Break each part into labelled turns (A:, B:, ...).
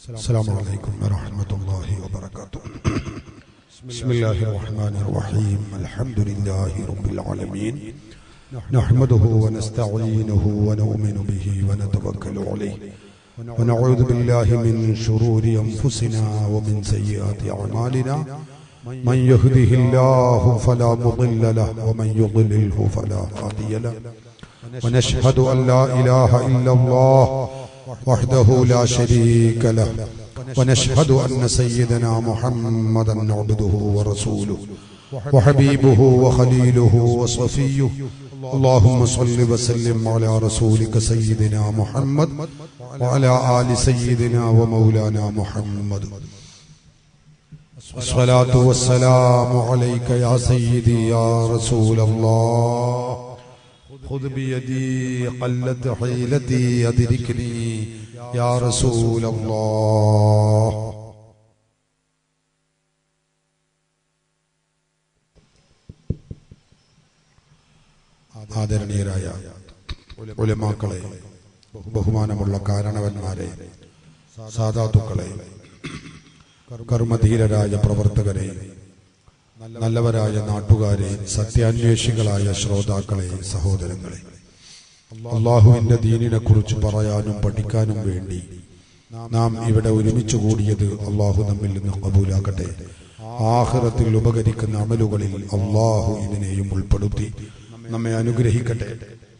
A: السلام عليكم ورحمة الله وبركاته بسم الله الرحمن الرحيم الحمد لله رب العالمين نحمده ونستعينه ونؤمن به ونتوكل عليه ونعوذ بالله من شرور أنفسنا ومن سيئات أعمالنا من يهده الله فلا مضل له ومن يضلله فلا هادي له ونشهد أن لا إله إلا الله وحده لا شريك له ونشهد أن سيدنا محمدا عبده ورسوله وحبيبه وخليله وصفيه اللهم صل وسلم على رسولك سيدنا محمد وعلى آل سيدنا ومولانا محمد الصلاة والسلام عليك يا سيدي يا رسول الله خذ بيدي قلت حيلتي أدركني يا رسول الله ആദരണീയരായ ഉലമാക്കളെ ബഹുമാനമുള്ള കാരണവന്മാരെ സാധാതുക്കളെ കർമ്മധീരരായ പ്രവർത്തകരെ നല്ലവരായ നാട്ടുകാരെ സത്യാന്വേഷികളായ ശ്രോതാക്കളെ സഹോദരങ്ങളെ അള്ളാഹുവിന്റെ ദീനിനെ കുറിച്ച് പറയാനും പഠിക്കാനും വേണ്ടി നാം ഇവിടെ ഒരുമിച്ച് കൂടിയത് അള്ളാഹു നമ്മിൽ നിന്ന് കബൂലാക്കട്ടെ ആഹ്റത്തിൽ ഉപകരിക്കുന്ന അമലുകളിൽ അള്ളാഹു ഇതിനെയും ഉൾപ്പെടുത്തി നമ്മെ അനുഗ്രഹിക്കട്ടെ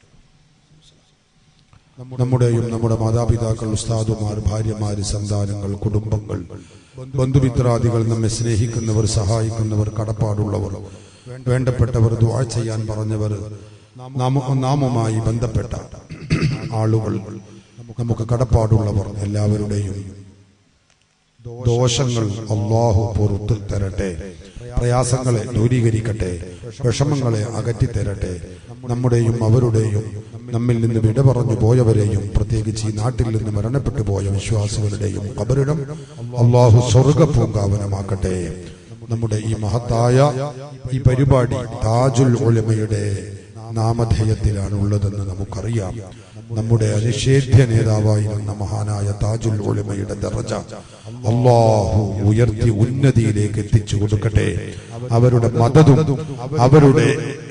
A: നമ്മുടെയും നമ്മുടെ മാതാപിതാക്കൾ ഉസ്താദുമാർ ഭാര്യമാര് സന്താനങ്ങൾ കുടുംബങ്ങൾ ബന്ധുമിത്രാദികൾ നമ്മെ സ്നേഹിക്കുന്നവർ സഹായിക്കുന്നവർ കടപ്പാടുള്ളവർ വേണ്ടപ്പെട്ടവർ ദുആ ചെയ്യാൻ പറഞ്ഞവർ നാമുമായി ബന്ധപ്പെട്ട ആളുകൾ നമുക്ക് കടപ്പാടുള്ളവർ എല്ലാവരുടെയും ദോഷങ്ങൾ അള്ളാഹു പുറത്തു തരട്ടെ പ്രയാസങ്ങളെ ദൂരീകരിക്കട്ടെ വിഷമങ്ങളെ അകറ്റിത്തരട്ടെ നമ്മുടെയും അവരുടെയും നമ്മിൽ നിന്ന് വിട പറഞ്ഞു പോയവരെയും പ്രത്യേകിച്ച് ഈ നാട്ടിൽ നിന്ന് മരണപ്പെട്ടു പോയ വിശ്വാസികളുടെയും കബറിടം അള്ളാഹു സ്വർഗ പൂങ്കാവനമാക്കട്ടെ നമ്മുടെ ഈ മഹത്തായ ഈ പരിപാടി താജുൽ ഒളിമയുടെ നാമധേയത്തിലാണ് ഉള്ളതെന്ന് നമുക്കറിയാം നമ്മുടെ അനിഷേധ്യ നേതാവായിരുന്ന മഹാനായ താജുൽ ഒളിമയുടെ ദറജ അള്ളാഹു ഉയർത്തി ഉന്നതിയിലേക്ക് എത്തിച്ചു കൊടുക്കട്ടെ അവരുടെ മതതും അവരുടെ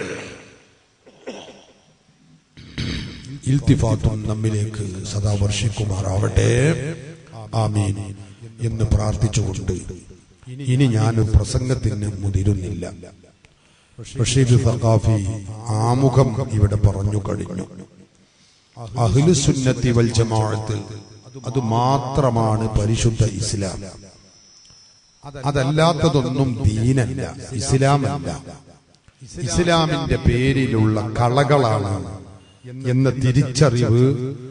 A: ഇൽത്തിഫാത്തും നമ്മിലേക്ക് സദാ വർഷിക്കുമാറാവട്ടെ ആമീൻ എന്ന് പ്രാർത്ഥിച്ചുകൊണ്ട് ഇനി ഞാൻ പ്രസംഗത്തിന് മുതിരുന്നില്ല റഷീദ് സഖാഫി ആമുഖം ഇവിടെ പറഞ്ഞു കഴിഞ്ഞു അഹ്ലുസുന്നത്തി വൽ ജമാഅത്ത് അത് മാത്രമാണ് പരിശുദ്ധ ഇസ്ലാം അതല്ലാത്തതൊന്നും ദീനല്ല ഇസ്ലാമല്ല ഇസ്ലാമിന്റെ പേരിലുള്ള കളകളാണ് എന്ന തിരിച്ചറിവ്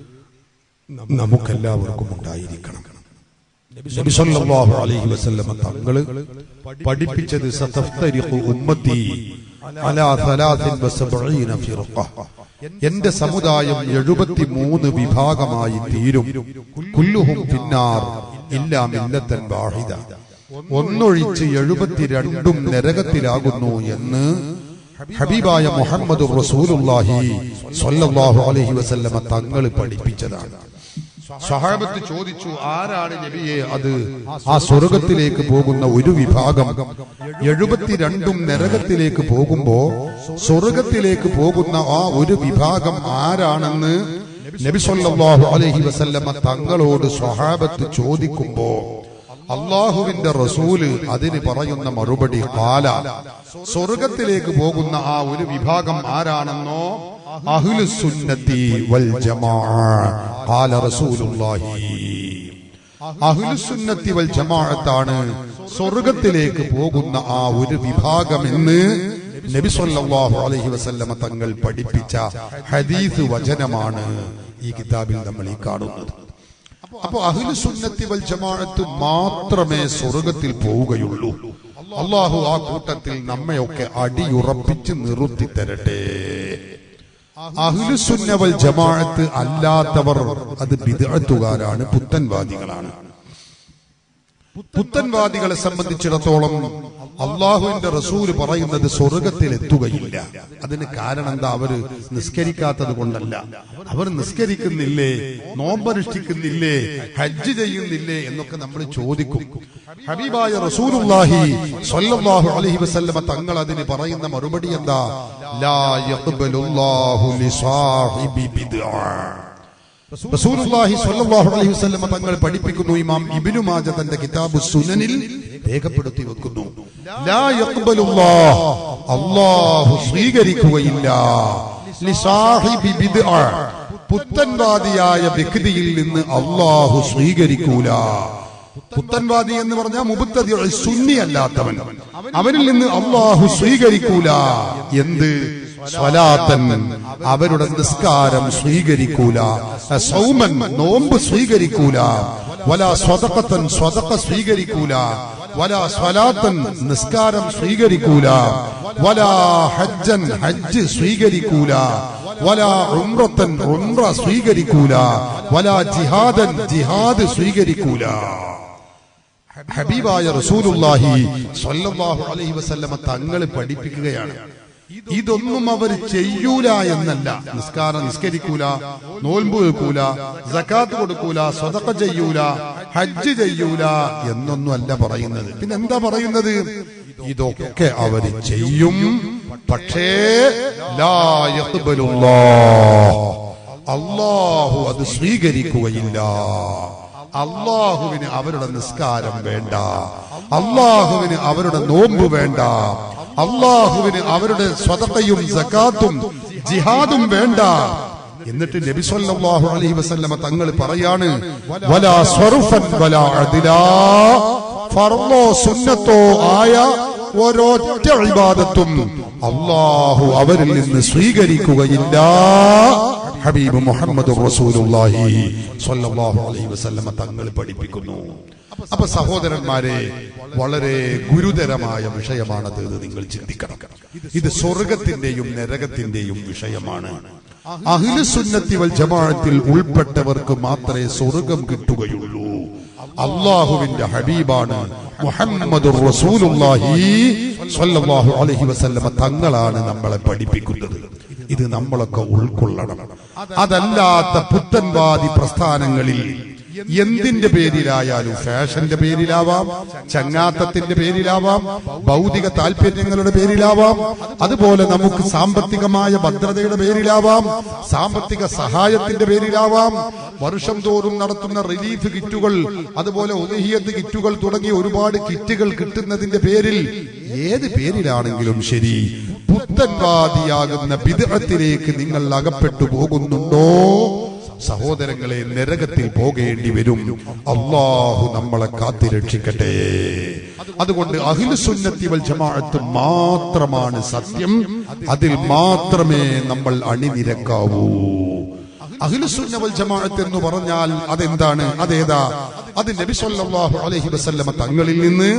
A: നമുക്കെല്ലാവർക്കും ഉണ്ടായിരിക്കണം നബി സല്ലല്ലാഹു അലൈഹി വസല്ലമ തങ്ങള് പഠിപ്പിച്ചത് സതഫ്തരിഖു ഉമ്മത്തി അലാ സലാസിൻ വസബഈന ഫിർഖ എന്റെ സമുദായം എഴുപത്തിമൂന്ന് വിഭാഗമായി തീരും കുല്ലുഹും പിന്നാർ ഇല്ലാ മില്ലത്തൻ വാഹിദ ഒന്നൊഴിച്ച് എഴുപത്തിരണ്ടും നരകത്തിലാകുന്നു എന്ന് ഹബീബായ മുഹമ്മദ് റസൂലുള്ളാഹി സ്വല്ലല്ലാഹു അലൈഹി വസല്ലമ തങ്ങൾ പഠിപ്പിച്ചതാണ് സഹാബത്ത് ചോദിച്ചു ആരാണ് നബിയെ അത് ആ സ്വർഗത്തിലേക്ക് പോകുന്ന ഒരു വിഭാഗം എഴുപത്തിരണ്ടും നരകത്തിലേക്ക് പോകുമ്പോ സ്വർഗത്തിലേക്ക് പോകുന്ന ആ ഒരു വിഭാഗം ആരാണെന്ന് നബി സല്ലല്ലാഹു അലൈഹി വസല്ലമ തങ്ങളോട് സ്വഹാബത്ത് ചോദിക്കുമ്പോ അള്ളാഹുവിന്റെ റസൂല് അതിന് പറയുന്ന മറുപടി കാല സ്വർഗത്തിലേക്ക് പോകുന്ന ആ ഒരു വിഭാഗം ആരാണെന്നോ അഹ്ലുസുന്നത്തി വൽ ജമാഅ ഖാല റസൂലുള്ളാഹി അഹ്ലുസുന്നത്തി വൽ ജമാഅത്താണ് സ്വർഗത്തിലേക്ക് പോകുന്ന ആ ഒരു വിഭാഗമെന്ന് നബി സല്ലല്ലാഹു അലൈഹി വസല്ലമ തങ്ങൾ പഠിപ്പിച്ച ഹദീസ് വചനമാണ് ഈ കിതാബിൽ നമ്മൾ ഈ കാണുന്നത് അപ്പൊ അഹ്ലുസുന്നത്തി വൽ ജമാഅത്ത് മാത്രമേ സ്വർഗത്തിൽ പോവുകയുള്ളൂ അള്ളാഹു ആ കൂട്ടത്തിൽ നമ്മയൊക്കെ അടിയുറപ്പിച്ച് നിർത്തി തരട്ടെ അഹ്ലുസുന്നവൽ ജമാഅത്ത് അല്ലാത്തവർ അത് ബിദ്അത്തുകാരാണ് പുത്തൻവാദികളാണ് പുത്തൻവാദികളെ സംബന്ധിച്ചിടത്തോളം അള്ളാഹുവിന്റെ റസൂല് പറയുന്നത് സ്വർഗത്തിൽ എത്തുകയില്ല അതിന് കാരണം എന്താ അവര് നിസ്കരിക്കാത്തത് കൊണ്ടല്ല അവർ നിസ്കരിക്കുന്നില്ലേ നോമ്പനുഷ്ഠിക്കുന്നില്ലേ ഹജ്ജ് ചെയ്യുന്നില്ലേ എന്നൊക്കെ നമ്മൾ ചോദിക്കും ഹബീബായ റസൂലുള്ളാഹി സ്വല്ലല്ലാഹു അലൈഹി വസല്ലമ തങ്ങൾ അതിന് പറയുന്ന മറുപടി എന്താ ലാ യഖ്ബലുല്ലാഹു ലിസാഹിബി ബിദ്അ റസൂലുള്ളാഹി സ്വല്ലല്ലാഹു അലൈഹി വസല്ലമ തങ്ങൾ പഠിപ്പിക്കുന്നു ഇമാം ഇബ്നു മാജ തന്റെ കിതാബ് സുനനിൽ രേഖപ്പെടുത്തി വെക്കുന്നു ലാ യഖ്ബലുല്ലാഹ് അല്ലാഹു സ്വീകരിക്കുകയില്ല ലിസാഹിബി ബിദ്അ പുത്തൻവാദിയായ വ്യക്തിയിൽ നിന്ന് അള്ളാഹു സ്വീകരിക്കൂല പുത്തൻവാദി എന്ന് പറഞ്ഞാൽ മുബത്തതി സുന്നി അല്ലാത്തവൻ അവനിൽ നിന്ന് അള്ളാഹു സ്വീകരിക്കൂല എന്ത് സ്വലാത്തൻ അവരുടെ നിസ്കാരം സ്വീകരിക്കൂല സൗമൻ നോമ്പ് സ്വീകരിക്കൂല വല സ്വതക്കത്തൻ സ്വതക്ക സ്വീകരിക്കൂല വല സ്വലാത്തൻ നിസ്കാരം സ്വീകരിക്കൂല വല ഹജ്ജൻ ഹജ്ജ് സ്വീകരിക്കൂല വല ഉംറത്തൻ ഉംറ സ്വീകരിക്കൂല വല ജിഹാദൻ ജിഹാദ് സ്വീകരിക്കൂല ഹബീബായ റസൂലുള്ളാഹി സ്വല്ലല്ലാഹു അലൈഹി വസല്ലമ തങ്ങൾ പഠിപ്പിക്കുകയാണ് ഇതൊന്നും അവർ ചെയ്യൂല എന്നല്ല നിസ്കാരം നിസ്കരിക്കൂല നോൽമ്പ് വെക്കൂല സക്കാത്ത് കൊടുക്കൂല സ്വതക്ക ചെയ്യൂല ഹജ്ജ് ചെയ്യൂല എന്നൊന്നും അല്ല പറയുന്നത് പിന്നെ എന്താ പറയുന്നത് ഇതൊക്കെ അവർ ചെയ്യും പക്ഷേ ലാ യഖ്ബലുല്ലാഹ് അള്ളാഹു അത് സ്വീകരിക്കുകയില്ല അള്ളാഹുവിന് അവരുടെ നിസ്കാരം വേണ്ട അള്ളാഹുവിന് അവരുടെ നോമ്പ് വേണ്ട അള്ളാഹുവിന് അവരുടെ സ്വതക്കയും സക്കാത്തും ജിഹാദും വേണ്ട എന്നിട്ട് നബി സല്ലല്ലാഹു അലൈഹി വസല്ലമ തങ്ങൾ പറയാണ് വലാ സ്വറുഫൻ വലാ അദിലാ ഫർളോ സുന്നത്തോ ആയ ഒരൊറ്റ ഇബാദത്തും അള്ളാഹു അവരിൽ നിന്ന് സ്വീകരിക്കുകയില്ല ഹബീബ് മുഹമ്മദ് റസൂലുള്ളാഹി സ്വല്ലല്ലാഹു അലൈഹി വസല്ലമ തങ്ങൾ പഠിപ്പിക്കുന്നു അപ്പൊ സഹോദരന്മാരെ വളരെ ഗുരുതരമായ വിഷയമാണത് എന്ന് നിങ്ങൾ ചിന്തിക്കണം ഇത് സ്വർഗത്തിന്റെയും നരകത്തിന്റെയും വിഷയമാണ് അഖില സുന്നത്തി വൽ ജമാഅത്തിൽ ഉൾപ്പെട്ടവർക്ക് മാത്രമേ സ്വർഗം കിട്ടുകയുള്ളൂ അള്ളാഹുവിന്റെ ഹബീബാണ് മുഹമ്മദ് റസൂലുള്ളാഹി സ്വല്ലല്ലാഹു അലൈഹി വസല്ലമ തങ്ങളാണ് നമ്മളെ പഠിപ്പിക്കുന്നത് ഇത് നമ്മളൊക്കെ ഉൾക്കൊള്ളണം അതല്ലാത്ത പുത്തൻവാദി പ്രസ്ഥാനങ്ങളിൽ എന്തിന്റെ പേരിലായാലും ഫാഷന്റെ പേരിലാവാം ചങ്ങാത്തത്തിന്റെ പേരിലാവാം ഭൗതിക താല്പര്യങ്ങളുടെ പേരിലാവാം അതുപോലെ നമുക്ക് സാമ്പത്തികമായ ഭദ്രതയുടെ പേരിലാവാം സാമ്പത്തിക സഹായത്തിന്റെ പേരിലാവാം വർഷം തോറും നടത്തുന്ന റിലീഫ് കിറ്റുകൾ അതുപോലെ ഉദഹിയത്ത് കിറ്റുകൾ തുടങ്ങി ഒരുപാട് കിറ്റുകൾ കിട്ടുന്നതിന്റെ പേരിൽ ഏത് പേരിലാണെങ്കിലും ശരി പുത്തൻവാദിയാകുന്ന ബിദഅത്തിലേക്ക് നിങ്ങൾ അകപ്പെട്ടു പോകുന്നുണ്ടോ സഹോദരങ്ങളെ നരകത്തിൽ പോകേണ്ടി വരും അള്ളാഹു നമ്മളെ കാത്തിരക്ഷിക്കട്ടെ അതുകൊണ്ട് അഖിലുസുന്നത്തി വൽ ജമാഅത്ത് മാത്രമാണ് സത്യം അതിൽ മാത്രമേ നമ്മൾ അണിനിരക്കാവൂ അഖിലുസുന്ന വൽ ജമാഅത്ത് എന്ന് പറഞ്ഞാൽ അതെന്താണ് അതേതാ അത് നബി സല്ലല്ലാഹു അലൈഹി വസല്ലമ തങ്ങളിൽ നിന്ന്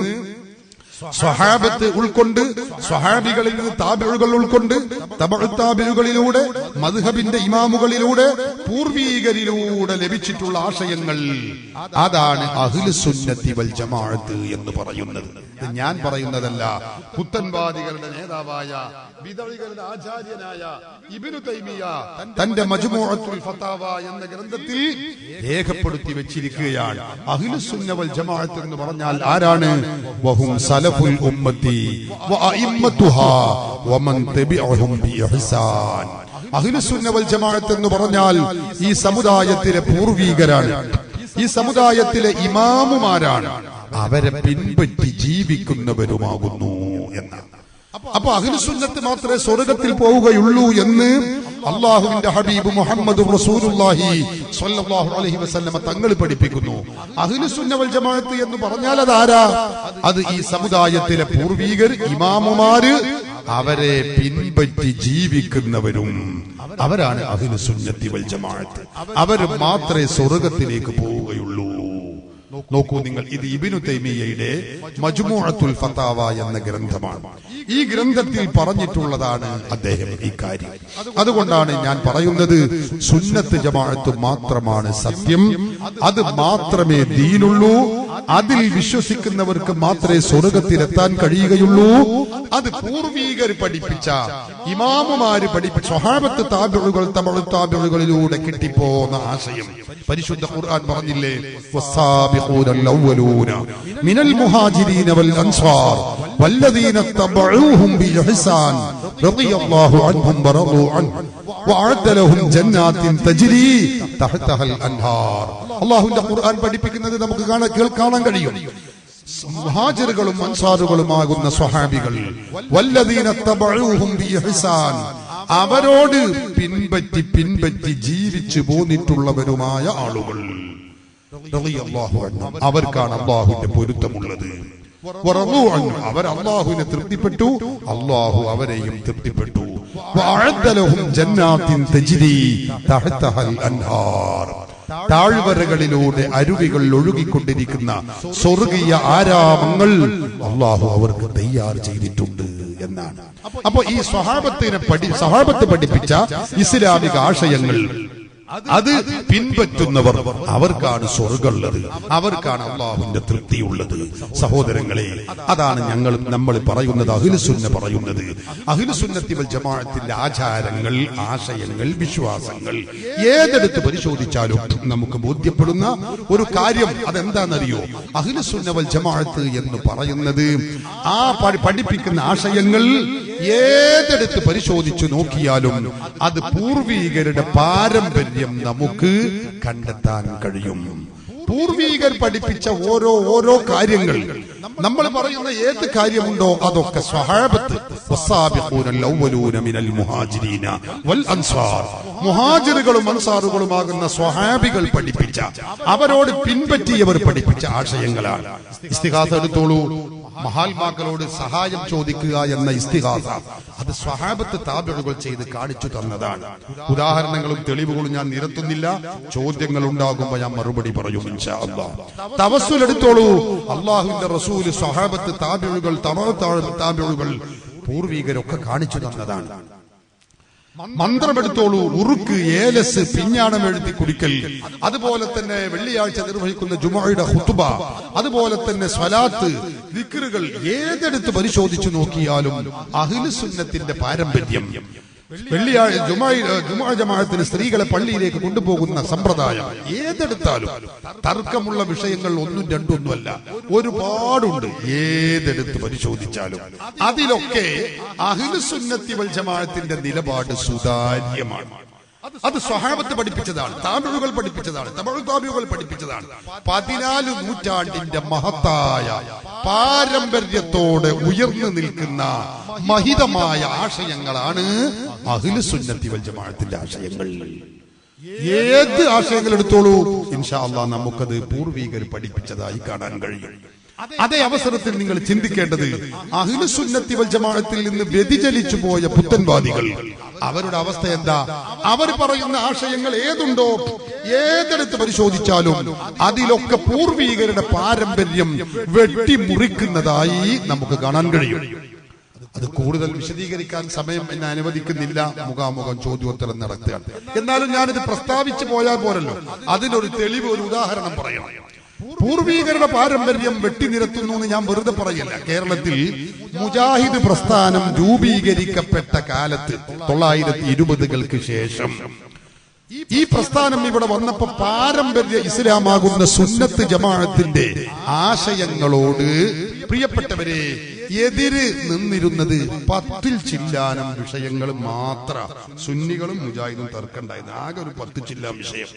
A: സ്വഹാബത്ത് ഉൾക്കൊണ്ട് സ്വഹാബികളിൽ നിന്ന് താബിഴുകൾ ഉൾക്കൊണ്ട് താബിഴുകളിലൂടെ മധുഹബിന്റെ ഇമാമുകളിലൂടെ പൂർവീകരിലൂടെ ലഭിച്ചിട്ടുള്ള ആശയങ്ങൾ അതാണ് അഹ്ലുസുന്നത്തി വൽ ജമാഅത്ത് എന്ന് പറയുന്നത് ഇത് ഞാൻ പറയുന്നതല്ല പുത്തൻവാദികളുടെ നേതാവായ ബിദവികളുടെ ആചാര്യനായ ഇബ്നു തൈമിയ തന്റെ മജ്മുഅത്തുൽ ഫതാവ എന്ന ഗ്രന്ഥത്തിൽ രേഖപ്പെടുത്തി വെച്ചിരിക്കുകയാണ് അഹ്ലുസുന്ന വൽ ജമാഅത്ത് എന്ന് പറഞ്ഞാൽ ആരാണ് വഹും സലഫുൽ ഉമ്മത്തി വഅഇമ്മത്തുഹാ വമൻ തബിഅഹും ബിഇഹ്സാൻ അഹ്ലുസുന്ന വൽ ജമാഅത്ത് എന്ന് പറഞ്ഞാൽ ഈ സമുദായത്തിലെ പൂർവീകരാണ് ഈ സമുദായത്തിലെ ഇമാമുമാരാണ് അവരെ പിൻപറ്റി ജീവിക്കുന്നവരുമാകുന്നു എന്നാണ് അപ്പൊ അഖിലുസുന്നത്ത് മാത്രമേ സ്വർഗത്തിൽ പോവുകയുള്ളൂ എന്ന് അള്ളാഹുവിന്റെ ഹബീബ് മുഹമ്മദ് റസൂലുള്ളാഹി സ്വല്ലല്ലാഹു അലൈഹി വസല്ലമ തങ്ങൾ പഠിപ്പിക്കുന്നു അഖിലുസുന്ന വൽ ജമാഅത്ത് എന്ന് പറഞ്ഞാൽ അതാരാ അത് ഈ സമുദായത്തിലെ പൂർവീകർ ഇമാമുമാര് അവരെ പിൻപറ്റി ജീവിക്കുന്നവരും അവരാണ് അഖിലുസുന്നത്തി വൽ ജമാഅത്ത് അവർ മാത്രമേ സ്വർഗത്തിലേക്ക് പോവുകയുള്ളൂ നോക്കൂ നിങ്ങൾ ഇത് ഇബിനു തൈമിയയുടെ മജ്മുഅത്തുൽ ഫതാവ എന്ന ഗ്രന്ഥമാണ് ഈ ഗ്രന്ഥത്തിൽ പറഞ്ഞിട്ടുള്ളതാണ് അദ്ദേഹം ഈ കാര്യം അതുകൊണ്ടാണ് ഞാൻ പറയുന്നത് സുന്നത്ത് ജമാഅത്ത് മാത്രമാണ് സത്യം അത് മാത്രമേ ദീനുള്ളൂ അതിൽ വിശ്വസിക്കുന്നവർക്ക് മാത്രമേ സ്വർഗത്തിലെത്താൻ കഴിയുകയുള്ളൂ അത് പൂർവീകർ പഠിപ്പിച്ച ഇമാമുമാര് പഠിപ്പിച്ച സ്വഹാബത്ത് താബിളുകൾ തമിഴ് താബിളുകളിലൂടെ കിട്ടിപ്പോന്ന ആശയം പരിശുദ്ധ ഖുർആൻ പറഞ്ഞില്ലേ والسابقون الأولون من المهاجرين والأنصار والذين اتبعوهم بإحسان رضي الله عنهم ورضوا عنه وأعد لهم جنات تجري تحتها الأنهار അള്ളാഹുവിന്റെ ഖുർആൻ പഠിപ്പിക്കുന്നത് നമുക്ക് കാണാൻ കേൾക്കാനും കഴിയും മുഹാജിറുകളും അൻസാറുകളുമാകുന്ന സ്വഹാബികൾ വല്ലദീന തബഊഹും ബിഇഹ്സാൻ അവരോട് പിൻപറ്റി പിൻപറ്റി ജീവിച്ചു പോന്നിട്ടുള്ളവരുമായ ആളുകൾ റളിയല്ലാഹു അൻഹും. അവർക്കാണ് അള്ളാഹുവിന്റെ പൊരുത്തമുള്ളത് വറളൂ അൻഹു. അവർ അള്ളാഹുവിനെ തൃപ്തിപ്പെട്ടു അള്ളാഹു അവരെയും തൃപ്തിപ്പെട്ടു വഅഅദ്ദ ലഹും ജന്നാത്തിൻ തജ്രി തഹ്തഹൽ അൻഹാർ താഴ്വരകളിലൂടെ അരുവികൾ ഒഴുകിക്കൊണ്ടിരിക്കുന്ന സ്വർഗീയ ആരാമങ്ങൾ അള്ളാഹു അവർക്ക് തയ്യാർ ചെയ്തിട്ടുണ്ട് എന്നാണ് അപ്പൊ ഈ സ്വഹാബത്തിനെ പഠി സ്വഹാബത്ത് പഠിപ്പിച്ച ഇസ്ലാമിക ആശയങ്ങൾ അത് പിൻപറ്റുന്നവർ അവർക്കാണ് സ്വർഗമുള്ളത് അവർക്കാണ് അള്ളാഹുവിന്റെ തൃപ്തിയുള്ളത് സഹോദരങ്ങളെ അതാണ് ഞങ്ങൾ നമ്മൾ പറയുന്നത് അഖിലുസുന്ന പറയുന്നത് അഖിലുസുന്നത്തി വൽ ജമാഅത്തിന്റെ ആചാരങ്ങൾ ആശയങ്ങൾ വിശ്വാസങ്ങൾ ഏതെടുത്ത് പരിശോധിച്ചാലും നമുക്ക് ബോധ്യപ്പെടുന്ന ഒരു കാര്യം അതെന്താണെന്നറിയോ അഖിലുസുന്ന വൽ ജമാഅത്ത് എന്ന് പറയുന്നത് ആ പഠി- പഠിപ്പിക്കുന്ന ആശയങ്ങൾ ഏതെടുത്ത് പരിശോധിച്ചു നോക്കിയാലും അത് പൂർവീകരുടെ പാരമ്പര്യം നമുക്ക് കണ്ടെത്താൻ കഴിയും പൂർവീകർ പഠിപ്പിച്ച ഓരോ ഓരോ കാര്യങ്ങൾ നമ്മൾ പറയുന്ന ഏത് കാര്യമുണ്ടോ അതൊക്കെ സ്വഹാബത്ത് വസ്സാബിഖൂനൽ അവ്വലൂന മിനൽ മുഹാജിരീന വൽ അൻസാർ മുഹാജിറുകളും അൻസാറുകളുമാകുന്ന സ്വഹാബികൾ പഠിപ്പിച്ച അവരോട് പിൻപറ്റിയവർ പഠിപ്പിച്ച ആശയങ്ങളാണ് ഇസ്തിഹാസ എടുത്തോളൂ മഹാത്മാക്കളോട് സഹായം ചോദിക്കുക എന്ന ഇസ്തിഹാസ അത് സ്വഹാബത്ത് താപിഴുകൾ ചെയ്ത് കാണിച്ചു തന്നതാണ് ഉദാഹരണങ്ങളും തെളിവുകളും ഞാൻ നിരത്തുന്നില്ല ചോദ്യങ്ങൾ ഉണ്ടാകുമ്പോൾ ഞാൻ മറുപടി പറയും ഇൻഷാ അല്ലാഹ് തവസ്സുൽ എടുത്തോളൂ അള്ളാഹുവിന്റെ റസൂല് സ്വഹാബത്ത് താപിഴുകൾ തമ താപിഴുകൾ പൂർവീകരൊക്കെ കാണിച്ചു തന്നതാണ് മന്ത്രമെടുത്തോളൂ ഉറുക്ക് ഏലസ് പിഞ്ഞാണം എഴുതി കുടിക്കൽ അതുപോലെ തന്നെ വെള്ളിയാഴ്ച നിർവഹിക്കുന്ന ജുമായുടെ ഹുത്തുബ അതുപോലെ തന്നെ സ്വലാത്ത് ദിക്റുകൾ ഏതെടുത്ത് പരിശോധിച്ചു നോക്കിയാലും അഹിലുസുന്നത്തിന്റെ പാരമ്പര്യം വെള്ളിയാഴ്ച ജുമായി ജുമാ ജമാഅത്തിന് സ്ത്രീകളെ പള്ളിയിലേക്ക് കൊണ്ടുപോകുന്ന സമ്പ്രദായം ഏതെടുത്താലും തർക്കമുള്ള വിഷയങ്ങൾ ഒന്നും രണ്ടൊന്നുമല്ല ഒരുപാടുണ്ട് ഏതെടുത്ത് പരിശോധിച്ചാലും അതിലൊക്കെ അഹിലുസുന്നത്തി വൽ ജമാഅത്തിന്റെ നിലപാട് സുതാര്യമാണ് അത് സ്വഹാബത്ത് പഠിപ്പിച്ചതാണ് താമിഴുകൾ പഠിപ്പിച്ചതാണ് തമിഴ് താമിഴുകൾ പഠിപ്പിച്ചതാണ് പതിനാല് നൂറ്റാണ്ടിന്റെ മഹത്തായ പാരമ്പര്യത്തോടെ ഉയർന്നു നിൽക്കുന്ന മഹിതമായ ആശയങ്ങളാണ് അഖിലുസുന്നത്തി വൽ ജമാഅത്തിന്റെ ആശയങ്ങൾ ഏത് ആശയങ്ങൾ എടുത്തോളൂ ഇൻഷാ അള്ളാ നമുക്കത് പൂർവീകർ പഠിപ്പിച്ചതായി കാണാൻ കഴിയും അതേ അവസരത്തിൽ നിങ്ങൾ ചിന്തിക്കേണ്ടത് അഹിലുസുന്നത്തി വൽ ജമാഅത്തിൽ നിന്ന് വ്യതിചലിച്ചു പോയ പുത്തൻവാദികൾ അവരുടെ അവസ്ഥ എന്താ അവർ പറയുന്ന ആശയങ്ങൾ ഏതുണ്ടോ ഏതെടുത്ത് പരിശോധിച്ചാലും അതിലൊക്കെ പൂർവീകരുടെ പാരമ്പര്യം വെട്ടിമുറിക്കുന്നതായി നമുക്ക് കാണാൻ കഴിയും അത് കൂടുതൽ വിശദീകരിക്കാൻ സമയം എന്നെ അനുവദിക്കുന്നില്ല മുഖാമുഖം ചോദ്യോത്തരം നടത്തുക എന്നാലും ഞാനിത് പ്രസ്താവിച്ചു പോയാൽ പോരല്ലോ അതിനൊരു തെളിവ് ഒരു ഉദാഹരണം പറയണം പൂർവീകരുടെ പാരമ്പര്യം വെട്ടിനിരത്തുന്നു എന്ന് ഞാൻ വെറുതെ പറയില്ല കേരളത്തിൽ മുജാഹിദ് പ്രസ്ഥാനം രൂപീകരിക്കപ്പെട്ട കാലത്ത് തൊള്ളായിരത്തി ഇരുപതുകൾക്ക് ശേഷം ഈ പ്രസ്ഥാനം ഇവിടെ വന്നപ്പോ പാരമ്പര്യ ഇസ്ലാമാകുന്ന സുന്നത്ത് ജമാഅത്തിന്റെ ആശയങ്ങളോട് പ്രിയപ്പെട്ടവരെ എതിര് നിന്നിരുന്നത് പത്തിൽ ചില്ലാനം വിഷയങ്ങൾ മാത്ര സുന്നികളും മുജാഹിദും തർക്കണ്ടായിരുന്നു ആകെ ഒരു പത്ത് ചില്ലാൻ വിഷയം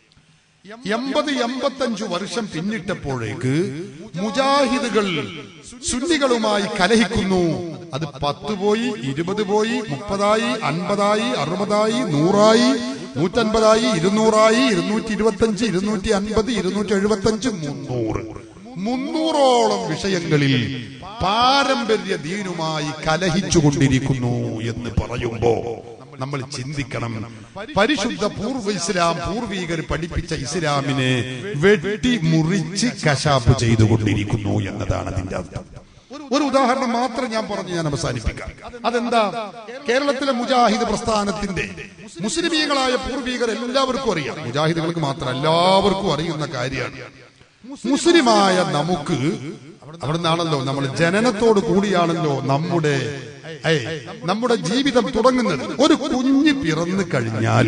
A: എൺപത് എൺപത്തഞ്ചു വർഷം പിന്നിട്ടപ്പോഴേക്ക് മുജാഹിദുകൾ സുന്നികളുമായി കലഹിക്കുന്നു അത് പത്ത് പോയി ഇരുപത് പോയി മുപ്പതായി അൻപതായി അറുപതായി നൂറായി നൂറ്റൻപതായി ഇരുന്നൂറായി ഇരുന്നൂറ്റി ഇരുപത്തഞ്ച് ഇരുന്നൂറ്റി അൻപത് ഇരുന്നൂറ്റി എഴുപത്തഞ്ച് മുന്നൂറ് മുന്നൂറോളം വിഷയങ്ങളിൽ പാരമ്പര്യ ദീനുമായി കലഹിച്ചുകൊണ്ടിരിക്കുന്നു എന്ന് പറയുമ്പോ നമ്മൾ ചിന്തിക്കണം പരിശുദ്ധ പൂർവ്വ ഇസ്ലാം പൂർവികർ പഠിപ്പിച്ച ഇസ്ലാമിനെ വെട്ടി മുറിച്ച് കശാപ്പ് ചെയ്തുകൊണ്ടിരിക്കുന്നു എന്നതാണ് അതിന്റെ അർത്ഥം ഒരു ഉദാഹരണം മാത്രം ഞാൻ പറഞ്ഞ് ഞാൻ അവസാനിപ്പിക്കാം അതെന്താ കേരളത്തിലെ മുജാഹിദ് പ്രസ്ഥാനത്തിന്റെ മുസ്ലിമീങ്ങളായ പൂർവികർ എല്ലാവർക്കും അറിയാം മുജാഹിദുകൾക്ക് മാത്രം എല്ലാവർക്കും അറിയുന്ന കാര്യമാണ് മുസ്ലിമായ നമുക്ക് അവിടെ നിന്നാണല്ലോ നമ്മൾ ജനനത്തോട് കൂടിയാണല്ലോ നമ്മുടെ ഏയ്, നമ്മുടെ ജീവിതം തുടങ്ങുന്നത് ഒരു കുഞ്ഞ് പിറന്നു കഴിഞ്ഞാൽ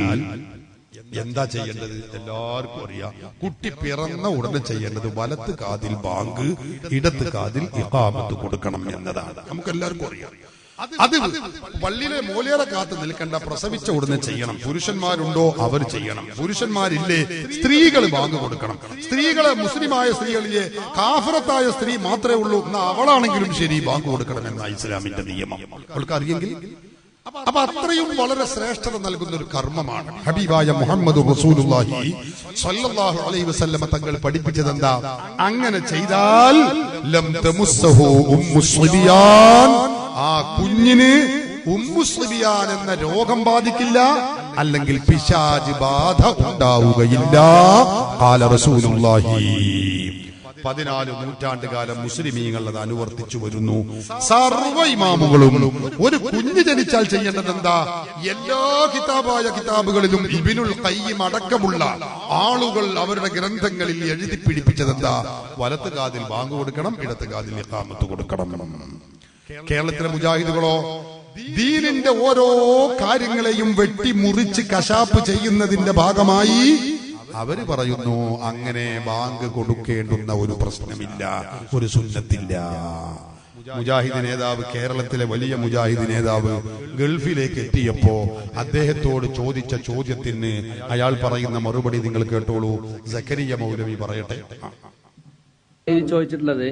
A: എന്താ ചെയ്യേണ്ടത് എല്ലാവർക്കും അറിയാം കുട്ടി പിറന്ന ഉടനെ ചെയ്യേണ്ടത് വലത്ത് കാതിൽ ബാങ്ക് ഇടത്ത് കാതിൽ ഇഖാമത്ത് കൊടുക്കണം എന്നതാണ് നമുക്ക് എല്ലാവർക്കും അറിയാം അത് പള്ളിയിലെ മൂലേറെ കാത്ത് നിൽക്കേണ്ട പ്രസവിച്ച ഉടനെ ചെയ്യണം പുരുഷന്മാരുണ്ടോ അവർ ചെയ്യണം പുരുഷന്മാരില്ലേ സ്ത്രീകൾ ബാങ്ക് കൊടുക്കണം സ്ത്രീകളെ മുസ്ലിമായ സ്ത്രീകളിലെ കാഫറത്തായ സ്ത്രീ മാത്രമേ ഉള്ളൂ എന്നാ അവളാണെങ്കിലും ശരി ബാങ്ക് കൊടുക്കണം എന്ന ഇസ്ലാമിന്റെ നിയമം അവൾക്ക് അറിയെങ്കിൽ അപ്പൊ അത്രയും വളരെ ശ്രേഷ്ഠത നൽകുന്ന ഒരു കർമ്മമാണ് ഹബീബായ മുഹമ്മദ് റസൂലുള്ളാഹി സ്വല്ലല്ലാഹു അലൈഹി വസല്ലമ തങ്ങൾ പഠിപ്പിച്ചത് എന്താ അങ്ങനെ ചെയ്താൽ ലം തമുസ്സഹു ഉമ്മു സ്വബിയാൻ ആ കുഞ്ഞിന് ഉമ്മു സ്വബിയാൻ എന്ന രോഗം ബാധിക്കില്ല അല്ലെങ്കിൽ പിശാജ് ബാധ ഉണ്ടാവുകയില്ല കാല റസൂലുള്ളാഹി പതിനാല് നൂറ്റാണ്ട് കാലം മുസ്ലിമീങ്ങൾ അത് അനുവർത്തിച്ചു വരുന്നു സർവ ഇമാമുകളും ഒരു കുഞ്ഞ് ജനിച്ചാൽ ചെയ്യേണ്ടത് എന്താ എല്ലാ കിതാബായ കിതാബുകളിലും ഇബിനുൽ കയ്യും അടക്കമുള്ള ആളുകൾ അവരുടെ ഗ്രന്ഥങ്ങളിൽ എഴുതി പിടിപ്പിച്ചത് എന്താ വലത്ത് കാതിൽ ബാങ്ക് കൊടുക്കണം ഇടത്ത് കാതിൽ ഇഖാമത്ത് കൊടുക്കണം കേരളത്തിലെ മുജാഹിദുകളോ ദീനിന്റെ ഓരോ കാര്യങ്ങളെയും വെട്ടി മുറിച്ച് കശാപ്പ് ചെയ്യുന്നതിന്റെ ഭാഗമായി അവര് പറയുന്നു അങ്ങനെ ബാങ്ക് കൊടുക്കേണ്ടുന്ന ഒരു പ്രശ്നമില്ല ഒരു സുന്നത്തില്ല മുജാഹിദ് നേതാവ് കേരളത്തിലെ വലിയ മുജാഹിദ് നേതാവ് ഗൾഫിലേക്ക് എത്തിയപ്പോ അദ്ദേഹത്തോട് ചോദിച്ച ചോദ്യത്തിന് അയാൾ പറയുന്ന മറുപടി നിങ്ങൾ കേട്ടോളൂ സക്കരിയ മൗലവി പറയട്ടെ ആ.
B: ഇത് ചോദിച്ചിട്ടുള്ളത്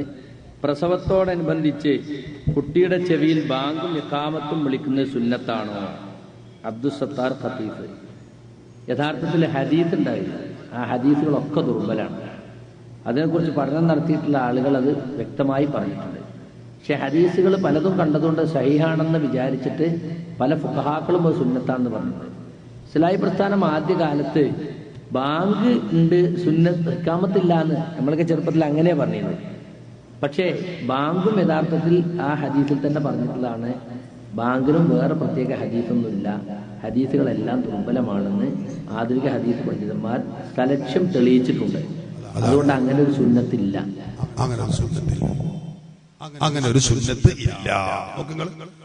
B: പ്രസവത്തോടനുബന്ധിച്ച് കുട്ടിയുടെ ചെവിയിൽ ബാങ്കും ഇക്കാമത്തും വിളിക്കുന്നത് സുന്നത്താണോ അബ്ദുൽ സത്താർ ഖത്തീഫ് യഥാർത്ഥത്തിൽ ഹദീസ് ഉണ്ടായിരുന്നു ആ ഹദീസുകളൊക്കെ ദുർബലാണ് അതിനെക്കുറിച്ച് പഠനം നടത്തിയിട്ടുള്ള ആളുകൾ അത് വ്യക്തമായി പറഞ്ഞിട്ടുണ്ട് പക്ഷെ ഹദീസുകൾ പലതും കണ്ടതുകൊണ്ട് സഹിഹാണെന്ന് വിചാരിച്ചിട്ട് പല ഫുഹാക്കളും അത് സുന്നത്താണെന്ന് പറഞ്ഞിട്ടുണ്ട് ഇസ്ലായി പ്രസ്ഥാനം ആദ്യകാലത്ത് ബാങ്ക് ഉണ്ട് സുന്നത്ത് ഇക്കാമത്തില്ല എന്ന് നമ്മളൊക്കെ ചെറുപ്പത്തിൽ അങ്ങനെ പറഞ്ഞിരുന്നത് പക്ഷേ ബാങ്കും യഥാർത്ഥത്തിൽ ആ ഹദീസിൽ തന്നെ പറഞ്ഞിട്ടുള്ളതാണ് ബാങ്കിനും വേറെ പ്രത്യേക ഹദീസൊന്നുമില്ല ഹദീസുകളെല്ലാം ദുർബലമാണെന്ന് ആധുനിക ഹദീസ് പണ്ഡിതന്മാർ സലക്ഷ്യം തെളിയിച്ചിട്ടുണ്ട് അതുകൊണ്ട് അങ്ങനെ ഒരു സുന്നത്തില്ല
A: അങ്ങനെ ഒരു സുന്നത്തില്ല അങ്ങനെ ഒരു സുന്നത്ത് ഇല്ല നോക്കുങ്ങൾ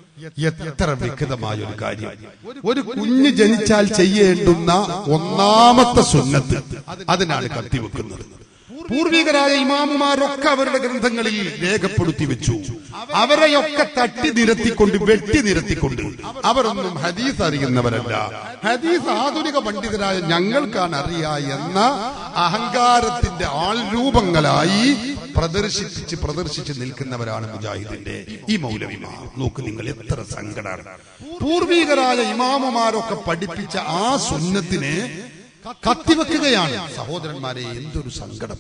A: എത്ര വ്യക്തമായ ഒരു കാര്യം ഒരു കുഞ്ഞ് ജനിച്ചാൽ ചെയ്യേണ്ടുന്ന ഒന്നാമത്തെ സുന്നത്ത് അതിനാണ് കത്തിവെക്കുന്നത് പൂർവികരായ ഇമാമുമാരൊക്കെ അവരുടെ ഗ്രന്ഥങ്ങളിൽ രേഖപ്പെടുത്തി വെച്ചു അവരെയൊക്കെ തട്ടി നിരത്തിക്കൊണ്ട് വെട്ടി നിരത്തിക്കൊണ്ട് അവരൊന്നും ഹദീസ് അറിയുന്നവരല്ല ഹദീസ് ആധുനിക പണ്ഡിതരായ ഞങ്ങൾക്കാണ് അറിയാ എന്ന അഹങ്കാരത്തിന്റെ ആൾരൂപങ്ങളായി പ്രദർശിപ്പിച്ച് പ്രദർശിച്ച് നിൽക്കുന്നവരാണ് മുജാഹിദിന്റെ ഈ മൗലവിമാർ നോക്ക് നിങ്ങൾ എത്ര സങ്കടമാണ് പൂർവികരായ ഇമാമുമാരൊക്കെ പഠിപ്പിച്ച ആ സുന്നത്തിനെ കത്തിവെക്കുകയാണ് സഹോദരന്മാരെ എന്തൊരു സങ്കടം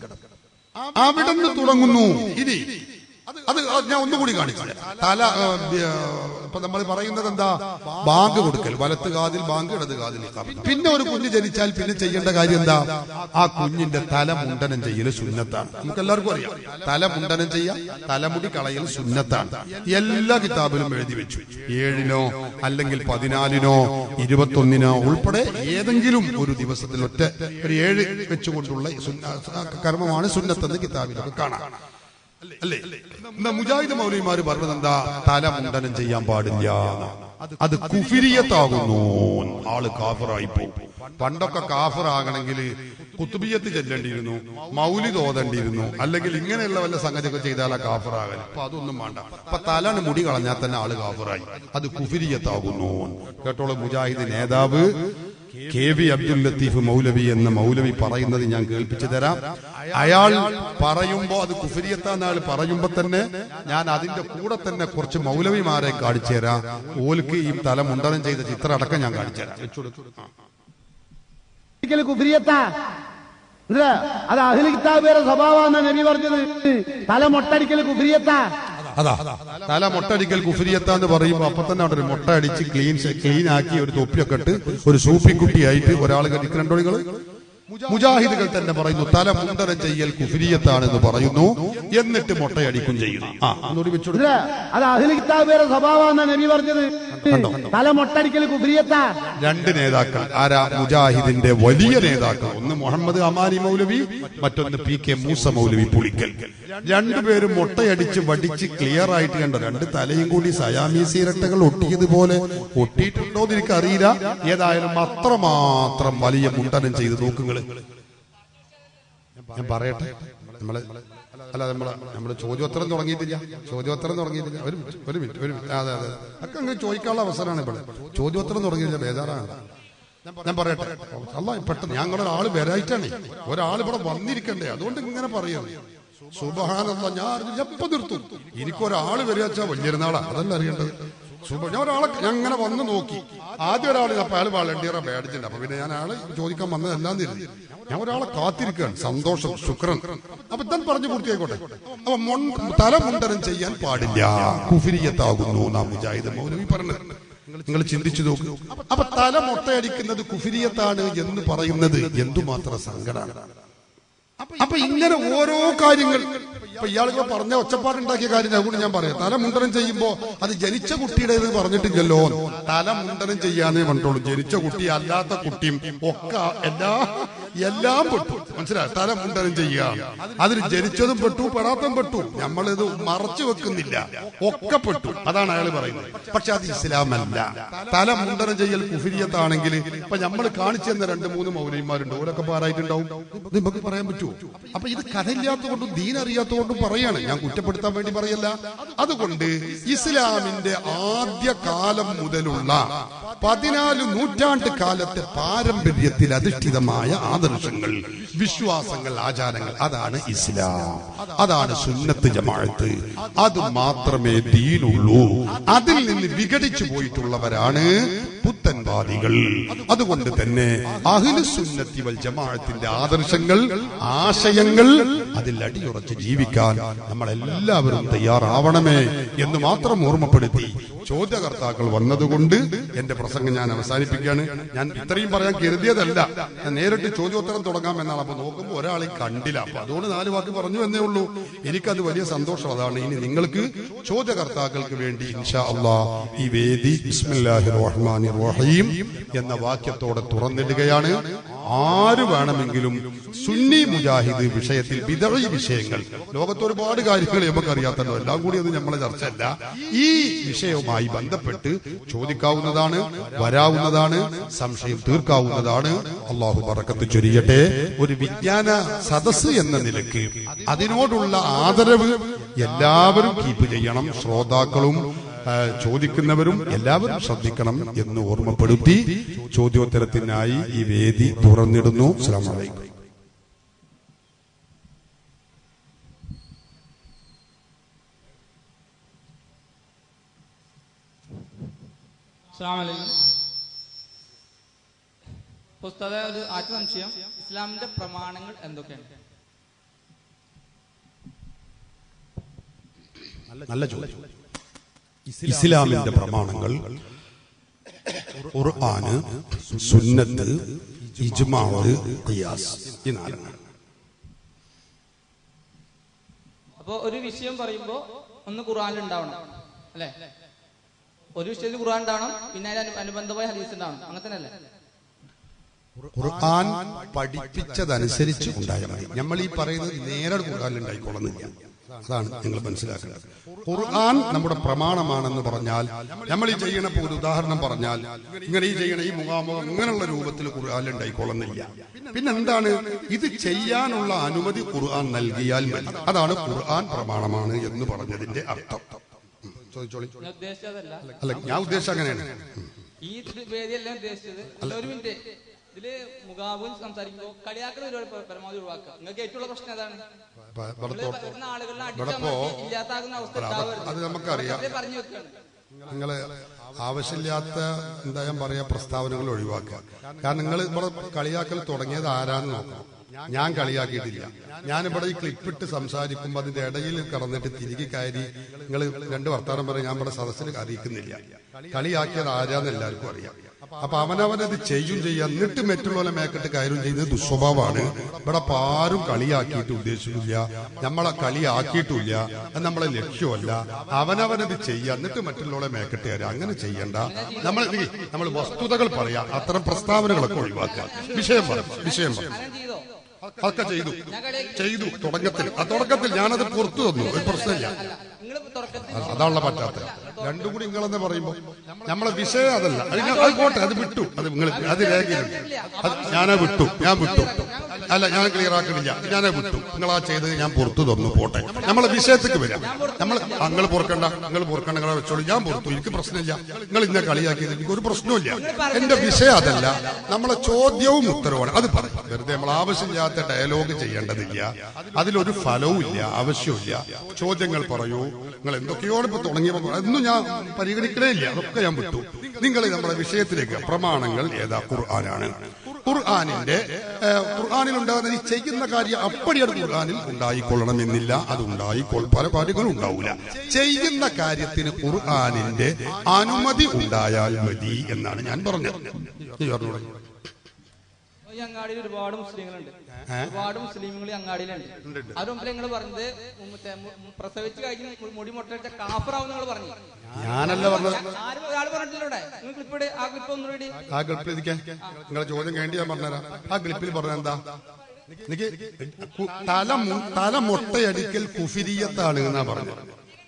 A: അവിടെ നിന്ന് തുടങ്ങുന്നു ഇനി അത് അത് ഞാൻ ഒന്നുകൂടി കാണിച്ചു തല ആ, ആ, ഇപ്പൊ നമ്മൾ പറയുന്നത് എന്താ ബാങ്ക് കൊടുക്കൽ വലത്ത് കാതിൽ ബാങ്ക് ഇടത് കാതിൽ ഇഖാമത്ത്. പിന്നെ ഒരു കുഞ്ഞ് ജനിച്ചാൽ പിന്നെ ചെയ്യേണ്ട കാര്യം എന്താ ആ കുഞ്ഞിന്റെ തല മുണ്ടനം ചെയ്യൽ സുന്നത്താണ് നമുക്ക് എല്ലാവർക്കും അറിയാം തല മുണ്ടനം ചെയ്യാം തലമുടി കളയൽ സുന്നത്താണ് എല്ലാ കിതാബിലും എഴുതി വെച്ചു ഏഴിനോ അല്ലെങ്കിൽ പതിനാലിനോ ഇരുപത്തൊന്നിനോ ഉൾപ്പെടെ ഏതെങ്കിലും ഒരു ദിവസത്തിൽ ഒറ്റ ഒരു ഏഴ് വെച്ചുകൊണ്ടുള്ള സുന്ന- കർമ്മമാണ് സുന്നത്തെന്ന് കിതാബിലൊക്കെ കാണാം അല്ലേ എന്നാ മുജാഹിദ് മൗലവിമാര് പറഞ്ഞത് എന്താ തല മുണ്ടനം ചെയ്യാൻ പാടില്ല അത് കുഫിരിയത്താകുന്നു ആള് കാഫറായി പോകും പണ്ടൊക്കെ കാഫറാകണമെങ്കിൽ കുത്തുബിയത്ത് ചെല്ലേണ്ടിയിരുന്നു മൗലി തോതേണ്ടിയിരുന്നു അല്ലെങ്കിൽ ഇങ്ങനെയുള്ള വല്ല സംഗതിയൊക്കെ ചെയ്താലാ കാഫറാകൽ അപ്പൊ അതൊന്നും വേണ്ട അപ്പൊ തലാണ് മുടി കളഞ്ഞാൽ തന്നെ ആള് കാഫറായി അത് കുഫിരിയത്താകുന്നു കേട്ടോളൂ മുജാഹിദ് നേതാവ് കെ വി അബ്ദുൽ ലത്തീഫ് മൗലവി എന്ന മൗലവി പറയുന്നത് ഞാൻ കേൾപ്പിച്ചു തരാം അയാൾ പറയുമ്പോ അത് കുഫരിയത്താന്ന് അയാൾ പറയുമ്പോ തന്നെ ഞാൻ അതിന്റെ കൂടെ തന്നെ കുറച്ച് മൗലവിമാരെ കാണിച്ചു തരാം ഓൽക്ക് ഈ തല മുണ്ടനം ചെയ്ത ചിത്രം അടക്കം ഞാൻ കാണിച്ചു തരാം വെച്ചുകൊടുത്തു. ആ.
C: ഒരിക്കൽ കുഫിരിയത്താ എന്താ അത് അഹിൽ കിതാബേരെ സ്വഭാവമാണ് നബി പറഞ്ഞത് തല മൊട്ടടിക്കൽ കുഫിരിയത്താ
A: അതാ തല മൊട്ടടിക്കൽ കുഫിരിയത്താന്ന് പറയുമ്പോ അപ്പൊ തന്നെ അവിടെ ഒരു മുട്ട അടിച്ച് ക്ലീൻ ക്ലീൻ ആക്കി ഒരു തൊപ്പിയൊക്കെ ഇട്ട് ഒരു സൂപ്പിക്കുട്ടിയായിട്ട് ഒരാൾ കടിക്കണ്ടോ നിങ്ങൾ മുജാഹിദുകൾ തന്നെ പറയുന്നു തല മുണ്ടനം ചെയ്യൽ കുഫിരിയത്താണെന്ന് പറയുന്നു എന്നിട്ട് മുട്ടയടിക്കും ചെയ്യുന്നു ആ ഒന്നുകൂടി വെച്ചോളൂ
C: ഇല്ല, അത് അഹിൽ കിതാബിയുടെ സ്വഭാവമാണ് നബി പറഞ്ഞത്
A: കണ്ടോ?
C: തല മൊട്ടടിക്കൽ കുഫിരിയത്താ
A: രണ്ട് നേതാക്കൾ ആരാ മുജാഹിദിന്റെ വലിയ നേതാക്കൾ ഒന്ന് മുഹമ്മദ് അമാനി മൗലവി മറ്റൊന്ന് പി കെ മൂസ മൗലവി പുളിക്കൽ രണ്ടുപേരും മുട്ടയടിച്ച് വടിച്ച് ക്ലിയർ ആയിട്ട് കണ്ടോ രണ്ട് തലയും കൂടി സയാമീസ് ഇരട്ടകൾ ഒട്ടിയതുപോലെ ഒട്ടിയിട്ടുണ്ടോ എന്ന് എനിക്കറിയില്ല ഏതായാലും അത്രമാത്രം വലിയ മുണ്ടനം ചെയ്ത് നോക്കുങ്ങള് ഞാൻ പറയട്ടെ നമ്മള് അല്ല നമ്മള് നമ്മള് ചോദ്യോത്തരം തുടങ്ങിയിട്ടില്ല ചോദ്യോത്തരം തുടങ്ങിയിട്ടില്ല ഒരു മിനിറ്റ് ഒരു മിനിറ്റ് ഒരു മിനിറ്റ് അതെ അതെ ഒക്കെ അങ്ങ് ചോദിക്കാനുള്ള അവസരമാണ് ഇവിടെ ചോദ്യോത്തരം തുടങ്ങിയില്ല ബേജാറാണ് ഞാൻ പറയട്ടെ അല്ല പെട്ടെന്ന് ഞങ്ങളൊരാള് വരായിട്ടാണ് ഒരാൾ ഇവിടെ വന്നിരിക്കണ്ടേ അതുകൊണ്ട് ഇങ്ങനെ പറയുന്നു സുബഹാനല്ല ഞാൻ എപ്പോ നിർത്തും എനിക്കൊരാള് വരികച്ചാ വലിയൊരുന്നാളാ അതല്ല അറിയേണ്ടത് സുബ ഞാൻ ഒരാളെ ഞാൻ അങ്ങനെ വന്ന് നോക്കി ആദ്യം ഒരാൾ അപ്പൊ അയാൾ വളണ്ടിയറ ബാഡിച്ചിട്ടുണ്ട് അപ്പൊ പിന്നെ ഞാൻ ആള് ചോദിക്കാൻ വന്നതെല്ലാം തിരിഞ്ഞു ഞാൻ ഒരാളെ കാത്തിരിക്കുകയാണ് സന്തോഷം ശുക്രൻ അപ്പൊ ഇതാൻ പറഞ്ഞു പൂർത്തിയായിക്കോട്ടെ അപ്പൊ മൊൺ- തല മുണ്ടനം ചെയ്യാൻ പാടില്ല കുഫിരിയത്താകുന്നു നാം മുജാഹിദ് മൗലവി പറഞ്ഞത് നിങ്ങൾ ചിന്തിച്ചു നോക്കൂ അപ്പൊ തല മുട്ടയടിക്കുന്നത് കുഫിരിയത്താണ് എന്ന് പറയുന്നത് എന്തുമാത്രം സങ്കടമാണ് അപ്പൊ ഇങ്ങനെ ഓരോ കാര്യങ്ങൾ ഇപ്പൊ ഇയാളുകൾ പറഞ്ഞ ഒച്ചപ്പാടുണ്ടാക്കിയ കാര്യം അതുകൊണ്ട് ഞാൻ പറയാം തല മുണ്ടനം ചെയ്യുമ്പോ അത് ജനിച്ച കുട്ടിയുടേത് പറഞ്ഞിട്ടില്ലല്ലോ തല മുണ്ടനം ചെയ്യാനേ പറഞ്ഞോളൂ ജനിച്ച കുട്ടി അല്ലാത്ത കുട്ടിയും ഒക്കെ എല്ലാ എല്ലാം പെട്ടു മനസ്സിലായി തല മുണ്ടനം ചെയ്യുക അതിൽ ജനിച്ചതും പെട്ടു പെടാത്തതും പെട്ടു നമ്മളിത് മറച്ചു വെക്കുന്നില്ല ഒക്കെ പെട്ടു അതാണ് അയാൾ പറയുന്നത് പക്ഷെ അത് ഇസ്ലാമല്ല തല മുണ്ടനം ചെയ്യൽ കുഫിരിയത്താണെങ്കിൽ ഇപ്പൊ നമ്മൾ കാണിച്ചു തന്ന രണ്ട് മൂന്ന് മൗലൈന്മാരുണ്ട് ഓരൊക്കെ പാരായിട്ടുണ്ടാവും ഇത് നമുക്ക് പറയാൻ പറ്റുമോ അപ്പൊ ഇത് കഥയില്ലാത്തതുകൊണ്ടും ദീൻ അറിയാത്തതുകൊണ്ടും പറയാണ് ഞാൻ കുറ്റപ്പെടുത്താൻ വേണ്ടി പറയല്ല അതുകൊണ്ട് ഇസ്ലാമിന്റെ ആദ്യ കാലം മുതലുള്ള പതിനാല് നൂറ്റാണ്ട് കാലത്തെ പാരമ്പര്യത്തിൽ അധിഷ്ഠിതമായ ആദർശങ്ങൾ വിശ്വാസങ്ങൾ ആചാരങ്ങൾ അതാണ് ഇസ്ലാം അതാണ് സുന്നത്ത് ജമാഅത്ത് അത് മാത്രമേ ദീനുള്ളൂ അതിൽ നിന്ന് വിഘടിച്ചു പോയിട്ടുള്ളവരാണ് പുത്തൻവാദികൾ അതുകൊണ്ട് തന്നെ അഹിലു സുന്നത്തി വൽ ജമാഅത്തിന്റെ ആദർശങ്ങൾ ആശയങ്ങൾ അതിൽ അടിയുറച്ച് ജീവിക്കാൻ നമ്മൾ എല്ലാവരും തയ്യാറാവണമേ എന്ന് മാത്രം ഓർമ്മപ്പെടുത്തി ചോദ്യകർത്താക്കൾ വന്നതുകൊണ്ട് എന്റെ പ്രസംഗം ഞാൻ അവസാനിപ്പിക്കുകയാണ് ഞാൻ ഇത്രയും പറയാൻ കരുതിയതല്ല ഞാൻ നേരിട്ട് ചോദ്യോത്തരം തുടങ്ങാം എന്നാണ് അപ്പൊ നോക്കുമ്പോൾ ഒരാളെ കണ്ടില്ല അപ്പൊ അതുകൊണ്ട് നാല് വാക്ക് പറഞ്ഞു എന്നേ ഉള്ളൂ എനിക്കത് വലിയ സന്തോഷം അതാണ് ഇനി നിങ്ങൾക്ക് ചോദ്യകർത്താക്കൾക്ക് വേണ്ടി ഇൻഷാ അള്ളാ ഈ വേദി ബിസ്മില്ലാഹി റഹ്മാനി റഹീം എന്ന വാക്യത്തോടെ തുറന്നിടുകയാണ് ആര് വേണമെങ്കിലും സുന്നി മുജാഹിദ് വിഷയത്തിൽ വിതഴി വിഷയങ്ങൾ ലോകത്ത് ഒരുപാട് കാര്യങ്ങൾ നമുക്ക് അറിയാത്തല്ലോ എല്ലാം കൂടി ഒന്നും നമ്മളെ ചർച്ചയല്ല ഈ വിഷയവുമായി ബന്ധപ്പെട്ട് ചോദിക്കാവുന്നതാണ് വരാവുന്നതാണ് സംശയം തീർക്കാവുന്നതാണ് അള്ളാഹു പറക്കത്ത് ചൊരിയട്ടെ ഒരു വിജ്ഞാന സദസ് എന്ന നിലക്ക് അതിനോടുള്ള ആദരവ് എല്ലാവരും കീപ്പ് ചെയ്യണം ശ്രോതാക്കളും ആ, ചോദിക്കുന്നവരും എല്ലാവരും ശ്രദ്ധിക്കണം എന്ന് ഓർമ്മപ്പെടുത്തി ചോദ്യോത്തരത്തിനായി ഈ വേദി തുറന്നിടുന്നു അസ്സലാമു അലൈക്കും
D: അസ്സലാമു അലൈക്കും പുസ്തക ഒരു ആദ്യ സംശയം ഇസ്ലാമിന്റെ പ്രമാണങ്ങൾ എന്തൊക്കെയാണ്
A: നല്ല ചോദ്യം ഇസ്ലാമിന്റെ പ്രമാണങ്ങൾ ഖുർആന് സുന്നത്ത് ഇജ്മാവ് ഖിയാസ് ഈ നാലെണ്ണം
D: അപ്പൊ ഒരു വിഷയം പറയുമ്പോ ഒന്ന് ഖുർആനിൽ ഉണ്ടാവണം അല്ലെ ഒരു വിഷയത്തിൽ ഖുർആൻ ഉണ്ടാവണം പിന്നെ അതിന് അനു- അനുബന്ധമായ ഹദീസ് ഉണ്ടാവണം അങ്ങനെ തന്നെ അല്ലേ
A: ഖുർആൻ പഠിപ്പിച്ചതനുസരിച്ച് ഉണ്ടായാൽ മതി നമ്മൾ ഈ പറയുന്നത് നേരെ ഖുർആനിൽ ഉണ്ടായിക്കൊള്ളുന്നില്ല അതാണ് നിങ്ങൾ മനസ്സിലാക്കേണ്ടത് ഖുർആൻ നമ്മുടെ പ്രമാണമാണെന്ന് പറഞ്ഞാൽ നമ്മൾ ഈ ചെയ്യണ ഇപ്പൊ ഒരു ഉദാഹരണം പറഞ്ഞാൽ ഇങ്ങനെ ഈ ചെയ്യണ ഈ മുഖാമുഖം ഇങ്ങനെയുള്ള രൂപത്തിൽ ഖുർആനിൽ ഉണ്ടായിക്കൊള്ളുന്നില്ല പിന്നെ എന്താണ് ഇത് ചെയ്യാനുള്ള അനുമതി ഖുർആൻ നൽകിയാൽ മതി അതാണ് ഖുർആൻ പ്രമാണമാണ് എന്ന് പറഞ്ഞതിന്റെ അർത്ഥം ഉം, ചോദിച്ചോളി
D: ഞാൻ ഉദ്ദേശിച്ചതല്ല
A: അല്ല ഞാൻ ഉദ്ദേശം അങ്ങനെയാണ്
D: ഈ ഇത് വേദിയല്ല ഉദ്ദേശിച്ചത് അല്ല, ഒരു മിനിറ്റ് ഇതില് മുഖാബും സംസാരിക്കുമ്പോ കളിയാക്കൽ ഒരുപാട് പ- പരമാവധി ഒഴിവാക്കുക നിങ്ങൾക്ക് ഏറ്റവും പ്രശ്നം അതാണ്
A: പ-
D: നിങ്ങള്
A: ഇവിടത്തോട്ട്
D: വരുന്ന ആളുകളെ
A: ഇവിടെ
D: അടിച്ചാൽ
A: ഇപ്പോ
D: മതി, ഇല്ലാത്താകുന്ന അവസ്ഥ
A: അത്
D: ഉണ്ടാവരുത്.
A: അത് നമുക്കറിയാം.
D: വെറുതെ പറഞ്ഞു വെക്കുകയാണ്
A: നിങ്ങള് ആവശ്യമില്ലാത്ത എന്താ ഞാൻ പറയാ പ്രസ്താവനകൾ ഒഴിവാക്കുക കാരണം നിങ്ങൾ ഇവിടെ കളിയാക്കൽ തുടങ്ങിയത് ആരാന്ന് നോക്കണം ഞാൻ കളിയാക്കിയിട്ടില്ല ഞാനിവിടെ ഈ ക്ലിപ്പിട്ട് സംസാരിക്കുമ്പോൾ അതിന്റെ ഇടയിൽ കടന്നിട്ട് തിരികെ കയറി നിങ്ങൾ രണ്ട് വർത്താനം പറയും ഞാൻ ഇവിടെ സദസ്സിൽ അറിയിക്കുന്നില്ല കളിയാക്കിയത് ആരാന്ന് എല്ലാവർക്കും അറിയാം അപ്പൊ അവനവനത് ചെയ്യും ചെയ്യാം എന്നിട്ട് മറ്റുള്ളവരെ മേക്കിട്ട് കയറും ചെയ്യുന്നത് ദുസ്വഭാവമാണ് ഇവിടെ അപ്പൊ ആരും കളിയാക്കിയിട്ട് ഉദ്ദേശിക്കില്ല നമ്മളെ കളിയാക്കിയിട്ടില്ല അത് നമ്മളെ ലക്ഷ്യമല്ല അവനവനത് ചെയ്യാം എന്നിട്ട് മറ്റുള്ളവരെ മേക്കിട്ട് കയറുക അങ്ങനെ ചെയ്യണ്ട നമ്മൾ നമ്മൾ വസ്തുതകൾ പറയാം അത്തരം പ്രസ്താവനകളൊക്കെ ഒഴിവാക്കുക വിഷയം പറ വിഷയം പറ
D: അങ്ങനെ ചെയ്തോ
A: അതൊക്കെ ചെയ്തു ചെയ്തു തുടക്കത്തിൽ ആ തുടക്കത്തിൽ ഞാനത് പുറത്തു തന്നു ഒരു പ്രശ്നമില്ല
D: നിങ്ങൾ തുടക്കത്തിൽ
A: അത് അതാണല്ലോ പറ്റാത്ത രണ്ടും കൂടി നിങ്ങളെന്ന് പറയുമ്പോ നമ്മളെ വിഷയം അതല്ല അത് ഞാൻ- അത് പോട്ടെ അത് വിട്ടു അത് നിങ്ങൾ അത് രേഖയിലുണ്ട് അത് ഞാനാ വിട്ടു ഞാൻ വിട്ടു അല്ല ഞാൻ ക്ലിയർ ആക്കണില്ല ഞാനേ വിട്ടു നിങ്ങൾ ആ ചെയ്തത് ഞാൻ പുറത്തു തന്നു പോട്ടെ നമ്മളെ വിഷയത്തേക്ക് വരാം നമ്മൾ നിങ്ങൾ പൊറുക്കണ്ട നിങ്ങൾ പൊറുക്കണ്ട നിങ്ങളെ വെച്ചോളൂ ഞാൻ പുറത്തു എനിക്ക് പ്രശ്നമില്ല നിങ്ങൾ ഇന്നെ കളിയാക്കിയത് എനിക്ക് ഒരു പ്രശ്നമില്ല എന്റെ വിഷയം അതല്ല നമ്മളെ ചോദ്യവും ഉത്തരവാണ് അത് പറയും വെറുതെ നമ്മൾ ആവശ്യമില്ലാത്ത ഡയലോഗ് ചെയ്യേണ്ടതില്ല അതിലൊരു ഫലവും ഇല്ല ആവശ്യമില്ല ചോദ്യങ്ങൾ പറയൂ നിങ്ങൾ എന്തൊക്കെയോ ഇപ്പൊ തുടങ്ങിയപ്പോ അതൊന്നും ഞാൻ പരിഗണിക്കണേ ഇല്ല അതൊക്കെ ഞാൻ വിട്ടു നിങ്ങൾ നമ്മുടെ വിഷയത്തിലേക്ക് പ്രമാണങ്ങൾ ഏതാ ഖുർആനാണ് ഖുർആാനിന്റെ ഏഹ്, ഖുർആനിൽ ഉണ്ടാകുന്ന ഈ ചെയ്യുന്ന കാര്യം അപ്പടിയാണ് ഖുർആനിൽ ഉണ്ടായിക്കൊള്ളണം എന്നില്ല അത് ഉണ്ടായിക്കൊൾ പല കാര്യങ്ങളും ഉണ്ടാവില്ല ചെയ്യുന്ന കാര്യത്തിന് ഖുർആാനിന്റെ അനുമതി ഉണ്ടായാൽ മതി എന്നാണ് ഞാൻ പറഞ്ഞത് നീ പറഞ്ഞോളൂ
D: ഈ അങ്ങാടിയിൽ ഒരുപാട് മുസ്ലിങ്ങളുണ്ട് ഒരുപാട് മുസ്ലിമുകൾ ഈ അങ്ങാടിയിലുണ്ട് അവർ മുമ്പിൽ നിങ്ങൾ പറഞ്ഞത് മറ്റേ മു- പ്രസവിച്ച് കഴിഞ്ഞ് മു- മുടി മുട്ടടിച്ച കാഫറാവും നിങ്ങൾ പറഞ്ഞു
A: ഞാനല്ല പറഞ്ഞത്
D: ആരും ഒരാൾ പറഞ്ഞിട്ടില്ല ഇവിടെ നിങ്ങൾ ക്ലിപ്പ് ആ ക്ലിപ്പ് ഒന്നുകൂടി
A: ആ ക്ലിപ്പിൽ ഇരിക്കാൻ നിങ്ങളെ ചോദ്യം വേണ്ടി ഞാൻ പറഞ്ഞുതരാം ആ ക്ലിപ്പിൽ പറഞ്ഞ എന്താ എനിക്ക് കു- തല മു- തല മുട്ടയടിക്കൽ കുഫിരിയത്താണ് എന്നാ പറഞ്ഞത്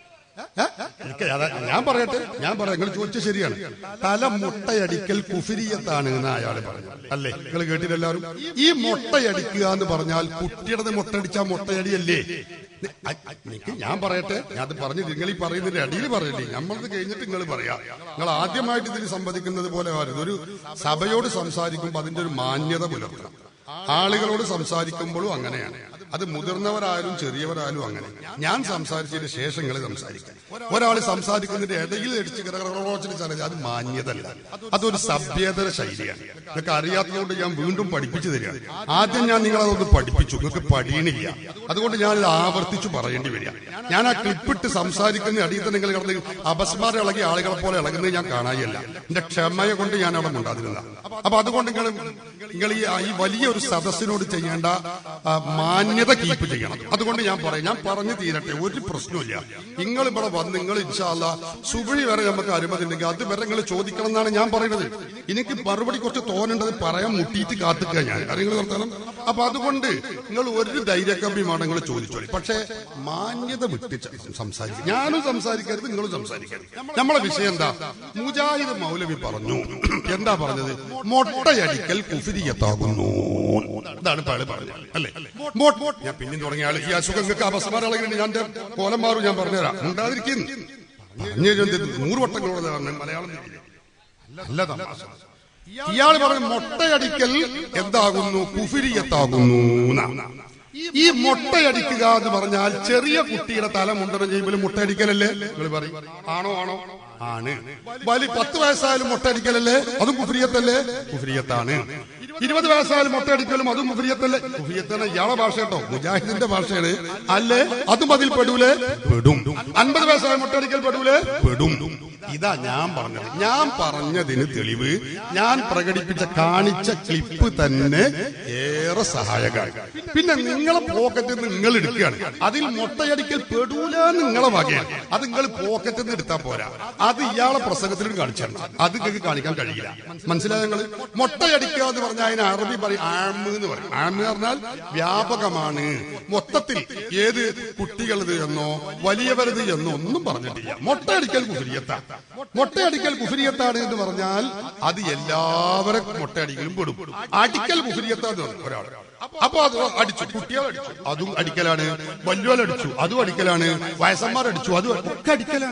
A: ഏ? എനിക്ക് അതാ ഞാൻ പറയട്ടെ ഞാൻ പറയാം നിങ്ങൾ ചോദിച്ചത് ശരിയാണ് തല മുട്ടയടിക്കൽ കുഫിരിയത്താണ് എന്ന് അയാൾ പറഞ്ഞു അല്ലേ നിങ്ങൾ കേട്ടില്ല എല്ലാവരും ഈ മുട്ടയടിക്കുക എന്ന് പറഞ്ഞാൽ കുട്ടിയുടെ മുട്ടയടിച്ചാൽ മുട്ടയടിയല്ലേ നി- അ- അ- നിക്ക് ഞാൻ പറയട്ടെ ഞാൻ അത് പറഞ്ഞു നിങ്ങൾ ഈ പറയുന്നതിന്റെ അടിയിൽ പറയല്ലേ നമ്മളത് കഴിഞ്ഞിട്ട് നിങ്ങൾ പറയാം നിങ്ങൾ ആദ്യമായിട്ട് ഇതിൽ സംവദിക്കുന്നത് പോലെ ആരും ഒരു സഭയോട് സംസാരിക്കുമ്പോൾ അതിന്റെ ഒരു മാന്യത പുലർത്തണം ആളുകളോട് സംസാരിക്കുമ്പോഴും അങ്ങനെയാണ് അത് മുതിർന്നവരായാലും ചെറിയവരായാലും അങ്ങനെ ഞാൻ സംസാരിച്ചതിന് ശേഷം നിങ്ങൾ സംസാരിക്കാം ഒരാൾ സംസാരിക്കുന്നതിന്റെ ഇടയിൽ അടിച്ച് കിടക്കറോച്ചിന് അത് മാന്യതല്ല അതൊരു സഭ്യതര ശൈലിയാണ് നിങ്ങൾക്ക് അറിയാത്തതുകൊണ്ട് ഞാൻ വീണ്ടും പഠിപ്പിച്ചു തരികയാണ് ആദ്യം ഞാൻ നിങ്ങളതൊന്ന് പഠിപ്പിച്ചു നിങ്ങൾക്ക് പഠിയണില്ല അതുകൊണ്ട് ഞാൻ ഇത് ആവർത്തിച്ചു പറയേണ്ടി വരിക ഞാൻ ആ ക്ലിപ്പിട്ട് സംസാരിക്കുന്ന അടിയിൽ തന്നെ നിങ്ങൾ കിടന്ന് അപസ്മാരം ഇളകിയ ആളുകളെ പോലെ ഇളകുന്നത് ഞാൻ കാണാനില്ല എന്റെ ക്ഷമയെ കൊണ്ട് ഞാൻ അവിടെ ഉണ്ടാതിരുന്ന അപ്പൊ അതുകൊണ്ട് നിങ്ങൾ നിങ്ങൾ ഈ ഈ വലിയ ഒരു സദസ്സിനോട് ചെയ്യേണ്ട ആ, മാന്യത കീപ്പ് ചെയ്യണം അതുകൊണ്ട് ഞാൻ പറയാം ഞാൻ പറഞ്ഞു തീരട്ടെ ഒരു പ്രശ്നമില്ല നിങ്ങൾ ഇവിടെ വന്ന് നിങ്ങൾ ഇൻഷാല്ല സുബഴി വരെ നമുക്ക് അനുമതി ഉണ്ടെങ്കിൽ അത് വരെ നിങ്ങൾ ചോദിക്കണം എന്നാണ് ഞാൻ പറയുന്നത് എനിക്ക് മറുപടി കുറച്ച് തോന്നേണ്ടത് പറയാൻ മുട്ടിയിട്ട് കാത്തുക ഞാൻ അറിയുങ്ങൾ നിർത്തണം അപ്പൊ അതുകൊണ്ട് നിങ്ങൾ ഒരു ധൈര്യക്കമ്പിയുമാണ് നിങ്ങൾ ചോദിച്ചോളി പക്ഷേ മാന്യത വിട്ട് ച- സംസാരിക്കും ഞാനും സംസാരിക്കരുത് നിങ്ങളും സംസാരിക്കരുത് നമ്മളെ വിഷയം എന്താ മുജാഹിദ് മൗലവി പറഞ്ഞു എന്താ പറഞ്ഞത് മൊട്ടയടിക്കൽ കുഫിരിയത്താകുന്നു ഇതാണ് ഇപ്പൊ അയാള് പറഞ്ഞത് അല്ലേ മൊ- ഞാൻ പിന്നെയും തുടങ്ങിയ ആള് ഈ അസുഖം നിങ്ങൾക്ക് അപസ്മാരമുണ്ട് ഞാൻ എന്റെ കോലം മാറും ഞാൻ പറഞ്ഞുതരാം ഉണ്ടാതിരിക്കുന്നു പറഞ്ഞു തരുന്നത് നൂറ് വട്ടങ്ങളോട് പറഞ്ഞു മലയാളം തിരിയില്ല. അല്ല തമാശ ഇയാൾ പറഞ്ഞു മൊട്ടയടിക്കൽ എന്താകുന്നു കുഫിരിയത്താകുന്നു എന്നാ. ഈ മുട്ടയടിക്കുക എന്ന് പറഞ്ഞാൽ ചെറിയ കുട്ടിയുടെ തല മുണ്ടനം ചെയ്യുമ്പോൾ മുട്ടയടിക്കലല്ലേ നിങ്ങൾ പറയും ആണോ ആണോ ആണ് വലി പത്ത് വയസ്സായാലും മുട്ടയടിക്കലല്ലേ അതും കുഫിരിയത്തല്ലേ കുഫിരിയത്താണ് ഇരുപത് വയസ്സായാലും മുട്ടയടിക്കലും അതും കുഫിരിയത്തല്ലേ കുഫിരിയത്തന്നെ ഇയാളെ ഭാഷ കേട്ടോ മുജാഹിദിന്റെ ഭാഷയാണ് അല്ലേ അതും അതിൽ പെടൂലേ പെടും അൻപത് വയസ്സായ മുട്ടയടിക്കൽ പെടൂലേ പെടും ഇതാ ഞാൻ പറഞ്ഞത് ഞാൻ പറഞ്ഞതിന് തെളിവ് ഞാൻ പ്രകടിപ്പിച്ച കാണിച്ച ക്ലിപ്പ് തന്നെ ഏറെ സഹായകമാണ് പിന്നെ നിങ്ങളെ പോക്കറ്റിൽ നിന്ന് നിങ്ങൾ എടുക്കുകയാണ് അതിൽ മുട്ടയടിക്കൽ പെടൂല നിങ്ങളെ വകയാണ് അത് നിങ്ങൾ പോക്കറ്റിൽ നിന്ന് എടുത്താൽ പോരാ അത് ഇയാളെ പ്രസംഗത്തിലും കാണിച്ചാണ് അത് നിങ്ങൾക്ക് കാണിക്കാൻ കഴിയില്ല മനസ്സിലായ നിങ്ങൾ മുട്ടയടിക്കുക എന്ന് പറഞ്ഞാൽ അതിന് അറബി പറയും ആമ് എന്ന് പറയും ആമ് പറഞ്ഞാൽ വ്യാപകമാണ് മൊത്തത്തിൽ ഏത് കുട്ടികളത് എന്നോ വലിയവരത് എന്നോ ഒന്നും പറഞ്ഞിട്ടില്ല മുട്ടയടിക്കൽ കുഫിരിയത്ത മുട്ടയടിക്കൽ കുഫിരിയത്താണ് എന്ന് പറഞ്ഞാൽ അത് എല്ലാവരും മുട്ടയടിക്കലും പെടും അടിക്കൽ കുഫിരിയത്താന്ന് പറഞ്ഞു ഒരാൾ അപ്പൊ അത് അടിച്ചു കുട്ടികൾ അടിച്ചു അതും അടിക്കലാണ് വലിയോലടിച്ചു അതും അടിക്കലാണ് വയസ്സന്മാർ അടിച്ചു അതും ഒക്കെ അടിക്കലാണ്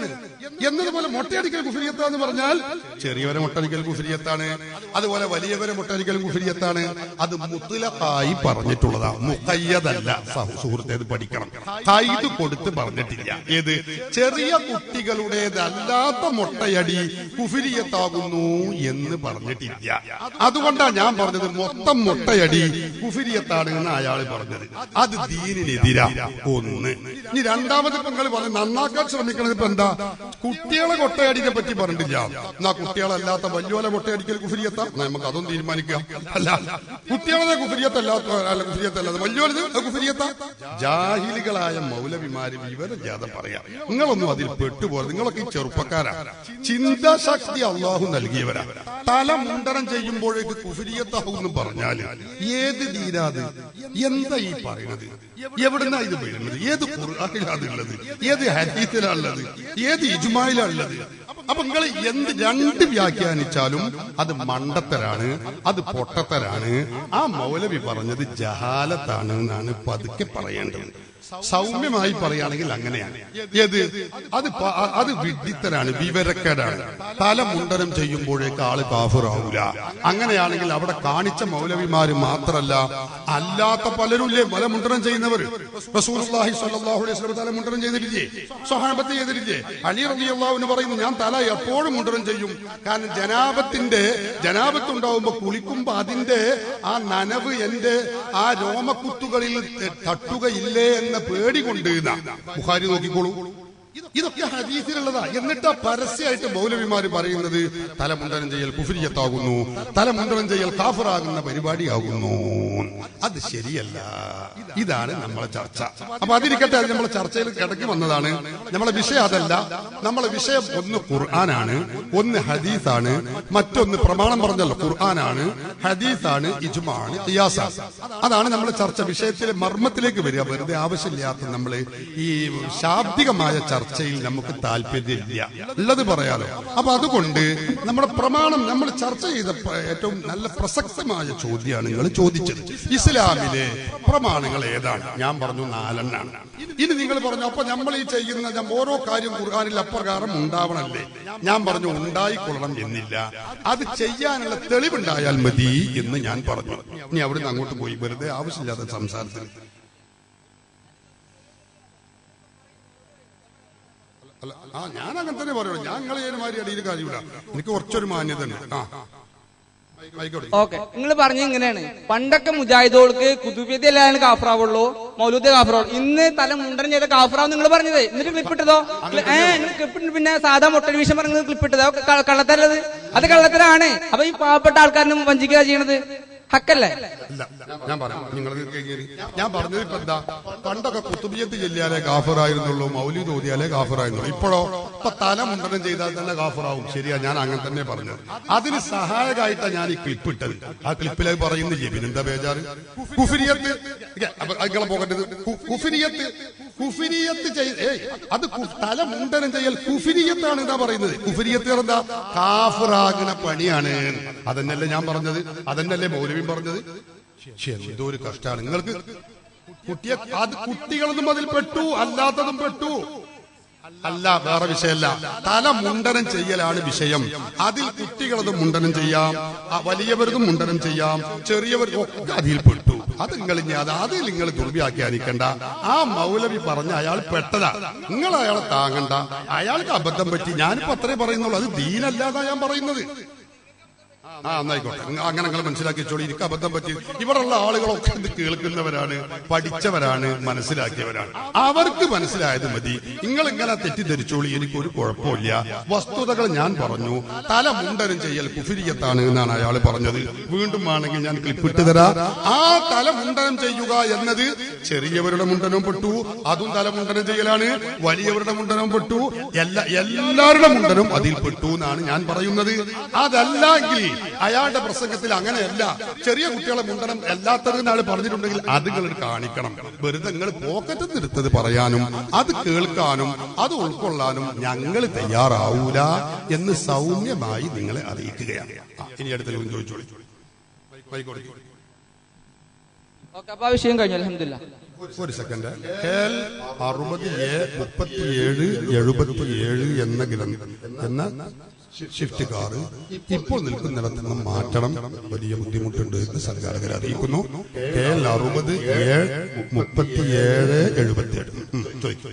A: എന്നതുപോലെ മുട്ടയടിക്കൽ കുഫിരിയത്ത എന്ന് പറഞ്ഞാൽ ചെറിയവരെ മുട്ടടിക്കൽ കുഫിരിയത്താണ് അതുപോലെ വലിയവരെ മുട്ടടിക്കൽ കുഫിരിയത്താണ് അത് മുത്തലക്കായി പറഞ്ഞിട്ടുള്ളതാ മുക്കയ്യതല്ല സഹ- സുഹൃത്തെ ഇത് പഠിക്കണം കൈത് കൊടുത്ത് പറഞ്ഞിട്ടില്ല ഏത് ചെറിയ കുട്ടികളുടേതല്ലാത്ത മുട്ടയടി കുഫിരിയത്താകുന്നു എന്ന് പറഞ്ഞിട്ടില്ല അതുകൊണ്ടാണ് ഞാൻ പറഞ്ഞത് മൊത്തം മുട്ടയടി കുഫിരിയത്താണ് എന്ന് അയാൾ പറഞ്ഞത് അത് ദീനിനെതിരാ ഒന്ന് ഇനി രണ്ടാമത് ഇപ്പൊ നിങ്ങൾ പറഞ്ഞു നന്നാക്കാൻ ശ്രമിക്കണത് ഇപ്പൊ എന്താ കുട്ടികളെ കൊട്ടയടിനെ പറ്റി പറഞ്ഞിട്ടില്ല എന്നാ കുട്ടികളല്ലാത്ത വലിയോലെ കൊട്ടയടിക്കൽ കുഫിരിയത്താം എന്നാ നമുക്ക് അതൊന്നും തീരുമാനിക്കാം അല്ല കുട്ടികളെ കുഫിരിയത്തല്ലാത്ത അല്ല കുഫിരിയത്തല്ലാതെ വലിയോലത് കുഫിരിയത്ത ജാഹിലികളായ മൗലവിമാര് വിവരജാതം പറയാം നിങ്ങളൊന്നും അതിൽ പെട്ടുപോലെ നിങ്ങളൊക്കെ ഈ ചെറുപ്പക്കാരാ ചിന്താശക്തി അള്ളാഹു നൽകിയവരാ തല മുണ്ടനം ചെയ്യുമ്പോഴേക്ക് കുഫിരിയത്താവും പറഞ്ഞാല് ഏത് ദീനാത് എന്താ ഈ പറയുന്നത് എവിടുന്നാ ഇത് വീഴുന്നത് ഏത് ഖുർആനിലാണുള്ളത് ഏത് ഹദീസിലാണുള്ളത് ഏത് ഇജ്മായിലാണുള്ളത് അപ്പൊ നിങ്ങൾ എന്ത് രണ്ട് വ്യാഖ്യാനിച്ചാലും അത് മണ്ടത്തരാണ് അത് പൊട്ടത്തരാണ് ആ മൗലവി പറഞ്ഞത് ജഹാലത്താണ് എന്നാണ് പതുക്കെ പറയേണ്ടത് സൗമ്യമായി പറയുകയാണെങ്കിൽ അങ്ങനെയാണ് ഏത് അത് പ- അത് വിഡിത്തരാണ് വിവരക്കേടാണ് തല മുണ്ടനം ചെയ്യുമ്പോഴേക്ക് ആള് കാഫിറാവൂല അങ്ങനെയാണെങ്കിൽ അവിടെ കാണിച്ച മൗലവിമാര് മാത്രല്ല അല്ലാത്ത പലരും ഇല്ലേ പല മുണ്ടനം ചെയ്യുന്നവർ റസൂലുള്ളാഹി സ്വല്ലല്ലാഹു അലൈഹി വസല്ലം തല മുണ്ടനം ചെയ്തിട്ടില്ലേ സ്വഹാബത്ത് ചെയ്തിട്ടില്ലേ അലി റളിയല്ലാഹു പറയുന്നു ഞാൻ തല എപ്പോഴും മുണ്ടനം ചെയ്യും കാരണം ജനാപത്തിന്റെ ജനാപത്ത് ഉണ്ടാവുമ്പോ കുളിക്കുമ്പോ അതിന്റെ ആ നനവ് എന്റെ ആ രോമക്കുത്തുകളിൽ തട്ടുകയില്ലേ എന്ന പേടി കൊണ്ട് ഇതാ. ബുഖാരി നോക്കിക്കോളൂ ഇതൊക്കെ ഹദീസിലുള്ളതാ എന്നിട്ട് പരസ്യമായിട്ട് മൗലവിമാര് പറയുന്നത് തലമുണ്ടനം ചെയ്യൽ കുഫിരിയത്താകുന്നു തലമുണ്ടനം ചെയ്യൽ കാഫറാകുന്ന പരിപാടിയാകുന്നു അത് ശരിയല്ല ഇതാണ് നമ്മളെ ചർച്ച അപ്പൊ അതിരിക്കട്ടെ അത് നമ്മളെ ചർച്ചയിൽ ഇടയ്ക്ക് വന്നതാണ് നമ്മളെ വിഷയം അതല്ല നമ്മളെ വിഷയം ഒന്ന് ഖുർആനാണ് ഒന്ന് ഹദീസാണ് മറ്റൊന്ന് പ്രമാണം പറഞ്ഞല്ലോ ഖുർആനാണ് ഹദീസാണ് ഇജ്മാണ് ഖിയാസാണ് അതാണ് നമ്മളെ ചർച്ച വിഷയത്തിലെ മർമ്മത്തിലേക്ക് വരിക വെറുതെ ആവശ്യമില്ലാത്ത നമ്മള് ഈ ശാബ്ദികമായ ചർച്ചയിൽ നമുക്ക് താല്പര്യമില്ല ഉള്ളത് പറയാലോ അപ്പൊ അതുകൊണ്ട് നമ്മുടെ പ്രമാണം നമ്മൾ ചർച്ച ചെയ്ത പ- ഏറ്റവും നല്ല പ്രസക്തമായ ചോദ്യമാണ് നിങ്ങൾ ചോദിച്ചത് ഇസ്ലാമിലെ പ്രമാണങ്ങൾ ഏതാണ് ഞാൻ പറഞ്ഞു നാലെണ്ണാണ് ഇനി നിങ്ങൾ പറഞ്ഞു അപ്പൊ നമ്മൾ ഈ ചെയ്യുന്ന ഞാൻ ഓരോ കാര്യം ഖുർആാനിൽ അപ്രകാരം ഉണ്ടാവണല്ലേ ഞാൻ പറഞ്ഞു ഉണ്ടായിക്കൊള്ളണം എന്നില്ല അത് ചെയ്യാനുള്ള തെളിവുണ്ടായാൽ മതി എന്ന് ഞാൻ പറഞ്ഞു ഇനി അവിടുന്ന് അങ്ങോട്ട് പോയി വെറുതെ ആവശ്യമില്ലാത്ത സംസാരത്തിൽ അല്ല, ആ ഞാൻ അങ്ങനെ തന്നെ പറയുള്ളൂ ഞാൻ നിങ്ങളെ ഏതുമാതിരി അടിയിൽ കാര്യമില്ല എനിക്ക് കുറച്ചൊരു മാന്യത ഉണ്ട് ആ ആയിക്കോട്ടെ
D: ഓക്കെ നിങ്ങൾ പറഞ്ഞ ഇങ്ങനെയാണ് പണ്ടൊക്കെ മുജാഹിദോൾക്ക് കുതുബിയതല്ലാണ് കാഫറാവുള്ളൂ മൗലൂദ് കാഫറാവുള്ളൂ ഇന്ന് തല മുണ്ടൻ ചെയ്ത കാഫറാവും നിങ്ങൾ പറഞ്ഞത് എന്നിട്ട് ക്ലിപ്പ് ഇട്ടതോ ഏ നിങ്ങൾ ക്ലിപ്പ് ഇട്ട് പിന്നെ സാധാ മുട്ടൽ വിഷം പറഞ്ഞത് ക്ലിപ്പ് ഇട്ടതോ ക- കള്ളത്തരല്ലത് അത് കള്ളത്തരാണ് അപ്പൊ ഈ പാവപ്പെട്ട ആൾക്കാരനും വഞ്ചിക്കുക ചെയ്യണത് ഹക്കല്ലേ
A: ഇല്ല ഞാൻ പറയാം നിങ്ങൾ ഞാൻ പറഞ്ഞത് ഇപ്പൊ എന്താ പണ്ടൊക്കെ കുത്തുബിയത്ത് ചെല്ലിയാലേ കാഫറായിരുന്നുള്ളൂ മൗലീദ് ഓതിയാലേ കാഫറായിരുന്നുള്ളൂ ഇപ്പോഴോ ഇപ്പൊ തല മുണ്ടനം ചെയ്താൽ തന്നെ കാഫറാവും ശരിയാ ഞാൻ അങ്ങനെ തന്നെ പറഞ്ഞത് അതിന് സഹായകമായിട്ടാ ഞാൻ ഈ ക്ലിപ്പ് ഇട്ടത് ആ ക്ലിപ്പിൽ അത് പറയുന്നില്ലേ പിന്നെന്താ ബേജാറ് കുഫിരിയത്ത് ഇല്ല, അപ്പൊ നിങ്ങളെ പോകേണ്ടത് കു- കുഫിരിയത്ത് കുഫിരിയത്ത് ചെയ് ഏയ് അത് കു- തല മുണ്ടനം ചെയ്യൽ കുഫിരിയത്താണ് എന്താ പറയുന്നത് കുഫിരിയത്ത് എന്താ കാഫറാകുന്ന പണിയാണ് അതന്നല്ലേ ഞാൻ പറഞ്ഞത് അതന്നല്ലേ മൗലവിയും പറഞ്ഞത് ശ്ശെ, എന്തോ ഒരു കഷ്ടാണ് നിങ്ങൾക്ക് കുട്ടിയെ അത് കുട്ടികളൊന്നും അതിൽ പെട്ടു അല്ലാത്തതും പെട്ടു അല്ല വേറെ വിഷയമല്ല തല മുണ്ടനം ചെയ്യലാണ് വിഷയം അതിൽ കുട്ടികളതും മുണ്ടനം ചെയ്യാം ആ വലിയവരതും മുണ്ടനം ചെയ്യാം ചെറിയവർക്കും ഒക്കെ അതിൽ പെട്ടു അത് നിങ്ങൾ ഇനി അത് അതിൽ നിങ്ങൾ ദുർവ്യാഖ്യാനിക്കണ്ട ആ മൗലവി പറഞ്ഞ അയാൾ പെട്ടതാ നിങ്ങൾ അയാളെ താങ്ങണ്ട അയാൾക്ക് അബദ്ധം പറ്റി ഞാനിപ്പോ അത്രേ പറയുന്നുള്ളൂ അത് ദീനല്ലാതാ ഞാൻ പറയുന്നത് ആ എന്നായിക്കോട്ടെ നിങ്ങ- അങ്ങനെ നിങ്ങൾ മനസ്സിലാക്കി വെച്ചോളൂ എനിക്ക് അബദ്ധം പറ്റി ഇവിടെയുള്ള ആളുകളൊക്കെ ഇത് കേൾക്കുന്നവരാണ് പഠിച്ചവരാണ് മനസ്സിലാക്കിയവരാണ് അവർക്ക് മനസ്സിലായത് മതി നിങ്ങൾ ഇങ്ങനെ തെറ്റിദ്ധരിച്ചോളൂ എനിക്കൊരു കുഴപ്പമില്ല വസ്തുതകൾ ഞാൻ പറഞ്ഞു തല മുണ്ടനം ചെയ്യൽ കുഫിരിയത്താണ് എന്നാണ് അയാൾ പറഞ്ഞത് വീണ്ടും ആണെങ്കിൽ ഞാൻ ക്ലിപ്പ് ഇട്ട് തരാം ആ തല മുണ്ടനം ചെയ്യുക എന്നത് ചെറിയവരുടെ മുണ്ടനവും പെട്ടു അതും തല മുണ്ടനം ചെയ്യലാണ് വലിയവരുടെ മുണ്ടനവും പെട്ടു എല്ലാ എല്ലാവരുടെ മുണ്ടനും അതിൽ പെട്ടു എന്നാണ് ഞാൻ പറയുന്നത് അതല്ലെങ്കിൽ അയാളുടെ പ്രസംഗത്തിൽ അങ്ങനെയല്ല ചെറിയ കുട്ടികളെ മുണ്ടനം എല്ലാത്തത് എന്നാൾ പറഞ്ഞിട്ടുണ്ടെങ്കിൽ അത് നിങ്ങൾ കാണിക്കണം വെറുതെ നിങ്ങൾ പോക്കറ്റിൽ നിന്ന് എടുത്തത് പറയാനും അത് കേൾക്കാനും അത് ഉൾക്കൊള്ളാനും ഞങ്ങൾ തയ്യാറാവൂല എന്ന് സൗമ്യമായി നിങ്ങളെ അറിയിക്കുകയാണ് ആ, ഇനി അടുത്ത ചോദ്യം ചോദിച്ചോളി ആയിക്കോട്ടെ
D: ഓക്കെ അപ്പൊ ആ വിഷയം കഴിഞ്ഞു അലഹമില്ല
A: ഒരു സെക്കൻഡ് കേൽ അറുപത് എ മുപ്പത്തിയേഴ് എഴുപത്തിയേഴ് എന്ന ഗ്രന്ഥം എന്ന ഷിഫ്റ്റ് കാറ് ഇപ്പോൾ നിൽക്കുന്നിടത്ത് നിന്ന് മാറ്റണം വലിയ ബുദ്ധിമുട്ടുണ്ട് എന്ന് സംഘാടകർ അറിയിക്കുന്നു കേൽ അറുപത് എ മുപ്പത്തിയേഴ് എഴുപത്തിയേഴ് ഉം, ചോദിക്കൂ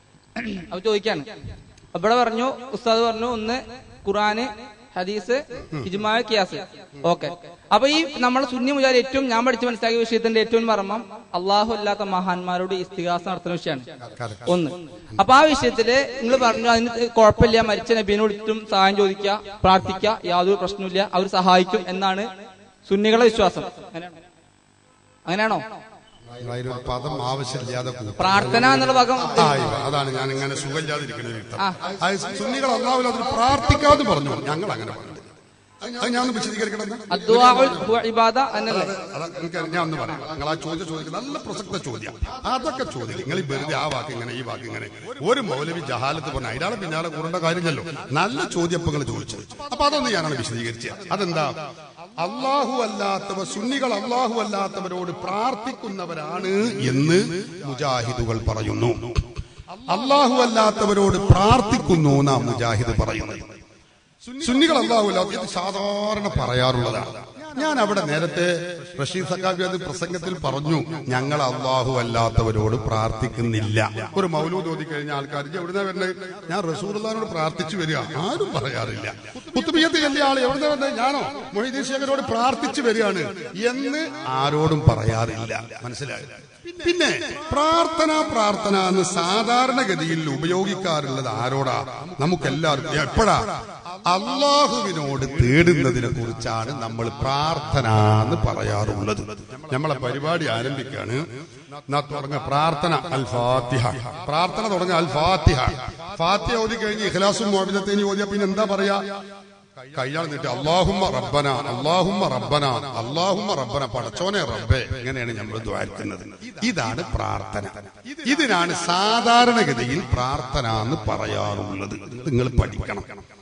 D: അപ്പൊ ചോദിക്കാണ് അപ്പൊ ഇവിടെ പറഞ്ഞു ഉസ്താദ് പറഞ്ഞു ഒന്ന് ഖുറാന് ഹദീസ് ഇജ്മായ കിയാസ് ഓക്കെ അപ്പൊ ഈ നമ്മളെ സുന്നി മുജാൽ ഏറ്റവും ഞാൻ പഠിച്ച് മനസ്സിലാക്കിയ വിഷയത്തിന്റെ ഏറ്റവും മർമ്മം അള്ളാഹു അല്ലാത്ത മഹാന്മാരോട് ഇസ്തിഹാസ നടത്തുന്ന വിഷയമാണ് ഒന്ന് അപ്പൊ ആ വിഷയത്തില് നിങ്ങൾ പറഞ്ഞു അതിന് കുഴപ്പമില്ല മരിച്ച നബീനെ വിളിച്ചിട്ടും സഹായം ചോദിക്കുക പ്രാർത്ഥിക്കുക യാതൊരു പ്രശ്നമില്ല അവർ സഹായിക്കും എന്നാണ് സുന്നികളുടെ വിശ്വാസം അങ്ങനെയാണോ? അങ്ങനെയാണോ
A: അതിലൊരു പദം ആവശ്യമില്ലാതെ കൂട്ടും.
D: പ്രാർത്ഥന എന്നുള്ള ഭാഗം
A: ആ, ഇവ, അതാണ് ഞാൻ ഇങ്ങനെ സുഖമില്ലാതിരിക്കുന്ന ഒരു വ്യക്തം. അത് സുന്നികൾ അള്ളാഹുൽ അതിന് പ്രാർത്ഥിക്കാതെ പറഞ്ഞു ഞങ്ങൾ അങ്ങനെ പറഞ്ഞു അത് ഞാൻ ഒന്ന് വിശദീകരിക്കണം എന്നാ?
D: അദ്വാഉൽ ഹുവ ഇബാദ എന്നല്ലേ
A: അതാ എനിക്ക് ഞാൻ ഒന്ന് പറയാം നിങ്ങൾ ആ ചോദ്യം ചോദിക്കുന്നത് നല്ല പ്രസക്ത ചോദ്യം അതൊക്കെ ചോദ്യം നിങ്ങൾ ഈ വെറുതെ ആ വാക്ക് ഇങ്ങനെ ഈ വാക്ക് ഇങ്ങനെ ഒരു മൗലവി ജഹാലത്ത് പറഞ്ഞ അയാളെ പിന്നാലെ കൂടേണ്ട കാര്യമില്ലല്ലോ നല്ല ചോദ്യം നിങ്ങൾ ചോദിച്ചത് അപ്പൊ അതൊന്ന് ഞാനാണ് വിശദീകരിച്ചത് അതെന്താ അള്ളാഹു അല്ലാത്തവർ സുന്നികൾ അള്ളാഹു അല്ലാത്തവരോട് പ്രാർത്ഥിക്കുന്നവരാണ് എന്ന് മുജാഹിദുകൾ പറയുന്നു അള്ളാഹു അല്ലാത്തവരോട് പ്രാർത്ഥിക്കുന്നു എന്നാ മുജാഹിദ് പറയുന്നത് സുന്നികൾ അള്ളാഹു അല്ലാത്ത ഇത് സാധാരണ പറയാറുള്ളതാണ് ഞാൻ അവിടെ നേരത്തെ റഷീദ് സക്കാബി അത് പ്രസംഗത്തിൽ പറഞ്ഞു ഞങ്ങൾ അള്ളാഹു അല്ലാത്തവരോട് പ്രാർത്ഥിക്കുന്നില്ല ഒരു മൗലൂദ് ഓതി കഴിഞ്ഞ ആൾക്കാർ എവിടുന്ന വരുന്നത് ഞാൻ റസൂർദാനോട് പ്രാർത്ഥിച്ചു വരിക ആരും പറയാറില്ല കുത്തുബിയത്ത് ചെല്ലിയ ആൾ എവിടുന്ന വരുന്നത് ഞാനോ മൊഹീദീൻ ശേഖരോട് പ്രാർത്ഥിച്ചു വരികയാണ് എന്ന് ആരോടും പറയാറില്ല മനസ്സിലായി പിന്നെ പ്രാർത്ഥന പ്രാർത്ഥന എന്ന് സാധാരണഗതിയിൽ ഉപയോഗിക്കാറുള്ളത് ആരോടാ നമുക്കെല്ലാവർക്കും എപ്പോഴാ അള്ളാഹുവിനോട് തേടുന്നതിനെ കുറിച്ചാണ് നമ്മൾ പ്രാർത്ഥന എന്ന് പറയാറുള്ളത് നമ്മളെ പരിപാടി ആരംഭിക്കാണ് എന്നാ തുടങ്ങ പ്രാർത്ഥന അൽ ഫാത്തിഹ പ്രാർത്ഥന തുടങ്ങ അൽ ഫാത്തിഹ ഫാത്തിഹ ഓതി കഴിഞ്ഞ് ഇഖ്ലാസും മോബിലത്തേനി ഓതിയ പിന്നെ എന്താ പറയാ കൈയാൾ നീട്ടി അള്ളാഹുമ്മ റബ്ബന അള്ളാഹുമ്മ റബ്ബന അള്ളാഹുമ്മ റബ്ബന പടച്ചോനെ റബ്ബേ ഇങ്ങനെയാണ് നമ്മൾ ദ്വാരിക്കുന്നത് ഇതാണ് പ്രാർത്ഥന ഇതിനാണ് സാധാരണഗതിയിൽ പ്രാർത്ഥന എന്ന് പറയാറുള്ളത് ഇത് നിങ്ങൾ പഠിക്കണം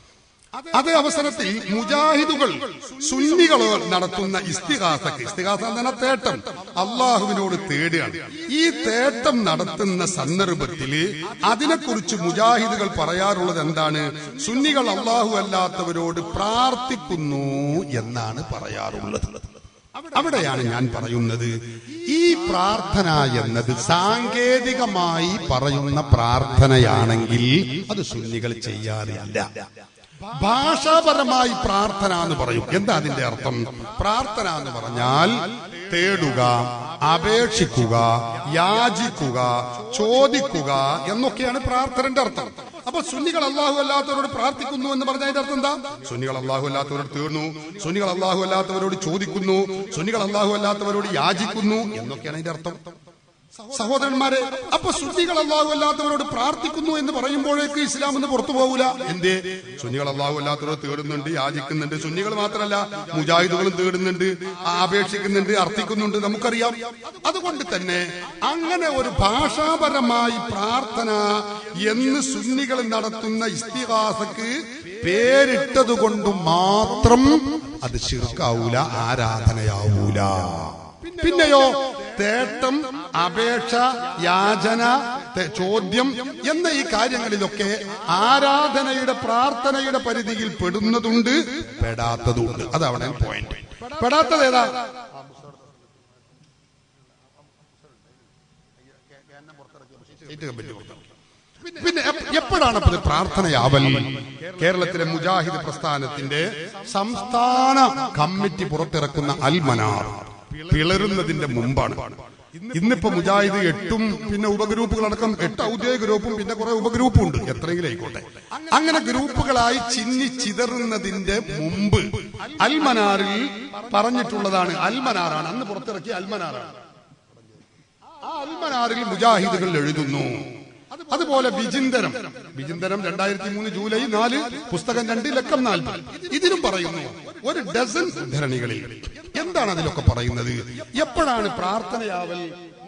A: അതേ അവസരത്തിൽ മുജാഹിദുകൾ സുന്നികൾ നടത്തുന്ന ഇസ്തിഹാസക്ക് ഇസ്തിഹാസ എന്ന് പറഞ്ഞാൽ തേട്ടം അള്ളാഹുവിനോട് തേടുകയാണ് ഈ തേട്ടം നടത്തുന്ന സന്ദർഭത്തില് അതിനെക്കുറിച്ച് മുജാഹിദുകൾ പറയാറുള്ളത് എന്താണ് സുന്നികൾ അള്ളാഹു അല്ലാത്തവരോട് പ്രാർത്ഥിക്കുന്നു എന്നാണ് പറയാറുള്ളത് അവിടെയാണ് ഞാൻ പറയുന്നത് ഈ പ്രാർത്ഥന എന്നത് സാങ്കേതികമായി പറയുന്ന പ്രാർത്ഥനയാണെങ്കിൽ അത് സുന്നികൾ ചെയ്യാറില്ല ഭാഷാപരമായി പ്രാർത്ഥന എന്ന് പറയും എന്താ അതിന്റെ അർത്ഥം പ്രാർത്ഥന എന്ന് പറഞ്ഞാൽ തേടുക അപേക്ഷിക്കുക യാചിക്കുക ചോദിക്കുക എന്നൊക്കെയാണ് പ്രാർത്ഥനന്റെ അർത്ഥം അപ്പൊ സുന്നികൾ അള്ളാഹു അല്ലാത്തവരോട് പ്രാർത്ഥിക്കുന്നു എന്ന് പറഞ്ഞ അതിന്റെ അർത്ഥം എന്താ സുന്നികൾ അള്ളാഹു അല്ലാത്തവരോട് തീർന്നു സുന്നികൾ അള്ളാഹു അല്ലാത്തവരോട് ചോദിക്കുന്നു സുന്നികൾ അള്ളാഹു അല്ലാത്തവരോട് യാചിക്കുന്നു എന്നൊക്കെയാണ് അതിന്റെ അർത്ഥം സഹോദരന്മാരെ അപ്പൊ സുന്നികൾ അള്ളാഹു അല്ലാത്തവരോട് പ്രാർത്ഥിക്കുന്നു എന്ന് പറയുമ്പോഴേക്ക് ഇസ്ലാം എന്ന് പുറത്തു പോകൂല എന്തേ സുന്നികൾ അള്ളാഹു അല്ലാത്തവരോട് തേടുന്നുണ്ട് യാചിക്കുന്നുണ്ട് സുന്നികൾ മാത്രമല്ല മുജാഹിദുകളും തേടുന്നുണ്ട് അപേക്ഷിക്കുന്നുണ്ട് അർത്ഥിക്കുന്നുണ്ട് നമുക്കറിയാം അതുകൊണ്ട് തന്നെ അങ്ങനെ ഒരു ഭാഷാപരമായി പ്രാർത്ഥന എന്ന് സുന്നികൾ നടത്തുന്ന ഇസ്തിഹാസക്ക് പേരിട്ടത് കൊണ്ട് മാത്രം അത് ശിർക്കാവൂല ആരാധനയാവൂല പിന്നെയോ തേട്ടം അപേക്ഷ യാചന തെ- ചോദ്യം എന്ന ഈ കാര്യങ്ങളിലൊക്കെ ആരാധനയുടെ പ്രാർത്ഥനയുടെ പരിധിയിൽ പെടുന്നതുണ്ട് പെടാത്തതുണ്ട് അതാണ് പോയിന്റ് പെടാത്തത് ഏതാ പിന്നെ എപ്പ- എപ്പോഴാണ് അപ്പൊ ഇത് പ്രാർത്ഥനയാവൽ കേരളത്തിലെ മുജാഹിദ് പ്രസ്ഥാനത്തിന്റെ സംസ്ഥാന കമ്മിറ്റി പുറത്തിറക്കുന്ന അൽമനാർ പിളരുന്നതിന്റെ മുമ്പാണ് ഇന്നിപ്പോ മുജാഹിദ് എട്ടും പിന്നെ ഉപഗ്രൂപ്പുകളടക്കം എട്ട് ഔദ്യോഗിക ഗ്രൂപ്പും പിന്നെ കുറെ ഉപഗ്രൂപ്പും ഉണ്ട് എത്രയെങ്കിലും ആയിക്കോട്ടെ അങ്ങനെ ഗ്രൂപ്പുകളായി ചിന്നി ചിതറുന്നതിന്റെ മുമ്പ് അൽമനാറിൽ പറഞ്ഞിട്ടുള്ളതാണ് അൽമനാറാണ് അന്ന് പുറത്തിറക്കിയ അൽമനാറാണ് ആ അൽമനാറിൽ മുജാഹിദുകൾ എഴുതുന്നു അതുപോലെ വിചിന്തനം വിചിന്തനം രണ്ടായിരത്തി മൂന്ന് ജൂലൈ നാല് പുസ്തകം രണ്ട് ലക്കം നാൽപ്പത് ഇതിനും പറയുന്നു ഒരു ഡസൻ ഉദ്ധരണികളിൽ എന്താണ് അതിലൊക്കെ പറയുന്നത് എപ്പോഴാണ് പ്രാർത്ഥനയാവൽ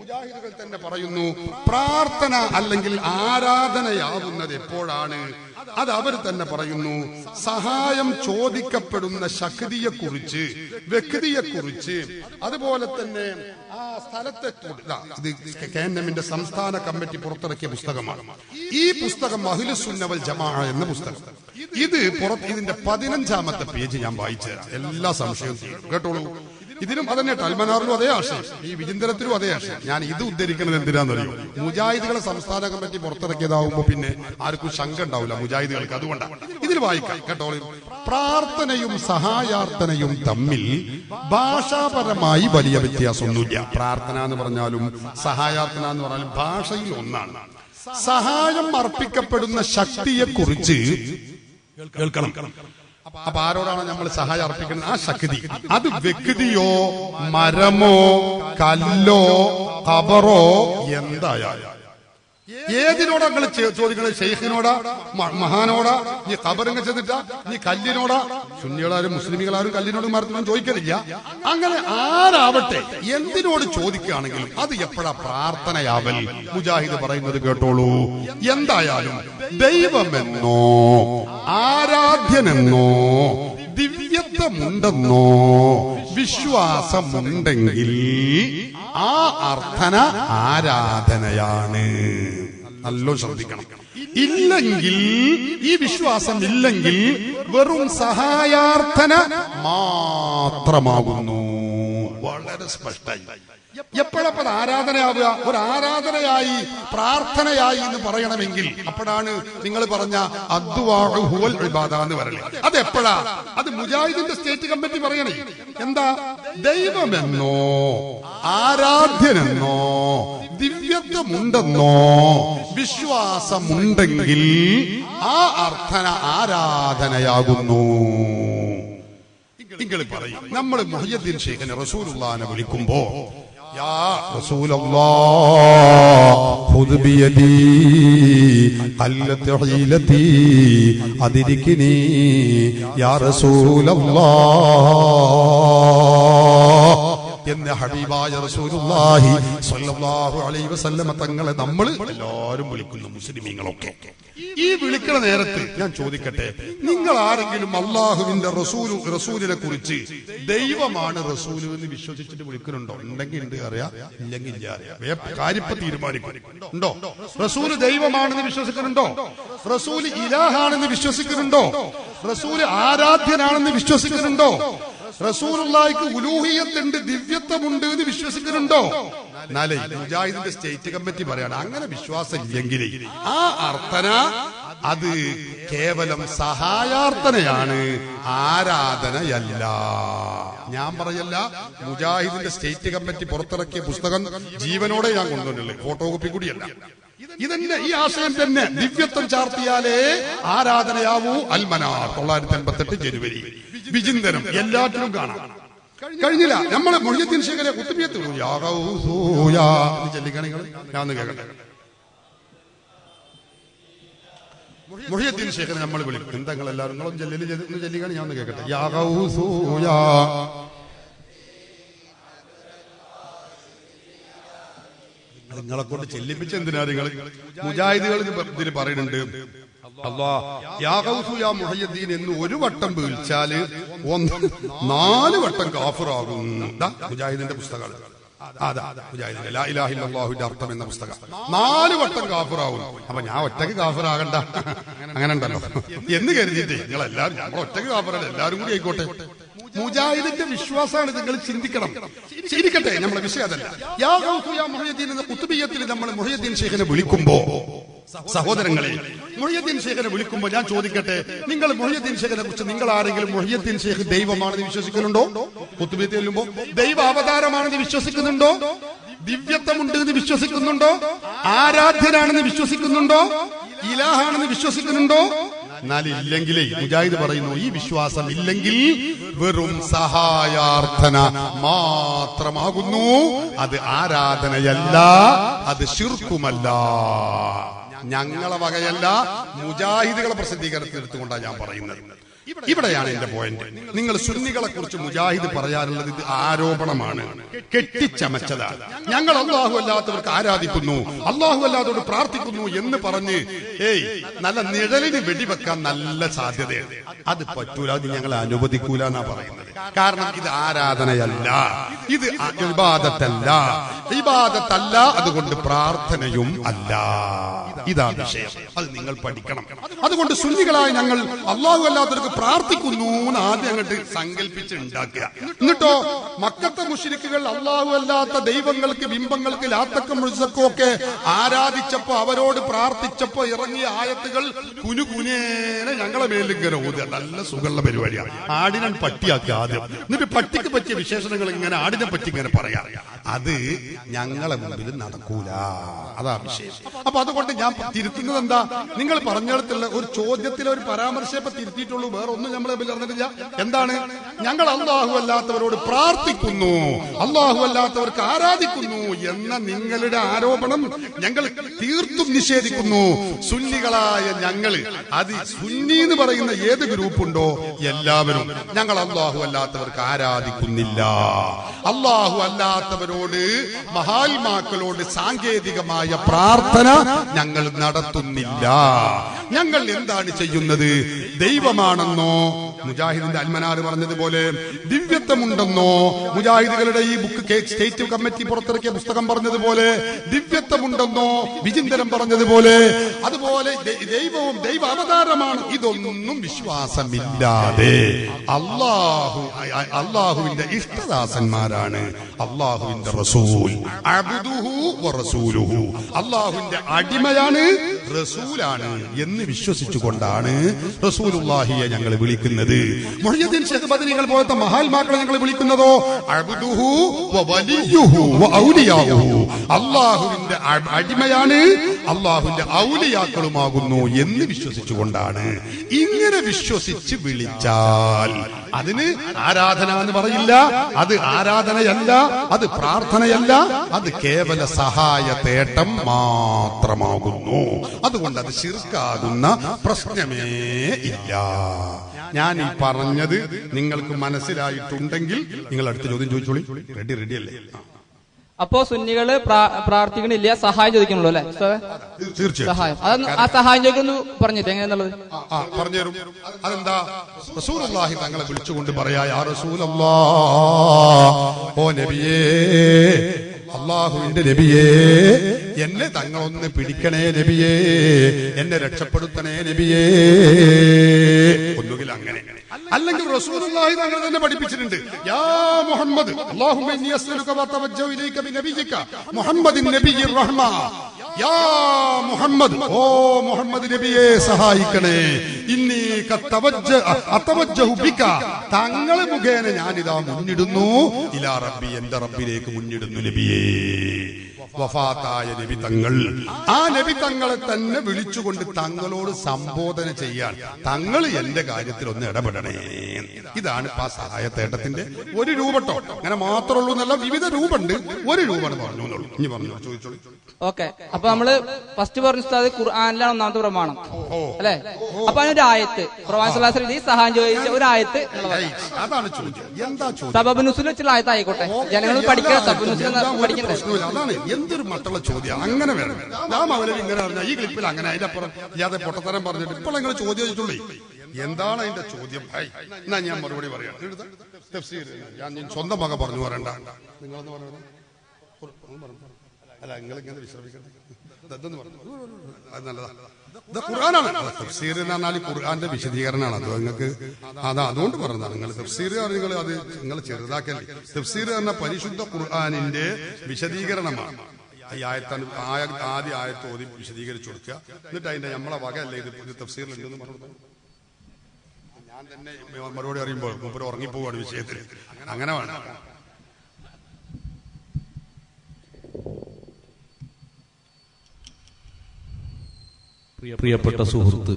A: മുജാഹിദുകൾ തന്നെ പറയുന്നു പ്രാർത്ഥന അല്ലെങ്കിൽ ആരാധനയാവുന്നത് എപ്പോഴാണ് അത് അവർ തന്നെ പറയുന്നു സഹായം ചോദിക്കപ്പെടുന്ന ശക്തിയെക്കുറിച്ച് വ്യക്തിയെക്കുറിച്ച് അതുപോലെ തന്നെ ആ സ്ഥലത്തെ ഇതാ, ഇത് കെ എൻ എമ്മിന്റെ സംസ്ഥാന കമ്മിറ്റി പുറത്തിറക്കിയ പുസ്തകമാണ് ഈ പുസ്തകം അഖിലുസുന്നവൽ ജമാ എന്ന പുസ്തകം ഇത് പുറത്ത് ഇതിന്റെ പതിനഞ്ചാമത്തെ പേജ് ഞാൻ വായിച്ചു തരാം എല്ലാ സംശയവും തീരും കേട്ടോളൂ ഇതിനും അതന്നെ അൽമനാറിലും അതേ ആശയം ഈ വിചിന്തനത്തിലും അതേ ആശയം ഞാൻ ഇത് ഉദ്ധരിക്കുന്നത് എന്തിനാണെന്നറിയോ മുജാഹിദുകളെ സംസ്ഥാന കമ്മിറ്റി പുറത്തിറക്കിയതാവുമ്പോ പിന്നെ ആർക്കും ശങ്ക ഉണ്ടാവില്ല മുജാഹിദുകൾക്ക് അതുകൊണ്ടാണ് ഇതിൽ വായിക്കാം കേട്ടോളൂ പ്രാർത്ഥനയും സഹായാർത്ഥനയും തമ്മിൽ ഭാഷാപരമായി വലിയ വ്യത്യാസമൊന്നുമില്ല പ്രാർത്ഥന എന്ന് പറഞ്ഞാലും സഹായാർത്ഥന എന്ന് പറഞ്ഞാലും ഭാഷയിൽ ഒന്നാണ് സഹായം അർപ്പിക്കപ്പെടുന്ന ശക്തിയെക്കുറിച്ച് കേൾക്കണം അപ്പൊ ആരോടാണ് നമ്മൾ സഹായം അർപ്പിക്കുന്നത് ആ ശക്തി അത് വ്യക്തിയോ മരമോ കല്ലോ കബറോ എന്തായാലും ഏതിനോടാ നിങ്ങൾ ചോദിക്കുന്നത് ഷെയ്ഖിനോടാ മ- മഹാനോടാ നീ കബറിങ്ങ ചെന്നിട്ടാ നീ കല്ലിനോടാ സുന്നികളാരും മുസ്ലിമികളാരും കല്ലിനോടും മരത്തിനോടും ചോദിക്കലില്ല അങ്ങനെ ആരാവട്ടെ എന്തിനോട് ചോദിക്കുകയാണെങ്കിലും അത് എപ്പോഴാ പ്രാർത്ഥനയാവൽ മുജാഹിദ് പറയുന്നത് കേട്ടോളൂ എന്തായാലും ദൈവമെന്നോ ആരാധ്യനെന്നോ ദിവ്യത്വമുണ്ടെന്നോ വിശ്വാസമുണ്ടെങ്കിൽ ആ അർത്ഥന ആരാധനയാണ് നല്ലോ ശ്രദ്ധിക്കണം ഇല്ലെങ്കിൽ ഈ വിശ്വാസം ഇല്ലെങ്കിൽ വെറും സഹായാർത്ഥന മാത്രമാകുന്നു വളരെ സ്പഷ്ടമായി എപ്പോഴപ്പോൾ ആരാധനയാവുക ഒരു ആരാധനയായി പ്രാർത്ഥനയായി എന്ന് പറയണമെങ്കിൽ അപ്പോഴാണ് നിങ്ങൾ പറഞ്ഞ അദ്വാഹു ഹുവൽ ഇബാദ എന്ന് പറയണേ അത് എപ്പോഴാ അത് മുജാഹിദിന്റെ സ്റ്റേറ്റ് കമ്മിറ്റി പറയണേ എന്താ ദൈവമെന്നോ ആരാധ്യനെന്നോ ദിവ്യത്വമുണ്ടെന്നോ വിശ്വാസമുണ്ടെങ്കിൽ ആ അർത്ഥന ആരാധനയാകുന്നു നിങ്ങൾ പറയും നമ്മൾ മുഹയ്യദ്ദീൻ ഷെയ്ഖിനെ റസൂലുള്ളാനെ വിളിക്കുമ്പോ യാ റസൂലല്ലാഹ് ഖുദ് ബിയദി ഖല്ലത്ത് ഹീലതി അദിരിക്നി യാ റസൂലല്ലാഹ് എന്ന ഹബീബായ റസൂലുള്ളാഹി സ്വല്ലല്ലാഹു അലൈഹി വസല്ലമ തങ്ങളെ നമ്മൾ എല്ലാവരും വിളിക്കുന്നു മുസ്ലിമീങ്ങളൊക്കെ ഈ വിളിക്കണ നേരത്ത് ഞാൻ ചോദിക്കട്ടെ നിങ്ങൾ ആരെങ്കിലും അള്ളാഹുവിന്റെ റസൂൽ റസൂലിനെ കുറിച്ച് ദൈവമാണ് റസൂൽ എന്ന് വിശ്വസിച്ചിട്ട് വിളിക്കുന്നുണ്ടോ ഉണ്ടെങ്കിൽ ഉണ്ട് അറിയാം ഇല്ലെങ്കിൽ ഇല്ല അറിയാം വേ- കാര്യപ്പ തീരുമാനിക്കും ഉണ്ടോ റസൂല് ദൈവമാണെന്ന് വിശ്വസിക്കുന്നുണ്ടോ റസൂല് ഇലാഹാണെന്ന് വിശ്വസിക്കുന്നുണ്ടോ റസൂല് ആരാധ്യനാണെന്ന് വിശ്വസിക്കുന്നുണ്ടോ റസൂലുള്ളാഹിക്ക് ഉലൂഹിയത്തുണ്ട് ദിവ്യത്വമുണ്ട് എന്ന് വിശ്വസിക്കുന്നുണ്ടോ എന്നാലേ മുജാഹിദിന്റെ സ്റ്റേറ്റ് കമ്മിറ്റി പറയാണ് അങ്ങനെ വിശ്വാസം ഇല്ലെങ്കിൽ ആ അർത്ഥന അത് കേവലം സഹായാർത്ഥനയാണ് ആരാധനയല്ല ഞാൻ പറയല്ല മുജാഹിദിന്റെ സ്റ്റേറ്റ് കമ്മിറ്റി പുറത്തിറക്കിയ പുസ്തകം ജീവനോടെ ഞാൻ കൊണ്ടുവന്നുള്ളൂ ഫോട്ടോ കോപ്പി കൂടിയല്ല ഇതന്നെ ഈ ആശയം തന്നെ ദിവ്യത്വം ചാർത്തിയാലേ ആരാധനയാവൂ അൽമനാർ തൊള്ളായിരത്തി എൺപത്തെട്ട് ജനുവരി വിചിന്തനം എല്ലാറ്റിലും കാണാം കഴിഞ്ഞില്ല നമ്മളെ മൊഴിയത്തിൻ ശേഖരെ കുത്തുബിയത്ത് ചെല്ലിക്കണികൾ ഞാൻ ഒന്ന് കേൾക്കട്ടെ മൊഴിയത്തിൻ ശേഖരൻ നമ്മൾ വിളിക്കും എന്താ നിങ്ങൾ എല്ലാവരും നിങ്ങളും ചെല്ലിൽ ഒന്ന് ചെല്ലിക്കാണ് ഞാൻ ഒന്ന് കേൾക്കട്ടെ യാഗൂസൂയാ നിങ്ങളെ കൊണ്ട് ചെല്ലിപ്പിച്ച എന്തിനാ നിങ്ങൾ മുജാഹിദുകൾ ഇത് പ- ഇതിന് പറയുന്നുണ്ട് അല്ലാ യാ ഗൗസു യാ മുഹയ്യദ്ദീൻ എന്ന് ഒരു വട്ടം വീഴ്ചാല് ഒന്ന് നാല് വട്ടം കാഫിറാകും ദാ മുജാഹിദിന്റെ പുസ്തകമാണ് അതാ മുജാഹിദിന്റെ ലാ ഇലാഹ ഇല്ലല്ലാഹുവിന്റെ അർത്ഥം എന്ന പുസ്തകം നാല് വട്ടം കാഫിറാവും അപ്പൊ ഞാൻ ഒറ്റക്ക് കാഫിറാകണ്ട അങ്ങനെ ഉണ്ടല്ലോ എന്ന് കരുതിയിട്ട് നിങ്ങൾ എല്ലാവരും നമ്മൾ ഒറ്റക്ക് കാഫിറല്ല എല്ലാവരും കൂടി ആയിക്കോട്ടെ മുജാഹിദിന്റെ വിശ്വാസമാണ് നിങ്ങൾ ചിന്തിക്കണം ചിരിക്കട്ടെ നമ്മളെ വിഷയം അതല്ല യാ ഗൗസു യാ മുഹയ്യദ്ദീൻ എന്ന കുത്തുബിയത്തിൽ നമ്മൾ മുഹയ്യദ്ദീൻ ഷെയ്ഖിനെ വിളിക്കുമ്പോ സഹോദരങ്ങളെ മൊഹിയദ്ദീൻ ഷേഖിനെ വിളിക്കുമ്പോൾ ഞാൻ ചോദിക്കട്ടെ നിങ്ങൾ മൊഹിയദ്ദീൻ ഷേഖിനെ കുറിച്ച് നിങ്ങൾ ആരെങ്കിലും മൊഹിയദ്ദീൻ ഷേഖ് ദൈവമാണെന്ന് വിശ്വസിക്കുന്നുണ്ടോ കുത്തുബിയത്ത് ചെല്ലുമ്പോ ദൈവ അവതാരമാണെന്ന് വിശ്വസിക്കുന്നുണ്ടോ ദിവ്യത്വമുണ്ട് എന്ന് വിശ്വസിക്കുന്നുണ്ടോ ആരാധ്യനാണെന്ന് വിശ്വസിക്കുന്നുണ്ടോ ഇലാഹാണെന്ന് വിശ്വസിക്കുന്നുണ്ടോ എന്നാൽ ഇല്ലെങ്കിലേ മുജാഹിദ് പറയുന്നു ഈ വിശ്വാസം ഇല്ലെങ്കിൽ വെറും സഹായാർത്ഥന മാത്രമാകുന്നു അത് ആരാധനയല്ല അത് ശിർക്കുമല്ല ഞങ്ങളെ വകയല്ല മുജാഹിദുകളെ പ്രസിദ്ധീകരണത്തിൽ എടുത്തുകൊണ്ടാണ് ഞാൻ പറയുന്നത് ഇവിടെയാണ് എന്റെ പോയിന്റ് നിങ്ങൾ സുന്നികളെ കുറിച്ച് മുജാഹിദ് പറയാനുള്ളത് ഇത് ആരോപണമാണ് കെട്ടിച്ചമച്ചതാണ് ഞങ്ങൾ അള്ളാഹു അല്ലാത്തവർക്ക് ആരാധിക്കുന്നു അള്ളാഹു അല്ലാത്തവരോട് പ്രാർത്ഥിക്കുന്നു എന്ന് പറഞ്ഞ് ഏയ് നല്ല നിഴലിന് വെടിവെക്കാൻ നല്ല സാധ്യതയാണ് അത് പറ്റൂല അത് ഞങ്ങൾ അനുവദിക്കൂല എന്നാ പറയുന്നത് കാരണം ഇത് ആരാധനയല്ല ഇത് ഇബാദത്തല്ല ഇബാദത്തല്ല അതുകൊണ്ട് പ്രാർത്ഥനയും അല്ല ഇതാ വിഷയം അത് നിങ്ങൾ പഠിക്കണം അതുകൊണ്ട് സുന്നികളായ ഞങ്ങൾ അള്ളാഹു അല്ലാത്തവർക്ക് പ്രാർത്ഥിക്കുന്നു എന്ന് ആദ്യം അങ്ങോട്ട് സങ്കല്പിച്ച് ഉണ്ടാക്കുക എന്നിട്ടോ മക്കത്തെ മുഷിരിക്കുകൾ അള്ളാഹു അല്ലാത്ത ദൈവങ്ങൾക്ക് ബിംബങ്ങൾക്ക് ലാത്തക്കും മുഴുസക്കും ഒക്കെ ആരാധിച്ചപ്പോ അവരോട് പ്രാർത്ഥിച്ചപ്പോ ഇറങ്ങിയ ആയത്തുകൾ കുനുകുനേനെ ഞങ്ങളെ മേലിൽ ഇങ്ങനെ ഓതുക നല്ല സുഖമുള്ള പരിപാടിയാണ് ആടിനെ പട്ടിയാക്കി ആദ്യം എന്നിട്ട് പട്ടിക്ക് പറ്റിയ വിശേഷണങ്ങൾ ഇങ്ങനെ ആടിനെ പറ്റി ഇങ്ങനെ പറയാം അത് ഞങ്ങളെ മുമ്പിൽ നടക്കൂല അതാ വിഷയം അപ്പൊ അതുകൊണ്ട് ഞാൻ തിരുത്തുന്നത് എന്താ നിങ്ങൾ പറഞ്ഞിടത്തുള്ള ഒരു ചോദ്യത്തിലെ ഒരു പരാമർശം ഇപ്പൊ തിരുത്തിയിട്ടുള്ളൂ വേറെ ഒന്നും നമ്മളെ മുമ്പിൽ അറിഞ്ഞിട്ടില്ല എന്താണ് ഞങ്ങൾ അള്ളാഹു അല്ലാത്തവരോട് പ്രാർത്ഥിക്കുന്നു അള്ളാഹു അല്ലാത്തവർക്ക് ആരാധിക്കുന്നു എന്ന നിങ്ങളുടെ ആരോപണം ഞങ്ങൾ തീർത്തും നിഷേധിക്കുന്നു സുന്നികളായ ഞങ്ങള് അത് സുന്നി എന്ന് പറയുന്ന ഏത് ഗ്രൂപ്പുണ്ടോ എല്ലാവരും ഞങ്ങൾ അള്ളാഹു അല്ലാത്തവർക്ക് ആരാധിക്കുന്നില്ല അള്ളാഹു അല്ലാത്തവരോട് മഹാത്മാക്കളോട് സാങ്കേതികമായ പ്രാർത്ഥന ഞങ്ങൾ നടത്തുന്നില്ല ഞങ്ങൾ എന്താണ് ചെയ്യുന്നത് ദൈവമാണെന്നോ മുജാഹിദിന്റെ അൽമനാർ പറഞ്ഞതുപോലെ ദിവ്യത്വമുണ്ടെന്നോ മുജാഹിദുകളുടെ ഈ ബുക്ക് സ്റ്റേറ്റ് കമ്മിറ്റി പുറത്തിറക്കിയ പുസ്തകം പറഞ്ഞതുപോലെ ദിവ്യത്വമുണ്ടെന്നോ വിചിന്തനം പറഞ്ഞതുപോലെ അതുപോലെ ദൈ- ദൈവവും ദൈവ അവതാരമാണ് ഇതൊന്നും വിശ്വാസമില്ലാതെ അള്ളാഹു അ- അള്ളാഹുവിന്റെ ഇഷ്ടദാസന്മാരാണ് അള്ളാഹുവിന്റെ റസൂൽ അബ്ദുഹു വ റസൂലുഹു അള്ളാഹുവിന്റെ അടിമയാണ് റസൂലാണ് എന്ന് വിശ്വസിച്ചുകൊണ്ടാണ് റസൂലുള്ളാഹിയെ ഞങ്ങൾ വിളിക്കുന്നത് മുഹയ്യദ്ദീൻ ഷേഖ് ബദരികൾ പോലത്തെ മഹാത്മാക്കളെ ഞങ്ങൾ വിളിക്കുന്നതോ അബ്ദുഹു വ വലിയുഹു വ ഔലിയാഹു അള്ളാഹുവിന്റെ അ- അടിമയാണ് അള്ളാഹുവിന്റെ ഔലിയാക്കളുമാകുന്നു എന്ന് വിശ്വസിച്ചുകൊണ്ടാണ് ഇങ്ങനെ വിശ്വസിച്ച് വിളിച്ചാൽ അതിന് ആരാധന എന്ന് പറയില്ല അത് ആരാധനയല്ല അത് പ്രാർത്ഥനയല്ല അത് കേവല സഹായ തേട്ടം മാത്രമാകുന്നു അതുകൊണ്ട് അത് ശിർക്കാകുന്ന പ്രശ്നമേ ഇല്ല ഞാൻ ഈ പറഞ്ഞത് നിങ്ങൾക്ക് മനസ്സിലായിട്ടുണ്ടെങ്കിൽ നിങ്ങൾ അടുത്ത ചോദ്യം ചോദിച്ചോളി റെഡി റെഡി അല്ലേ ആ.
D: അപ്പോ സുന്നികള് പ്രാ- പ്രാർത്ഥിക്കണില്ല സഹായം ചോദിക്കണല്ലോ അല്ലെ
A: തീർച്ചയായും
D: സഹായം അതൊന്ന് ആ സഹായം ചോദിക്കുന്നു പറഞ്ഞിട്ട് എങ്ങനെയാന്നുള്ളത്
A: ആ, ആ പറഞ്ഞുതരും അതെന്താ റസൂലുള്ളാഹി തങ്ങളെ വിളിച്ചുകൊണ്ട് പറയാ യാ റസൂലല്ലാ ഓ നബിയേ അള്ളാഹുവിന്റെ നബിയേ എന്നെ തങ്ങളൊന്ന് പിടിക്കണേ നബിയേ എന്നെ രക്ഷപ്പെടുത്തണേ നബിയേ ഒന്നുകിൽ അങ്ങനെ അല്ലെങ്കിൽ റസൂലുള്ളാഹി തങ്ങൾ തന്നെ പഠിപ്പിച്ചിട്ടുണ്ട് യാ മുഹമ്മദ് അല്ലാഹുമ്മ ഇന്നി അസ്അലുക വ തവജ്ജഹു ഇലൈക ബിനബിയിക മുഹമ്മദിൻ നബിയ്യിർ റഹ്മ യാ മുഹമ്മദ് ഓ മുഹമ്മദ് നബിയെ സഹായിക്കണേ ഇന്നി കത്തവജ്ജ അതവജ്ജഹു ബിക തങ്ങളെ മുഖേന ഞാനിതാ മുന്നിടുന്നു ഇലാ റബ്ബി എന്റെ റബ്ബിലേക്ക് മുന്നിടുന്നു നബിയേ വഫാത്തായ നബി തങ്ങൾ ആ നബി തങ്ങളെ തന്നെ വിളിച്ചുകൊണ്ട് തങ്ങളോട് സംബോധന ചെയ്യാൻ തങ്ങൾ എന്റെ കാര്യത്തിൽ ഒന്ന് ഇടപെടണേ ഇതാണ് ഇപ്പൊ ആ സഹായത്തേട്ടത്തിന്റെ ഒരു രൂപട്ടോ അങ്ങനെ മാത്രമുള്ളൂ എന്നല്ല വിവിധ രൂപമുണ്ട് ഒരു രൂപമാണ് പറഞ്ഞു എന്നുള്ളൂ ഇനി പറഞ്ഞു ചോദിച്ചോളൂ
D: ഓക്കെ അപ്പൊ നമ്മള് ഫസ്റ്റ് പറഞ്ഞ ഉസ്താദ് ഖുർആാനിലാണ് ഒന്നാമത്തെ പ്രമാണം അല്ലെ അപ്പൊ അതിനൊരു ആയത്ത് പ്രവാൻ സലാഹ് ഈ സഹായം ചോദിച്ച ഒരു ആയത്ത് നിങ്ങള് പറ.
A: ഏയ്, അതാണ് ചോദ്യം എന്താ ചോദ്യം
D: സബബ് നുസുൽ വെച്ചുള്ള ആയത്ത് ആയിക്കോട്ടെ ജനങ്ങൾ പഠിക്കണം സബബ് നുസുൽ
A: എന്താ ഒരു
D: പഠിക്കണ്ടേ
A: പ്രശ്നമില്ല അതാണ് എന്തൊരു മട്ടുള്ള ചോദ്യം അങ്ങനെ വേണം ഞാൻ മൗലവി ഇങ്ങനെ പറഞ്ഞ ഈ ക്ലിപ്പിൽ അങ്ങനെ അതിന്റെ അപ്പുറം ഇല്ലാതെ പൊട്ടത്തരം പറഞ്ഞിട്ട് ഇപ്പോൾ നിങ്ങൾ ചോദ്യം ചോദിച്ചുള്ളേ എന്താണ് അതിന്റെ ചോദ്യം ഹൈ, എന്നാ ഞാൻ മറുപടി പറയാം എടുത്ത തഫ്സീർ. ഞാൻ ഞാൻ സ്വന്തം മക പറഞ്ഞു പറയണ്ട നിങ്ങളെന്ന് പറഞ്ഞത് ഒന്ന് പറഞ്ഞു. അല്ല നിങ്ങൾ ഇങ്ങനെ വിശ്രമിക്കട്ടെ ഇതെന്തെന്ന് പറഞ്ഞു അത് നല്ലതാ ഇത് ഖുർആനാണ് അല്ല, തഫ്സീർ എന്ന് പറഞ്ഞാൽ ഈ ഖുർആന്റെ വിശദീകരണമാണ് അത് നിങ്ങൾക്ക് അതാ അതുകൊണ്ട് പറഞ്ഞതാണ് നിങ്ങൾ തഫ്സീർ നിങ്ങൾ അത് നിങ്ങൾ ചെറുതാക്കല്ലേ തഫ്സീർ എന്ന പരിശുദ്ധ ഖുർആനിന്റെ വിശദീകരണമാണ് ഈ ആയത്താണ് ആയ ആദ്യ ആയത്ത് ഓതി വിശദീകരിച്ചു കൊടുക്കുക എന്നിട്ട് അതിന്റെ നമ്മളെ വകയല്ലേ ഇത് ഇത് തഫ്സീറിലുണ്ടെന്ന് പറഞ്ഞു ഞാൻ തന്നെ മറുപടി അറിയുമ്പോൾ മുമ്പ് ഉറങ്ങിപ്പോവാണ് വിഷയത്തിൽ അങ്ങനെ വേണം
E: പ്രിയപ്പെട്ട സുഹൃത്ത്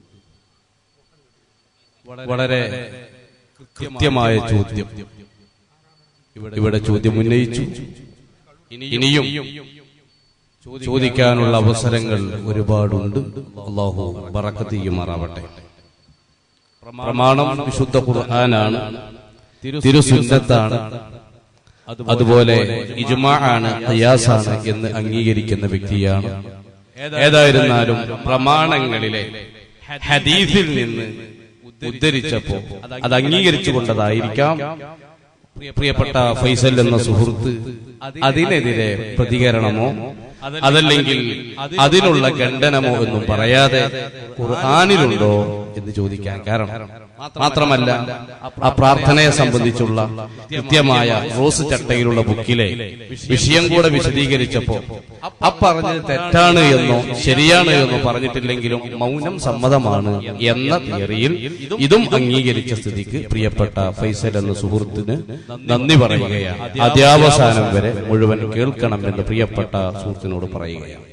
E: വളരെ കൃത്യമായ ചോദ്യം ഇവിടെ ചോദ്യം ഉന്നയിച്ചു ഇനിയും ചോദിക്കാനുള്ള അവസരങ്ങൾ ഒരുപാടുണ്ട് അള്ളാഹു ബറക്കത്ത് ചെയ്യുമാറാവട്ടെ പ്രമാണം വിശുദ്ധ ഖുർആനാണ് തിരുസുന്നത്താണ് അതുപോലെ ഇജ്മാ ആണ് ഖിയാസാണ് എന്ന് അംഗീകരിക്കുന്ന വ്യക്തിയാണ് ഏതായിരുന്നാലും പ്രമാണങ്ങളിലെ ഹദീസിൽ നിന്ന് ഉദ്ധരിച്ചപ്പോ അത് അംഗീകരിച്ചു കൊണ്ടതായിരിക്കാം പ്രിയപ്പെട്ട ഫൈസൽ എന്ന സുഹൃത്ത് അതിനെതിരെ പ്രതികരണമോ അതല്ലെങ്കിൽ അതിനുള്ള ഖണ്ഡനമോ എന്നും പറയാതെ ഖുർആാനിലുണ്ടോ എന്ന് ചോദിക്കാൻ കാരണം മാത്രമല്ല ആ പ്രാർത്ഥനയെ സംബന്ധിച്ചുള്ള കൃത്യമായ റോസ് ചട്ടയിലുള്ള ബുക്കിലെ വിഷയം കൂടെ വിശദീകരിച്ചപ്പോ ആ പറഞ്ഞത് തെറ്റാണ് എന്നോ ശരിയാണ് എന്നോ പറഞ്ഞിട്ടില്ലെങ്കിലും മൗനം സമ്മതമാണ് എന്ന തിയറിയിൽ ഇതും അംഗീകരിച്ച സ്ഥിതിക്ക് പ്രിയപ്പെട്ട ഫൈസൽ എന്ന സുഹൃത്തിന് നന്ദി പറയുകയാണ് അധ്യാവസാനം വരെ മുഴുവൻ കേൾക്കണം എന്ന് പ്രിയപ്പെട്ട സുഹൃത്തിനോട് പറയുകയാണ്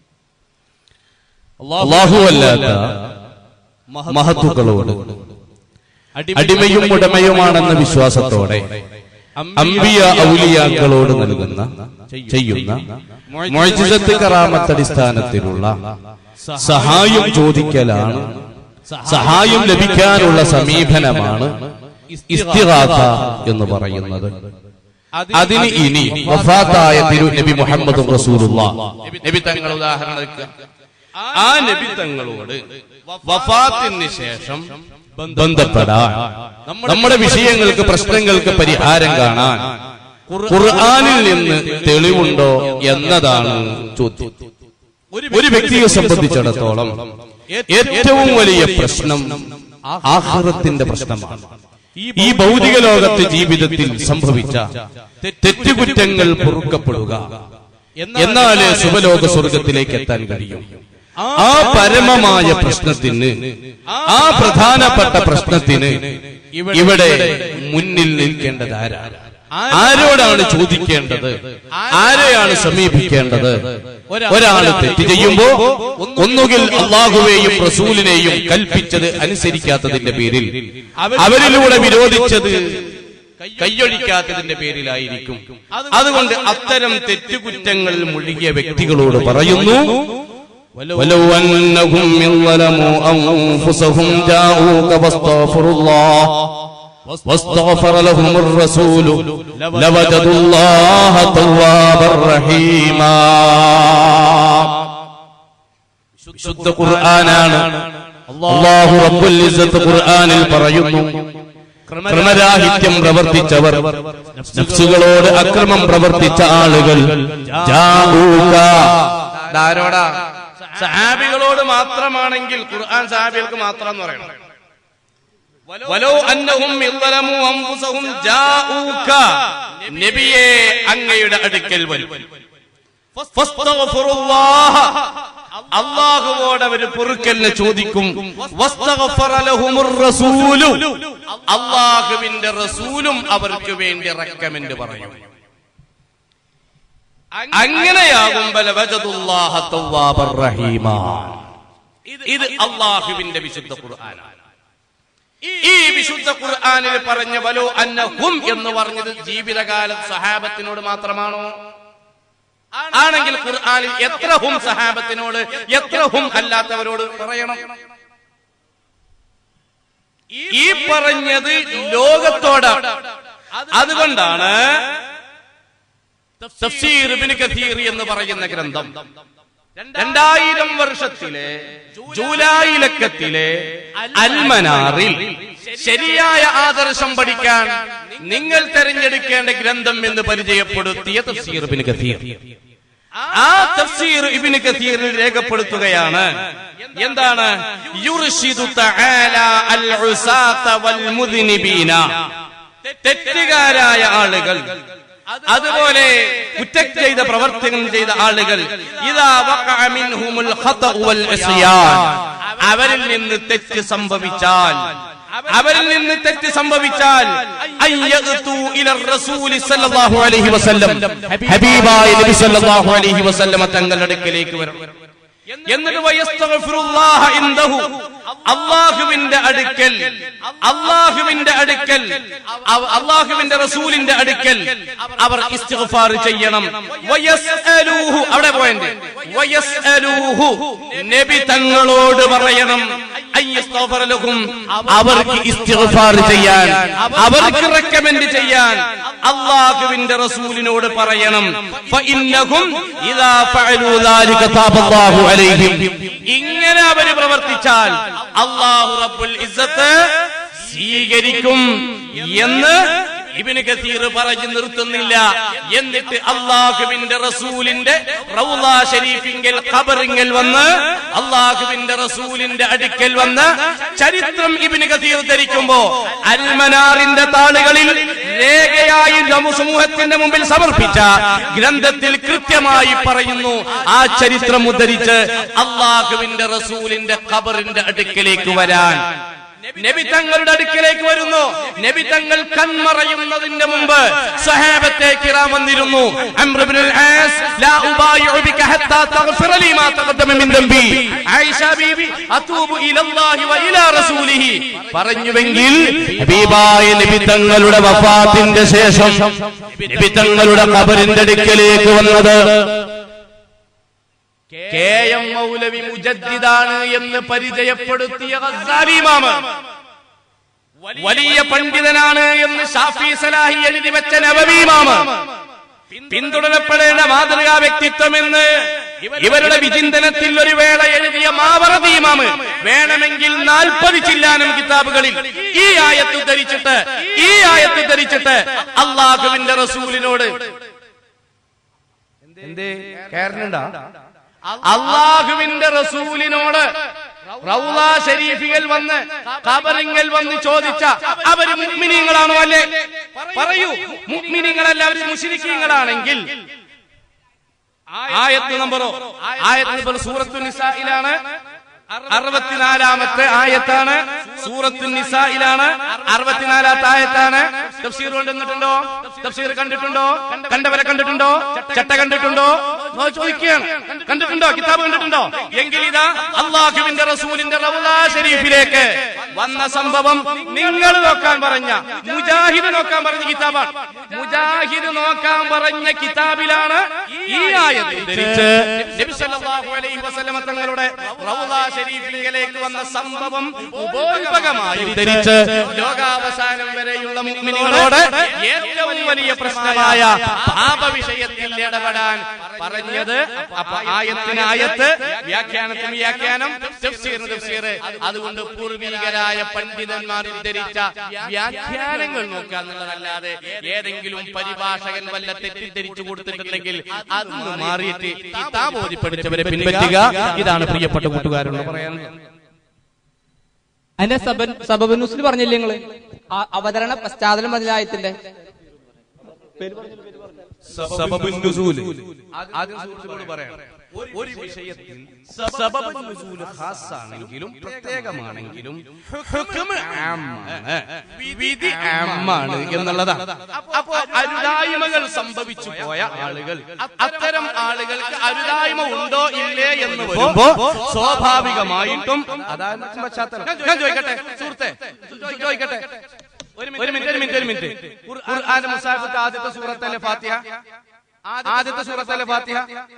E: അല്ലാഹുവല്ലാത്ത മഹത്തുക്കളോട് അടിമയും ഉടമയുമാണെന്ന വിശ്വാസത്തോടെ അമ്പിയ ഔലിയാക്കളോട് നൽകുന്ന ചെയ്യുന്ന മൊയ്ജിസത്ത് കറാമത്ത് അടിസ്ഥാനത്തിലുള്ള സഹായം ചോദിക്കലാണ് സഹായം ലഭിക്കാനുള്ള സമീപനമാണ് ഇസ്തിറാത്ത എന്ന് പറയുന്നത് അതിന് ഇനി വഫാത്തായ തിരു നബി മുഹമ്മദ് റസൂലുള്ള നബി തങ്ങൾ ഉദാഹരണം എടുക്കുക. ആ നബി തങ്ങളോട് വഫാത്തിന് ശേഷം ബന്ധപ്പെടാൻ നമ്മുടെ വിഷയങ്ങൾക്ക് പ്രശ്നങ്ങൾക്ക് പരിഹാരം കാണാൻ ഖുർആനിൽ നിന്ന് തെളിവുണ്ടോ എന്നതാണ് ചോദ്യം ഒരു വ്യക്തിയെ സംബന്ധിച്ചിടത്തോളം ഏറ്റവും വലിയ പ്രശ്നം ആഹ്റത്തിന്റെ പ്രശ്നമാണ് ഈ ഭൗതിക ലോകത്തെ ജീവിതത്തിൽ സംഭവിച്ച തെറ്റുകുറ്റങ്ങൾ പൊറുക്കപ്പെടുക എന്നാലേ ശുഭലോക സ്വർഗത്തിലേക്ക് എത്താൻ കഴിയും ആ പരമമായ പ്രശ്നത്തിന് ആ പ്രധാനപ്പെട്ട പ്രശ്നത്തിന് ഇവിടെ മുന്നിൽ നിൽക്കേണ്ടത് ആരാണ് ആരോടാണ് ചോദിക്കേണ്ടത് ആരെയാണ് സമീപിക്കേണ്ടത് ഒരാൾ തെറ്റ് ചെയ്യുമ്പോ ഒന്നുകിൽ അള്ളാഹുവേയും റസൂലിനെയും കൽപ്പിച്ചത് അനുസരിക്കാത്തതിന്റെ പേരിൽ അവരിലൂടെ വിരോധിച്ചത് കൈയൊഴിക്കാത്തതിന്റെ പേരിലായിരിക്കും അതുകൊണ്ട് അത്തരം തെറ്റുകുറ്റങ്ങൾ മുഴുകിയ വ്യക്തികളോട് പറയുന്നു ولو أنهم من ظلموا أنفسهم جاءوك واستغفروا الله واستغفر لهم الرسول لوجدوا الله توابا رحيما ശുദ്ധ ഖുർആനാണ് അള്ളാഹു റബ്ബുൽ ഇസ്സത്ത് ഖുർആനിൽ പറയുന്നു ക്രമരാഹിത്യം പ്രവർത്തിച്ചവർ നഫ്സുകളോട് അക്രമം പ്രവർത്തിച്ച ആളുകൾ ജാഊക. ഇതാരോടാ സഹാബികളോട് മാത്രമാണെങ്കിൽ ഖുർആൻ സഹാബികൾക്ക് മാത്രം എന്ന് പറയണം വലോ അന്നഹും ഇദ്ദലമു അൻഫുസഹും ജാഊക നബിയെ അങ്ങയുടെ അടുക്കൽ വരും ഫസ്തഗ്ഫിറുല്ലാഹ അള്ളാഹുവോട് അവർ പൊറുക്കലിനെ ചോദിക്കും വസ്തഗ്ഫറ ലഹുമുർ റസൂലു അള്ളാഹുവിന്റെ റസൂലും അവർക്ക് വേണ്ടി റെക്കമെന്റ് പറയും അങ്ങനെയാകുമ്പോൾ വജദുല്ലാഹ തവ്വാബർ റഹീമ ഇത് അള്ളാഹുവിന്റെ വിശുദ്ധ ഖുർആനാണ് ഈ വിശുദ്ധ ഖുർആനിൽ പറഞ്ഞ വലോ അന്നഹും എന്ന് പറഞ്ഞത് ജീവിതകാലം സഹാബത്തിനോട് മാത്രമാണോ ആണെങ്കിൽ ഖുർആനിൽ എത്ര ഹും സഹാബത്തിനോട് എത്ര ഹും അല്ലാത്തവരോട് പറയണം ഈ പറഞ്ഞത് ലോകത്തോടാണ് അതുകൊണ്ടാണ് തഫ്സീർ ഇബ്നു കഥീർ എന്ന് പറയുന്ന ഗ്രന്ഥം രണ്ടായിരം വർഷത്തിലെ ജൂലൈ ലക്കത്തിലെ അൽമനാറിൽ ശരിയായ ആദർശം പഠിക്കാൻ നിങ്ങൾ തെരഞ്ഞെടുക്കേണ്ട ഗ്രന്ഥം എന്ന് പരിചയപ്പെടുത്തിയ തഫ്സീർ ഇബ്നു കഥീർ ആ തഫ്സീർ ഇബ്നു കഥീറിൽ രേഖപ്പെടുത്തുകയാണ് എന്താണ് യുർഷിദു തആല അൽ ഉസാത വൽ മുദ്നിബീന തെറ്റുകാരായ ആളുകൾ അതുപോലെ കുറ്റം ചെയ്ത പ്രവർത്തനം ചെയ്ത ആളുകൾ ഇതാ വഖഅ മിൻഹുമുൽ ഖതഉ വൽ ഇസ്യാൻ അവരിൽ നിന്ന് തെറ്റ് സംഭവിച്ചാൽ അവരിൽ നിന്ന് തെറ്റ് സംഭവിച്ചാൽ അയ്യഗ്തു ഇല റസൂലി സല്ലല്ലാഹു അലൈഹി വസല്ലം ഹബീബായ നബി സല്ലല്ലാഹു അലൈഹി വസല്ലം തങ്ങളുടെ അടുക്കലേക്ക് വരണം എന്നിട്ട് വയസ്തഗ്ഫിറുല്ലാഹ ഇൻദഹു അള്ളാഹുവിന്റെ അടുക്കൽ അള്ളാഹുവിന്റെ അടുക്കൽ അവ- അള്ളാഹുവിന്റെ റസൂലിന്റെ അടുക്കൽ അവർ ഇസ്തിഗ്ഫാർ ചെയ്യണം വയസ്അലൂഹു അവിടെ പോയിന്റ് വയസ്അലൂഹു നബി തങ്ങളോട് പറയണം അയ്യസ്തഗ്ഫിറ ലഹും അവർക്ക് ഇസ്തിഗ്ഫാർ ചെയ്യാൻ അവർക്ക് റെക്കമെൻഡ് ചെയ്യാൻ അള്ളാഹുവിന്റെ റസൂലിനോട് പറയണം ഫഇന്നഹും ഇദാ ഫഅലൂ ദാലിക താബല്ലാഹു അലൈഹിം ഇങ്ങനെ അവര് പ്രവർത്തിച്ചാൽ അല്ലാഹു റബ്ബുൽ ഇസ്സത്ത് സ്വീകരിക്കും എന്ന് ഇബിന് കസീർ പറഞ്ഞു നിർത്തുന്നില്ല എന്നിട്ട് അള്ളാഹുവിന്റെ റസൂലിന്റെ റൗള ഷരീഫിങ്കൽ ഖബറിങ്കൽ വന്ന് അള്ളാഹുവിന്റെ റസൂലിന്റെ അടുക്കൽ വന്ന് ചരിത്രം ഇബിന് കസീർ ധരിക്കുമ്പോ അൽമനാറിന്റെ താളുകളിൽ രേഖയായി ജമു സമൂഹത്തിന്റെ മുമ്പിൽ സമർപ്പിച്ച ഗ്രന്ഥത്തിൽ കൃത്യമായി പറയുന്നു ആ ചരിത്രം ഉദ്ധരിച്ച് അള്ളാഹുവിന്റെ റസൂലിന്റെ ഖബറിന്റെ അടുക്കലേക്ക് വരാൻ നബി തങ്ങളുടെ അടുക്കലേക്ക് വരുന്നു നബി തങ്ങൾ കൺമറയുന്നതിന്റെ മുമ്പ് സഹാബത്തെ കിറാം വന്നിരുന്നു അംർ ഇബ്നുൽ ആസ് ലാ ഉബായിഉ ബിക ഹത്താ തഗ്ഫിറ ലി മാ തഖദ്ദമ മിൻ ദംബി ആയിഷ ബീബി അതൂബു ഇലല്ലാഹി വ ഇലാ റസൂലിഹി പറഞ്ഞുവെങ്കിൽ ഹബീബായ നബി തങ്ങളുടെ വഫാത്തിന്റെ ശേഷം നബി തങ്ങളുടെ ഖബറിന്റെ അടുക്കലേക്ക് വന്നത് കെ എം മൗലവി മുജദ്ദിദാണ് എന്ന് പരിചയപ്പെടുത്തിയ ഗസാലി ഇമാമ് വലിയ പണ്ഡിതനാണ് എന്ന് ഷാഫി സലാഹി എഴുതി വെച്ച നബവി ഇമാമ് പിന്തുടരപ്പെടേണ്ട മാതൃകാ വ്യക്തിത്വം എന്ന് ഇവരുടെ വിചിന്തനത്തിൽ ഒരു വേള എഴുതിയ മാവറതി ഇമാമ് വേണമെങ്കിൽ നാൽപ്പത് ചില്ലാനും കിതാബുകളിൽ ഈ ആയത്ത് ധരിച്ചിട്ട് ഈ ആയത്ത് ധരിച്ചിട്ട് അള്ളാഹുവിന്റെ റസൂലിനോട് എന്തേ കാരണണ്ടാ അള്ളാഹുവിന്റെ റസൂലിനോട് റൗള ഷരീഫികൾ വന്ന് ഖബറിങ്കൽ വന്ന് ചോദിച്ച അവര് മുഗ്മിനീങ്ങളാണോ അല്ലേ പറയൂ മുഗ്മിനീങ്ങളല്ല അവര് മുഷിരിക്കീങ്ങളാണെങ്കിൽ ആയത്ത് നമ്പറോ ആയത്ത് നമ്പർ സൂറത്തു നിസായിലാണ് അറുപത്തിനാലാമത്തെ ആയത്താണ് സൂറത്തു നിസായിലാണ് അറുപത്തിനാലാമത്തെ ആയത്താണ് തഫ്സീർ കൊണ്ടുവന്നിട്ടുണ്ടോ തഫ്സീർ കണ്ടിട്ടുണ്ടോ കണ്ടവരെ കണ്ടിട്ടുണ്ടോ ചട്ട കണ്ടിട്ടുണ്ടോ നോ ചോദിക്കുകയാണ് കണ്ടിട്ടുണ്ടോ കിതാബ് കണ്ടിട്ടുണ്ടോ എങ്കിൽ ഇതാ അള്ളാഹുവിന്റെ റസൂലിന്റെ റൗലാ ഷരീഫിലേക്ക് വന്ന സംഭവം നിങ്ങൾ നോക്കാൻ പറഞ്ഞ മുജാഹിദ് നോക്കാൻ പറഞ്ഞ കിതാബാണ് മുജാഹിദ് നോക്കാൻ പറഞ്ഞ കിതാബിലാണ് ഈ ആയത്ത് ധരിച്ച് നബി സല്ലല്ലാഹു അലൈഹി വസല്ലമ തങ്ങളുടെ റൗലാ ഷരീഫിലേക്ക് വന്ന സംഭവം ഉപോത്ഭകമായി ധരിച്ച് ലോകാവസാനം വരെയുള്ള മുഅ്മിനീങ്ങളോട് ഏറ്റവും വലിയ പ്രശ്നമായ പാപവിഷയത്തിൽ ഇടപെടാൻ പറഞ്ഞത് അപ്പൊ ആയത്തിന് ആയത്ത് വ്യാഖ്യാനത്തിന് വ്യാഖ്യാനം തഫ്സീറിന് തഫ്സീർ അതുകൊണ്ട് പൂർവികരായ പണ്ഡിതന്മാർ ഉദ്ധരിച്ച വ്യാഖ്യാനങ്ങൾ നോക്കുക എന്നുള്ളതല്ലാതെ ഏതെങ്കിലും പരിഭാഷകൻ വല്ല തെറ്റിദ്ധരിച്ചു കൊടുത്തിട്ടുണ്ടെങ്കിൽ അതൊന്ന് മാറിയിട്ട് കിതാബ് ഓതി പഠിച്ചവരെ പിൻപറ്റുക ഇതാണ് പ്രിയപ്പെട്ട കൂട്ടുകാരോട് പറയാൻ
D: അതിന്റെ സബൻ സബബ് ന്യൂസിൽ പറഞ്ഞില്ലേ നിങ്ങള് ആ അവതരണ പശ്ചാത്തലം അതിലായത്തിന്റെ
E: സബബുൻ നുസൂൽ ആദ്യം സുഹൃത്തുക്കളോട് പറയാം ഒരു വിഷയത്തിൽ സബബുൻ നുസൂൽ ഖാസാണെങ്കിലും പ്രത്യേകമാണെങ്കിലും ഹുക്മ് ആമാണ് വിധി ആമാണ് എന്നുള്ളതാണ് അപ്പോ അരുതായ്മകൾ സംഭവിച്ചു പോയ ആളുകൾ അത്തരം ആളുകൾക്ക് അരുതായ്മ ഉണ്ടോ ഇല്ലേ എന്ന് വരുമ്പോ സ്വാഭാവികമായിട്ടും അതാണ് പശ്ചാത്തലം ഞാൻ ചോദിക്കട്ടെ സുഹൃത്തെ ചോദിക്കട്ടെ ഒരു മിനിറ്റ് ഒരു മിനിറ്റ് ഒരു മിനിറ്റ് ഖുർആൻ മുസാഫിന്റെ ആദ്യത്തെ സൂറത്തല്ലേ ഫാത്തിഹ ആദ്യത്തെ സൂറത്തല്ലേ ഫാത്തിഹ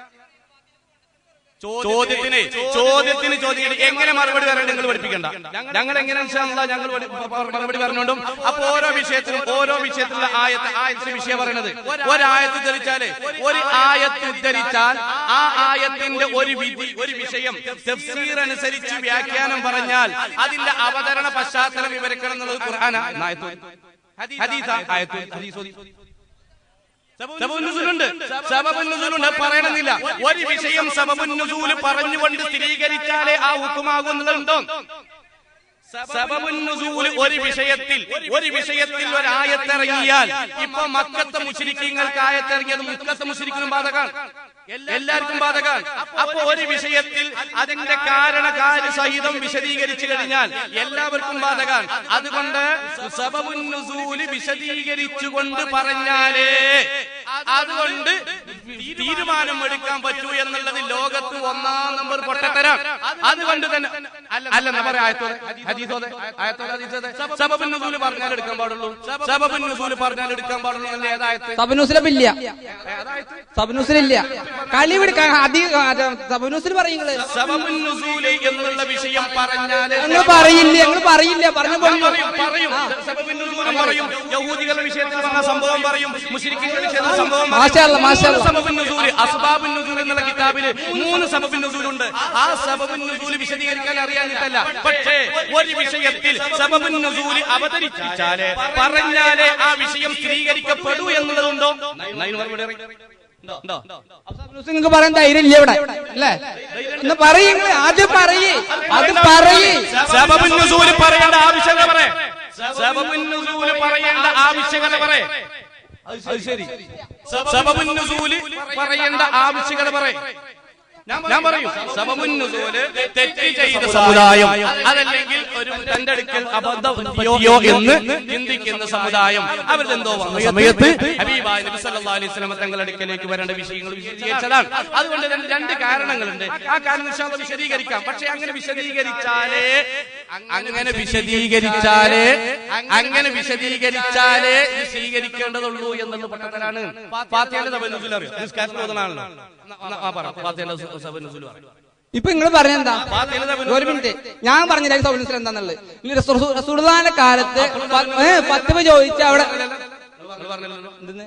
E: ചോദ്യത്തിന് ചോദ്യത്തിന് ചോദ്യം എങ്ങനെ മറുപടി പറയണം നിങ്ങൾ പഠിപ്പിക്കണ്ട ഞങ്ങൾ എങ്ങനെ ഇൻഷാ അല്ലാ ഞങ്ങൾ പഠി- പ- മറുപടി പറഞ്ഞോണ്ടും അപ്പൊ ഓരോ വിഷയത്തിലും ഓരോ വിഷയത്തിലുള്ള ആയത്ത് ആയത്തിന് വിഷയം പറയുന്നത് ഒരായത്ത് ഉദ്ധരിച്ചാല് ഒരു ആയത്ത് ഉദ്ധരിച്ചാൽ ആ ആയത്തിന്റെ ഒരു വിധി ഒരു വിഷയം തഫ്സീർ അനുസരിച്ച് വ്യാഖ്യാനം പറഞ്ഞാൽ അതിന്റെ അവതരണ പശ്ചാത്തലം വിവരിക്കണം എന്നുള്ളത് ഖുർആന ഹദീസ ആയത്ത് ഹദീസ് ഓതി. സബബുന്നുസൂലുണ്ട് സബബുന്നുസൂലുണ്ട് പറയണമെന്നില്ല ഒരു വിഷയം സബബുന്നുസൂല് പറഞ്ഞുകൊണ്ട് സ്ഥിരീകരിച്ചാലേ ആ ഹുക്കുമാകൂ എന്നുള്ളതുണ്ടോ സബബുന്നുസൂല് ഒരു വിഷയത്തിൽ ഒരു വിഷയത്തിൽ ഒരു ആയത്തിറങ്ങിയാൽ ഇപ്പൊ മക്കത്തെ മുസ്ലിക്കീങ്ങൾക്ക് ആയത്തിറങ്ങിയത് മുക്കത്തെ മുസ്ലിക്കിനും ബാധകാണ് എല്ലാവർക്കും ബാധകാണ് അപ്പൊ ഒരു വിഷയത്തിൽ അതിന്റെ കാരണകാര്യ സഹിതം വിശദീകരിച്ചു കഴിഞ്ഞാൽ എല്ലാവർക്കും ബാധകാണ് അതുകൊണ്ട് സബബുന്നുസൂല് വിശദീകരിച്ചുകൊണ്ട് പറഞ്ഞാലേ അതുകൊണ്ട് തീരുമാനം എടുക്കാൻ പറ്റൂ എന്നുള്ളത് ലോകത്ത് ഒന്നാം നമ്പർ പൊട്ടത്തരം അതുകൊണ്ട് തന്നെ അല്ല എന്നാ പറയാ ആയത്തോടെ ഹദീസോടെ ആയത്തോടെ ഹദീസോടെ സബബിൻ നുസൂല് പറഞ്ഞാൽ എടുക്കാൻ പാടുള്ളൂ സബബിൻ നുസൂല് പറഞ്ഞാൽ എടുക്കാൻ പാടുള്ളൂ എന്നല്ലേ ഏതായത്ത്
D: സബനൂസിലില്ല സബനൂസിലില്ല കളി വിടുക്കാൻ സബനൂസിൽ പറയുങ്ങള്
E: സബബിൻ നുസൂല് എന്നുള്ള വിഷയം പറഞ്ഞാല്
D: നിങ്ങൾ പറയില്ല നിങ്ങൾ പറയില്ല പറഞ്ഞു
E: ഞാൻ പറയും പറയും സബബിൻ നുസൂല് പറയും യഹൂദികളുടെ വിഷയത്തിൽ പറഞ്ഞ സംഭവം പറയും മുസ്ലിക്കിന്റെ വിഷയത്തിൽ സംഭവം പറയും.
D: മാഷാ അല്ലാ, മാഷാ അല്ലാ.
E: മൂന്ന് സബബിൻ നുസൂല് അസ്ബാബിൻ നുസൂൽ എന്നുള്ള കിതാബില് മൂന്ന് സബബിൻ നുസൂലുണ്ട് ആ സബബിൻ നുസൂല് വിശദീകരിക്കാൻ അറിയാനിട്ടല്ല പക്ഷേ ഒരു വിഷയത്തിൽ സബബിൻ നുസൂല് അവതരിപ്പിച്ചാല് പറഞ്ഞാലേ ആ വിഷയം സ്ഥിരീകരിക്കപ്പെടൂ എന്നുള്ളതുണ്ടോ നൈന് മറുപടി അറിയാം. ഉണ്ടോ? ഉണ്ടോ?
D: നിങ്ങൾക്ക് പറയാൻ ധൈര്യം ഇല്ല ഇവിടെ അല്ലേ എന്ന് പറയുങ്ങൾ ആദ്യം പറയേ അത് പറയേ
E: സബബുൻ നുസൂല് പറയേണ്ട ആവശ്യകത പറയേ സബബുൻ നുസൂല് പറയേണ്ട ആവശ്യകത പറയേ അത് ശരി സബബുൻ നുസൂല് പറയേണ്ട ആവശ്യകത പറയേ ഞാൻ പറയും സബബുൻ നുസൂല് തെറ്റ് ചെയ്ത സമുദായം അതല്ലെങ്കിൽ ഒരു തന്റെ അടുക്കൽ അബദ്ധം പറ്റിയോ എന്ന് ചിന്തിക്കുന്ന സമുദായം അവരെന്തോ വന്ന സമയത്ത് ഹബീബായ നബി സല്ലല്ലാഹു അലൈഹി വസല്ലം തങ്ങളുടെ അടുക്കലേക്ക് വരേണ്ട വിഷയങ്ങൾ വിശദീകരിച്ചതാണ് അതുകൊണ്ട് രണ്ട് രണ്ട് കാരണങ്ങളുണ്ട് ആ കാരണം ഇൻഷാ അല്ലാഹ് വിശദീകരിക്കാം പക്ഷെ അങ്ങനെ വിശദീകരിച്ചാലേ അങ്ങനെ വിശദീകരിച്ചാലേ അങ്ങനെ വിശദീകരിച്ചാലേ ഇത് സ്വീകരിക്കേണ്ടതുള്ളൂ എന്നുള്ള പൊട്ടത്തരാണ് ഫാത്തിഹയുടെ തബന്നുസുൽ അറിയോ നിസ്കാരത്തിൽ ഓതണാണല്ലോ ആ പറ ഫാത്തിഹയുടെ തബന്നുസുൽ പറ
D: ഇപ്പൊ നിങ്ങൾ പറഞ്ഞെന്താ
E: ഫാത്തിഹയുടെ തബന്നുസുൽ
D: ഒരു മിനിറ്റ് ഞാൻ പറഞ്ഞില്ല സൗകര്യം എന്താന്നുള്ളത് ഇനി റസൂ- റസൂലുള്ളാഹിന്റെ കാലത്ത് പ- ഏ, പത്ത് പേര് ചോദിച്ച അവിടെ എന്തെന്ന്?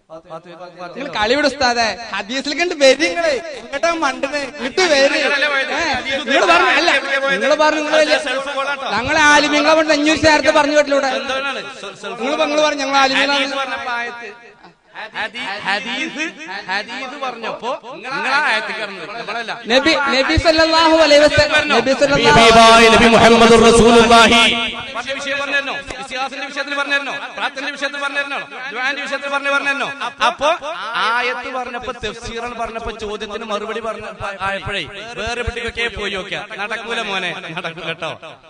D: നിങ്ങൾ കളി വിടുസ്താതെ ഹദീസിൽ കണ്ട് വരി നിങ്ങള് എങ്ങോട്ടാ മണ്ടന് ഇട്ട് വരി നിങ്ങൾ പറഞ്ഞു അല്ല നിങ്ങൾ പറഞ്ഞു നിങ്ങൾ വലിയ ഞങ്ങളെ ആലിമ്യങ്ങളെ കൊണ്ട് അഞ്ഞൂറ് ചേർത്ത് പറഞ്ഞു കേട്ടിലൂടെ
E: എന്താണ്
D: നിങ്ങൾ നിങ്ങൾ പറഞ്ഞു ഞങ്ങൾ ആലിമ്യങ്ങളാണ്
E: ഹദീസ് പറഞ്ഞപ്പോ ആയത്ത് ഹദീ- ഹദീസ് ഹദീസ് പറഞ്ഞപ്പോ നിങ്ങൾ ആ ആയത്തിൽ കിടന്നത് നമ്മളല്ല
D: നബി നബി സല്ലല്ലാഹു അലൈഹി വസല്ലം നബി സല്ലല്ലാഹു
E: ഹബീബായ നബി മുഹമ്മദുർ റസൂലുള്ളാഹി പറഞ്ഞ വിഷയം പറഞ്ഞിരുന്നോ ഇസ്തിഹാസിന്റെ വിഷയത്തിൽ പറഞ്ഞിരുന്നോ പ്രാർത്ഥനയുടെ വിഷയത്തിൽ പറഞ്ഞിരുന്നോ ദുആന്റെ വിഷയത്തിൽ പറഞ്ഞു പറഞ്ഞിരുന്നോ അപ്പൊ ആയത്ത് പറഞ്ഞപ്പോ തഫ്സീറുകൾ പറഞ്ഞപ്പോ ചോദ്യത്തിന് മറുപടി പറഞ്ഞ ആയപ്പോഴേ വേറെ പിടിക്കൊക്കെ പോയി നോക്കിയാ നടക്കൂല മോനെ നടക്കൂല കേട്ടോ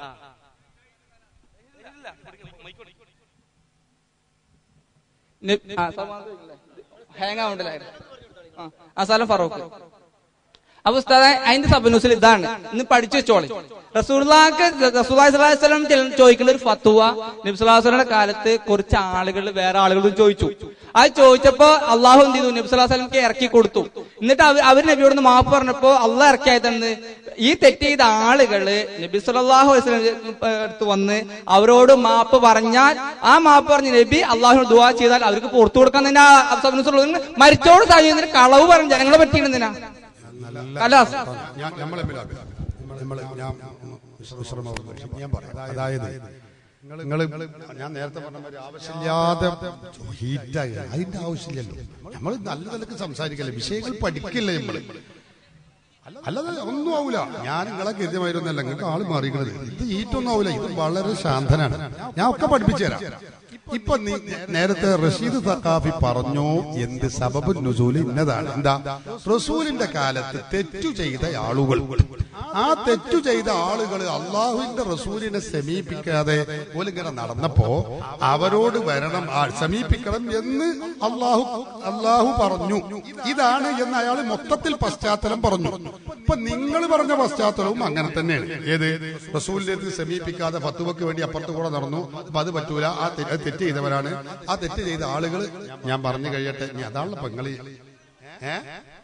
D: ഹാങ് ആവണ്ടല്ലായിരുന്നു ആ, ആ സ്ഥലം ഫറൂഖ് അപ്പൊ ഉസ്താദെ അതിന്റെ സബനൂസിൽ ഇതാണ് ഇന്ന് പഠിച്ചു വെച്ചോളി റസൂൽക്ക് റസൂൽസ്ലം ചോദിക്കുന്ന ഒരു ഫത്തുവ നബ്സുല്ലാസ്ലയുടെ കാലത്ത് കുറച്ച് ആളുകൾ വേറെ ആളുകളും ചോദിച്ചു അത് ചോദിച്ചപ്പോ അള്ളാഹു എന്ത് ചെയ്തു നബ്സുല്ലാസ്ലംക്ക് ഇറക്കി കൊടുത്തു എന്നിട്ട് അവർ അവർ നബിയോട് നിന്ന് മാപ്പ് പറഞ്ഞപ്പോ അള്ളാഹ് ഇറക്കിയായതെന്ന് ഈ തെറ്റ് ചെയ്ത ആളുകള് നബി സല്ലല്ലാഹു അലൈഹി വസല്ലം അടുത്ത് വന്ന് അവരോട് മാപ്പ് പറഞ്ഞാൽ ആ മാപ്പ് പറഞ്ഞ നബി അള്ളാഹു ദുആ ചെയ്താൽ അവർക്ക് പുറത്തു കൊടുക്കാൻ തന്നെ ആ സബനൂസുള്ള മരിച്ചോട് സാഹചര്യം കളവ് പറഞ്ഞ ജനങ്ങളെ പറ്റിയിരുന്നില്ല കലാസ്
A: ഞാൻ നമ്മളെ നമ്മൾ ഞാൻ വിശ്രമം ഞാൻ പറയാം അതായത് നിങ്ങൾ ഞാൻ നേരത്തെ പറഞ്ഞ മാതിരി ആവശ്യമില്ലാതെ ഹീറ്റായി അതിന്റെ ആവശ്യമില്ലല്ലോ നമ്മൾ നല്ല നിലക്ക് സംസാരിക്കല്ലേ വിഷയങ്ങൾ പഠിക്കില്ലേ നമ്മള് അല്ലാതെ ഒന്നും ആവൂല ഞാൻ നിങ്ങളെ ഗതിമായിരുന്നല്ല നിങ്ങൾക്ക് ആള് മാറിക്കണത് ഇത് ഹീറ്റൊന്നും ആവൂല ഇത് വളരെ ശാന്തനാണ് ഞാൻ ഒക്കെ പഠിപ്പിച്ചു തരാം ഇപ്പൊ നീ നേരത്തെ റഷീദ് സഖാഫി പറഞ്ഞു എന്ത് സബബ് നുസൂൽ ഇന്നതാണ് എന്താ റസൂലിന്റെ കാലത്ത് തെറ്റു ചെയ്ത ആളുകൾ ആ തെറ്റു ചെയ്ത ആളുകൾ അള്ളാഹുവിന്റെ റസൂലിനെ സമീപിക്കാതെ ഓലിങ്ങനെ നടന്നപ്പോ അവരോട് വരണം ആ, സമീപിക്കണം എന്ന് അള്ളാഹു അള്ളാഹു പറഞ്ഞു ഇതാണ് എന്ന് അയാൾ മൊത്തത്തിൽ പശ്ചാത്തലം പറഞ്ഞു ഇപ്പൊ നിങ്ങൾ പറഞ്ഞ പശ്ചാത്തലവും അങ്ങനെ തന്നെയാണ് ഏത് റസൂലിലേക്ക് സമീപിക്കാതെ ഫത്തുവക്ക് വേണ്ടി അപ്പുറത്ത് കൂടെ നടന്നു അപ്പൊ അത് പറ്റൂല ആ തെ- അത് തെറ്റ് ചെയ്തവരാണ് ആ തെറ്റ് ചെയ്ത ആളുകൾ ഞാൻ പറഞ്ഞു കഴിയട്ടെ ഇനി അതാണല്ലോ പെങ്ങളി ഏ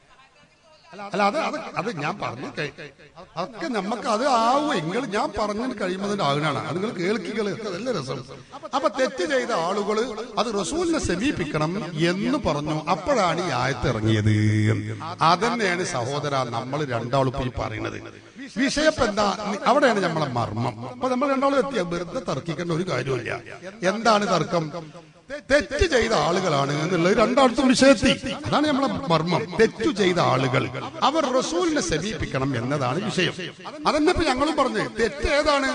A: അല്ല അത് അത് അത് ഞാൻ പറഞ്ഞു കഴി- അതൊക്കെ നമുക്ക് അത് ആവും എങ്കിൽ ഞാൻ പറഞ്ഞു കഴിയുമ്പോൾ ആകണാണ് അത് നിങ്ങൾ കേൾക്കുക അതല്ല രസം അപ്പൊ തെറ്റ് ചെയ്ത ആളുകൾ അത് റസൂലിനെ സമീപിക്കണം എന്ന് പറഞ്ഞു അപ്പോഴാണ് ഈ ആയത്ത് ഇറങ്ങിയത് അതന്നെയാണ് സഹോദര നമ്മൾ രണ്ടാളും ഇപ്പൊ ഈ പറയുന്നത് വിഷയപ്പ് എന്താ അവിടെയാണ് നമ്മളെ മർമ്മം അപ്പൊ നമ്മൾ രണ്ടാളും എത്തിയ വെറുതെ തർക്കിക്കേണ്ട ഒരു കാര്യമില്ല എന്താണ് തർക്കം തെറ്റ് ചെയ്ത ആളുകളാണ് എന്നുള്ളത് രണ്ടാളത്തും വിഷയത്തി അതാണ് നമ്മളെ മർമ്മം തെറ്റു ചെയ്ത ആളുകൾ അവർ റസൂലിനെ സമീപിക്കണം എന്നതാണ് വിഷയം അതന്നെ ഇപ്പൊ ഞങ്ങളും പറഞ്ഞു തെറ്റ് ഏതാണ്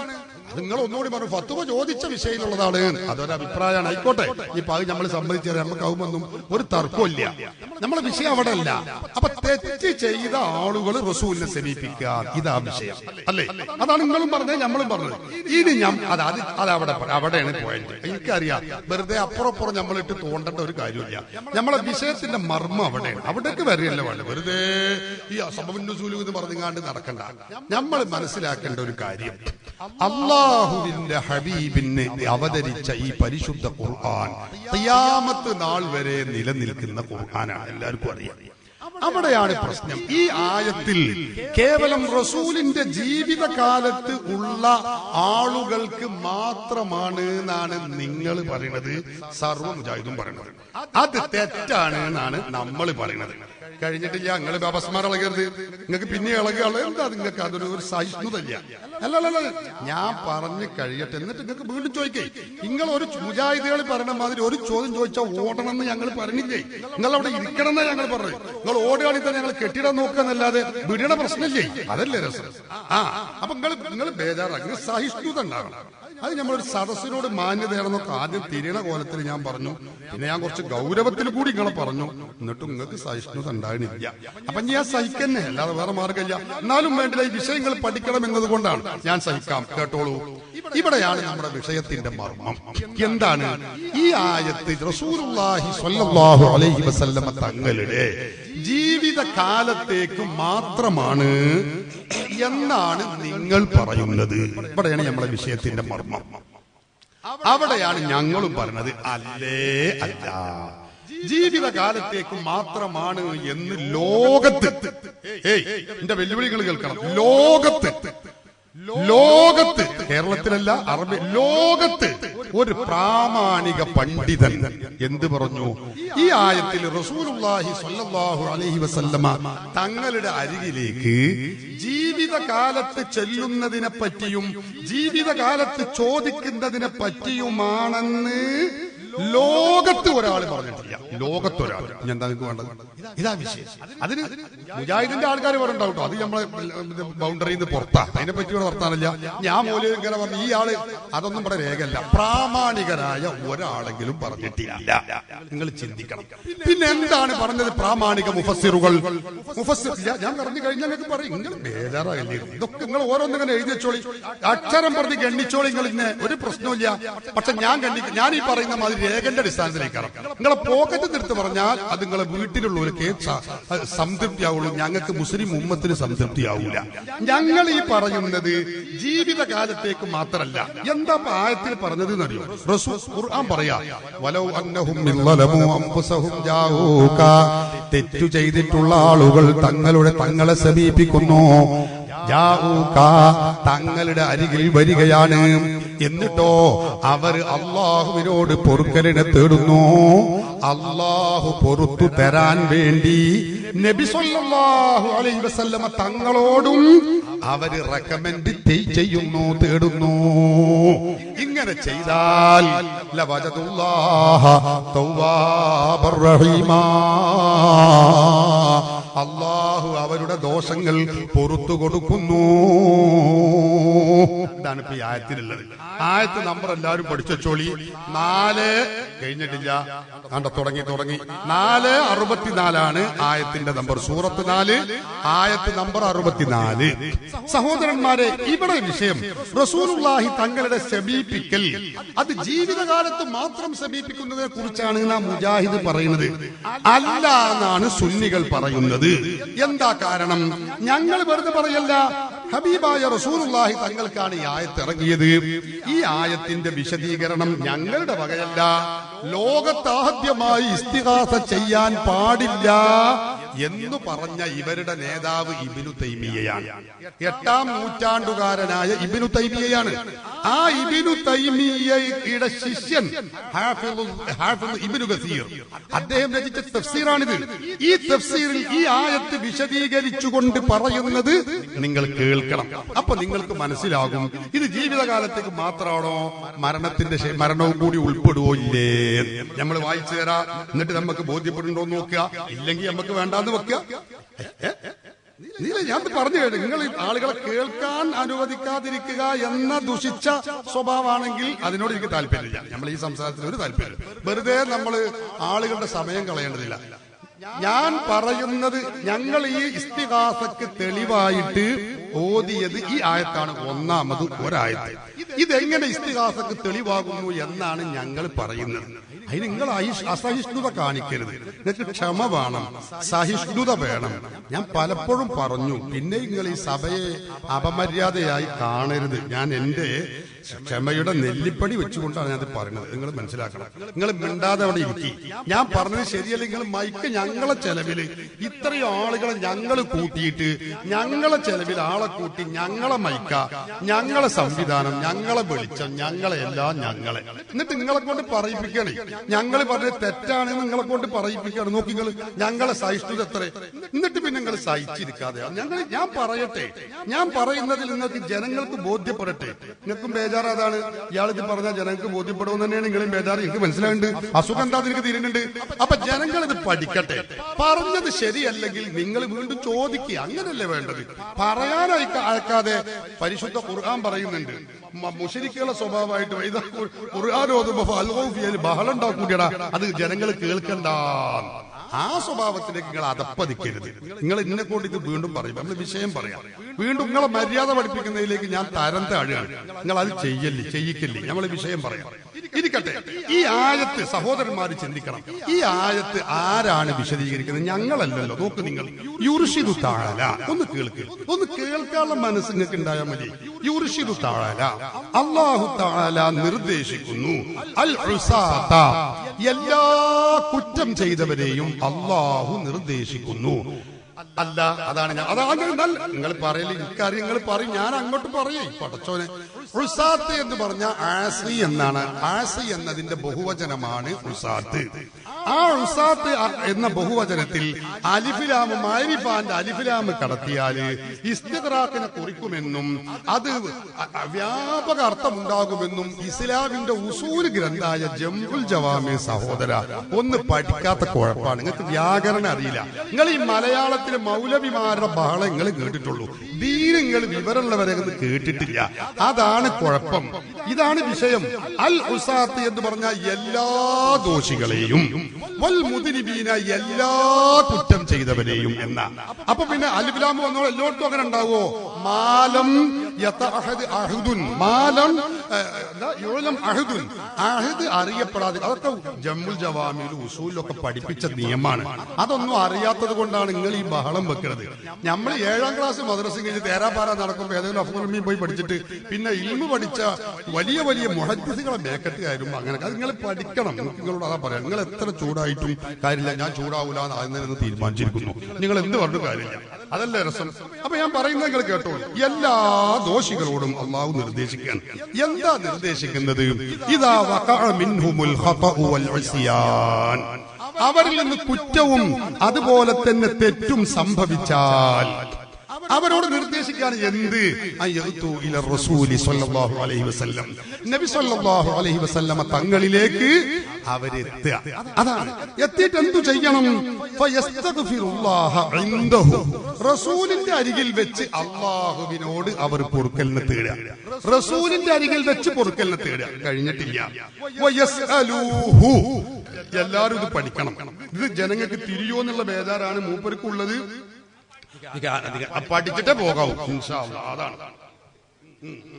A: അത് നിങ്ങൾ ഒന്നുകൂടി പറഞ്ഞു ഫത്തുവ ചോദിച്ച വിഷയത്തിലുള്ളതാണ് അതൊരു അഭിപ്രായമാണ് ആയിക്കോട്ടെ ഇപ്പൊ അത് നമ്മൾ സമ്മതിച്ചാൽ നമുക്ക് ആവുമൊന്നും ഒരു തർക്കമില്ല നമ്മളെ വിഷയം അവിടെ അല്ല അപ്പൊ തെറ്റ് ചെയ്ത ആളുകൾ റസൂലിനെ സമീപിക്കുക ഇതാ വിഷയം അല്ലേ അതാണ് നിങ്ങളും പറഞ്ഞത് നമ്മളും പറഞ്ഞത് ഇനി ഞാൻ അത് അത് അത് അവിടെ പറ- അവിടെയാണ് പോയിന്റ് എനിക്കറിയാം വെറുതെ അപ്പുറം അപ്പുറം നമ്മളിട്ട് തോണ്ടേണ്ട ഒരു കാര്യമില്ല നമ്മളെ വിഷയത്തിന്റെ മർമ്മം അവിടെയാണ് അവിടേക്ക് വരികയല്ല വേണ്ട വെറുതെ ഈ അസമന്നുസൂലു എന്ന് പറഞ്ഞുങ്ങാണ്ട് നടക്കണ്ട നമ്മൾ മനസ്സിലാക്കേണ്ട ഒരു കാര്യം അള്ളാഹുവിന്റെ ഹബീബിന് അവതരിച്ച ഈ പരിശുദ്ധ ഖുർആൻ ഖിയാമത്ത് നാൾ വരെ നിലനിൽക്കുന്ന ഖുർആനാണ് എല്ലാവർക്കും അറിയാം അവിടെയാണ് പ്രശ്നം ഈ ആയത്തിൽ കേവലം റസൂലിന്റെ ജീവിതകാലത്ത് ഉള്ള ആളുകൾക്ക് മാത്രമാണ് എന്നാണ് നിങ്ങൾ പറയുന്നത് സർവ്വ മുജാഹിദും പറയുന്നത് അത് തെറ്റാണ് എന്നാണ് നമ്മൾ പറയുന്നത് കഴിഞ്ഞിട്ടില്ല നിങ്ങൾ അപസ്മാരം ഇളകരുത് നിങ്ങൾക്ക് പിന്നെ ഇളകുക എന്താ നിങ്ങൾക്ക് അതൊരു ഒരു സഹിഷ്ണുതല്ല അല്ലല്ല ഞാൻ പറഞ്ഞു കഴിയട്ടെ എന്നിട്ട് നിങ്ങൾക്ക് വീണ്ടും ചോദിക്കേ നിങ്ങൾ ഒരു മുജാഹിദുകൾ പറയണ മാതിരി ഒരു ചോദ്യം ചോദിച്ചാൽ ഓടണം എന്ന് ഞങ്ങൾ പറഞ്ഞില്ലേ നിങ്ങൾ അവിടെ ഇരിക്കണം എന്നാ ഞങ്ങൾ പറഞ്ഞു നിങ്ങൾ ഓടുകയാണെങ്കിൽ തന്നെ ഞങ്ങൾ കെട്ടിടാൻ നോക്കുക എന്നല്ലാതെ വിടണ പ്രശ്നമില്ലേ അതല്ലേ രസം ആ അപ്പൊ നിങ്ങൾ നിങ്ങൾ ബേജാറാക്കി നിങ്ങൾ സഹിഷ്ണുത ഉണ്ടാകണം അത് നമ്മളൊരു സദസ്സിനോട് മാന്യതയാണെന്നൊക്കെ ആദ്യം തിരിയണ കോലത്തിൽ ഞാൻ പറഞ്ഞു പിന്നെ ഞാൻ കുറച്ച് ഗൗരവത്തിൽ കൂടി നിങ്ങളെ പറഞ്ഞു എന്നിട്ടും നിങ്ങൾക്ക് സഹിഷ്ണുത ഉണ്ടാകണില്ല അപ്പൊ ഞാൻ സഹിക്കന്നെ അല്ലാതെ വേറെ മാർഗമില്ല എന്നാലും വേണ്ടില്ല ഈ വിഷയങ്ങൾ പഠിക്കണം എന്നതുകൊണ്ടാണ് ഞാൻ സഹിക്കാം കേട്ടോളൂ ഇവിടെയാണ് നമ്മുടെ വിഷയത്തിന്റെ മർമ്മം എന്താണ് ഈ ആയത്ത് റസൂലുള്ളാഹി സ്വല്ലല്ലാഹു അലൈഹി വസല്ലമ തങ്ങളുടെ ജീവിത കാലത്തേക്ക് മാത്രമാണ് എന്നാണ് നിങ്ങൾ പറയുന്നത് ഇവിടെയാണ് നമ്മുടെ വിഷയത്തിന്റെ മർമ്മം അവിടെയാണ് ഞങ്ങളും പറഞ്ഞത് അല്ലേ അല്ല ജീവിതകാലത്തേക്ക് മാത്രമാണ് എന്ന് ലോകത്ത് ഏയ് എന്റെ വെല്ലുവിളികൾ കേൾക്കണം ലോകത്ത് ലോകത്ത് കേരളത്തിലല്ല അറബി ലോകത്ത് ഒരു പ്രാമാണിക പണ്ഡിതൻ എന്ത് പറഞ്ഞു ഈ ആയത്തിൽ റസൂലുള്ളാഹി സ്വല്ലല്ലാഹു അലൈഹി വസല്ലമ തങ്ങളുടെ അരികിലേക്ക് ജീവിതകാലത്ത് ചെല്ലുന്നതിനെ പറ്റിയും ജീവിതകാലത്ത് ചോദിക്കുന്നതിനെ പറ്റിയുമാണെന്ന് ലോകത്ത് ഒരാൾ പറഞ്ഞിട്ടില്ല ലോകത്ത് ഒരാൾ ഇനി എന്താ നിങ്ങൾക്ക് വേണ്ടത് ഇതാ വിഷയം അതിന് മുജാഹിദിന്റെ ആൾക്കാർ പറഞ്ഞിട്ടുണ്ടാവും കേട്ടോ. അത് നമ്മളെ ബൗണ്ടറിയിൽ നിന്ന് പുറത്താ അതിനെ പറ്റി ഇവിടെ വർത്താനില്ല ഞാൻ മൂലം ഇങ്ങനെ പറഞ്ഞു ഈ ആള് അതൊന്നും ഇവിടെ രേഖയല്ല പ്രാമാണികരായ ഒരാളെങ്കിലും പറഞ്ഞിട്ടില്ല നിങ്ങൾ ചിന്തിക്കണം പിന്നെ എന്താണ് പറഞ്ഞത് പ്രാമാണിക മുഫസ്സിറുകൾ മുഫസ്സിർ ഇല്ല, ഞാൻ പറഞ്ഞു കഴിഞ്ഞാൽ നിങ്ങൾക്ക് പറയും നിങ്ങൾ ബേജാറാകല്ലേ ഇതൊക്കെ നിങ്ങൾ ഓരോന്നിങ്ങനെ എഴുതി വെച്ചോളി അക്ഷരം പറഞ്ഞ് ഗണ്ണിച്ചോളി നിങ്ങൾ ഇന്ന് ഒരു പ്രശ്നമില്ല പക്ഷെ ഞാൻ ഗണ്ണി ഞാൻ ഈ പറയുന്ന മാതിരി രേഖന്റെ അടിസ്ഥാനത്തിലേക്കാണ് നിങ്ങളെ പോക്കറ്റ് നിർത്ത് പറഞ്ഞാൽ അത് നിങ്ങളെ വീട്ടിലുള്ളവർക്ക് സ- അത് സംതൃപ്തിയാവുള്ളൂ ഞങ്ങൾക്ക് മുസ്ലിം ഉമ്മത്തിന് സംതൃപ്തിയാവൂല ഞങ്ങൾ ഈ പറയുന്നത് ജീവിതകാലത്തേക്ക് മാത്രമല്ല എന്താ ഇപ്പൊ ആയത്തിൽ പറഞ്ഞത് എന്നറിയോ റസൂൽ ഖുർആൻ പറയാ വലൗ അന്നഹും മിൻ ളലമു അൻഫുസഹും ജാഊക തെറ്റു ചെയ്തിട്ടുള്ള ആളുകൾ തങ്ങളുടെ തങ്ങളെ സമീപിക്കുന്നു ജാഊക തങ്ങളുടെ അരികിൽ വരികയാണ് എന്നിട്ടോ അവർ അള്ളാഹുവിനോട് പൊറുക്കലിനെ തേടുന്നു അള്ളാഹു പൊറത്തു തരാൻ വേണ്ടി നബി സല്ലല്ലാഹു അലൈഹി വസല്ലമ തങ്ങളോടും അവര് റെക്കമെൻഡ് ചെയ്യുന്നു തേടുന്നു ഇങ്ങനെ ചെയ്താൽ ലവജദുല്ലാഹ തൗവാബർ റഹീമാ അള്ളാഹു അവരുടെ ദോഷങ്ങൾ പൊറത്തു കൊടുക്കുന്നു ഇതാണ് ഇപ്പൊ ഈ ആയത്തിലുള്ളത് ആയത്ത് നമ്പർ എല്ലാവരും പഠിച്ചോളി നാല് കഴിഞ്ഞിട്ടില്ല കണ്ട തുടങ്ങി തുടങ്ങി നാല് അറുപത്തിനാലാണ് ആയത്തിന്റെ നമ്പർ സൂറത്ത് നാല് ആയത്ത് നമ്പർ അറുപത്തിനാല് സഹോദരന്മാരെ ഇവിടെ വിഷയം റസൂലുള്ളാഹി തങ്ങളുടെ സമീപിക്കൽ അത് ജീവിതകാലത്ത് മാത്രം സമീപിക്കുന്നതിനെ കുറിച്ചാണ് നാം മുജാഹിദ് പറയുന്നത് അല്ല എന്നാണ് സുന്നികൾ പറയുന്നത് എന്താ കാരണം ഞങ്ങൾ വെറുതെ പറയല്ല ഹബീബായ റസൂലുള്ളാഹി തങ്ങൾക്കാണ് ഈ ആയത്ത് ഇറങ്ങിയത് ഈ ആയത്തിന്റെ വിശദീകരണം ഞങ്ങളുടെ വകയല്ല ലോകത്താദ്യമായി ഇസ്തിഹാസ ചെയ്യാൻ പാടില്ല എന്ന് പറഞ്ഞ ഇവരുടെ നേതാവ് ഇബിനു തൈമിയയാണ് എട്ടാം നൂറ്റാണ്ടുകാരനായ ഇബിനു തൈമിയയാണ് ആ ഇബിനു തൈമിയയുടെ ശിഷ്യൻ ഹാഫിളുൽ- ഹാഫിള് ഇബ്നു ഗസീർ അദ്ദേഹം രചിച്ച തഫ്സീറാണിത് ഈ തഫ്സീറിൽ ഈ ആയത്ത് വിശദീകരിച്ചുകൊണ്ട് പറയുന്നത് നിങ്ങൾ കേൾക്കണം അപ്പൊ നിങ്ങൾക്ക് മനസ്സിലാകും ഇത് ജീവിതകാലത്തേക്ക് മാത്രമാണോ മരണത്തിന്റെ ശേ- മരണവും കൂടി ഉൾപ്പെടുവോ ഇല്ലേ നമ്മൾ വായിച്ചു തരാം എന്നിട്ട് നമുക്ക് ബോധ്യപ്പെടുന്നുണ്ടോ എന്ന് നോക്കുക ഇല്ലെങ്കിൽ നമുക്ക് വേണ്ടാന്ന് വെക്കുക ഏ? ഇതില് ഞാൻ പറഞ്ഞു കഴിഞ്ഞു നിങ്ങൾ ഈ ആളുകളെ കേൾക്കാൻ അനുവദിക്കാതിരിക്കുക എന്ന ദുഷിച്ച സ്വഭാവമാണെങ്കിൽ അതിനോട് എനിക്ക് താല്പര്യമില്ല നമ്മൾ ഈ സംസാരത്തിന് ഒരു താല്പര്യം വെറുതെ നമ്മൾ ആളുകളുടെ സമയം കളയേണ്ടതില്ല ഞാൻ പറയുന്നത് ഞങ്ങൾ ഈ ഇസ്തിഹാസക്ക് തെളിവായിട്ട് ഓതിയത് ഈ ആയത്താണ് ഒന്നാമത് ഒരായത്ത് ഇതെങ്ങനെ ഇസ്തിഹാസക്ക് തെളിവാകുന്നു എന്നാണ് ഞങ്ങൾ പറയുന്നത് അതിന് നിങ്ങൾ അഹിഷ്- അസഹിഷ്ണുത കാണിക്കരുത് നിങ്ങൾക്ക് ക്ഷമ വേണം സഹിഷ്ണുത വേണം ഞാൻ പലപ്പോഴും പറഞ്ഞു പിന്നെ നിങ്ങൾ ഈ സഭയെ അപമര്യാദയായി കാണരുത് ഞാൻ എന്റെ ക്ഷമയുടെ നെല്ലിപ്പടി വെച്ചുകൊണ്ടാണ് ഞാൻ പറയുന്നത് നിങ്ങൾ മനസ്സിലാക്കണം നിങ്ങൾ മിണ്ടാതെ അവിടെ ഇരിക്കി ഞാൻ പറഞ്ഞത് ശരിയല്ല നിങ്ങൾ മൈക്ക് ഞങ്ങളെ ചെലവില് ഇത്രയും ആളുകളെ ഞങ്ങൾ കൂട്ടിയിട്ട് ഞങ്ങളെ ചെലവിൽ ആളെ കൂട്ടി ഞങ്ങളെ മൈക്ക ഞങ്ങളെ സംവിധാനം ഞങ്ങളെ വെളിച്ചം ഞങ്ങളെ എല്ലാം ഞങ്ങളെ എന്നിട്ട് നിങ്ങളെ കൊണ്ട് പറയിപ്പിക്കണേ ഞങ്ങൾ പറഞ്ഞത് തെറ്റാണ് നിങ്ങളെ കൊണ്ട് പറയിപ്പിക്കുകയാണ് നോക്കി നിങ്ങൾ ഞങ്ങളെ സഹിഷ്ണുത എത്ര എന്നിട്ട് പിന്നെ നിങ്ങൾ സഹിച്ചിരിക്കാതെ ഞങ്ങൾ ഞാൻ പറയട്ടെ ഞാൻ പറയുന്നതിൽ നിങ്ങൾക്ക് ജനങ്ങൾക്ക് ബോധ്യപ്പെടട്ടെ നിങ്ങൾക്കും ബേജാറ് അതാണ് ഇയാളിത് പറഞ്ഞാൽ ജനങ്ങൾക്ക് ബോധ്യപ്പെടുമെന്ന് തന്നെയാണ് നിങ്ങളും ബേജാറ് എനിക്ക് മനസ്സിലായിട്ടുണ്ട് അസുഖം എന്താ എനിക്ക് തീരുന്നുണ്ട് അപ്പൊ ജനങ്ങൾ ഇത് പഠിക്കട്ടെ പറഞ്ഞത് ശരിയല്ലെങ്കിൽ നിങ്ങൾ വീണ്ടും ചോദിക്കുക അങ്ങനല്ലേ വേണ്ടത് പറയാനായി അയക്കാതെ പരിശുദ്ധ ഖുർആൻ പറയുന്നുണ്ട് മ- മുശരിക്കുകളുടെ സ്വഭാവമായിട്ട് ഇത് ഖുർആൻ ഓതുമ്പോ അൽഹൗ ഫിയൽ ബഹളം ഉണ്ടാക്കൂടിയടാ അത് ജനങ്ങൾ കേൾക്കണ്ട ആ സ്വഭാവത്തിലേക്ക് നിങ്ങൾ അതപ്പതിക്കരുത് നിങ്ങൾ എന്നെ കൊണ്ട് ഇത് വീണ്ടും പറയും നമ്മൾ വിഷയം പറയാം വീണ്ടും നിങ്ങളെ മര്യാദ പഠിപ്പിക്കുന്നതിലേക്ക് ഞാൻ തരം താഴുകയാണ് നിങ്ങൾ അത് ചെയ്യല്ലേ ചെയ്യിക്കല്ലേ നമ്മൾ വിഷയം പറയാം ഇരിക്കട്ടെ ഈ ആയത്ത് സഹോദരന്മാർ ചിന്തിക്കണം ഈ ആയത്ത് ആരാണ് വിശദീകരിക്കുന്നത് ഞങ്ങളല്ലല്ലോ നോക്ക് നിങ്ങൾ യുർഷിദു താഴല ഒന്ന് കേൾക്ക് ഒന്ന് കേൾക്കാനുള്ള മനസ്സ് നിങ്ങൾക്ക് ഉണ്ടായാൽ മതി യുർഷിദു താഴല അള്ളാഹു താഴല നിർദ്ദേശിക്കുന്നു അൽ ഉസാത്ത എല്ലാ കുറ്റം ചെയ്തവരെയും അള്ളാഹു നിർദ്ദേശിക്കുന്നു അല്ല അതാണ് ഞാൻ അതാണ് നിങ്ങൾ പറയല് എനിക്കറിയാം നിങ്ങൾ പറയും ഞാൻ അങ്ങോട്ട് പറയേ പടച്ചോനെ ഉസാത്ത് എന്ന് പറഞ്ഞ ആസി എന്നാണ് ആസി എന്നതിന്റെ ബഹുവചനമാണ് ഉസാത്ത് ആ ഉസാത്ത് അ- എന്ന ബഹുവചനത്തിൽ അലിഫിലാമ് മാരിഫാന്റെ അലിഫിലാമ് കടത്തിയാല് ഇസ്തിഖറാഖിനെ കുറിക്കുമെന്നും അത് അ- അ- വ്യാപക അർത്ഥമുണ്ടാകുമെന്നും ഇസ്ലാമിന്റെ ഉസൂൽ ഗ്രന്ഥായ ജംബുൽ ജവാമി സഹോദര ഒന്ന് പഠിക്കാത്ത കുഴപ്പമാണ് നിങ്ങൾക്ക് വ്യാകരണം അറിയില്ല നിങ്ങൾ ഈ മലയാളത്തിലെ മൗലവിമാരുടെ ബഹളം നിങ്ങൾ കേട്ടിട്ടുള്ളൂ ദീന് നിങ്ങൾ വിവരമുള്ളവരെ ഒന്നും കേട്ടിട്ടില്ല അതാണ് കുഴപ്പം ഇതാണ് വിഷയം അൽ ഉസാത്ത് എന്ന് പറഞ്ഞ എല്ലാ ദോഷികളെയും വൽ മുദിരിബീന എല്ലാ കുറ്റം ചെയ്തവരെയും എന്ന അപ്പൊ പിന്നെ അലിബിലാമ് വന്നോ എല്ലായിടത്തും അങ്ങനെ ഉണ്ടാവോ മാലം യതഅഹദ് അഹദുൻ മാലം ഏഹ്, എന്താ? യുഅലം അഹദുൻ അഹദ് അറിയപ്പെടാതെ അതൊക്കെ ജമ്മുൽ ജവാമിലും ഉസൂലിലൊക്കെ പഠിപ്പിച്ച നിയമമാണ് അതൊന്നും അറിയാത്തത് കൊണ്ടാണ് നിങ്ങൾ ഈ ബഹളം വെക്കുന്നത് നമ്മൾ ഏഴാം ക്ലാസ് മദ്രസ കഴിഞ്ഞ് തേരാപ്പാറ നടക്കുമ്പോൾ ഏതെങ്കിലും അഫുറമി പോയി പഠിച്ചിട്ട് പിന്നെ ഇൽമു പഠിച്ച വലിയ വലിയ മുഹദ്ദിസുകളെ മേക്കറ്റ് കയറുമ്പോൾ അങ്ങനെ അത് നിങ്ങൾ പഠിക്കണം എനിക്ക് നിങ്ങളോട് അതാ പറയാം നിങ്ങൾ എത്ര ചൂടായിട്ടും കാര്യമില്ല ഞാൻ ചൂടാവൂല എന്ന് ആദ്യം തന്നെ തീരുമാനിച്ചിരിക്കുന്നു നിങ്ങൾ എന്ത് പറഞ്ഞു കാര്യമില്ല അതല്ലേ രസം അപ്പൊ ഞാൻ പറയുന്നത് നിങ്ങൾ കേട്ടോളൂ എല്ലാ ദോഷികളോടും അള്ളാഹു നിർദ്ദേശിക്കുകയാണ് എന്താ നിർദ്ദേശിക്കുന്നത് ഇതാ വഖഅ മിൻഹുമുൽ ഖതഉ വൽ ഉസ്യാൻ അവരിൽ നിന്ന് കുറ്റവും അതുപോലെ തന്നെ തെറ്റും സംഭവിച്ചാൽ അവരോട് നിർദ്ദേശിക്കാണ് എന്ത് അയ്യത്തു ഇല റസൂലി സ്വല്ലല്ലാഹു അലൈഹി വസല്ലം നബി സ്വല്ലല്ലാഹു അലൈഹി വസല്ലമ തങ്ങളിലേക്ക് അവരെത്തുക അതാണ് എത്തിയിട്ട് എന്തു ചെയ്യണം ഫയസ്തഗ്ഫിറുല്ലാഹ ഇൻദഹു റസൂലിന്റെ അരികിൽ വെച്ച് അള്ളാഹുവിനോട് അവർ പൊറുക്കലിനെ തേടുക റസൂലിന്റെ അരികിൽ വെച്ച് പൊറുക്കലിനെ തേടുക കഴിഞ്ഞിട്ടില്ല വയസ്അലൂഹു എല്ലാരും ഇത് പഠിക്കണം ഇത് ജനങ്ങൾക്ക് തിരിയോ എന്നുള്ള ബേജാറാണ് മൂപ്പർക്കുള്ളത് അധിക- അധിക- അ- പഠിച്ചിട്ടേ പോകാവൂ ഇൻഷാ അല്ലാ. അതാണ് ഉം, ഉം.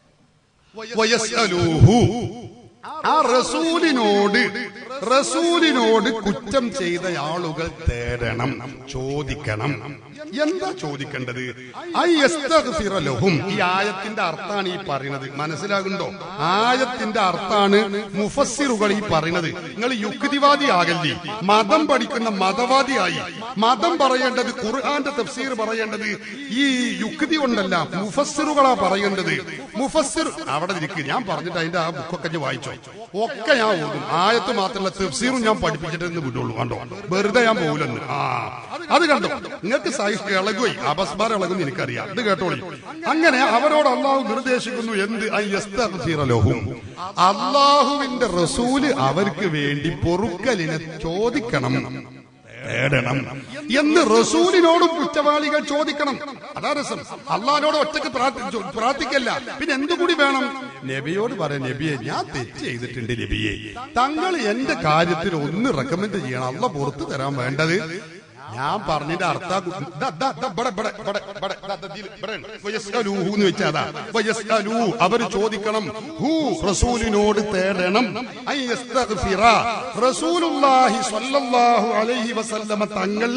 A: വയസ്അലൂഹു. ആ റസൂലിനോട് റസൂലിനോട് കുറ്റം ചെയ്ത ആളുകൾ തേടണം ചോദിക്കണം എന്താ ചോദിക്കേണ്ടത് ഐ യസ്തഗ്ഫിറ ലഹും ഈ ആയത്തിന്റെ അർത്ഥാണ് ഈ പറയുന്നത് മനസ്സിലാകുന്നുണ്ടോ ആയത്തിന്റെ അർത്ഥാണ് മുഫസ്സിറുകൾ ഈ പറയുന്നത് നിങ്ങൾ യുക്തിവാദി ആകല്ലേ മതം പഠിക്കുന്ന മതവാദിയായി മതം പറയേണ്ടത് ഖുർആന്റെ തഫ്സീർ പറയേണ്ടത് ഈ യുക്തി കൊണ്ടല്ല മുഫസ്സിറുകളാ പറയേണ്ടത് മുഫസ്സിർ അവിടെ ഇരിക്കും ഞാൻ പറഞ്ഞിട്ട് അതിന്റെ ആ ബുക്കൊക്കെ ഞാൻ വായിച്ചോ ഒക്കെ ഞാൻ ഓടും ആയത്ത് മാത്രമല്ല തഫ്സീറും ഞാൻ പഠിപ്പിച്ചിട്ടെന്ന് വിടുള്ളൂ കണ്ടോ വെറുതെ ഞാൻ പോകില്ലെന്ന് ആ അത് കണ്ടോ നിങ്ങൾക്ക് സഹിഷ്ണു ഇളകുപോയി അപസ്മാരം ഇളകും എനിക്കറിയാം ഇത് കേട്ടോളി അങ്ങനെ അവരോട് അള്ളാഹു നിർദ്ദേശിക്കുന്നു എന്ത് ഐ യസ്തഗ്ഫിറ ലഹും. അള്ളാഹുവിന്റെ റസൂല് അവർക്ക് വേണ്ടി പൊറുക്കലിനെ ചോദിക്കണം തേടണം എന്ന് റസൂലിനോടും കുറ്റവാളികൾ ചോദിക്കണം അതാ രസം അള്ളഹാനോട് ഒറ്റക്ക് പ്രാർത്ഥി- പ്രാർത്ഥിക്കല്ല പിന്നെ എന്തുകൂടി വേണം നബിയോട് പറയാം നബിയെ ഞാൻ തെറ്റ് ചെയ്തിട്ടുണ്ട് നബിയെ തങ്ങൾ എന്റെ കാര്യത്തിൽ ഒന്ന് റെക്കമെൻഡ് ചെയ്യണം അള്ള പുറത്തു തരാൻ വേണ്ടത് ഞാൻ പറഞ്ഞതിന്റെ അർത്ഥ എന്ന് വെച്ചാതാ വയസ്അലൂ അവർ ചോദിക്കണം ഹൂ റസൂലിനോട് തേടണം ഐ യസ്തഗ്ഫിറ. റസൂലുള്ളാഹി സ്വല്ലല്ലാഹു അലൈഹി വസല്ലമ തങ്ങൾ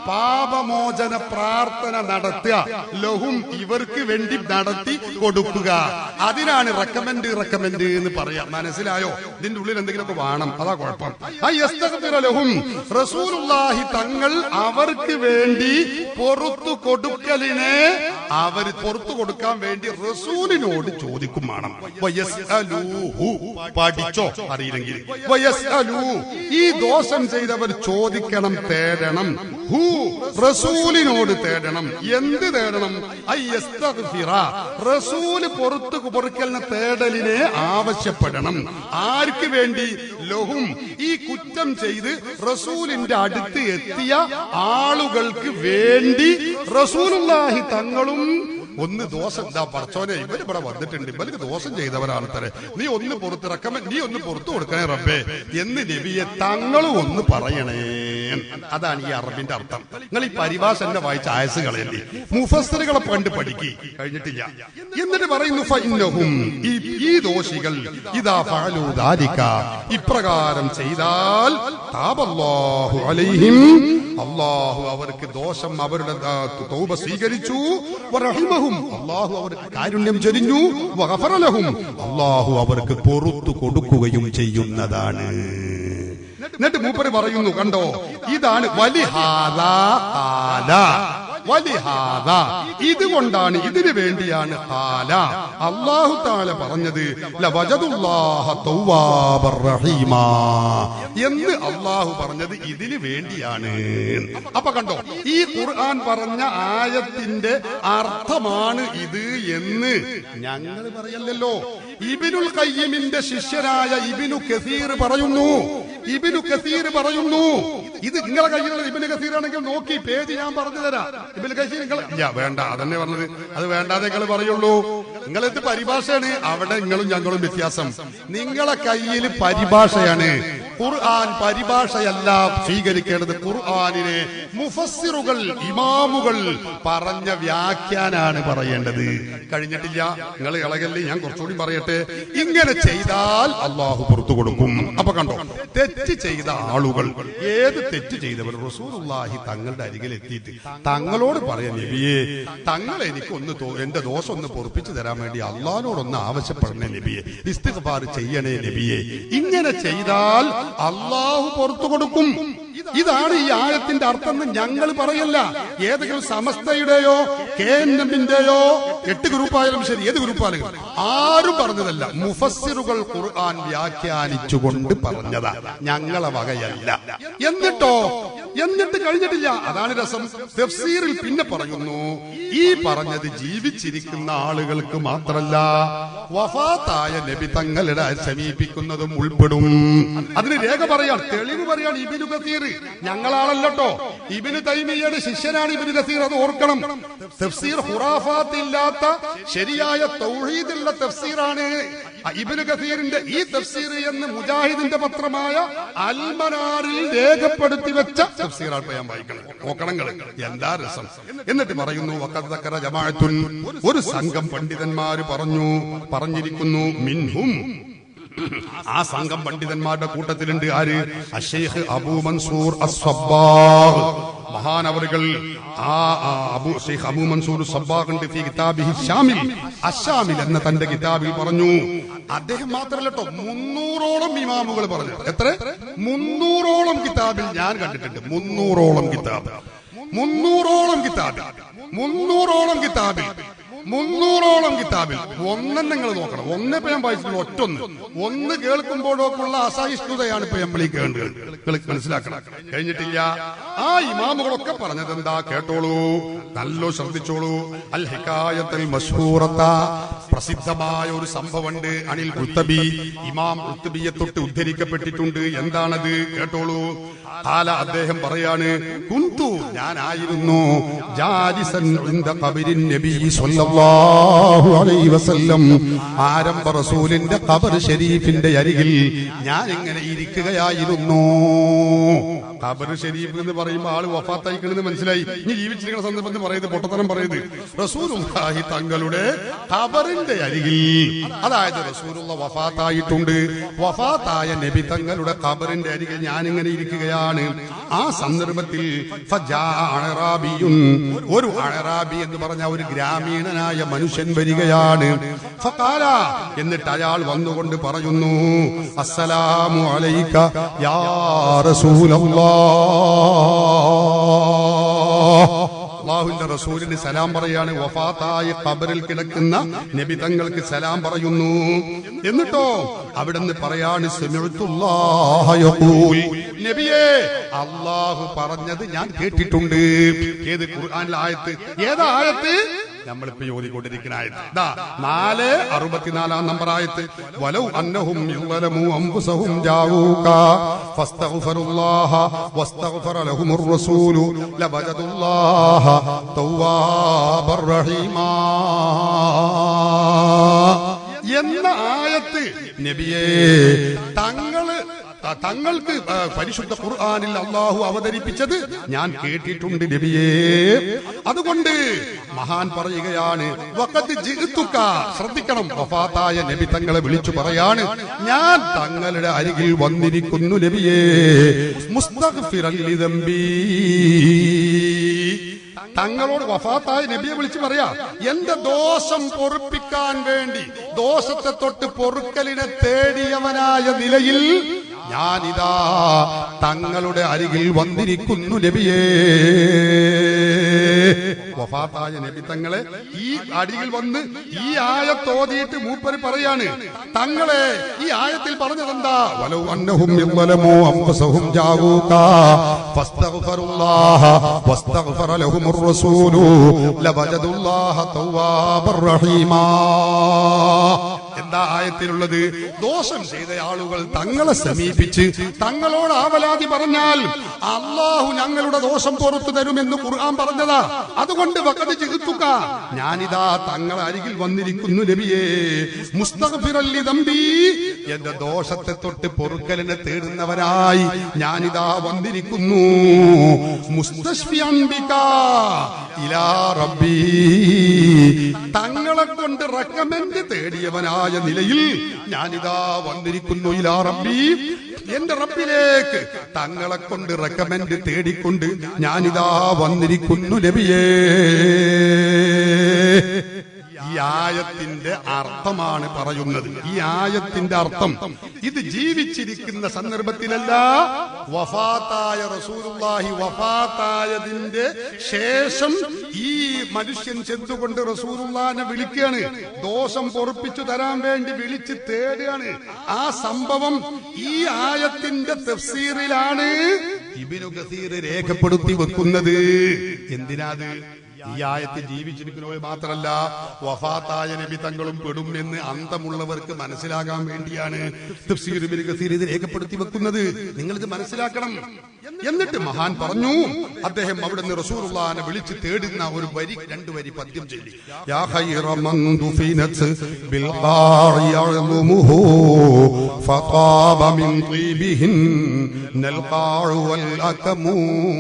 A: പാപമോചന പ്രാർത്ഥന നടത്തുക ലഹും ഇവർക്ക് വേണ്ടി നടത്തി കൊടുക്കുക അതിനാണ് റെക്കമെൻഡ് റെക്കമെൻഡ് എന്ന് പറയാം മനസ്സിലായോ ഇതിന്റെ ഉള്ളിൽ എന്തെങ്കിലുമൊക്കെ വേണം അതാ കുഴപ്പം ഐ യസ്തഗ്ഫിറ ലഹും റസൂലുള്ളാഹി തങ്ങൾ അവർക്ക് വേണ്ടി പൊറത്തു കൊടുക്കലിനെ അവർ പുറത്തു കൊടുക്കാൻ വേണ്ടി റസൂലിനോട് ചോദിക്കും വേണം വയസ്അലൂഹു. പഠിച്ചോ അറിയില്ലെങ്കിൽ വയസ്അലൂ. ഈ ദോഷം ചെയ്തവർ ചോദിക്കണം തേടണം ഹൂ റസൂലിനോട് തേടണം എന്ത് തേടണം ഐ യസ്തഗ്ഫിറ. റസൂല് പുറത്തു പൊറുക്കലിനെ തേടലിനെ ആവശ്യപ്പെടണം ആർക്ക് വേണ്ടി ലഹും ഈ കുറ്റം ചെയ്ത് റസൂലിന്റെ അടുത്ത് എത്തിയ ആളുകൾക്ക് വേണ്ടി റസൂലുള്ളാഹി തങ്ങളും ഒന്ന് ദോഷം എന്താ പറച്ചോനെ ഇവര് ഇവിടെ വന്നിട്ടുണ്ട് ഇവർക്ക് ദോഷം ചെയ്തവരാണ് തരെ നീ ഒന്ന് പുറത്ത് റക്കമൻ നീ ഒന്ന് പുറത്തു കൊടുക്കണേ റബ്ബേ എന്ന് നബിയെ തങ്ങളും ഒന്ന് പറയണേ അതാണ് ഈ അറബിന്റെ അർത്ഥം നിങ്ങൾ ഈ പരിഭാഷ എന്നെ വായിച്ച ആയസ് കളയല്ലേ മുഫസ്സറുകളെ പണ്ട് പഠിക്കി കഴിഞ്ഞിട്ടില്ല എന്നിട്ട് പറയുന്നു ഫഇന്നഹും ഈ ഈ ദോഷികൾ ഇതാ ഫഅലു ദാലിക ഇപ്രകാരം ചെയ്താൽ താബല്ലാഹു അലൈഹിം അള്ളാഹു അവർക്ക് ദോഷം അവരുടെ ആ, തൗബ സ്വീകരിച്ചു വറഹിമഹും അള്ളാഹു അവർക്ക് കാരുണ്യം ചൊരിഞ്ഞു വഗഫറലഹും അള്ളാഹു അവർക്ക് പൊറത്തു കൊടുക്കുകയും ചെയ്യുന്നതാണ് എന്നിട്ട് മൂപ്പര് പറയുന്നു കണ്ടോ ഇതാണ് വലിഹാദ ആല വലിഹാദ ഇതുകൊണ്ടാണ് ഇതിനു വേണ്ടിയാണ് ഹാല അള്ളാഹു താല പറഞ്ഞത് ലവജദുല്ലാഹ തൗവാബർ റഹീമാ എന്ന് അള്ളാഹു പറഞ്ഞത് ഇതിനു വേണ്ടിയാണ് അപ്പൊ കണ്ടോ ഈ ഖുർആൻ പറഞ്ഞ ആയത്തിന്റെ അർത്ഥമാണ് ഇത് എന്ന് ഞങ്ങൾ പറയല്ലല്ലോ ഇബിനുൽ കയ്യമിന്റെ ശിഷ്യനായ ഇബിനു കസീർ പറയുന്നു ഇബിനു കസീർ പറയുന്നു ഇത് നിങ്ങളെ കയ്യിലുള്ള ഇബിന് കസീർ ആണെങ്കിൽ നോക്കി പേജ് ഞാൻ പറഞ്ഞു തരാം ഇബിന് കസീർ നിങ്ങൾ ഇല്ല വേണ്ട അതന്നെ പറഞ്ഞത് അത് വേണ്ടാതെ നിങ്ങൾ പറയുള്ളൂ നിങ്ങളെന്ത് പരിഭാഷയാണ് അവിടെ നിങ്ങളും ഞങ്ങളും വ്യത്യാസം നിങ്ങളെ കയ്യിൽ പരിഭാഷയാണ് ഖുർആൻ പരിഭാഷയല്ല സ്വീകരിക്കേണ്ടത് ഖുർആനിനെ മുഫസ്സിറുകൾ ഇമാമുകൾ പറഞ്ഞ വ്യാഖ്യാനാണ് പറയേണ്ടത് കഴിഞ്ഞിട്ടില്ല നിങ്ങൾ ഇളകല്ലേ ഞാൻ കുറച്ചുകൂടി പറയട്ടെ ഇങ്ങനെ ചെയ്താൽ അള്ളാഹു പുറത്തു കൊടുക്കും അപ്പൊ കണ്ടോ തെറ്റ് ചെയ്ത ആളുകൾ ഏത് തെറ്റ് ചെയ്തവർ റസൂലുള്ളാഹി തങ്ങളുടെ അരികിൽ എത്തിയിട്ട് തങ്ങളോട് പറയാൻ നബിയെ തങ്ങൾ എനിക്ക് ഒന്ന് തോ- എന്റെ ദോഷം ഒന്ന് പൊറപ്പിച്ചു തരാൻ വേണ്ടി അള്ളഹാനോടൊന്ന് ആവശ്യപ്പെടണേ നബിയെ ഇസ്തിഗ്ഫാർ ചെയ്യണേ നബിയെ ഇങ്ങനെ ചെയ്താൽ അള്ളാഹു പുറത്തു കൊടുക്കും ഇതാണ് ഈ ആയത്തിന്റെ അർത്ഥം എന്ന് ഞങ്ങൾ പറയല്ല ഏതെങ്കിലും സമസ്തയുടെയോ കെ എൻ എമ്മിന്റെയോ എട്ട് ഗ്രൂപ്പായാലും ശരി ഏത് ഗ്രൂപ്പായാലും ആരും പറഞ്ഞതല്ല മുഫസ്സിറുകൾ ഖുർആൻ വ്യാഖ്യാനിച്ചുകൊണ്ട് പറഞ്ഞതാ ഞങ്ങളെ വകയല്ല എന്നിട്ടോ എന്നിട്ട് കഴിഞ്ഞിട്ടില്ല അതാണ് രസം തഫ്സീറിൽ പിന്നെ പറയുന്നു ഈ പറഞ്ഞത് ജീവിച്ചിരിക്കുന്ന ആളുകൾക്ക് മാത്രല്ല വഫാത്തായ നബി തങ്ങളുടെ സമീപിക്കുന്നതും ഉൾപ്പെടും അതിന് രേഖ പറയാൻ തെളിവ് പറയാൻ ഇബിനു കസീർ ഞങ്ങളാണല്ലോ ഇബിന് തൈമിയുടെ ശിഷ്യനാണ് ഇബിന് കസീർ അത് ഓർക്കണം തഫ്സീർ ഹുറാഫാത്ത് ഇല്ലാത്ത ശരിയായ തൗഹീദുള്ള തഫ്സീറാണ് ഇബിന് കസീറിന്റെ ഈ തഫ്സീർ എന്ന് മുജാഹിദിന്റെ പത്രമായ അൽമനാറിൽ രേഖപ്പെടുത്തി വെച്ച തഫ്സീറാണ് ഇപ്പൊ ഞാൻ വായിക്കണം നോക്കണം ഇങ്ങള്. എന്താ രസം എന്നിട്ട് പറയുന്നു വഖദ് ദക്കറ ജമാഅത്തുൻ ഒരു സംഘം പണ്ഡിതന്മാര് പറഞ്ഞു പറഞ്ഞിരിക്കുന്നു മിൻഹും ആ സംഘം പണ്ഡിതന്മാരുടെ കൂട്ടത്തിലുണ്ട് ആര് അഷേഖ് അബൂ മൻസൂർ അസ്വബ്ബാഹ് മഹാനവറുകൾ ആ ആ, അബൂ ഷെയ്ഖ് അബൂ മൻസൂർ സബ്ബാഖിന്റെ ഫി കിതാബിഹി ഷാമിൽ അഷാമിൽ എന്ന തന്റെ കിതാബിൽ പറഞ്ഞു അദ്ദേഹം മാത്രമല്ല കേട്ടോ മുന്നൂറോളം ഇമാമുകൾ പറഞ്ഞു എത്ര മുന്നൂറോളം കിതാബിൽ ഞാൻ കണ്ടിട്ടുണ്ട് മുന്നൂറോളം കിതാബ് മുന്നൂറോളം കിതാബിൽ മുന്നൂറോളം കിതാബിൽ മുന്നൂറോളം കിതാബിൽ ഒന്നെ നിങ്ങൾ നോക്കണം ഒന്നേ ഇപ്പൊ ഞാൻ വായിച്ചുള്ളൂ ഒറ്റൊന്ന് ഒന്ന് കേൾക്കുമ്പോഴൊക്കെയുള്ള അസഹിഷ്ണുതയാണ് ഇപ്പൊ നമ്മൾ ഈ കേണ്ടത് നിങ്ങൾ മനസ്സിലാക്കണം കഴിഞ്ഞിട്ടില്ല ആ ഇമാമുകളൊക്കെ പറഞ്ഞത് എന്താ കേട്ടോളൂ നല്ലോ ശ്രദ്ധിച്ചോളൂ അൽ ഹിക്കായത്തിൽ മഷ്ഹൂറത്ത പ്രസിദ്ധമായ ഒരു സംഭവമുണ്ട് അനിൽ ഉത്തബി ഇമാം ഉത്തബിയെ തൊട്ട് ഉദ്ധരിക്കപ്പെട്ടിട്ടുണ്ട് എന്താണത് കേട്ടോളൂ കാല അദ്ദേഹം പറയാണ് കുന്തു ഞാനായിരുന്നു ജാലിസൻ ഇന്ദ ഖബരിൻ നബി സ്വല്ലല്ലാഹു അലൈഹി വസല്ലം ആരംഭ റസൂലിന്റെ ഖബർ ഷരീഫിന്റെ അരികിൽ ഞാൻ ഇങ്ങനെ ഇരിക്കുകയായിരുന്നു ഖബർ ഷരീഫ് എന്ന് പറയുമ്പോൾ ആള് വഫാത്തായിക്കണെന്ന് മനസ്സിലായി ഇനി ജീവിച്ചിരിക്കുന്ന സന്ദർഭത്തിൽ പറയുന്നത് പൊട്ടത്തരം പറയുന്നത് റസൂലുള്ളാഹി തങ്ങളുടെ ഖബറിന്റെ അരികിൽ അതായത് റസൂലുള്ള വഫാത്തായിട്ടുണ്ട് വഫാത്തായ നബി തങ്ങളുടെ ഖബറിന്റെ അരികിൽ ഞാൻ ഇങ്ങനെ ഇരിക്കുകയാണ് ആ സന്ദർഭത്തിൽ ഫജാ അഅറാബിയുൻ. ഒരു അഴറാബി എന്ന് പറഞ്ഞ ഒരു ഗ്രാമീണനായ മനുഷ്യൻ വരികയാണ് ഫഖാല എന്നിട്ട് അയാൾ വന്നുകൊണ്ട് പറയുന്നു അസ്സലാമു അലൈക യാ റസൂലല്ലാഹ് അള്ളാഹുവിന്റെ റസൂലിന് സലാം പറയാണ് വഫാത്തായ ഖബറിൽ കിടക്കുന്ന നബി തങ്ങൾക്ക് സലാം പറയുന്നു എന്നിട്ടോ അവിടുന്ന് പറയാണ് സമിഅ്തുല്ലാഹ യഖൂൽ. നബിയേ അള്ളാഹു പറഞ്ഞത് ഞാൻ കേട്ടിട്ടുണ്ട് ഏത് ഖുർആനിലെ ആയത്ത് ഏതാ ആയത്ത് നമ്മളിപ്പോ ഓതിക്കൊണ്ടിരിക്കുന്ന ആയത്ത് ദാ നാല് അറുപത്തിനാലാം നമ്പർ ആയത്ത് വലൗ അന്നഹും യുളമു അംഫുസഹും ജാഊക ഫസ്തഗ്ഫിറുല്ലാഹ വസ്തഗ്ഫറ ലഹുമുർ റസൂലു ലവജദുല്ലാഹ തവ്വാബർ റഹീമാ എന്ന ആയത്ത് നബിയേ തങ്ങള് ത- തങ്ങൾക്ക് ആ, പരിശുദ്ധ ഖുർആനിൽ അള്ളാഹു അവതരിപ്പിച്ചത് ഞാൻ കേട്ടിട്ടുണ്ട് നബിയേ അതുകൊണ്ട് മഹാൻ പറയുകയാണ് വഖദ് ജിഅ്തുക. ശ്രദ്ധിക്കണം വഫാത്തായ നബി തങ്ങളെ വിളിച്ചു പറയാണ് ഞാൻ തങ്ങളുടെ അരികിൽ വന്നിരിക്കുന്നു നബിയേ മുസ്തഗ്ഫിറൻ ലിദംബി തങ്ങളോട് വഫാത്തായ നബിയെ വിളിച്ച് പറയാ എന്റെ ദോഷം പൊറുപ്പിക്കാൻ വേണ്ടി ദോഷത്തെ തൊട്ട് പൊറുക്കലിനെ തേടിയവനായ നിലയിൽ ഞാനിതാ തങ്ങളുടെ അരികിൽ വന്നിരിക്കുന്നു നബിയേ വഫാത്തായ നബി തങ്ങളെ ഈ അരികിൽ വന്ന് ഈ ആയത്തോതിയിട്ട് മൂപ്പര് പറയാണ് തങ്ങളെ ഈ ആയത്തിൽ പറഞ്ഞതെന്താ വലൗ അന്നഹും യظلموا أنفسهم جاءوك فاستغفروا الله واستغفر لهم الرسول لوجدوا الله توابا رحيما എന്താ ആയത്തിലുള്ളത് ദോഷം ചെയ്ത ആളുകൾ തങ്ങളെ സമീപിച്ച് തങ്ങളോട് ആവലാതി പറഞ്ഞാൽ അള്ളാഹു ഞങ്ങളുടെ ദോഷം പുറത്തു തരുമെന്ന് ഖുർആൻ പറഞ്ഞതാ അതുകൊണ്ട് വക്കത് ചെകുത്തുക ഞാനിതാ തങ്ങളെ അരികിൽ വന്നിരിക്കുന്നു നബിയേ മുസ്തഗ്ഫിറല്ലി തമ്പി എന്റെ ദോഷത്തെ തൊട്ട് പൊറുക്കലിനെ തേടുന്നവരായി ഞാനിതാ വന്നിരിക്കുന്നു മുസ്തശ്ഫിയൻ ബിക ഇലാ റബ്ബി തങ്ങളെ കൊണ്ട് റെക്കമെന്റ് തേടിയവനായ നിലയിൽ ഞാനിതാ വന്നിരിക്കുന്നു ഇലാ റബ്ബി എന്റെ റബ്ബിലേക്ക് തങ്ങളെ കൊണ്ട് റെക്കമെന്റ് തേടിക്കൊണ്ട് ഞാനിതാ വന്നിരിക്കുന്നു നബിയേ ഈ ആയത്തിന്റെ അർത്ഥമാണ് പറയുന്നത് ഈ ആയത്തിന്റെ അർത്ഥം ഇത് ജീവിച്ചിരിക്കുന്ന സന്ദർഭത്തിലല്ല വഫാത്തായ റസൂലുള്ളാഹി വഫാത്തായതിന്റെ ശേഷം ഈ മനുഷ്യൻ ചെന്നുകൊണ്ട് റസൂലുള്ളാഹിനെ വിളിക്കുകയാണ് ദോഷം പൊറുപ്പിച്ചു തരാൻ വേണ്ടി വിളിച്ച് തേടുകയാണ് ആ സംഭവം ഈ ആയത്തിന്റെ തഫ്സീറിലാണ് ഇബിനു ഗസീർ രേഖപ്പെടുത്തി വെക്കുന്നത് എന്തിനാത് ഈ ആയത്തിൽ ജീവിച്ചിരിക്കുന്നവർ മാത്രമല്ല വഫാത്തായ നബി തങ്ങളും പെടും എന്ന് അന്തമുള്ളവർക്ക് മനസ്സിലാകാൻ വേണ്ടിയാണ് തഫ്സീർ ഇബ്നു കസീർ ഇത് രേഖപ്പെടുത്തി വെക്കുന്നത് നിങ്ങൾ ഇത് മനസ്സിലാക്കണം എന്നിട്ട് മഹാൻ പറഞ്ഞു അദ്ദേഹം അവിടെ നിന്ന് റസൂലുള്ളാഹിനെ വിളിച്ച് തേടുന്ന ഒരു വരി രണ്ട് വരി പദ്യം ചൊല്ലി യാ ഖൈറ മൻ ദുഫിനത് ബിൽ ഖാറി യഅ്ലുമുഹു ഫതാബ മിൻ طيبهن القاع والأكم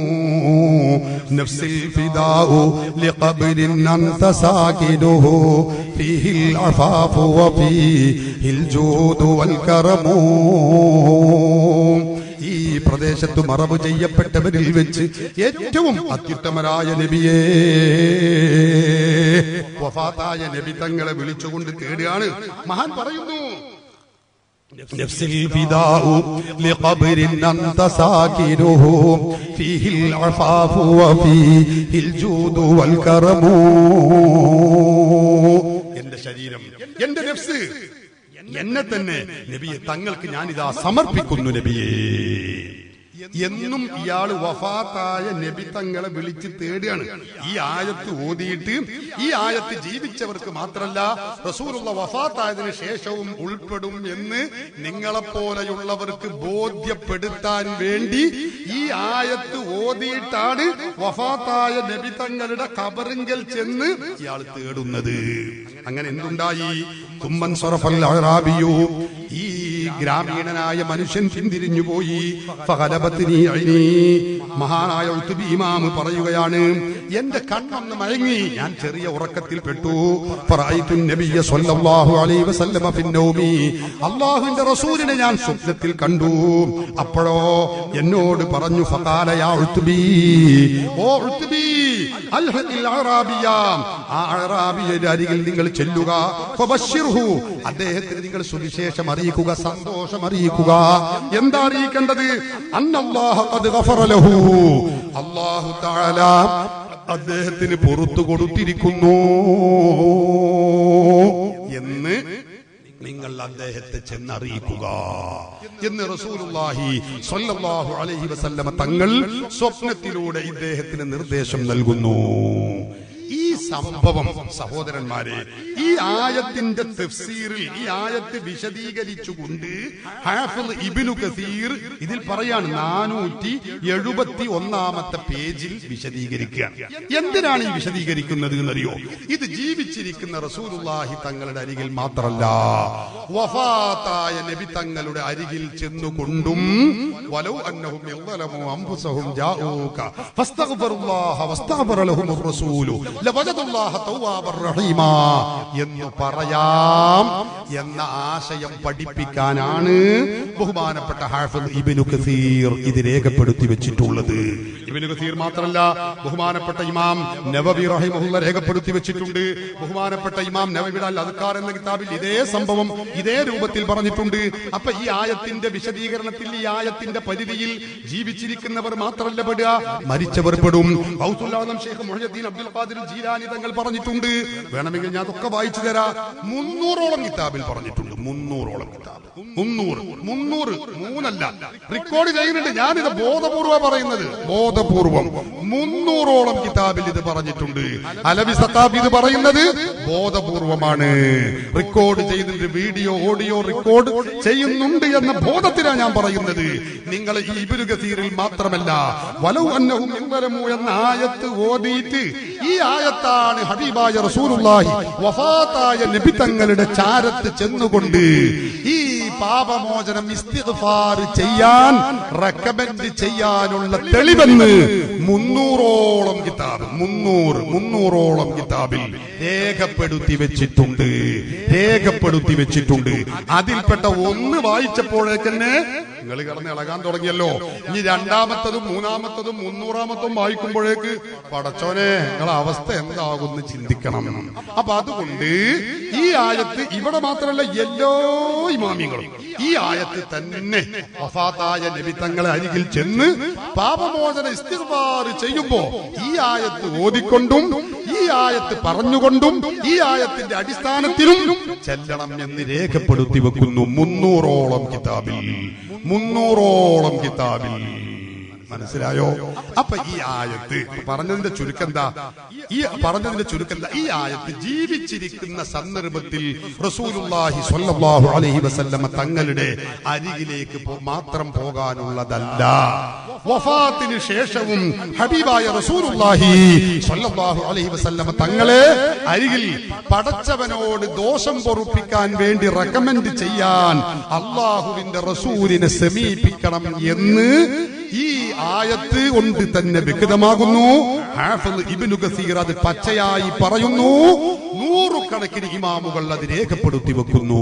A: نفس الفداء لقبر أنت ساكنه فيه العفاف وفيه الجود والكرم ഈ പ്രദേശത്ത് മറവ് ചെയ്യപ്പെട്ടവരിൽ വെച്ച് ഏറ്റവും അത്യുത്തമരായ നബിയേ വഫാത്തായ നബി തങ്ങളെ വിളിച്ചുകൊണ്ട് തേടുകയാണ് മഹാൻ പറയുന്നു نفس الفداء لقبر أنت ساكنه فيه العفاف وفيه الجود والكرم എന്റെ ശരീരം എന്റെ നഫ്സ് എന്നെ തന്നെ നബിയെ തങ്ങൾക്ക് ഞാനിതാ സമർപ്പിക്കുന്നു നബിയേ എന്നും ഇയാൾ വഫാത്തായ നബി തങ്ങളെ വിളിച്ച് തേടുകയാണ് ഈ ആയത്ത് ഓതിയിട്ട് ഈ ആയത്ത് ജീവിച്ചവർക്ക് മാത്രല്ല റസൂലുള്ള വഫാത്തായതിനു ശേഷവും ഉൾപ്പെടും എന്ന് നിങ്ങളെപ്പോലെയുള്ളവർക്ക് ബോധ്യപ്പെടുത്താൻ വേണ്ടി ഈ ആയത്ത് ഓതിയിട്ടാണ് വഫാത്തായ നബി തങ്ങളുടെ കബറിങ്കൽ ചെന്ന് ഇയാൾ തേടുന്നത് അങ്ങനെ എന്തുണ്ടായി തുമ്മൻ സറഫൽ അറാബിയോ ഈ ഗ്രാമീണനായ മനുഷ്യൻ പിന്തിരിഞ്ഞു പോയി ഫഗലബത്തിനി ഐനി. മഹാനായ ഉത്തുബി ഇമാമ് പറയുകയാണ് എന്റെ കണ്ണൊന്ന് മയങ്ങി ഞാൻ ചെറിയ ഉറക്കത്തിൽ പെട്ടു ഫറഅയ്തു നബിയ്യ സ്വല്ലല്ലാഹു അലൈഹി വസല്ലമ ഫിന്നൗമി അല്ലാഹുവിന്റെ റസൂലിനെ ഞാൻ സ്വപ്നത്തിൽ കണ്ടു അപ്പോഴോ എന്നോട് പറഞ്ഞു ഫഖാല യാ ഉത്തുബി ഓ ഉത്തുബി അൽഹദിൽ അറാബിയ ആ അറാബിയുടെ അരികിൽ നിങ്ങൾ ചെല്ലുക ഫബശ്ശിർഹു അദ്ദേഹത്തിന് നിങ്ങൾ സുവിശേഷം അറിയിക്കുക സന്തോഷം അറിയിക്കുക എന്താ അറിയിക്കേണ്ടത് അന്നല്ലാഹ ഖദ് ഗഫറ ലഹു അല്ലാഹു തആല അദ്ദേഹത്തിന് പുറത്തു കൊടുത്തിരിക്കുന്നു എന്ന് നിങ്ങൾ അദ്ദേഹത്തെ ചെന്നറിയിക്കുക എന്ന് റസൂലുള്ളാഹി സ്വല്ലല്ലാഹു അലൈഹി വസല്ലമ തങ്ങൾ സ്വപ്നത്തിലൂടെ ഇദ്ദേഹത്തിന് നിർദ്ദേശം നൽകുന്നു ഈ സംഭവം സഹോദരന്മാരെ ഈ ആയത്തിന്റെ തഫ്സീറിൽ ഈ ആയത്ത് വിശദീകരിച്ചുകൊണ്ട് ഹാഫിൾ ഇബ്നു കസീർ ഇതിൽ പറയാണ് നാനൂറ്റി എഴുപത്തി ഒന്നാമത്തെ പേജിൽ വിശദീകരിക്കുകയാണ് എന്തിനാണ് ഈ വിശദീകരിക്കുന്നത് എന്നറിയോ ഇത് ജീവിച്ചിരിക്കുന്ന റസൂലുള്ളാഹി തങ്ങളുടെ അരികിൽ മാത്രമല്ല വഫാത്തായ നബി തങ്ങളുടെ അരികിൽ ചെന്നുകൊണ്ടും വലൗ അന്നഹും യളലമു അൻഫുസഹും ജാഊക ഫസ്തഗ്ഫിറുല്ലാഹ വസ്തഗ്ഫറ ലഹുമുർ റസൂലു ലവജദുല്ലാഹ തവ്വാബർ റഹീമാ എന്ന് പറയാം എന്ന ആശയം പഠിപ്പിക്കാനാണ് ബഹുമാനപ്പെട്ട ഹാഫിദ് ഇബ്നു കസീർ ഇത് രേഖപ്പെടുത്തി വെച്ചിട്ടുള്ളത് ഇബ്നു കസീർ മാത്രമല്ല ബഹുമാനപ്പെട്ട ഇമാം നവവി റഹിമഹുല്ല രേഖപ്പെടുത്തി വെച്ചിട്ടുണ്ട് ബഹുമാനപ്പെട്ട ഇമാം നവവിയുടെ അൽ അദ്കാർ എന്ന കിതാബിൽ ഇതേ സംഭവം ഇതേ രൂപത്തിൽ പറഞ്ഞിട്ടുണ്ട് അപ്പൊ ഈ ആയത്തിന്റെ വിശദീകരണത്തിൽ ഈ ആയത്തിന്റെ പരിധിയിൽ ജീവിച്ചിരിക്കുന്നവർ മാത്രമല്ല പെടുക മരിച്ചവർ പെടും ഗൗസുല്ലാദം ഷെയ്ഖ് മുഹ്യദ്ദീൻ അബ്ദുൽ ഖാദിർ ജീലാനി തങ്ങൾ പറഞ്ഞിട്ടുണ്ട് വേണമെങ്കിൽ ഞാൻ അതൊക്കെ വായിച്ചു തരാം മുന്നൂറോളം കിതാബിൽ പറഞ്ഞിട്ടുണ്ട് മുന്നൂറോളം കിതാബ് മുന്നൂറ് മുന്നൂറ് മൂന്നല്ല റെക്കോർഡ് ചെയ്യുന്നുണ്ട് ഞാനിത് ബോധപൂർവ്വം പറയുന്നത് ബോധപൂർവം മുന്നൂറോളം കിതാബിൽ ഇത് പറഞ്ഞിട്ടുണ്ട് അലവി സത്താബ് ഇത് പറയുന്നത് ബോധപൂർവമാണ് റെക്കോർഡ് ചെയ്തിട്ട് വീഡിയോ ഓഡിയോ റെക്കോർഡ് ചെയ്യുന്നുണ്ട് എന്ന ബോധത്തിലാണ് ഞാൻ പറയുന്നത് നിങ്ങൾ ഈ ഇബിനു ഗസീറിൽ മാത്രമല്ല വലൗ അന്നഹും ഇൻവലമു എന്ന ആയത്ത് ഓതിയിട്ട് ഈ ആയത്താണ് ഹബീബായ റസൂലുള്ളാഹി വഫാത്തായ നബി തങ്ങളുടെ ചാരത്ത് ചെന്നുകൊണ്ട് ഈ പാപമോചനം ഇസ്തിഗ്ഫാർ ചെയ്യാൻ റെക്കമെൻഡ് ചെയ്യാനുള്ള തെളിവെന്ന് മുന്നൂറോളം കിതാബ് മുന്നൂറ് മുന്നൂറോളം കിതാബിൽ രേഖപ്പെടുത്തി വെച്ചിട്ടുണ്ട് രേഖപ്പെടുത്തി വെച്ചിട്ടുണ്ട് അതിൽപ്പെട്ട ഒന്ന് വായിച്ചപ്പോഴേക്കന്നെ നിങ്ങൾ കിടന്ന് ഇളകാൻ തുടങ്ങിയല്ലോ ഇനി രണ്ടാമത്തതും മൂന്നാമത്തതും മുന്നൂറാമത്തും വായിക്കുമ്പോഴേക്ക് പടച്ചോനെ നിങ്ങളെ അവസ്ഥ എന്താകുമെന്ന് ചിന്തിക്കണം അപ്പൊ അതുകൊണ്ട് ഈ ആയത്ത് ഇവിടെ മാത്രമല്ല എല്ലാ ഇമാമികളും ഈ ആയത്ത് തന്നെ വഫാത്തായ നബി തങ്ങളെ അരികിൽ ചെന്ന് പാപമോചന ഇസ്തിഗ്ഫാർ ചെയ്യുമ്പോ ഈ ആയത്ത് ഓതിക്കൊണ്ടും ഈ ആയത്ത് പറഞ്ഞുകൊണ്ടും ഈ ആയത്തിന്റെ അടിസ്ഥാനത്തിലും ചെല്ലണം എന്ന് രേഖപ്പെടുത്തി വെക്കുന്നു മുന്നൂറോളം കിതാബിൽ മുന്നൂറോളം കിതാബിൽ മനസ്സിലായോ അപ്പൊ ഈ ആയത്ത് പറഞ്ഞതിന്റെ ചുരുക്കം എന്താ ഈ പറഞ്ഞതിന്റെ ചുരുക്കം എന്താ ഈ ആയത്ത് ജീവിച്ചിരിക്കുന്ന സന്ദർഭത്തിൽ റസൂലുള്ളാഹി സ്വല്ലല്ലാഹു അലൈഹി വസല്ലമ തങ്ങളുടെ അരികിലേക്ക് പോ- മാത്രം പോകാനുള്ളതല്ല വഫാത്തിന് ശേഷവും ഹബീബായ റസൂലുള്ളാഹി സ്വല്ലല്ലാഹു അലൈഹി വസല്ലമ തങ്ങളെ അരികിൽ പടച്ചവനോട് ദോഷം പൊറുപ്പിക്കാൻ വേണ്ടി റെക്കമെൻഡ് ചെയ്യാൻ അള്ളാഹുവിന്റെ റസൂലിനെ സമീപിക്കണം എന്ന് ഈ ആയത്ത് കൊണ്ട് തന്നെ വ്യക്തമാകുന്നു ഹാഫിദ് ഇബ്നു കസീർ അത് പച്ചയായി പറയുന്നു നൂറുകണക്കിന് ഇമാമുകൾ അത് രേഖപ്പെടുത്തി വെക്കുന്നു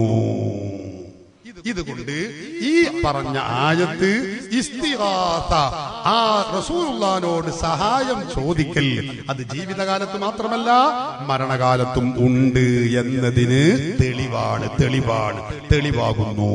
A: ഇതുകൊണ്ട് ഈ പറഞ്ഞ ആയത്ത് ഇസ്തിഹാസ ആ റസൂലുള്ളാനോട് സഹായം ചോദിക്കൽ അത് ജീവിതകാലത്ത് മാത്രമല്ല മരണകാലത്തും ഉണ്ട് എന്നതിന് തെളിവാണ് തെളിവാണ് തെളിവാകുന്നു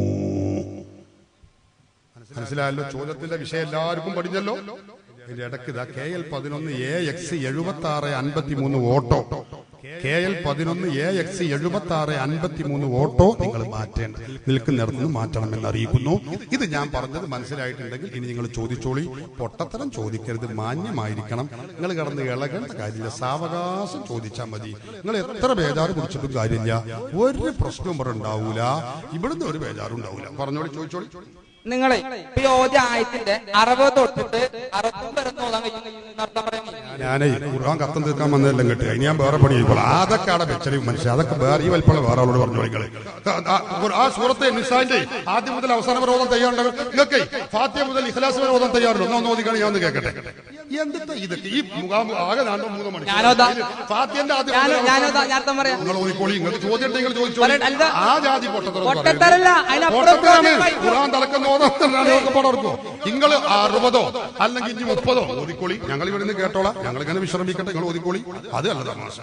A: മനസ്സിലായല്ലോ ചോദ്യത്തിന്റെ വിഷയം എല്ലാവർക്കും പഠിഞ്ഞല്ലോ ഇതിന്റെ ഇടയ്ക്ക് ഇതാ കെ എൽ പതിനൊന്ന് എ എക്സ് എഴുപത്തി ആറ് അൻപത്തി മൂന്ന് ഓട്ടോ കെ കെ എൽ പതിനൊന്ന് എ എക്സ് എഴുപത്തി ആറ് അൻപത്തി മൂന്ന് ഓട്ടോ നിങ്ങൾ മാറ്റേണ്ട നിൽക്കുന്നിടത്ത് നിന്ന് മാറ്റണമെന്ന് അറിയിക്കുന്നു ഇത് ഞാൻ പറഞ്ഞത് മനസ്സിലായിട്ടുണ്ടെങ്കിൽ ഇനി നിങ്ങൾ ചോദിച്ചോളി പൊട്ടത്തരം ചോദിക്കരുത് മാന്യമായിരിക്കണം നിങ്ങൾ കിടന്ന് ഇളകേണ്ട കാര്യമില്ല സാവകാശം ചോദിച്ചാൽ മതി നിങ്ങൾ എത്ര ബേജാറ് പിടിച്ചിട്ടും കാര്യമില്ല ഒരു പ്രശ്നവും ഇവിടെ ഉണ്ടാവൂല ഇവിടുന്ന് ഒരു ബേജാറും ഉണ്ടാവൂല പറഞ്ഞോളി ചോദിച്ചോളി
D: നിങ്ങളെ ഈ ഓദ്യ ആയത്തിന്റെ അറുപത് തൊട്ടിട്ട് അറുപത്തൊമ്പത് വരെ ഓതാൻ കഴിയും അർത്ഥം പറയാൻ മതി.
A: ഞാനേ ഖുർആൻ കത്തം തീർക്കാൻ വന്നതെല്ലാം കിട്ടുക ഇനി ഞാൻ വേറെ പണി ചെയ്യിക്കോളാം അതൊക്കെ അവിടെ വെച്ചറിയും മനുഷ്യൻ അതൊക്കെ വേറെ ഈ വലിപ്പമുള്ള വേറെ ആളോട് പറഞ്ഞു നിങ്ങള് ആ സൂറത്തെ നിസാന്റെ ആദ്യം മുതൽ അവസാനം വരെ ഓതാൻ തയ്യാറുണ്ട് നിങ്ങൾക്ക് ഫാത്തിയ മുതൽ ഇഖ്ലാസ് വരെ ഓതാൻ തയ്യാറുണ്ട് ഒന്ന് ഒന്ന് ഓദിക്കണം ഞാൻ ഒന്ന് കേൾക്കട്ടെ എന്തിട്ടാ ഇതൊക്കെ ഈ മുഖാമു ആകെ നാണ്ടോ മൂന്നോ മണി
D: ഞാനോതാ.
A: ഫാത്തിയന്റെ ആദ്യം
D: ഞാനോ
A: മുതൽ
D: ഞാനോ
A: അവസാനം
D: ഞാൻ അർത്ഥം പറയാം
A: നിങ്ങൾ ഓദിക്കോളി നിങ്ങൾക്ക് ചോദ്യം ഉണ്ടെങ്കിൽ ചോദിച്ചോളി
D: പറയട്ടെ, അല്ല.
A: ആ ജാതി പൊട്ടത്തരം
D: പൊട്ടത്തരല്ല, അതിനപ്പുറം
A: പൊട്ടത്തരാണ്
D: ചോദ്യം
A: ഖുർആൻ തലക്കുന്ന ഓതാൻ പടർക്കോ നിങ്ങൾ അറുപതോ അല്ലെങ്കിൽ ഇനി മുപ്പതോ ഓതിക്കോളി ഞങ്ങൾ ഇവിടെ നിന്ന് കേട്ടോളാം ഞങ്ങൾ ഇങ്ങനെ വിശ്രമിക്കട്ടെ നിങ്ങൾ ഓതിക്കോളി അത് അല്ല തമാശ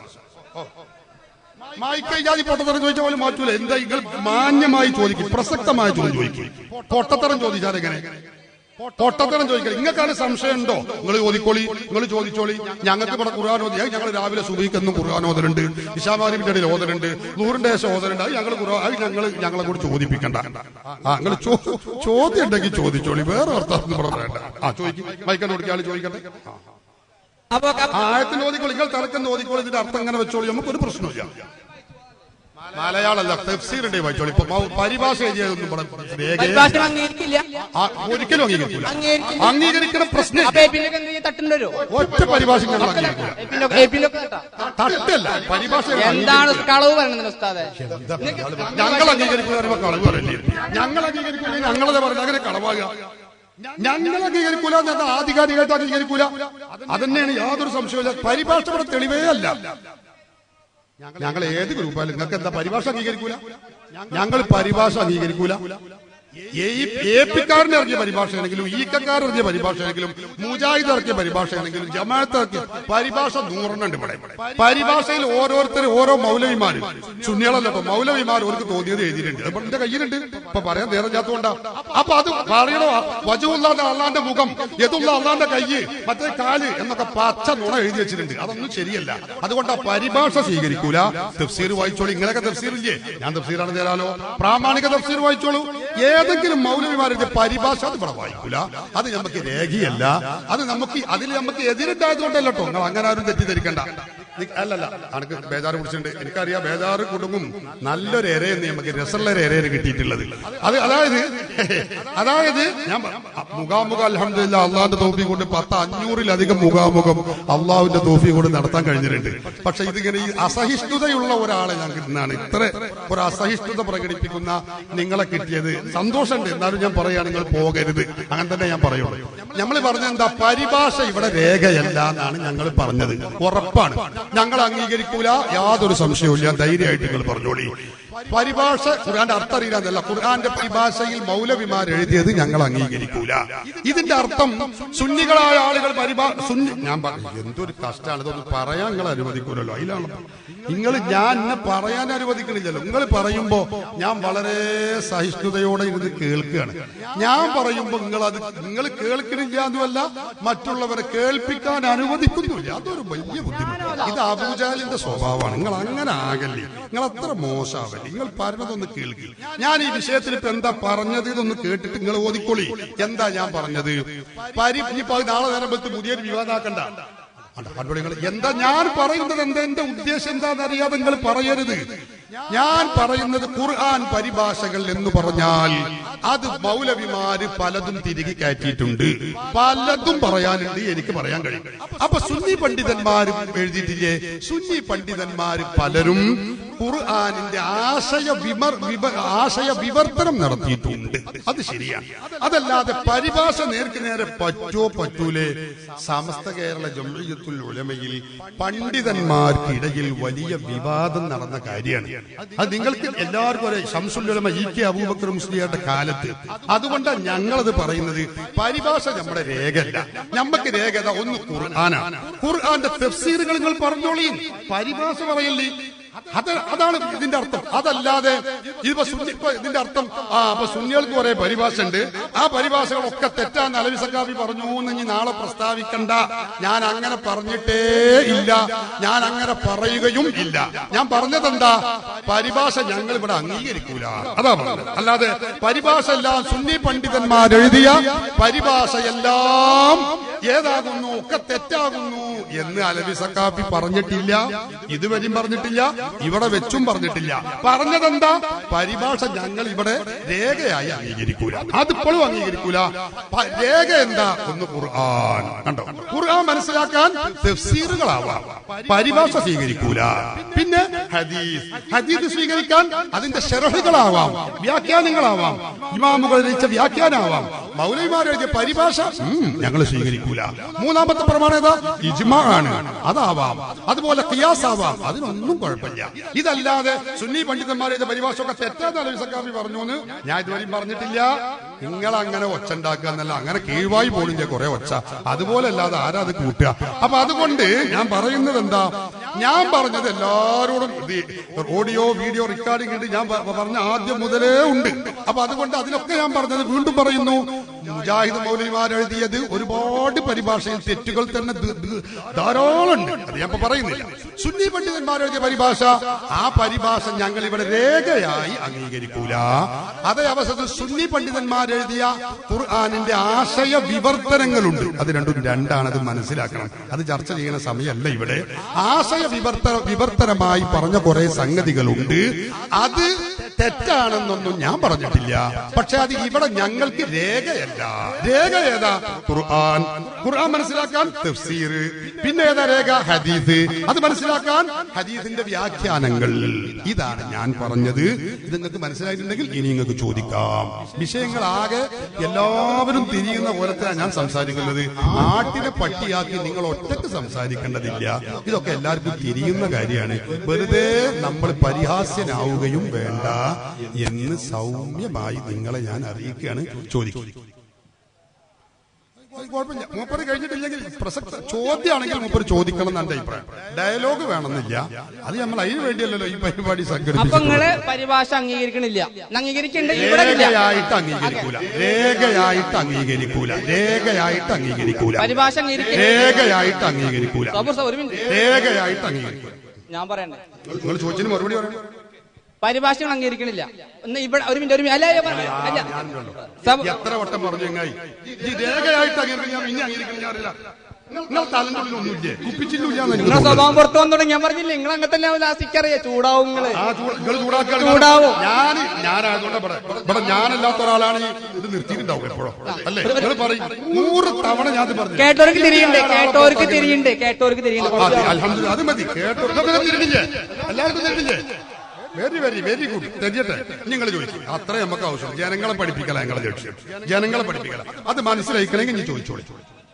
A: മായിക്കൈ ജാതി പൊട്ടത്തരം ചോദിച്ച പോലെ മാറ്റൂല എന്താ നിങ്ങൾ മാന്യമായി ചോദിക്കും പ്രസക്തമായ ചോദ്യം ചോദിക്കും പൊട്ടത്തരം ചോദിച്ചാൽ എങ്ങനെ പൊട്ടത്തരം ചോദിക്കണം നിങ്ങൾക്കാണ് സംശയം ഉണ്ടോ നിങ്ങൾ ചോദിക്കോളി നിങ്ങൾ ചോദിച്ചോളി ഞങ്ങൾക്ക് ഇവിടെ ഖുർആൻ ഓതി ഞങ്ങൾ രാവിലെ സുബീക്കെന്നും ഖുർആൻ ഓതലുണ്ട് ഇഷാമാരിന്റെ ഇടയിൽ ഓതലുണ്ട് നൂറിന്റെ ശേഷം ഓതലുണ്ട് അത് ഞങ്ങൾ ഖുർആൻ അത് ഞങ്ങൾ ഞങ്ങളെ കൂടി ചോദിപ്പിക്കണ്ട ആ നിങ്ങൾ ചോദ്യം ഉണ്ടെങ്കിൽ ചോദിച്ചോളി വേറെ അർത്ഥം ഇവിടെ വേണ്ട ആ ചോദിക്കും മൈക്കണ്ട് കൊടുക്കാൻ ചോദിക്കട്ടെ ആ.
D: അപ്പൊ
A: ആ ആയത്തിന് ഓതിക്കോളി നിങ്ങൾ തലക്കെന്ന് ഓതിക്കോളി ഇതിന്റെ അർത്ഥം എങ്ങനെ വെച്ചോളി നമുക്ക് ഒരു പ്രശ്നമില്ല മലയാളമല്ല തഫ്സീറിന്റെ വായിച്ചോളി ഇപ്പൊ മൗ- പരിഭാഷ എഴുതിയതൊന്നും ഇവിടെ രേഖയെ
D: പരിഭാഷ അംഗീകരിക്കില്ല
A: ആ, ഒരിക്കലും അംഗീകരിക്കില്ല
D: അംഗീകരിക്കില്ല.
A: അംഗീകരിക്കണ പ്രശ്നം
D: അപ്പൊ എപ്പിന്റെ എന്ത് ചെയ്യും തട്ടുണ്ട് വരുമോ
A: ഒറ്റ പരിഭാഷ ഞങ്ങൾ അംഗീകരിക്കില്ല
D: എപ്പിന്റെ എപ്പിന്റെ ഒക്കെ കേട്ടോ.
A: തട്ടല്ല പരിഭാഷ ഞങ്ങൾ
D: എന്താണ് കളവ് പറയുന്നത് ഉസ്താദെ
A: അംഗീകരിക്കില്ല. ഞങ്ങൾ അംഗീകരിക്കുന്ന പറയുമ്പോ കളവ് പറയില്ലേ ഞങ്ങൾ അംഗീകരിക്കില്ല ഞങ്ങളത് പറയുന്നത് അങ്ങനെ കളവാകുക ഞങ്ങൾ അംഗീകരിക്കൂല ഞാൻ ആധികാരികമായിട്ട് അംഗീകരിക്കൂല അതന്നെയാണ് യാതൊരു സംശയമില്ല പരിഭാഷ ഇവിടെ തെളിവേ അല്ല ഞങ്ങൾ ഏത് ഗ്രൂപ്പായാലും നിങ്ങൾക്ക് എന്താ പരിഭാഷ അംഗീകരിക്കൂല ഞങ്ങൾ പരിഭാഷ അംഗീകരിക്കൂല ഏപ്പിക്കാരൻ ഇറങ്ങിയ പരിഭാഷയാണെങ്കിലും ഈക്കക്കാരൻ ഇറങ്ങിയ പരിഭാഷയാണെങ്കിലും മുജാഹിദ് ഇറക്കിയ പരിഭാഷയാണെങ്കിലും ജമാഅത്ത് ഇറക്കിയ പരിഭാഷ നൂറെണ്ണുണ്ട് ഇവിടെ പരിഭാഷയിൽ ഓരോരുത്തർ ഓരോ മൗലവിമാര് സുന്നികളല്ല ഇപ്പൊ മൗലവിമാർ അവർക്ക് തോന്നിയത് എഴുതിയിട്ടുണ്ട് അത് എന്റെ കയ്യിലുണ്ട് ഇപ്പൊ പറയാൻ നേരഞ്ഞാത്തോണ്ടാ അപ്പൊ അത് പറയണോ വജുല്ലാന്റെ അള്ളാന്റെ മുഖം യതുള്ള അള്ളാന്റെ കയ്യ് മറ്റേ കാല് എന്നൊക്കെ പച്ച നുണ എഴുതി വെച്ചിട്ടുണ്ട് അതൊന്നും ശരിയല്ല അതുകൊണ്ട് ആ പരിഭാഷ സ്വീകരിക്കൂല തഫ്സീർ വായിച്ചോളൂ ഇങ്ങനെയൊക്കെ തഫ്സീർ ഇല്ലേ ഞാൻ തഫ്സീറാണ് തരാലോ പ്രാമാണിക തഫ്സീർ വായിച്ചോളൂ ഏതെങ്കിലും മൗലവിമാരുടെ പരിഭാഷ അത് ഇവിടെ വായിക്കൂല അത് നമുക്ക് രേഖയല്ല അത് നമുക്ക് അതിൽ നമുക്ക് എതിരുണ്ടായതുകൊണ്ടല്ലോ കേട്ടോ നിങ്ങൾ അങ്ങനെ ആരും തെറ്റിദ്ധരിക്കണ്ട നി- അല്ലല്ല അനക്ക് ബേജാറ് പിടിച്ചിട്ടുണ്ട് എനിക്കറിയാം ബേജാറ് കുടുങ്ങും നല്ലൊരു എരയെന്ന് നമുക്ക് രസമുള്ള ഒരു എരയാണ് കിട്ടിയിട്ടുള്ളത് അത് അതായത് അതായത് ഞാൻ പ- മുഖാമുഖം അലഹമില്ല അള്ളാന്റെ തോഫി കൊണ്ട് പത്ത് അഞ്ഞൂറിലധികം മുഖാമുഖം അള്ളാഹുവിന്റെ തോഫി കൊണ്ട് നടത്താൻ കഴിഞ്ഞിട്ടുണ്ട് പക്ഷെ ഇതിങ്ങനെ ഈ അസഹിഷ്ണുതയുള്ള ഒരാളെ ഞാൻ കിട്ടുന്നതാണ് ഇത്ര ഒരു അസഹിഷ്ണുത പ്രകടിപ്പിക്കുന്ന നിങ്ങളെ കിട്ടിയത് സന്തോഷമുണ്ട് എന്നാലും ഞാൻ പറയുകയാണ് നിങ്ങൾ പോകരുത് അങ്ങനെ തന്നെ ഞാൻ പറയുള്ളൂ നമ്മൾ പറഞ്ഞ എന്താ പരിഭാഷ ഇവിടെ രേഖയല്ല എന്നാണ് ഞങ്ങൾ പറഞ്ഞത് ഉറപ്പാണ് ഞങ്ങൾ അംഗീകരിക്കൂല യാതൊരു സംശയവും ഞാൻ ധൈര്യമായിട്ട് നിങ്ങൾ പറഞ്ഞോളി പരിഭാഷ ഖുർആന്റെ അർത്ഥം അറിയില്ല ഖുർആന്റെ പരിഭാഷയിൽ മൗലവിമാർ എഴുതിയത് ഞങ്ങൾ അംഗീകരിക്കൂല ഇതിന്റെ അർത്ഥം സുന്നികളായ ആളുകൾ പരിഭാ സുന്നി ഞാൻ പറഞ്ഞു എന്തൊരു കഷ്ടമാണ് ഇതൊന്നും പറയാൻ നിങ്ങൾ അനുവദിക്കൂലല്ലോ അതിലാണ് നിങ്ങൾ ഞാൻ എന്നെ പറയാൻ അനുവദിക്കണില്ലല്ലോ നിങ്ങൾ പറയുമ്പോ ഞാൻ വളരെ സഹിഷ്ണുതയോടെ ഇരുന്ന് കേൾക്കുകയാണ് ഞാൻ പറയുമ്പോ നിങ്ങൾ അത് നിങ്ങൾ കേൾക്കണില്ല എന്നുമല്ല മറ്റുള്ളവരെ കേൾപ്പിക്കാൻ അനുവദിക്കുന്നില്ല അതൊരു വലിയ ബുദ്ധിമുട്ട് ഇത് അബൂജാലിന്റെ സ്വഭാവമാണ് നിങ്ങൾ അങ്ങനെ ആകല്ലേ നിങ്ങൾ അത്ര മോശമാവല്ലേ നിങ്ങൾ പറഞ്ഞതൊന്ന് കേൾക്കി ഞാൻ ഈ വിഷയത്തിൽ ഇപ്പൊ എന്താ പറഞ്ഞത് ഇതൊന്ന് കേട്ടിട്ട് നിങ്ങൾ ഓതിക്കൊള്ളി എന്താ ഞാൻ പറഞ്ഞത് പരി ഇനിയിപ്പോ അത് നാളെ നേരം വെച്ച് പുതിയൊരു വിവാദാക്കണ്ട അണ്ട, കണ്ടോളി നിങ്ങൾ. എന്താ ഞാൻ പറയുന്നത് എന്താ എന്റെ ഉദ്ദേശം എന്താണെന്ന് അറിയാതെ നിങ്ങൾ പറയരുത് ഞാൻ പറയുന്നത് ഖുർആൻ പരിഭാഷകൾ എന്ന് പറഞ്ഞാൽ അത് മൗലവിമാര് പലതും തിരികെ കയറ്റിയിട്ടുണ്ട് പലതും പറയാനുണ്ട് എനിക്ക് പറയാൻ കഴിയും അപ്പൊ സുന്നി പണ്ഡിതന്മാരും എഴുതിയിട്ടില്ലേ സുന്നി പണ്ഡിതന്മാര് പലരും ഖുർആാനിന്റെ ആശയ വിമർ വിവ- ആശയ വിവർത്തനം നടത്തിയിട്ടുണ്ട് അത് ശരിയാണ് അതല്ലാതെ പരിഭാഷ നേർക്ക് നേരെ പറ്റോ പറ്റൂലേ സമസ്ത കേരള ജംഇയ്യത്തുൽ ഉലമയിൽ പണ്ഡിതന്മാർക്കിടയിൽ വലിയ വിവാദം നടന്ന കാര്യമാണ് അത് നിങ്ങൾക്ക് എല്ലാവർക്കും ഒരേ ശംസുല്ലുലമ ഇ കെ അബൂബക്കർ മുസ്ലിയാരുടെ കാലത്ത് അതുകൊണ്ടാണ് ഞങ്ങളത് പറയുന്നത് പരിഭാഷ നമ്മുടെ രേഖയല്ല നമുക്ക് രേഖ ദാ ഒന്ന് ഖുർആനാണ് ഖുർആന്റെ തഫ്സീറുകൾ നിങ്ങൾ പറഞ്ഞോളീ പരിഭാഷ പറയല്ലേ അത് അതാണ് ഇതിന്റെ അർത്ഥം അതല്ലാതെ ഇതിപ്പോ സുന്നി ഇപ്പൊ ഇതിന്റെ അർത്ഥം ആ അപ്പൊ സുന്നികൾക്ക് കുറെ പരിഭാഷ ഉണ്ട് ആ പരിഭാഷകളൊക്കെ തെറ്റാന്ന് അലവി സക്കാഫി പറഞ്ഞു എന്ന് ഇനി നാളെ പ്രസ്താവിക്കണ്ട ഞാൻ അങ്ങനെ പറഞ്ഞിട്ടേ ഇല്ല ഞാൻ അങ്ങനെ പറയുകയും ഇല്ല ഞാൻ പറഞ്ഞതെന്താ പരിഭാഷ ഞങ്ങൾ ഇവിടെ അംഗീകരിക്കൂല അതാ പറഞ്ഞത് അല്ലാതെ പരിഭാഷ എല്ലാം സുന്നി പണ്ഡിതന്മാരെഴുതിയ പരിഭാഷയെല്ലാം ഏതാകുന്നു ഒക്കെ തെറ്റാകുന്നു എന്ന് അലവി സക്കാഫി പറഞ്ഞിട്ടില്ല ഇതുവരെയും പറഞ്ഞിട്ടില്ല ഇവിടെ വെച്ചും പറഞ്ഞിട്ടില്ല പറഞ്ഞതെന്താ പരിഭാഷ ഞങ്ങൾ ഇവിടെ രേഖയായി അംഗീകരിക്കൂല അതിപ്പോഴും അംഗീകരിക്കൂല പ- രേഖ എന്താ ഒന്ന് ഖുർആൻ കണ്ടോ ഖുർആൻ മനസ്സിലാക്കാൻ തഫ്സീറുകളാവാം പരിഭാഷ സ്വീകരിക്കൂല പിന്നെ ഹദീസ് ഹദീസ് സ്വീകരിക്കാൻ അതിന്റെ ഷെറഹുകളാവാം വ്യാഖ്യാനങ്ങളാവാം ഇമാമുകൾ രചിച്ച വ്യാഖ്യാനാവാം മൗലൈമാർ എഴുതിയ പരിഭാഷ ഞങ്ങൾ സ്വീകരിക്കൂല മൂന്നാമത്തെ പ്രമാണം ഏതാ ഇജ്മാ ആണ് അതാവാം അതുപോലെ ഖിയാസ് ആവാം അതിനൊന്നും കുഴപ്പമില്ല ഇതല്ലാതെ സുന്നി പണ്ഡിതന്മാർ എഴുതിയ പരിഭാഷ ഒക്കെ തെറ്റാന്ന് അലവി സക്കാഫി പറഞ്ഞു എന്ന് ഞാൻ ഇതുവരെയും പറഞ്ഞിട്ടില്ല നിങ്ങൾ അങ്ങനെ ഒച്ച ഉണ്ടാക്കുക എന്നല്ല അങ്ങനെ കീഴ്വായി പോണില്ല കുറെ ഒച്ച അതുപോലെ അല്ലാതെ ആരാ അത് കൂട്ടുക അപ്പൊ അതുകൊണ്ട് ഞാൻ പറയുന്നത് എന്താ ഞാൻ പറഞ്ഞത് എല്ലാരോടും ഇത് ഓഡിയോ വീഡിയോ റെക്കോർഡിംഗ് ഉണ്ട് ഞാൻ പ- പറഞ്ഞ ആദ്യം മുതലേ ഉണ്ട് അപ്പൊ അതുകൊണ്ട് അതിലൊക്കെ ഞാൻ പറഞ്ഞത് വീണ്ടും പറയുന്നു മുജാഹിദ് മൗലവിമാർ എഴുതിയത് ഒരുപാട് പരിഭാഷയിൽ തെറ്റുകൾ തന്നെ ദ- ദ- ധാരാളം ഉണ്ട് അത് ഞാൻ ഇപ്പൊ പറയുന്നില്ല സുന്നി പണ്ഡിതന്മാർ എഴുതിയ പരിഭാഷ ആ പരിഭാഷ ഞങ്ങൾ ഇവിടെ രേഖയായി അംഗീകരിക്കൂല അതേ അവസരത്തിൽ സുന്നി പണ്ഡിതന്മാർ എഴുതിയ ഖുർആാനിന്റെ ആശയ വിവർത്തനങ്ങളുണ്ട് അത് രണ്ടും രണ്ടാണ് അത് മനസ്സിലാക്കണം അത് ചർച്ച ചെയ്യുന്ന സമയമല്ല ഇവിടെ ആശയ വിവർത്തന വിവർത്തനമായി പറഞ്ഞ കുറെ സംഗതികളുണ്ട് അത് തെറ്റാണെന്നൊന്നും ഞാൻ പറഞ്ഞിട്ടില്ല പക്ഷെ അത് ഇവിടെ ഞങ്ങൾക്ക് രേഖയല്ല രേഖ ഏതാ ഖുർആൻ ഖുർആൻ മനസ്സിലാക്കാൻ തഫ്സീർ പിന്നെ ഏതാ രേഖ ഹദീസ് അത് മനസ്സിലാക്കാൻ ഹദീസിന്റെ വ്യാഖ്യാനങ്ങൾ ഇതാണ് ഞാൻ പറഞ്ഞത് ഇത് നിങ്ങൾക്ക് മനസ്സിലായിട്ടുണ്ടെങ്കിൽ ഇനി നിങ്ങൾക്ക് ചോദിക്കാം വിഷയങ്ങളാകെ എല്ലാവരും തിരിയുന്ന പോലത്തെയാണ് ഞാൻ സംസാരിക്കുന്നത് ആട്ടിനെ പട്ടിയാക്കി നിങ്ങൾ ഒറ്റക്ക് സംസാരിക്കേണ്ടതില്ല ഇതൊക്കെ എല്ലാവർക്കും തിരിയുന്ന കാര്യമാണ് വെറുതെ നമ്മൾ പരിഹാസ്യനാവുകയും വേണ്ട എന്ന് സൗമ്യമായി നിങ്ങളെ ഞാൻ അറിയിക്കുകയാണ് ചോദിക്കും അത് കുഴപ്പമില്ല മൂപ്പര് കഴിഞ്ഞിട്ടില്ലെങ്കിൽ പ്രസക്ത ചോദ്യമാണെങ്കിൽ മൂപ്പര് ചോദിക്കണം എന്ന് എന്റെ അഭിപ്രായം ഡയലോഗ് വേണമെന്നില്ല അത് നമ്മൾ അതിന് വേണ്ടിയല്ലല്ലോ ഈ പരിപാടി
D: അപ്പൊ
A: സംഘടിപ്പിച്ചു
D: നിങ്ങള് പരിഭാഷ അംഗീകരിക്കണില്ല അംഗീകരിക്കണ്ട ഇവിടെ ഇല്ല
A: രേഖയായിട്ട് അംഗീകരിക്കൂല രേഖയായിട്ട് അംഗീകരിക്കൂല രേഖയായിട്ട് അംഗീകരിക്കൂല
D: പരിഭാഷ അംഗീകരിക്കണ്ട
A: രേഖയായിട്ട് അംഗീകരിക്കൂല
D: സബൂർ സബൂർ, ഒരു മിനിറ്റ്
A: രേഖയായിട്ട് അംഗീകരിക്കൂല
D: ഞാൻ പറയണ്ടേ
A: നിങ്ങൾ ചോദിച്ചതിന് മറുപടി പറയണം
D: പരിഭാഷകൾ അംഗീകരിക്കണില്ല ഒന്ന് ഇവിടെ ഒരു മിനിറ്റ് ഒരു മിനിറ്റ് അല്ല ഞാൻ പറയാം. അല്ല സബ-
A: എത്ര വട്ടം പറഞ്ഞു ചങ്ങായി ഈ രേഖയായിട്ട് അംഗീകരിക്കണം ഞാൻ ഇനി അംഗീകരിക്കണം ഞാൻ അറിയില്ല നിങ്ങൾ തലൻ്റെ ഒന്നുമില്ലേ കുപ്പിച്ചില്ല
D: നിങ്ങളെ സ്വഭാവം പുറത്തു വന്നു തുടങ്ങി ഞാൻ പറഞ്ഞില്ലേ നിങ്ങൾ അങ്ങനത്തെ ലാസ്റ്റിക്ക് അറിയാം ചൂടാവും നിങ്ങള്
A: ആ ചൂട് നിങ്ങൾ ചൂടാക്കാൻ
D: ചൂടാവും.
A: ഞാൻ ഞാനായതുകൊണ്ട് ഇവിടെ ഇവിടെ ഞാനല്ലാത്ത ഒരാളാണ് ഈ ഇത് നിർത്തിയിട്ടുണ്ടാവും എപ്പോഴോ അല്ലേ നിങ്ങൾ പറയും നൂറ് തവണ ഞാൻ ഇത് പറഞ്ഞു
D: കേട്ടോർക്ക് തിരിയുണ്ട് കേട്ടോർക്ക് തിരിയുണ്ട് കേട്ടോർക്ക് തിരിയുണ്ട്
A: അതെ, അൽഹംദുലില്ലാ, അത് മതി കേട്ടോ ഇതൊക്കെ തിരിഞ്ഞില്ലേ എല്ലാവർക്കും തിരിഞ്ഞില്ലേ വെരി വെരി വെരി ഗുഡ് തെരിയട്ടെ നിങ്ങൾ ചോദിക്കും അത്രേ നമുക്ക് ആവശ്യം ജനങ്ങളെ പഠിപ്പിക്കല ഞങ്ങളെ ലക്ഷ്യം ജനങ്ങളെ പഠിപ്പിക്കല അത് മനസ്സിലാക്കണമെങ്കിൽ നീ ചോദിച്ചോളി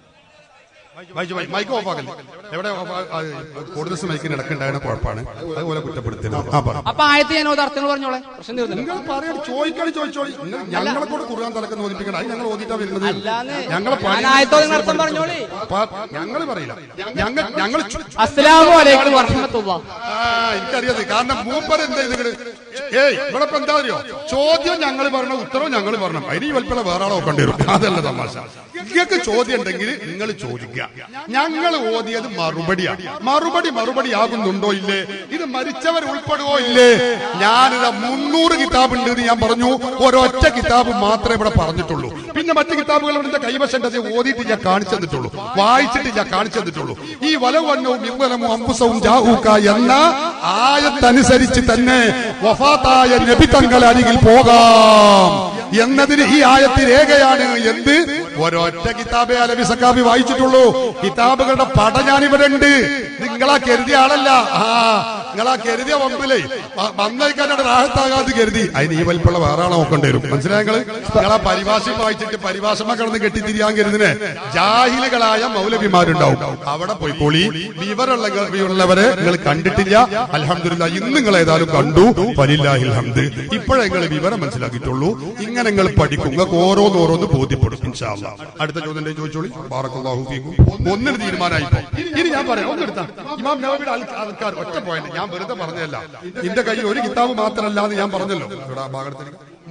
A: മൈക്ക് മൈക്ക് മൈക്ക് ഓഫ് ആക്കല്ലേ എവിടെ off ആ- ആ, കൂടുതൽ മൈക്കിന് ഇടക്കുണ്ടായിരുന്ന കുഴപ്പമാണ് അതുപോലെ കുറ്റപ്പെടുത്തരുത് ആ പറ
D: അപ്പൊ ആയത്ത് ഞാൻ ഓത് അർത്ഥങ്ങൾ പറഞ്ഞോളെ പ്രശ്നം തീർന്നു
A: നിങ്ങൾ പറയണം ചോദിക്കണം ചോദിച്ചോളി നിങ്ങൾ ഞങ്ങളെ കൂടെ കുറുകാൻ തലക്കെന്ന് ഓദിപ്പിക്കണം അത് ഞങ്ങൾ ഓദിട്ടാ വരുന്നത്
D: അല്ലാന്ന്
A: ഞങ്ങളെ
D: ഞാൻ ആയത്തോ നിങ്ങൾ അർത്ഥം പറഞ്ഞോളി
A: ഞങ്ങൾ പറയില്ല ഞങ്ങൾ ഞങ്ങൾ ചു-
D: അസ്സലാമു അലൈക്കും വറഹ്മത്തുള്ളാ
A: ആ എനിക്കറിയാതെ കാരണം മൂപ്പർ എന്താ ഇത് ഏയ് ഇവിടെ ഇപ്പൊ എന്താ അറിയോ ചോദ്യം ഞങ്ങൾ പറഞ്ഞ ഉത്തരവും ഞങ്ങൾ പറഞ്ഞു അതിന് ഈ വൽപ്പന വേറെ ആളെ നോക്കേണ്ടി വരും അതല്ല തമാശ നിങ്ങൾക്ക് ചോദ്യം ഉണ്ടെങ്കിൽ നിങ്ങൾ ചോദിക്കുക ഞങ്ങൾ ഓതിയത് മറുപടിയാണ് മറുപടി മറുപടി ആകുന്നുണ്ടോ ഇല്ലേ ഇത് മരിച്ചവർ ഉൾപ്പെടുവോ ഇല്ലേ ഞാനിത് മുന്നൂറ് കിതാബ് ഉണ്ട് എന്ന് ഞാൻ പറഞ്ഞു ഒരൊറ്റ കിതാബ് മാത്രമേ ഇവിടെ പറഞ്ഞിട്ടുള്ളൂ പിന്നെ മറ്റു കിതാബുകൾ ഇവിടെ കൈവശം അത് ഓതിയിട്ട് ഞാൻ കാണിച്ചു തന്നിട്ടുള്ളൂ വായിച്ചിട്ട് ഞാൻ കാണിച്ചു തന്നിട്ടുള്ളൂ ഈ വലവന്നവും ഇവലമും അമ്പുസവും ജാഹൂക്ക എന്ന ആയത്തനുസരിച്ച് തന്നെ വഫാത്തായ നബി തങ്ങൾ അരികിൽ പോകാം എന്നതിന് ഈ ആയത്ത് രേഖയാണ് എന്ത് ഒരൊറ്റ കിതാബെ അലബി സക്കാബി വായിച്ചിട്ടുള്ളൂ കിതാബുകളുടെ പട ഞാനിവിടെ ഉണ്ട് നിങ്ങളാ കരുതിയ ആളല്ല ആ നിങ്ങളാ കരുതിയ വമ്പിലേ വന്നേക്കാനാണ് റാഹത്താകാതെ കരുതി അതിന് ഈ വലിപ്പുള്ള വേറെ ആളെ നോക്കേണ്ടി വരും മനസ്സിലായ നിങ്ങള് നിങ്ങളാ പരിഭാഷ വായിച്ചിട്ട് പരിഭാഷമ കിടന്ന് കെട്ടിത്തിരിയാൻ കരുതിന് ജാഹിലുകളായ മൗലവിമാരുണ്ടാവും അവിടെ പോയിക്കോളി വിവരമുള്ള ഉള്ളവരെ നിങ്ങൾ കണ്ടിട്ടില്ല അൽഹംദുലില്ലാ ഇന്ന് നിങ്ങൾ ഏതായാലും കണ്ടു ഫലില്ലാഹിൽ ഹംദ് ഇപ്പോഴേ നിങ്ങൾ വിവരം മനസ്സിലാക്കിയിട്ടുള്ളൂ ഇങ്ങനെ നിങ്ങൾ പഠിക്കും നിങ്ങൾക്ക് ഓരോന്നോരോന്ന് ബോധ്യപ്പെടും ഇൻഷാ അല്ലാ. അടുത്ത ചോദ്യം ഉണ്ടെങ്കിൽ ചോദിച്ചോളി ബാറക്കല്ലാഹു ഫീക്കും ഒന്നിന് തീരുമാനമായി ഇപ്പൊ. ഇനി ഞാൻ പറയാം ഒന്നെടുത്താ ഇമാം നവബിയുടെ ആൾ- ആൾക്കാർ ഒറ്റ പോയിന്റ് ഞാൻ വെറുതെ പറഞ്ഞതല്ല എന്റെ കയ്യിൽ ഒരു കിതാബ് മാത്രമല്ല എന്ന് ഞാൻ പറഞ്ഞല്ലോ ഇവിടെ ആ ഭാഗത്തിന്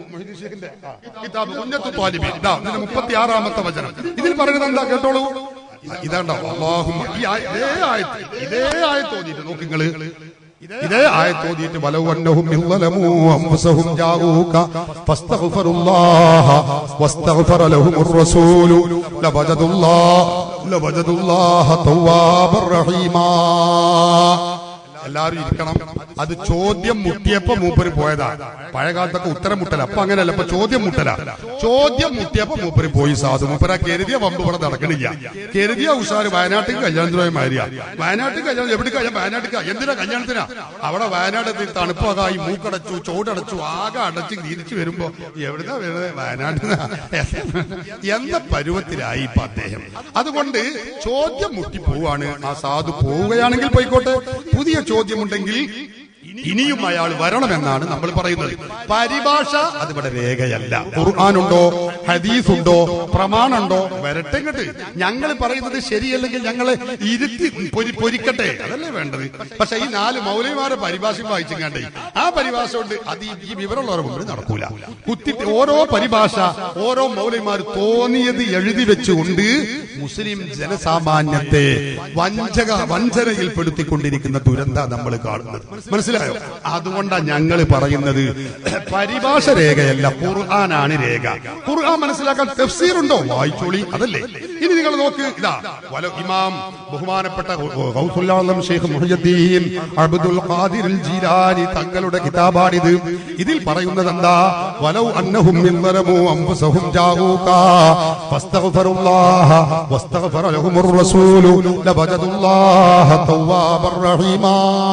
A: മൊഹീദ്ദീൻ ഷേഖിന്റെ ആ, കിതാബ് ഉന്നത്തു ത്വാലിബീൻ ഇതാ ഇതിന്റെ മുപ്പത്തി ആറാമത്തെ വചനം ഇതിൽ പറയുന്നത് എന്താ കേട്ടോളൂ ഇതാണ്ടോ അള്ളാഹും ഈ ആയ- ഇതേ ആയത്ത് ഇതേ ആയത്ത് ഓതിയിട്ട് നോക്ക് നിങ്ങള് ഇതേ ആയത്ത് ഓതിയിട്ട് വലൗ അന്നഹും ഇളലമൂ അംഫുസഹും ജാഊക ഫസ്തഗ്ഫിറുല്ലാഹ വസ്തഗ്ഫറ ലഹുമുർ റസൂലു ലവജദുല്ലാഹ ലവജദുല്ലാഹ തവ്വാബർ റഹീമാ എല്ലാവരും ഇരിക്കണം അത് ചോദ്യം മുട്ടിയപ്പോ മൂപ്പര് പോയതാ പഴയ കാലത്തൊക്കെ ഉത്തരം മുട്ടല അപ്പൊ അങ്ങനെയല്ല ഇപ്പൊ ചോദ്യം മുട്ടല ചോദ്യം മുട്ടിയപ്പോ മൂപ്പര് പോയി സാധു മൂപ്പര കരുതിയ വമ്പ് ഇവിടെ നടക്കണില്ല കരുതിയ ഉഷാര് വയനാട്ടിൽ കല്യാണത്തിനുമായി മാറിയ വയനാട്ടിൽ കല്യാണം എവിടെ കല്യാണം വയനാട്ടിൽ എന്തിനാ കല്യാണത്തിനാ അവിടെ വയനാട് എത്തി തണുപ്പകായി മൂക്കടച്ചു ചോടടച്ചു ആകെ അടച്ച് തിരിച്ചു വരുമ്പോ എവിടുന്നാ വരുന്നത് വയനാട്ടിൽ എന്ന പരുവത്തിലായി ഇപ്പൊ അദ്ദേഹം അതുകൊണ്ട് ചോദ്യം മുട്ടി പോവാണ് ആ സാധു പോവുകയാണെങ്കിൽ പോയിക്കോട്ടെ പുതിയ ചോദ്യമുണ്ടെങ്കിൽ ഇനിയും അയാൾ വരണമെന്നാണ് നമ്മൾ പറയുന്നത് പരിഭാഷ അതിവിടെ രേഖയല്ല ഖുർആാനുണ്ടോ ഹദീസ് ഉണ്ടോ പ്രമാണുണ്ടോ വരട്ടെ ഇങ്ങോട്ട് ഞങ്ങൾ പറയുന്നത് ശരിയല്ലെങ്കിൽ ഞങ്ങളെ ഇരുത്തി പൊരി പൊരിക്കട്ടെ അതല്ലേ വേണ്ടത് പക്ഷെ ഈ നാല് മൗലവിമാരെ പരിഭാഷ വായിച്ചെങ്ങാണ്ടേ ആ പരിഭാഷ കൊണ്ട് അത് ഈ- ഈ വിവരമുള്ളവരുടെ മുമ്പിൽ നടക്കൂല കുത്തിട്ട് ഓരോ പരിഭാഷ ഓരോ മൗലവിമാർ തോന്നിയത് എഴുതി വെച്ചുകൊണ്ട് മുസ്ലിം ജനസാമാന്യത്തെ വഞ്ചക വഞ്ചനയിൽപ്പെടുത്തിക്കൊണ്ടിരിക്കുന്ന ദുരന്ത നമ്മൾ കാണുന്നത് മനസ്സിലായോ അതുകൊണ്ടാണ് ഞങ്ങൾ പറയുന്നത് പരിഭാഷ രേഖയല്ല ഖുർആനാണ് രേഖ ഖുർആൻ മനസ്സിലാക്കാൻ തഫ്സീർ ഉണ്ടോ വായിച്ചോളി അതല്ലേ ഇനി നിങ്ങൾ നോക്ക് ഇതാ വല ഇമാം ബഹുമാനപ്പെട്ട ഗൗസുല്ലാളം ഷെയ്ഖ് മുഹ്യദ്ദീൻ അബ്ദുൽ ഖാദിർ അൽ ജീലാനി തങ്ങളുടെ കിതാബാണിത് ഇതിൽ പറയുന്നത് എന്താ വലൗ അന്നഹും മിൻദലമു അൻഫുസഹും ജാഊക ഫസ്തഗ്ഫിറുല്ലാഹ വസ്തഗ്ഫറ ലഹുമുർ റസൂലു ലവജദുല്ലാഹ തവ്വാബർ റഹീമാ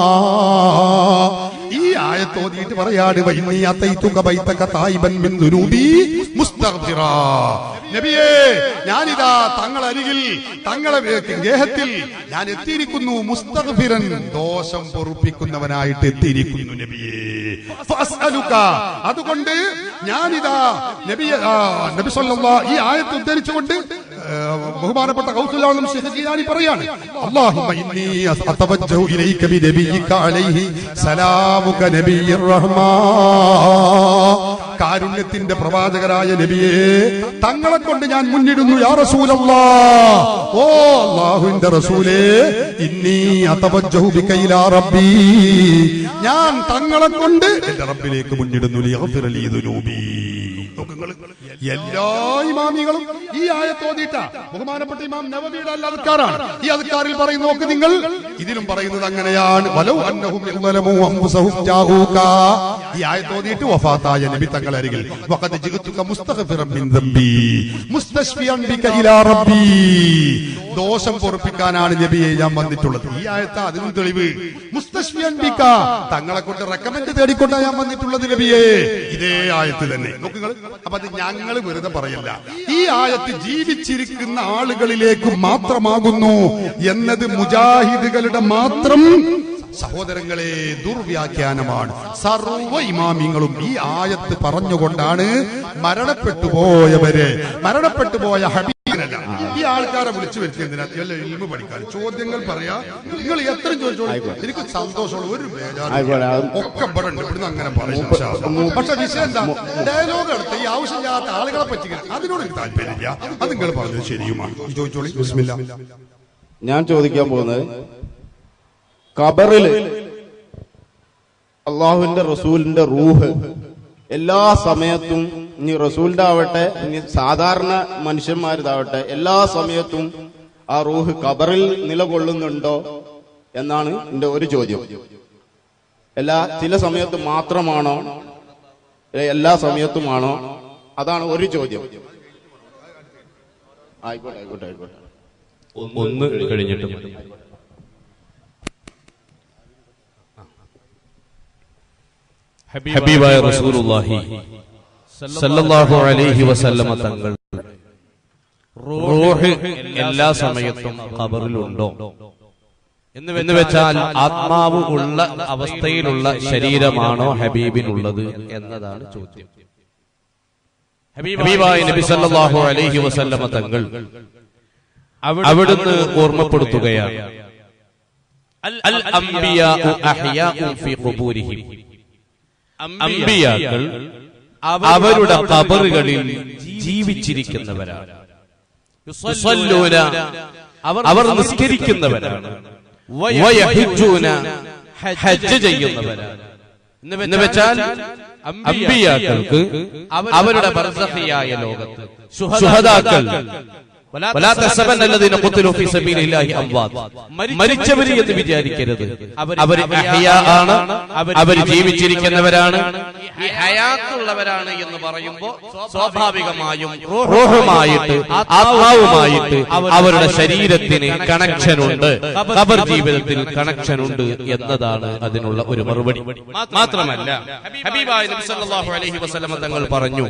A: ഈ ആയത്ത് ഓതിയിട്ട് പറയാണ് വൈന്നീ അത്തൈതുക ബൈതക തായിബൻ മിൻ ദുനൂബി മുസ്തഗ്ഫിറാ നബിയേ ഞാനിതാ തങ്ങളരികിൽ തങ്ങളെ ഗേഹത്തിൽ ഞാൻ എത്തിയിരിക്കുന്നു മുസ്തഗ്ഫിറൻ ദോഷം പൊറുപ്പിക്കുന്നവനായിട്ട് എത്തിയിരിക്കുന്നു നബിയേ ഫഅസ്അലുക അതുകൊണ്ട് ഞാനിതാ നബിയെ ആ, നബി സല്ലല്ലാഹു ഈ ആയത്ത് ഉദ്ധരിച്ചുകൊണ്ട് ആ, ബഹുമാനപ്പെട്ട കൗസുലാളം ഷെഹജീലാനി പറയാണ് അല്ലാഹുമ്മ ഇന്നി അതവജ്ജഹു ഇലൈക ബിനബിയിക അലൈഹി സലാമുക നബിയ്യിർ റഹ്മാ കാരുണ്യത്തിന്റെ പ്രവാചകരായ നബിയെ തങ്ങളെ കൊണ്ട് ഞാൻ മുന്നിടുന്നു യാ റസൂലല്ലാ ഓ അല്ലാഹുവിന്റെ റസൂലേ ഇന്നി അതവജ്ജഹു ബിക ഇലാ റബ്ബി ഞാൻ തങ്ങളെ കൊണ്ട് എന്റെ റബ്ബിലേക്ക് മുന്നിടുന്നു ലിയഗ്ഫിറ ലീ ദുനൂബി നോക്ക് നിങ്ങള്. എല്ലാ ഇമാമികളും ഈ ആയത്തോതിട്ട ബഹുമാനപ്പെട്ട ഇമാം നവവിയുടെ അല്ല അധികാരാണ് ഈ അധികാരിൽ പറയുന്ന നോക്ക് നിങ്ങൾ ഇതിലും പറയുന്നത് അങ്ങനെയാണ് വലൗ അന്നഹും യളമു അൻഫുസഹും ജാഊക ഈ ആയത്തോതിട്ട് വഫാത്തായ നബി തങ്ങൾ അരികിൽ വഖദ് ജിഅതുക മുസ്തഗ്ഫിറൻ മിൻ ദംബി മുസ്തശ്ഫിയൻ ബിക ഇലാ റബ്ബി ദോഷം പൊറുപ്പിക്കാനാണ് നബിയെ ഞാൻ വന്നിട്ടുള്ളത് ഈ ആയത്ത അതിനും തെളിവ് മുസ്തശ്ഫിയൻ ബിക തങ്ങളെ കൊണ്ട് റെക്കമെൻഡ് തേടിക്കൊണ്ടാണ് ഞാൻ വന്നിട്ടുള്ളത് നബിയെ ഇതേ ആയത്ത് തന്നെ നോക്കുങ്ങൾ അപ്പൊ അത് ഞങ്ങൾ വെറുതെ പറയല്ല ഈ ആയത്ത് ജീവിച്ചിരിക്കുന്ന ആളുകളിലേക്ക് മാത്രമാകുന്നു എന്നത് മുജാഹിദുകളുടെ മാത്രം സഹോദരങ്ങളെ ദുർവ്യാഖ്യാനമാണ് സർവ ഇമാമിങ്ങളും ഈ ആയത്ത് പറഞ്ഞുകൊണ്ടാണ് മരണപ്പെട്ടു പോയവരെ മരണപ്പെട്ടു പോയ ഹബീബിനല്ല ഈ ആൾക്കാരെ വിളിച്ചു വരുത്തി എന്തിനാ വല്ല ഇൽമ പഠിക്കാൻ ചോദ്യങ്ങൾ പറയാ നിങ്ങൾ എത്ര ചോദിച്ചോളൂ എനിക്ക് സന്തോഷമുള്ള ഒരു ബേജാറും ഒക്കെ ഇവിടെ ഉണ്ട് ഇവിടുന്ന് അങ്ങനെ പറയും ഇൻഷാ അല്ലാ. പക്ഷെ വിഷയം എന്താ ഡയലോഗ് എടുത്ത് ഈ ആവശ്യമില്ലാത്ത ആളുകളെ പറ്റിക്കാൻ അതിനോട് എനിക്ക് താല്പര്യമില്ല അത് നിങ്ങൾ പറഞ്ഞത് ശരിയുമാണ് ചോദിച്ചോളി ബിസ്മില്ല
F: ഞാൻ ചോദിക്കാൻ പോകുന്നത് ഖബറില് അള്ളാഹുവിന്റെ റസൂലിന്റെ റൂഹ് എല്ലാ സമയത്തും ഇനി റസൂലിന്റെ ആവട്ടെ ഇനി സാധാരണ മനുഷ്യന്മാരിതാവട്ടെ എല്ലാ സമയത്തും ആ റൂഹ് ഖബറിൽ നിലകൊള്ളുന്നുണ്ടോ എന്നാണ് എന്റെ ഒരു ചോദ്യം എല്ലാ ചില സമയത്ത് മാത്രമാണോ ഏ, എല്ലാ സമയത്തുമാണോ അതാണ് ഒരു ചോദ്യം ആയിക്കോട്ടെ ആയിക്കോട്ടെ ആയിക്കോട്ടെ
E: ഒന്ന് കഴിഞ്ഞിട്ട് മതി. ഹബീബായ റസൂലുള്ളാഹി സല്ലല്ലാഹു അലൈഹി വസല്ലമ തങ്ങൾ റൂഹ് എല്ലാ സമയത്തും ഖബറിലുണ്ടോ എന്ന് വെച്ചാൽ ആത്മാവ് ഉള്ള അവസ്ഥയിലുള്ള ശരീരമാണോ ഹബീബിനുള്ളത് എന്നതാണ് ചോദ്യം ഹബീബായ നബി സല്ലല്ലാഹു അലൈഹി വസല്ലമ തങ്ങൾ അവിടുന്ന് ഓർമ്മപ്പെടുത്തുകയാണ് അൽ അംബിയാഉ അഹ്യാഉ ഫീ ഖുബൂരിഹിം അംബിയാക്കൾ അവരുടെ കബറുകളിൽ ജീവിച്ചിരിക്കുന്നവരാണ് യുസല്ലൂന, അവർ നിസ്കരിക്കുന്നവരാണ് വയഹിജ്ജൂന, ഹജ്ജ് ചെയ്യുന്നവരാണ് എന്ന് വെച്ചാൽ അമ്പിയാക്കൾക്ക് അവരുടെ ബർസഹിയായ ലോകത്ത് ശുഹദാക്കൾ വലാ തഹ്സബന്ന അല്ലദീന ഖുതിലു ഫീ സബീലില്ലാഹി അംവാത്. മരിച്ചവര് എന്ന് വിചാരിക്കരുത് അവർ അഹ്യാ ആണ് അവർ ജീവിച്ചിരിക്കുന്നവരാണ് ഈ ഹയാത്തുള്ളവരാണ് എന്ന് പറയുമ്പോൾ സ്വാഭാവികമായും റൂഹുമായിട്ട് ആത്മാവുമായിട്ട് അവരുടെ ശരീരത്തിന് കണക്ഷൻ ഉണ്ട് ഖബർ ജീവിതത്തിൽ കണക്ഷൻ ഉണ്ട് എന്നതാണ് അതിനുള്ള ഒരു മറുപടി മാത്രമല്ല ഹബീബായ നബി സല്ലല്ലാഹു അലൈഹി വസല്ലമ തങ്ങൾ പറഞ്ഞു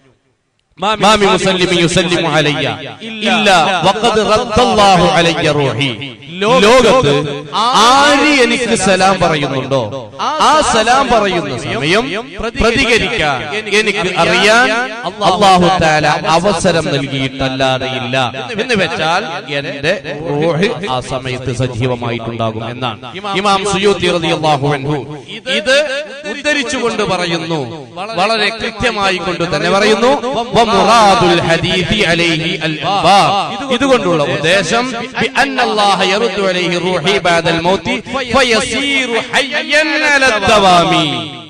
E: മാമി മുസല്ലിമി യുസല്ലിമു അലയ്യ ഇല്ല വഖദ് റദ്ദല്ലാഹു അലയ്യ റൂഹി ലോകത്ത് ആര് എനിക്ക് സലാം പറയുന്നുണ്ടോ ആ സലാം പറയുന്ന സമയം പ്രതികരിക്കാൻ എനിക്ക് അറിയാൻ അള്ളാഹു താല അവസരം നൽകിയിട്ടല്ലാതെ ഇല്ല എന്ന് വെച്ചാൽ എന്റെ റൂഹ് ആ സമയത്ത് സജീവമായിട്ടുണ്ടാകും എന്നാണ് ഇമാം സുയൂത്തി റളിയല്ലാഹു അൻഹു ഇത് ഉദ്ധരിച്ചുകൊണ്ട് പറയുന്നു വളരെ കൃത്യമായി കൊണ്ട് തന്നെ പറയുന്നു വമുറാദുൽ ഹദീഥി അലൈഹി അൽ അൻബാർ. ഇതുകൊണ്ടുള്ള ഉദ്ദേശം ബി അന്നല്ലാഹ യറുദ്ദു അലൈഹി റൂഹി ബഅദൽ മൗതി ഫയസീറു ഹയ്യൻ അലൽ ദവാമി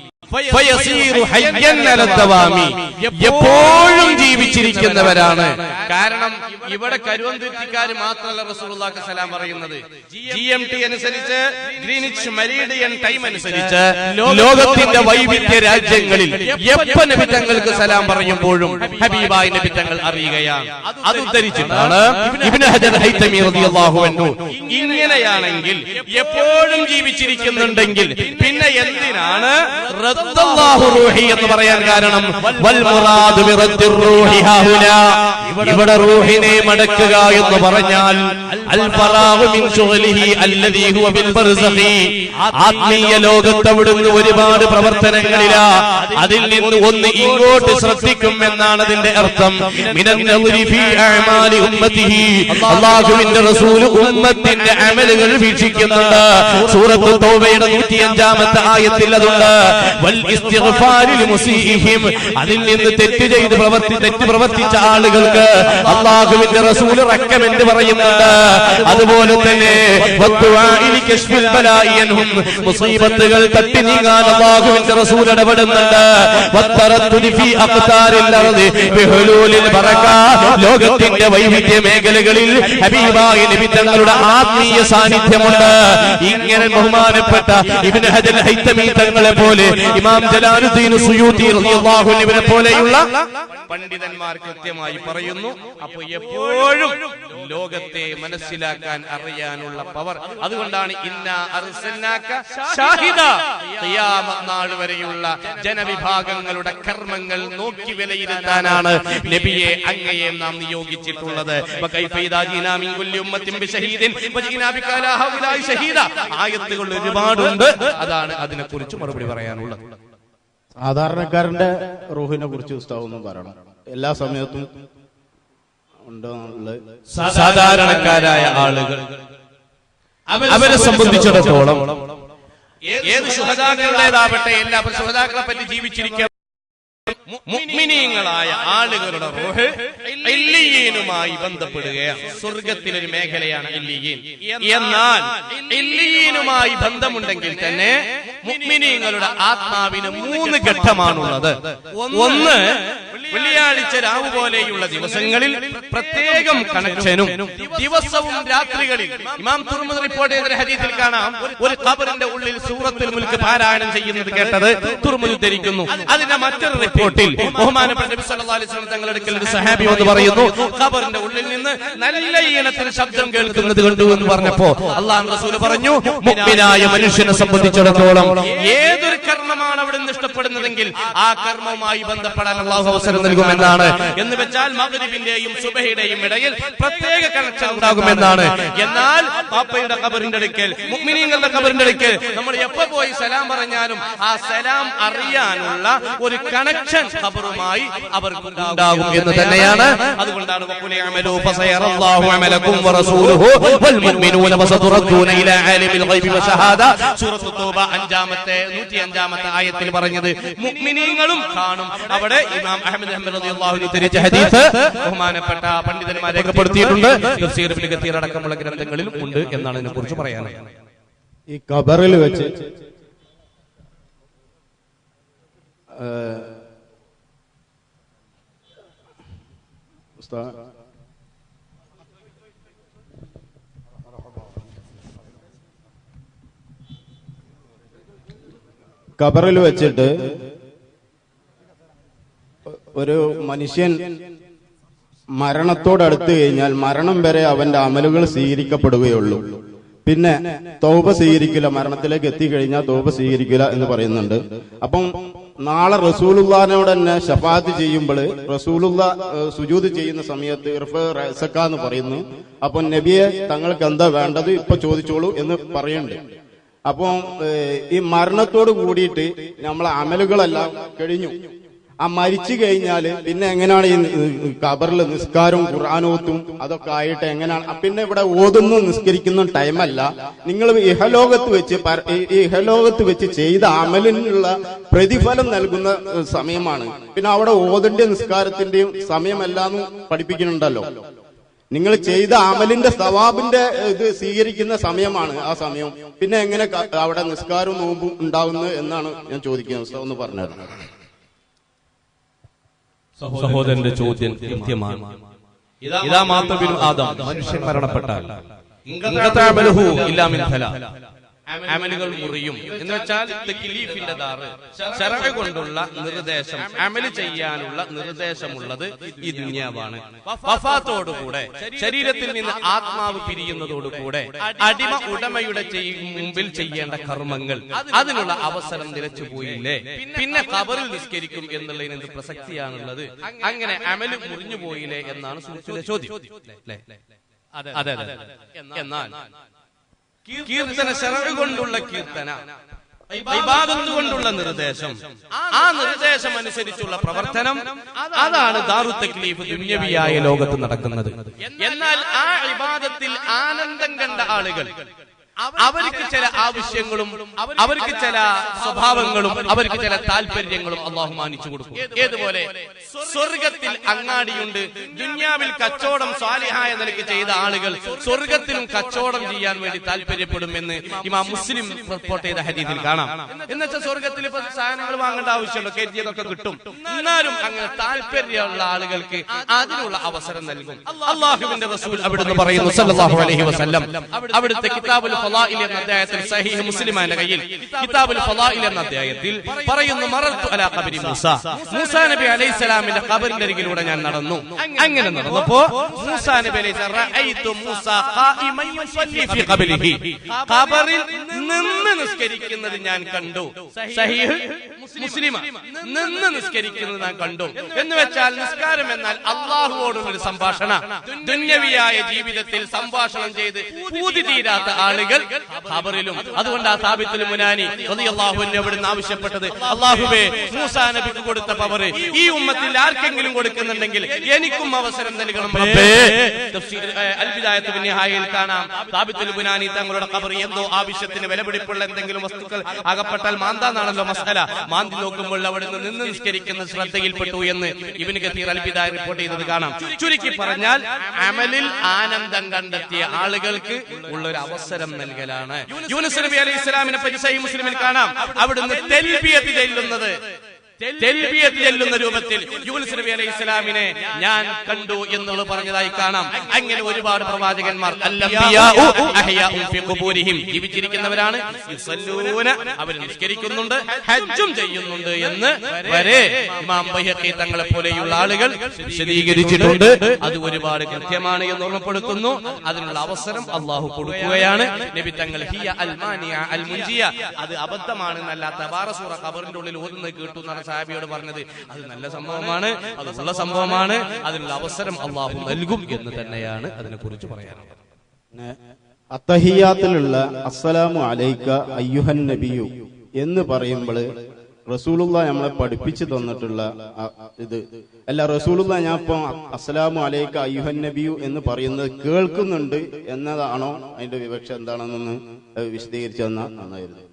E: ഫയസീറു ഹയ്യൻ അലൽ ദവാമി. എപ്പോഴും ജീവിച്ചിരിക്കുന്നവരാണ് കാരണം ഇവിടെ കരുവന്തിരിക്കാർ മാത്രമല്ല റസൂലുള്ളാഹി സലാം പറയുന്നത് ജി എം ടി അനുസരിച്ച് ഗ്രീനിച്ച് മരീഡിയൻ ടൈം അനുസരിച്ച് ലോകത്തിന്റെ വൈവിധ്യ രാജ്യങ്ങളിൽ എപ്പ നബിത്തങ്ങൾക്ക് സലാം പറയുമ്പോഴും ഹബീബായ നബിത്തങ്ങൾ അറിയുകയാണ് അത് ഉദ്ധരിച്ചിട്ടാണ് ഇബ്നു ഹജർ ഹൈതമി റളിയല്ലാഹു അൻഹു ഇങ്ങനെയാണെങ്കിൽ എപ്പോഴും ജീവിച്ചിരിക്കുന്നുണ്ടെങ്കിൽ പിന്നെ എന്തിനാണ് റദ്ദല്ലാഹു റൂഹി എന്ന് പറയാൻ കാരണം വൽ മുറാദു ബിറദ്ദിർ റൂഹി ഹാഹുനാ ഇവിടെ റൂഹിനെ മടക്കുക എന്ന് പറഞ്ഞാൽ അൽ ഫറാഹു മിൻ ശുഗ്ലിഹി അല്ലദീ ഹുവ ബിൽ ബർസഖി ആത്മീയ ലോകത്ത് അവിടുന്ന് ഒരുപാട് പ്രവർത്തനങ്ങളിലാ അതിൽ നിന്ന് ഒന്ന് ഇങ്ങോട്ട് ശ്രദ്ധിക്കും എന്നാണ് അതിന്റെ അർത്ഥം മിനൻ നദ്രി ഫീ അഅമാലി ഉമ്മത്തിഹി അല്ലാഹുവിന്റെ റസൂൽ ഉമ്മത്തിന്റെ അമലുകൾ വീക്ഷിക്കുന്നുണ്ട് സൂറത്ത് തൗബയുടെ 105ാമത്തെ ആയത്തിൽ അതുണ്ട് വൽ ഇസ്തിഗ്ഫാരി ലിമുസീഹിം അതിൽ നിന്ന് തെറ്റ് ചെയ്ത് പ്രവർത്തി തെറ്റ് പ്രവർത്തിച്ച ആളുകൾക്ക് അള്ളാഹുവിന്റെ റസൂൽ റെക്കമെന്റ് പറയുന്നുണ്ട് അതുപോലെ തന്നെ വദ്ദുആഇ കശ്ഫിൽ ബലാഇ അൻഹും മുസീബത്തുകൾ തട്ടി നീങ്ങാൻ അള്ളാഹുവിന്റെ റസൂൽ ഇടപെടുന്നുണ്ട് വത്തറദ്ദുദി ഫീ അഖ്താരിൽ അർദി ബിഹുലൂലിൽ ബറക ലോകത്തിന്റെ വൈവിധ്യ മേഖലകളിൽ ഹബീബായ നബി തങ്ങളുടെ ആത്മീയ സാന്നിധ്യമുണ്ട് ഇങ്ങനെ ബഹുമാനപ്പെട്ട ഇബ്നു ഹജർ ഹൈതമി തങ്ങളെ പോലെ ഇമാം ജലാലുദ്ദീൻ സുയൂത്തി റളിയല്ലാഹു അൻഹുവിനെ പോലെയുള്ള പണ്ഡിതന്മാർ കൃത്യമായി പറയുന്നു അപ്പൊ എപ്പോഴും ലോകത്തെ മനസ്സിലാക്കാൻ അറിയാനുള്ള പവർ അതുകൊണ്ടാണ് ഇന്ന അർസൽനാക ഷാഹിദ ഖിയാമത്ത് നാൾ വരെയുള്ള ജനവിഭാഗങ്ങളുടെ കർമ്മങ്ങൾ നോക്കി വിലയിരുത്താനാണ് നബിയെ അങ്ങയെ നാം നിയോഗിച്ചിട്ടുള്ളത് വകൈഫ ഇദാ ജീനാ മിൻ കുല്ലി ഉമ്മത്തിൻ ബിശഹീദിൻ വജീനാ ബിക അലാ ഹൗലായി ഷഹീദ ആയത്തുകൾ ഒരുപാടുണ്ട് അതാണ് അതിനെക്കുറിച്ച് മറുപടി പറയാനുള്ളത്
F: സാധാരണക്കാരന്റെ റൂഹിനെ കുറിച്ച് ഉസ്താവ് ഒന്നും പറയണം എല്ലാ സമയത്തും ഉണ്ടോ എന്നുള്ളത്
E: സാധാരണക്കാരായ ആളുകൾ അവരെ സംബന്ധിച്ചിടത്തോളം ഏത് ശുഹതാക്കളുടേതാവട്ടെ എല്ലാ ശുഹതാക്കളെ പറ്റി ജീവിച്ചിരിക്കുക മുഅ്മിനീങ്ങളായ ആളുകളുടെ റൂഹ് ഇല്ലിയീനുമായി ബന്ധപ്പെടുകയാണ് സ്വർഗത്തിലൊരു മേഖലയാണ് ഇല്ലിയീൻ എന്നാൽ ഇല്ലിയീനുമായി ബന്ധമുണ്ടെങ്കിൽ തന്നെ മുഅ്മിനീങ്ങളുടെ ആത്മാവിന് മൂന്ന് ഘട്ടമാണുള്ളത് ഒന്ന് വെള്ളിയാഴ്ച രാവ് പോലെയുള്ള ദിവസങ്ങളിൽ പ്രത്യേകം കണക്ഷനും ദിവസവും രാത്രികളിൽ ഇമാം തുറമുദ് റിപ്പോർട്ട് ചെയ്ത ഹദീസിൽ കാണാം ഒരു ഖബറിന്റെ ഉള്ളിൽ സൂറത്തുൽ മുൽക്ക് പാരായണം ചെയ്യുന്നത് കേട്ടത് തുറമുദ് ഉദ്ധരിക്കുന്നു അതിന്റെ മറ്റൊരു റിപ്പോർട്ടിൽ ബഹുമാനപ്പെട്ട നബി സല്ലല്ലാഹു അലൈഹി വസല്ലം തങ്ങളുടെ അടുക്കൽ ഒരു സഹാബി എന്ന് പറയുന്നു ഖബറിന്റെ ഉള്ളിൽ നിന്ന് നല്ല ഈണത്തിൽ ശബ്ദം കേൾക്കുന്നത് കണ്ടു എന്ന് പറഞ്ഞപ്പോ അള്ളാഹു റസൂൽ പറഞ്ഞു മുഅ്മിനായ മനുഷ്യനെ സംബന്ധിച്ചിടത്തോളം ഏതൊരു കർമ്മമാണ് അവിടെ നിന്ന് ഇഷ്ടപ്പെടുന്നതെങ്കിൽ ആ കർമ്മവുമായി ബന്ധപ്പെടാൻ അള്ളാഹു അവസരം നൽകുമെന്നാണ് എന്ന് വെച്ചാൽ മകരിബിന്റെയും സുബഹയുടെയും ഇടയിൽ പ്രത്യേക കണക്ഷൻ ഉണ്ടാകുമെന്നാണ് എന്നാൽ പാപ്പയുടെ കബറിന്റെ അടുക്കൽ മുഗ്മിനീങ്ങളുടെ കബറിന്റെ അടുക്കൽ നമ്മൾ എപ്പോ പോയി സലാം പറഞ്ഞാലും ആ സലാം അറിയാനുള്ള ഒരു കണക്ഷൻ ഖബറുമായി അവർക്ക് ഉണ്ടാകും എന്ന് തന്നെയാണ് അതുകൊണ്ടാണ് വഖുൽ ഇഅമലൂ ഫസയറല്ലാഹു അമലക്കും വറസൂലുഹു വൽ മുഅ്മിനൂന വസതുറദ്ദൂന ഇലാ ആലിമിൽ ഗൈബി വശഹാദ സൂറത്തു തൗബ അഞ്ചാമത്തെ 105ാമത്തെ ആയത്തിൽ പറഞ്ഞത് മുഅ്മിനീങ്ങളും കാണും അവിടെ ഇമാം അഹ്മദ് ഹംബൽ റളിയല്ലാഹു അൻഹു തിരിച്ച ഹദീസ് ബഹുമാനപ്പെട്ട പണ്ഡിതന്മാർ രേഖപ്പെടുത്തിയിട്ടുണ്ട് തഫ്സീർ ഇബ്നു കത്തീർ അടക്കമുള്ള ഗ്രന്ഥങ്ങളിലും ഉണ്ട് എന്നാണ് ഇതിനെക്കുറിച്ച് പറയാനുള്ളത്
F: ഈ ഖബറിൽ വെച്ച് ഏ, ഉസ്താദ്, ഖബറിൽ വെച്ചിട്ട് ഒരു മനുഷ്യൻ മരണത്തോടടുത്ത് കഴിഞ്ഞാൽ മരണം വരെ അവന്റെ അമലുകൾ സ്വീകരിക്കപ്പെടുകയുള്ളൂ പിന്നെ തോപ സ്വീകരിക്കില്ല മരണത്തിലേക്ക് എത്തിക്കഴിഞ്ഞാൽ തോപ സ്വീകരിക്കില്ല എന്ന് പറയുന്നുണ്ട് അപ്പം നാളെ റസൂലുള്ളാനോട് തന്നെ ഷഫാത്ത് ചെയ്യുമ്പോൾ റസൂലുള്ള ഏഹ്, സുജൂദ് ചെയ്യുന്ന സമയത്ത് ഇർഫ റസക്ക എന്ന് പറയുന്നു അപ്പൊ നബിയെ തങ്ങൾക്ക് എന്താ വേണ്ടത് ഇപ്പൊ ചോദിച്ചോളൂ എന്ന് പറയുന്നുണ്ട് അപ്പം ഏഹ്, ഈ മരണത്തോട് കൂടിയിട്ട് നമ്മളെ അമലുകളെല്ലാം കഴിഞ്ഞു ആ മരിച്ചു കഴിഞ്ഞാല് പിന്നെ എങ്ങനെയാണ് ഈ കബറിൽ നിസ്കാരവും ഖുർആാനോത്തും അതൊക്കെ ആയിട്ട് എങ്ങനെയാണ് ആ പിന്നെ ഇവിടെ ഓതുന്നു നിസ്കരിക്കുന്ന ടൈമല്ല നിങ്ങൾ ഇഹലോകത്ത് വെച്ച് പര- ഈ ഈ ഇഹലോകത്ത് വെച്ച് ചെയ്ത അമലിനുള്ള പ്രതിഫലം നൽകുന്ന ഏഹ്, സമയമാണ് പിന്നെ അവിടെ ഓതിന്റെ നിസ്കാരത്തിന്റെയും സമയമല്ലാന്ന് പഠിപ്പിക്കുന്നുണ്ടല്ലോ നിങ്ങൾ ചെയ്ത അമലിന്റെ സവാബിന്റെ ഇത് സ്വീകരിക്കുന്ന സമയമാണ് ആ സമയം പിന്നെ എങ്ങനെ ക- അവിടെ നിസ്കാരവും നോമ്പും ഉണ്ടാവുന്നത് എന്നാണ് ഞാൻ ചോദിക്കുന്നത് ഉസ്താദ് ഒന്ന് പറഞ്ഞുതരണം
E: സഹോദരന്റെ ചോദ്യം കൃത്യമാണ് ഇതാ മാത്രം ആദം മനുഷ്യൻ മരണപ്പെട്ടാൽ ഇൻഖതാഅമലുഹു ഇല്ലാ മിൻ ഥലാ. അമലുകൾ മുറിയും എന്ന് വെച്ചാൽ തെക്കിലീഫിന്റെ ദാറ് ശരഴ കൊണ്ടുള്ള നിർദ്ദേശം അമല് ചെയ്യാനുള്ള നിർദ്ദേശമുള്ളത് ഈ ദുന്യാവാണ് വഫാത്തോടുകൂടെ ശരീരത്തിൽ നിന്ന് ആത്മാവ് പിരിയുന്നതോടുകൂടെ അടിമ ഉടമയുടെ ചെയ്- മുമ്പിൽ ചെയ്യേണ്ട കർമ്മങ്ങൾ അതിനുള്ള അവസരം നിലച്ചു പോയില്ലേ പിന്നെ കബറിൽ നിസ്കരിക്കും എന്നുള്ളതിന് എന്ത് പ്രസക്തിയാണുള്ളത് അങ്ങനെ അമല് മുറിഞ്ഞു പോയില്ലേ എന്നാണ് സുഹൃത്തിലെ ചോദ്യം ല്ലേ? അതെ അതെ അതെ. എന്നാൽ കീർത്തന ശരവ് കൊണ്ടുള്ള കീർത്തന ഇബാദത്ത് കൊണ്ടുള്ള നിർദ്ദേശം ആ നിർദ്ദേശം അനുസരിച്ചുള്ള പ്രവർത്തനം അതാണ് ദാറു തക്ലീഫ് ദുന്യവിയായ ലോകത്ത് നടക്കുന്നത് എന്നാൽ ആ ഇബാദത്തിൽ ആനന്ദം കണ്ട ആളുകൾ അവർക്ക് ചില ആവശ്യങ്ങളും അവർക്ക് ചില സ്വഭാവങ്ങളും അവർക്ക് ചില താല്പര്യങ്ങളും അള്ളാഹു മാനിച്ചു കൊടുക്കും ഏതുപോലെ സ്വർഗത്തിൽ അങ്ങാടിയുണ്ട് ദുന്യാവിൽ കച്ചവടം സ്വാലിഹായ നിലയ്ക്ക് ചെയ്ത ആളുകൾ സ്വർഗത്തിലും കച്ചവടം ചെയ്യാൻ വേണ്ടി താല്പര്യപ്പെടുമെന്ന് ഇമാം മുസ്ലിം റിപ്പോർട്ട് ചെയ്ത ഹദീസിൽ കാണാം എന്നുവെച്ചാൽ സ്വർഗത്തിൽ ഇപ്പൊ സാധനങ്ങൾ വാങ്ങേണ്ട ആവശ്യമുണ്ടോ കരുതിയതൊക്കെ കിട്ടും എന്നാലും അങ്ങനെ താല്പര്യമുള്ള ആളുകൾക്ക് അതിനുള്ള അവസരം നൽകും അള്ളാഹുവിന്റെ റസൂൽ അവിടുന്ന് പറയുന്നു സല്ലല്ലാഹു അലൈഹി വസല്ലം അവിടുത്തെ കിതാബുൽ ഫളാഇൽ എന്ന അധ്യായത്തിൽ സഹീഹ് മുസ്ലിമാന്റെ കയ്യിൽ കിതാബുൽ ഫളാഇൽ എന്ന അധ്യായത്തിൽ പറയുന്നു മറർത്തു അലാ ഖബരി മൂസ മൂസ നബി അലൈഹി സ്വലാമിന്റെ ഖബറിന്റെ അരികിലൂടെ ഞാൻ നടന്നു അങ്ങനെ നടന്നപ്പോ മൂസ നബി അലൈഹി സ്വലാം റഅയ്തു മൂസ ഖായിമൻ യുസല്ലി ഫി ഖബരിഹി ഖബറിൽ നിന്ന് നിസ്കരിക്കുന്നത് ഞാൻ കണ്ടു സഹീഹ് മുസ്ലിമ നിന്ന് നിസ്കരിക്കുന്നത് ഞാൻ കണ്ടു എന്ന് വെച്ചാൽ നിസ്കാരം എന്നാൽ അള്ളാഹുവോടും ഒരു സംഭാഷണ ദുന്യവിയായ ജീവിതത്തിൽ സംഭാഷണം ചെയ്ത് പൂതി തീരാത്ത ആളുകൾ ഖബറിലും അതുകൊണ്ട് ആ സാബിത്തുൽ മുനാനി റളിയല്ലാഹുവിനെ അവിടുന്ന് ആവശ്യപ്പെട്ടത് അള്ളാഹുബേ മൂസാ നബിക്ക് കൊടുത്ത പവർ ഈ ഉമ്മത്തിൽ ആർക്കെങ്കിലും കൊടുക്കുന്നുണ്ടെങ്കിൽ എനിക്കും അവസരം നൽകണം റബ്ബേ. തഫ്സീർ, ഏ, അൽ ബിദായത്ത് ബിൻ നിഹായയിൽ കാണാം സാബിത്തുൽ മുനാനി തങ്ങളുടെ ഖബർ എന്തോ ആവശ്യത്തിന് വിലപിടിപ്പുള്ള എന്തെങ്കിലും വസ്തുക്കൾ അകപ്പെട്ടാൽ മാന്താന്നാണല്ലോ മസല മാന്തി നോക്കുമ്പോൾ അവിടുന്ന് നിന്ന് നിസ്കരിക്കുന്ന ശ്രദ്ധയിൽപ്പെട്ടു എന്ന് ഇബിന് ഗത്തീർ അൽബിദായ റിപ്പോർട്ട് ചെയ്തത് കാണാം ചുരുക്കി പറഞ്ഞാൽ അമലിൽ ആനന്ദം കണ്ടെത്തിയ ആളുകൾക്ക് ഉള്ള ഒരു അവസരം നൽകലാണ് യൂനുസ് നബി അലൈഹി ഇസ്ലാമിനെ പറ്റി സഹീഹ് മുസ്ലിമിൽ കാണാം അവിടുന്ന് തെൽബിയത്ത് ചെല്ലുന്നത് തെൽബിയത്ത് ചെല്ലുന്ന രൂപത്തിൽ യൂനുസ് നബി അലൈഹി ഇസ്ലാമിനെ ഞാൻ കണ്ടു എന്നുള്ളത് പറഞ്ഞതായി കാണാം അങ്ങനെ ഒരുപാട് പ്രവാചകന്മാർ അല്ലംബിയാഉ അഹ്യാഉൻ ഫി ഖുബൂരിഹിം ജീവിച്ചിരിക്കുന്നവരാണ് യുസല്ലൂന അവർ നിസ്കരിക്കുന്നുണ്ട് ഹജ്ജും ചെയ്യുന്നുണ്ട് എന്ന് വരെ ഇമാം ബൈഹഖി തങ്ങളെ പോലെയുള്ള ആളുകൾ വിശദീകരിച്ചിട്ടുണ്ട് അത് ഒരുപാട് കൃത്യമാണ് എന്ന് ഓർമ്മപ്പെടുത്തുന്നു അതിനുള്ള അവസരം അള്ളാഹു കൊടുക്കുകയാണ് നബി തങ്ങൾ ഹിയ അൽ മാനിയ അൽ മുൻജിയ അത് അബദ്ധമാണെന്നല്ല തബാറസൂറ ഖബറിന്റെ ഉള്ളിൽ ഓതുന്നത് കേട്ടു എന്നാണ് സാഹിബിയോട് പറഞ്ഞത് അത് നല്ല സംഭവമാണ് അത് ഉള്ള സംഭവമാണ് അതിനുള്ള അവസരം അള്ളാഹു നൽകും എന്ന് തന്നെയാണ് അതിനെക്കുറിച്ച് പറയാനുള്ളത്
F: പിന്നെ അത്തഹിയാത്തിലുള്ള അസ്സലാമു അലൈക്ക അയ്യുഹൻ നബിയു എന്ന് പറയുമ്പോൾ റസൂലുള്ള നമ്മളെ പഠിപ്പിച്ചു തന്നിട്ടുള്ള ആ ഇത് അല്ല റസൂലുള്ള ഞാൻ ഇപ്പൊ അസ്സലാമു അലൈക്ക അയ്യുഹൻ നബിയു എന്ന് പറയുന്നത് കേൾക്കുന്നുണ്ട് എന്നതാണോ അതിന്റെ വിവക്ഷ എന്താണെന്നൊന്ന് വിശദീകരിച്ചു തന്നാൽ നന്നായിരുന്നു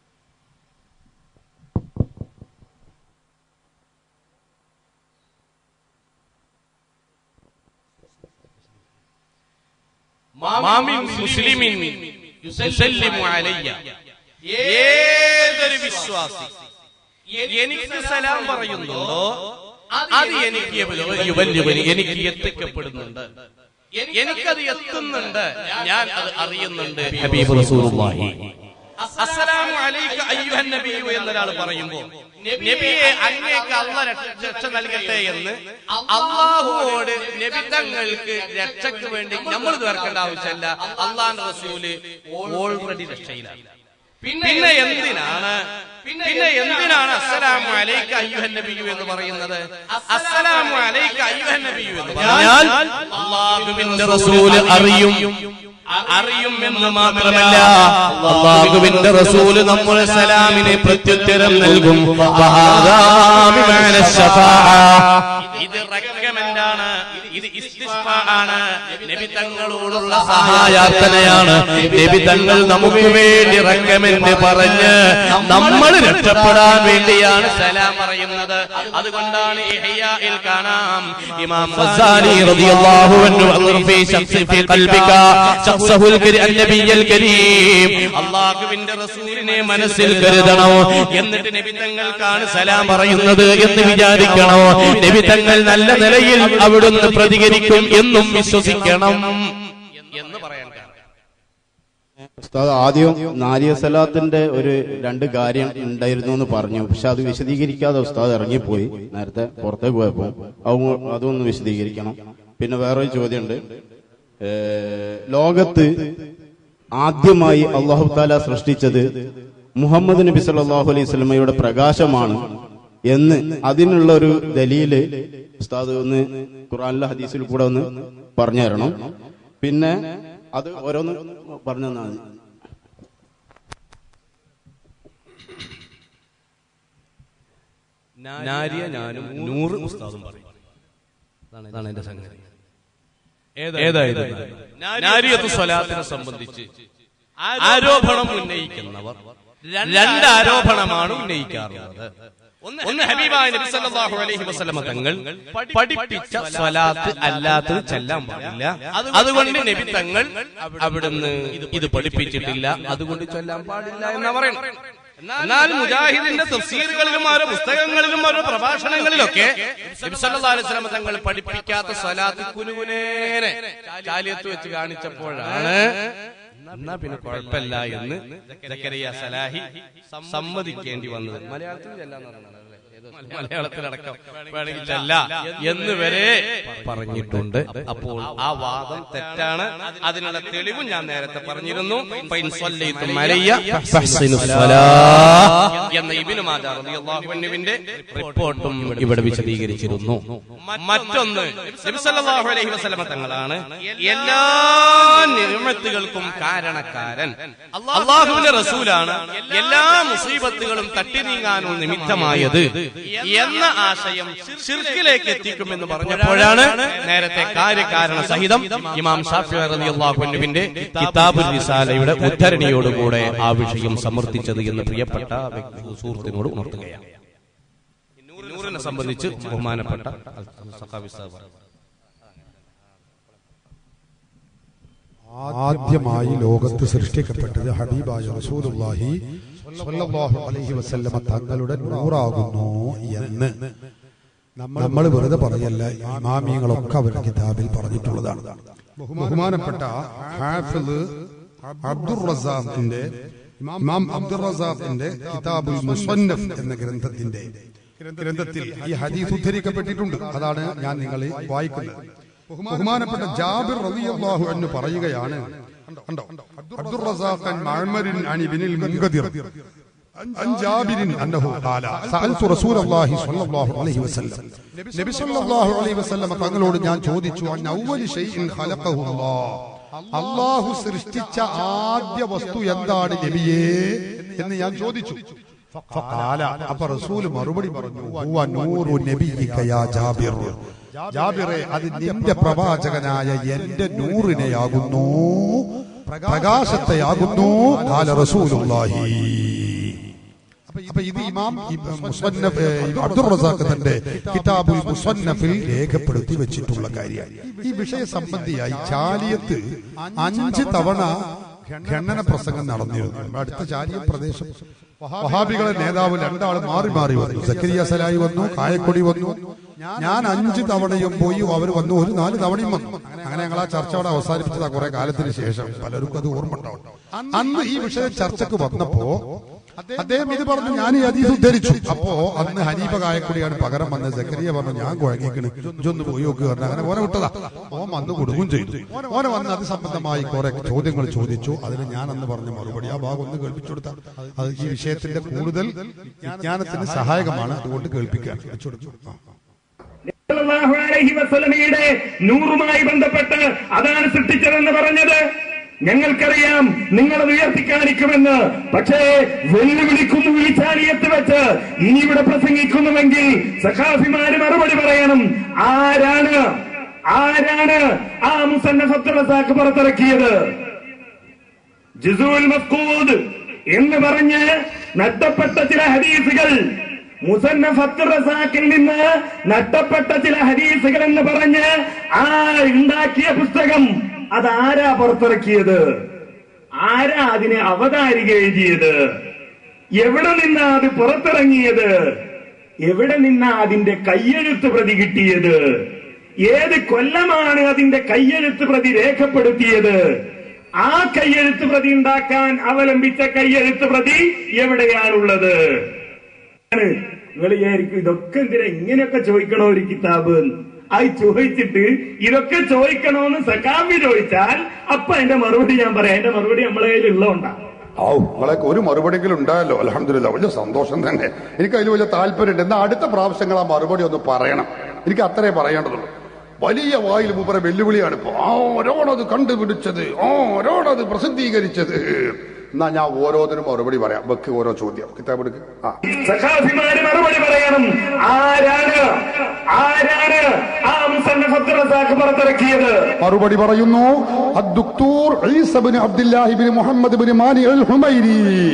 E: മാമിൻ മുസ്ലിമിൻ യുസല്ലിമു അലയ്യ ഏതൊരു വിശ്വാസി എനിക്ക് സലാം പറയുന്നുണ്ടോ അത് എനിക്ക് യുവല്യുവന് എനിക്ക് എത്തിക്കപ്പെടുന്നുണ്ട് എനിക്കത് എത്തുന്നുണ്ട് ഞാൻ അത് അറിയുന്നുണ്ട് ഹബീബ് റസൂലുള്ളാഹി അസ്സലാമു അലൈക അയ്യുഹൻ നബിയു എന്നൊരാൾ പറയുമ്പോൾ നബിയെ അങ്ങേക്ക് അള്ള രക്ഷ നൽകട്ടെ എന്ന് അള്ളാഹുവോട് നബി തങ്ങൾക്ക് രക്ഷയ്ക്ക് വേണ്ടി നമ്മൾ തീർക്കേണ്ട ആവശ്യമില്ല അള്ളാന്റെ റസൂല് ഓൾറെഡി രക്ഷയിലാണ് പിന്നെ എന്തിനാണ് പിന്നെ എന്തിനാണ് അസ്സലാമു അലൈക അയ്യുഹൻ നബിയു എന്ന് പറയുന്നത് അസ്സലാമു അലൈക അയ്യുഹൻ നബിയു എന്ന് പറഞ്ഞാൽ അള്ളാഹുവിന്റെ റസൂല് അറിയും അറിയും എന്ന് മാത്രമല്ല അള്ളാഹുവിന്റെ റസൂല് നമ്മുടെ സലാമിന് പ്രത്യുത്തരം നൽകും ഇത് റെക്കമെന്റ് ആണ് ഇത് ഇസ്തിസ്ഫാ ആണ് നബി തങ്ങളോടുള്ള സഹായാർത്ഥനയാണ് നബി തങ്ങൾ നമുക്ക് വേണ്ടി റെക്കമെന്റ് പറഞ്ഞ് നമ്മൾ രക്ഷപ്പെടാൻ വേണ്ടിയാണ് സലാം പറയുന്നത് അതുകൊണ്ടാണ് ഇഹ്യാഇൽ കാണാം ഇമാം ഗസാലി റളിയല്ലാഹു അൻഹു അൻഹു ഫീ ശഖ്സി ഫീ ഖൽബിക ശഖ്സഹുൽ നബിയൽ കരീം അല്ലാഹുവിന്റെ റസൂലിനെ മനസ്സിൽ കരുതണോ എന്നിട്ട് നബി തങ്ങൾക്കാണ് സലാം പറയുന്നത് എന്ന് വിചാരിക്കണോ നബി തങ്ങൾ നല്ല നിലയിൽ അവിടുന്ന് പ്രതികരിക്കും എന്നും വിശ്വസിക്കണം എന്ന് പറയാൻ കാരണം
F: ഉസ്താദ് ആദ്യം നാരിയ സലാത്തിന്റെ ഒരു രണ്ട് കാര്യം ഉണ്ടായിരുന്നു എന്ന് പറഞ്ഞു പക്ഷെ അത് വിശദീകരിക്കാതെ ഉസ്താദ് ഇറങ്ങിപ്പോയി നേരത്തെ പുറത്തേക്ക് പോയപ്പോ അത് അതൊന്ന് വിശദീകരിക്കണം പിന്നെ വേറൊരു ചോദ്യമുണ്ട് ഏഹ്, ലോകത്ത് ആദ്യമായി അള്ളാഹു താല സൃഷ്ടിച്ചത് മുഹമ്മദ് നബി സല്ലല്ലാഹു അലൈഹി സ്വലമയുടെ പ്രകാശമാണ് എന്ന് അതിനുള്ള ഒരു ദലീല് ഉസ്താദ് ഒന്ന് ഖുറാനിലെ ഹദീസിൽ കൂടെ ഒന്ന് പറഞ്ഞു തരണം പിന്നെ അത് ഓരോന്ന് പറഞ്ഞു തന്നാൽ മതി
E: നാരിയ ഞാനും നൂറ് ഉസ്താദും പറയും അതാണ് എന്റെ സംഗതി ഏതായിരുന്നു നാരിയത്ത് സ്വലാത്തിനെ സംബന്ധിച്ച് ആരോപണം ഉന്നയിക്കുന്നവർ രണ്ട് ആരോപണമാണ് ഉന്നയിക്കാറുള്ളത് ഒന്ന് ഹബീബായ നബി സല്ലല്ലാഹു അലൈഹി വസല്ലമ തങ്ങൾ പഠിപ്പിച്ച സ്വലാത്ത് അല്ലാത്തത് ചെല്ലാൻ പാടില്ല അതുകൊണ്ട് നബി തങ്ങൾ അവിടുന്ന് ഇത് പഠിപ്പിച്ചിട്ടില്ല അതുകൊണ്ട് ചൊല്ലാൻ പാടില്ല എന്ന് പറയണം എന്നാൽ മുജാഹിദിന്റെ തഫ്സീറുകളിലും ഓരോ പുസ്തകങ്ങളിലും ഓരോ പ്രഭാഷണങ്ങളിലൊക്കെ നബി സല്ലല്ലാഹു അലൈഹി വസല്ലമ തങ്ങൾ പഠിപ്പിക്കാത്ത സ്വലാത്ത് കുനുകുനേനെ ചാലിയത്ത് വെച്ച് കാണിച്ചപ്പോഴാണ് എന്നാ പിന്നെ കുഴപ്പമില്ല എന്ന് സക്കരിയ സലാഹി സമ്മതിക്കേണ്ടി വന്നത് മലയാളത്തിൽ ചെല്ലാന്ന് പറഞ്ഞത് അല്ലേ? ഏതോ മലയാളത്തിലടക്കം വേണമെങ്കിൽ ചെല്ല എന്ന് വരെ പറഞ്ഞിട്ടുണ്ട് അപ്പോൾ ആ വാദം തെറ്റാണ് അതിനുള്ള തെളിവും ഞാൻ നേരത്തെ പറഞ്ഞിരുന്നു ഫൈൻ സ്വല്ലൈതും അലയ്യ ഫഹ്സിനു സ്വലാ എന്ന ഇബ്നു മാജാ റളിയല്ലാഹു അൻഹുവിന്റെ റിപ്പോർട്ടും ഇവിടെ വിശദീകരിച്ചിരുന്നു മറ്റൊന്ന് നബി സല്ലല്ലാഹു അലൈഹി വസല്ലമ തങ്ങളാണ് എല്ലാ നിയമത്തുകൾക്കും കാരണക്കാരൻ അള്ളാഹുവിന്റെ റസൂലാണ് എല്ലാ മുസീബത്തുകളും തട്ടി നീങ്ങാനുള്ള നിമിത്തമായത് എന്ന ആശയം ഷിർക്കിലേക്ക് എത്തിക്കുമെന്ന് പറഞ്ഞപ്പോഴാണ് നേരത്തെ കാര്യകാരണ സഹിതം ഇമാം ഷാഫി റളിയല്ലാഹു അൻഹുവിന്റെ കിതാബുൽ റിസാലയുടെ ഉദ്ധരണിയോടുകൂടെ ആ വിഷയം സമർത്ഥിച്ചത് എന്ന് പ്രിയപ്പെട്ട വ്യക്തി- സുഹൃത്തിനോട് ഉണർത്തുകയാണ് നൂറിനെ സംബന്ധിച്ച് ബഹുമാനപ്പെട്ട സഖാവി സാഹിബ് പറഞ്ഞു.
A: ആദ്യമായി ലോകത്ത് സൃഷ്ടിക്കപ്പെട്ടത് ഹബീബായ റസൂലുള്ളാഹി സ്വല്ലല്ലാഹു അലൈഹി വസല്ലമ തങ്ങളുടെ നൂറാകുന്നു എന്ന് നമ്മൾ വെറുതെ പറയല്ല ഇമാമിയങ്ങളൊക്കെ അവരുടെ കിതാബിൽ പറഞ്ഞിട്ടുള്ളതാണ് ബഹുമാനപ്പെട്ട ഹാഫിദ് അബ്ദുർ റസാഖിന്റെ ഇമാം അബ്ദുർ റസാഖിന്റെ കിതാബുൽ മുസന്നഫ് എന്ന ഗ്രന്ഥത്തിന്റെ ഗ്രന്ഥത്തിൽ ഈ ഹദീസ് ഉദ്ധരിക്കപ്പെട്ടിട്ടുണ്ട് അതാണ് ഞാൻ നിങ്ങളെ വായിക്കുന്നത് ബഹുമാനപ്പെട്ട ജാബിർ റളിയല്ലാഹു അൻഹു പറയുകയാണ് കണ്ടോ അബ്ദുർ റസാഖൻ മഅ്മരിൻ അൻ ഇബ്നുൽ മുൻകദിർ عن جابر أنه قال سألت رسول الله صلى الله عليه وسلم നബി സല്ലല്ലാഹു അലൈഹി വസല്ലം തങ്ങളോട് ഞാൻ ചോദിച്ചു അൻ അവ്വലി ഷൈഇൻ ഖലഖഹു അല്ലാഹ് അല്ലാഹു സൃഷ്ടിച്ച ആദ്യ വസ്തു എന്താണ് നബിയേ എന്ന് ഞാൻ ചോദിച്ചു ഫഖാല അപ്പൊ റസൂൽ മറുപടി പറഞ്ഞു ഹുവ നൂറു നബിയിക യാ ജാബിർ ജാബിറെ അത് നിന്റെ പ്രവാചകനായ എന്റെ നൂറിനെയാകുന്നു പ്രകാശത്തെയാകുന്നു ഖാല റസൂലുള്ളാഹി അപ്പൊ ഇത് ഇമാം ഇബ് മുസന്നഫ് ഏഹ് അബ്ദുൾ റസാഖ് തന്റെ കിതാബുൽ മുസന്നഫിൽ രേഖപ്പെടുത്തി വെച്ചിട്ടുള്ള കാര്യമാണ് ഈ വിഷയ സംബന്ധിയായി ചാലിയത്ത് അഞ്ച് തവണ ഖണ്ഡന പ്രസംഗം നടന്നിരുന്നു നമ്മുടെ അടുത്ത ചാലിയ പ്രദേശം വഹാബികളെ നേതാവ് രണ്ടാൾ മാറി മാറി വന്നു സക്കരിയ സലായി വന്നു കായക്കൊടി വന്നു ഞാൻ അഞ്ച് തവണയും പോയി അവർ വന്നു ഒരു നാല് തവണയും വന്നു അങ്ങനെ ഞങ്ങൾ ആ ചർച്ച അവിടെ അവസാനിപ്പിച്ചതാ കുറെ കാലത്തിന് ശേഷം പലർക്കും അത് ഓർമ്മ ഉണ്ടാവും അന്ന് ഈ വിഷയം ചർച്ചക്ക് വന്നപ്പോ അദ്ദേഹം ഇത് പറഞ്ഞു ഞാൻ ഈ അതീത് ഉദ്ധരിച്ചു അപ്പോ അന്ന് ഹനീഫ കായക്കുടിയാണ് പകരം വന്നത് സക്കരിയ പറഞ്ഞു ഞാൻ കുഴങ്ങിക്കണ് ഇജൊന്ന് പോയി നോക്കുക പറഞ്ഞു അങ്ങനെ ഓനെ വിട്ടതാ ഓൻ വന്ന് കൊടുക്കും ചെയ്തു ഓനെ വന്ന് അത് സംബന്ധമായി കുറെ ചോദ്യങ്ങൾ ചോദിച്ചു അതിന് ഞാൻ അന്ന് പറഞ്ഞ മറുപടി ആ ഭാഗം ഒന്ന് കേൾപ്പിച്ചു കൊടുത്താൽ അത് ഈ വിഷയത്തിന്റെ കൂടുതൽ വിജ്ഞാനത്തിന് സഹായകമാണ് അതുകൊണ്ട് കേൾപ്പിക്കാൻ വെച്ചു കൊടുത്തു ആ.
G: സല്ലല്ലാഹു അലൈഹി വസല്ലമയുടെ നൂറുമായി ബന്ധപ്പെട്ട് അതാണ് സൃഷ്ടിച്ചതെന്ന് പറഞ്ഞത് ഞങ്ങൾക്കറിയാം നിങ്ങളത് ഉയർത്തിക്കാണിക്കുമെന്ന് പക്ഷേ വെല്ലുവിളിക്കുന്നു ഈ ചാലിയത്ത് വെച്ച് ഇനി ഇവിടെ പ്രസംഗിക്കുന്നുവെങ്കിൽ സഖാഫിമാര് മറുപടി പറയണം ആരാണ് ആരാണ് ആ മുസന്നഫത്ത് റസാഖ് പുറത്തിറക്കിയത് ജിസുൽ മഫ്കൂദ് എന്ന് പറഞ്ഞ് നഷ്ടപ്പെട്ട ചില ഹദീസുകൾ മുസന്നഫത്ത് റസാഖിൽ നിന്ന് നഷ്ടപ്പെട്ട ചില ഹദീസുകൾ എന്ന് പറഞ്ഞ് ആ ഉണ്ടാക്കിയ പുസ്തകം അതാരാ പുറത്തിറക്കിയത് ആരാ അതിനെ അവതാരിക എഴുതിയത് എവിടെ നിന്നാ അത് പുറത്തിറങ്ങിയത് എവിടെ നിന്നാ അതിന്റെ കയ്യെഴുത്ത് പ്രതി കിട്ടിയത് ഏത് കൊല്ലമാണ് അതിന്റെ കയ്യെഴുത്ത് പ്രതി രേഖപ്പെടുത്തിയത് ആ കയ്യെഴുത്ത് പ്രതി ഉണ്ടാക്കാൻ അവലംബിച്ച കയ്യെഴുത്ത് പ്രതി എവിടെയാണുള്ളത് നിങ്ങൾ വിചാരിക്കും ഇതൊക്കെ എന്തിനാ ഇങ്ങനെയൊക്കെ ചോദിക്കണോ ഒരു കിതാബ് എന്ന്. അത് ചോദിച്ചിട്ട് ഇതൊക്കെ ചോദിക്കണോന്ന് സഖാബി ചോദിച്ചാൽ അപ്പൊ അതിന്റെ മറുപടി ഞാൻ പറയാം അതിന്റെ മറുപടി നമ്മളെ കയ്യിൽ ഉള്ളതുകൊണ്ടാ
A: ഔ നിങ്ങളൊക്കെ ഒരു മറുപടിയെങ്കിലും ഉണ്ടായല്ലോ അലഹമില്ല വലിയ സന്തോഷം തന്നെ എനിക്ക് അതിൽ വലിയ താല്പര്യമുണ്ട് എന്നാൽ അടുത്ത പ്രാവശ്യങ്ങൾ ആ മറുപടി ഒന്ന് പറയണം എനിക്ക് അത്രേ പറയേണ്ടതുള്ളൂ വലിയ വായിൽ മൂപ്പരെ വെല്ലുവിളിയാണ് ഇപ്പൊ ആരോടത് കണ്ടുപിടിച്ചത് ആരോടത് പ്രസിദ്ധീകരിച്ചത് എന്നാ ഞാൻ ഓരോന്നിനും മറുപടി പറയാം വെക്ക് ഓരോ ചോദ്യം കിതാബ് എടുക്ക് ആ
G: സഖാഫിമാര് മറുപടി പറയണം ആരാണ് ആരാണ് ആ മുസന്നഫത്ത് റസാഖ് പുറത്തിറക്കിയത്
A: മറുപടി പറയുന്നു അദ്ദുക്തൂർ ഈസബിൻ അബ്ദുല്ലാഹിബിൻ മുഹമ്മദ് ബിൻ മാനി അൽ ഹുമൈരി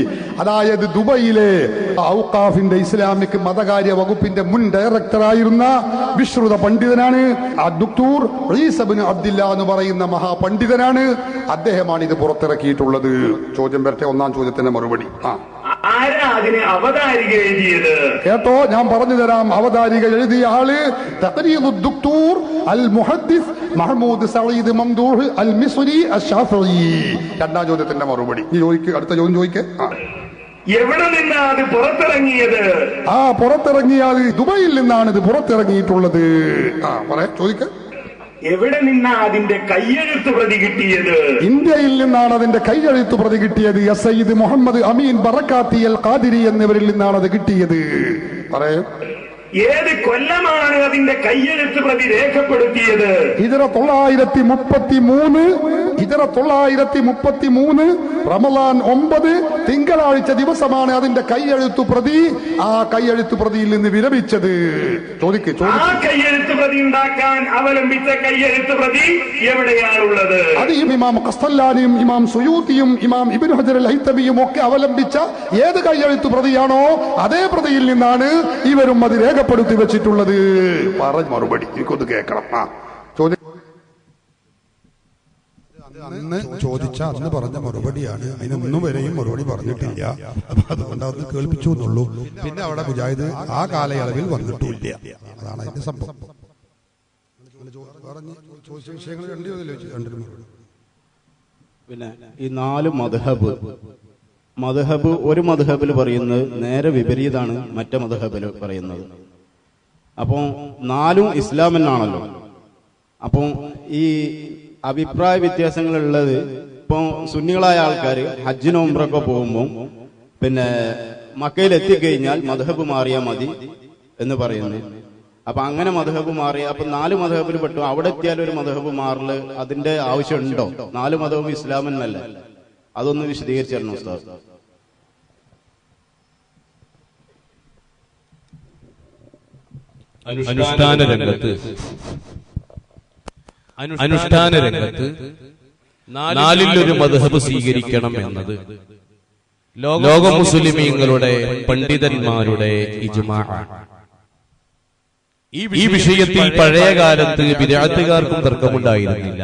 A: അതായത് ദുബൈയിലെ ഔക്കാഫിന്റെ ഇസ്ലാമിക് മതകാര്യ വകുപ്പിന്റെ മുൻ ഡയറക്ടറായിരുന്ന വിശ്രുത പണ്ഡിതനാണ് അദ്ദുക്തൂർ ഈസബിൻ അബ്ദില്ല എന്ന് പറയുന്ന മഹാപണ്ഡിതനാണ് അദ്ദേഹമാണ് ഇത് പുറത്തിറക്കിയിട്ടുള്ളത് ചോദ്യം വരട്ടെ ഒന്നാം ചോദ്യത്തിന്റെ മറുപടി ആ
G: ആരാ അതിനെ അവതാരിക എഴുതിയത്
A: കേട്ടോ ഞാൻ പറഞ്ഞു തരാം അവതാരിക എഴുതിയ ആള് തഖരീദു ദുക്തൂർ അൽ മുഹദ്ദിസ് Mahmud Saeed Mamduh al Misri അഷ്ശാഫിഈ രണ്ടാം ചോദ്യത്തിന്റെ മറുപടി ഈ ചോദിക്ക് അടുത്ത ചോദ്യം ചോദിക്ക് ആ.
G: എവിടെ നിന്നാ അത് പുറത്തിറങ്ങിയത്
A: ആ പുറത്തിറങ്ങിയാൽ ദുബൈയിൽ നിന്നാണ് ഇത് പുറത്തിറങ്ങിയിട്ടുള്ളത് ആ പറയാ ചോദിക്ക
G: എവിടെ നിന്നാ അതിന്റെ കയ്യെഴുത്ത് പ്രതി കിട്ടിയത്
A: ഇന്ത്യയിൽ നിന്നാണ് അതിന്റെ കൈയെഴുത്ത് പ്രതി കിട്ടിയത് എസ് സയ്യിദ് മുഹമ്മദ് അമീൻ ബറക്കാത്തി അൽ ഖാദിരി എന്നിവരിൽ നിന്നാണ് അത് കിട്ടിയത് പറയൂ
G: ഏത് കൊല്ലമാണ് അതിന്റെ കയ്യെഴുത്ത് പ്രതി രേഖപ്പെടുത്തിയത്
A: ഇതര തൊള്ളായിരത്തി മുപ്പത്തി മൂന്ന് ഇതര തൊള്ളായിരത്തി മുപ്പത്തി മൂന്ന് റമലാൻ ഒമ്പത് തിങ്കളാഴ്ച ദിവസമാണ് അതിന്റെ കൈയെഴുത്തു പ്രതി ആ കൈയെഴുത്തു പ്രതിയിൽ നിന്ന് വിരമിച്ചത് ചോദിക്ക്
G: ആ
A: ചോദിക്ക്
G: കയ്യെഴുത്ത് പ്രതി ഉണ്ടാക്കാൻ അവലംബിച്ച കയ്യെഴുത്ത് പ്രതി എവിടെയാണുള്ളത്
A: അത് ഈ ഇമാം കസ്തല്ലാനിയും ഇമാം സുയൂത്തിയും ഇമാം ഇബിൻ ഹജർ അൽ ഹൈത്തബിയും ഒക്കെ അവലംബിച്ച ഏത് കൈയെഴുത്തു പ്രതിയാണോ അതേ പ്രതിയിൽ നിന്നാണ് ഇവരും അത് രേഖപ്പെടുത്തി വെച്ചിട്ടുള്ളത് പറഞ്ഞ മറുപടി എനിക്കൊന്ന് കേൾക്കണം ആ ചോദ്യം അന്ന് ചോദിച്ച അന്ന് പറഞ്ഞ മറുപടിയാണ് അതിനൊന്നും വരെയും മറുപടി പറഞ്ഞിട്ടില്ല അപ്പൊ അതുകൊണ്ട് അന്ന് കേൾപ്പിച്ചു എന്നുള്ളൂ പിന്നെ അവിടെ മുജാഹിദ് ആ കാലയളവിൽ വന്നിട്ടില്ല അതാണ് അതിന്റെ സംഭവം പറഞ്ഞ് ചോദിച്ച വിഷയങ്ങൾ രണ്ടു ചോദ്യം രണ്ടിനും മറുപടി
F: പിന്നെ ഈ നാല് മദ്ഹബ് മദ്ഹബ് ഒരു മദ്ഹബിൽ പറയുന്നത് നേരെ വിപരീതമാണ് മറ്റേ മദ്ഹബിൽ പറയുന്നത് അപ്പോൾ നാലും ഇസ്ലാം എന്നാണല്ലോ അപ്പോൾ ഈ അഭിപ്രായ വ്യത്യാസങ്ങളുള്ളത് ഇപ്പോൾ സുന്നികളായ ആൾക്കാർ ഹജ്ജിന് ഉംറൊക്കെ പോകുമ്പോൾ പിന്നെ മക്കയിൽ എത്തിക്കഴിഞ്ഞാൽ മധുഹബ് മാറിയാൽ മതി എന്ന് പറയുന്നു അപ്പൊ അങ്ങനെ മധുഹബ് മാറി അപ്പൊ നാല് മധുഹബിൽ പെട്ടു അവിടെ എത്തിയാൽ ഒരു മധുഹബ് മാറല് അതിന്റെ ആവശ്യമുണ്ടോ നാല് മധുഹബ് ഇസ്ലാമെന്നല്ല അതൊന്ന് വിശദീകരിച്ചു തരണം ഉസ്താദ്
H: അനുഷ്ഠാന രംഗത്ത് അനുഷ്ഠാന രംഗത്ത് നാലിലൊരു മധുഹബ് സ്വീകരിക്കണം എന്നത് ലോക മുസ്ലിമീങ്ങളുടെ പണ്ഡിതന്മാരുടെ ഇജ്മാ ഈ വിഷയത്തിൽ പഴയ കാലത്ത് വിരാട്ടുകാർക്കും തർക്കമുണ്ടായിരുന്നില്ല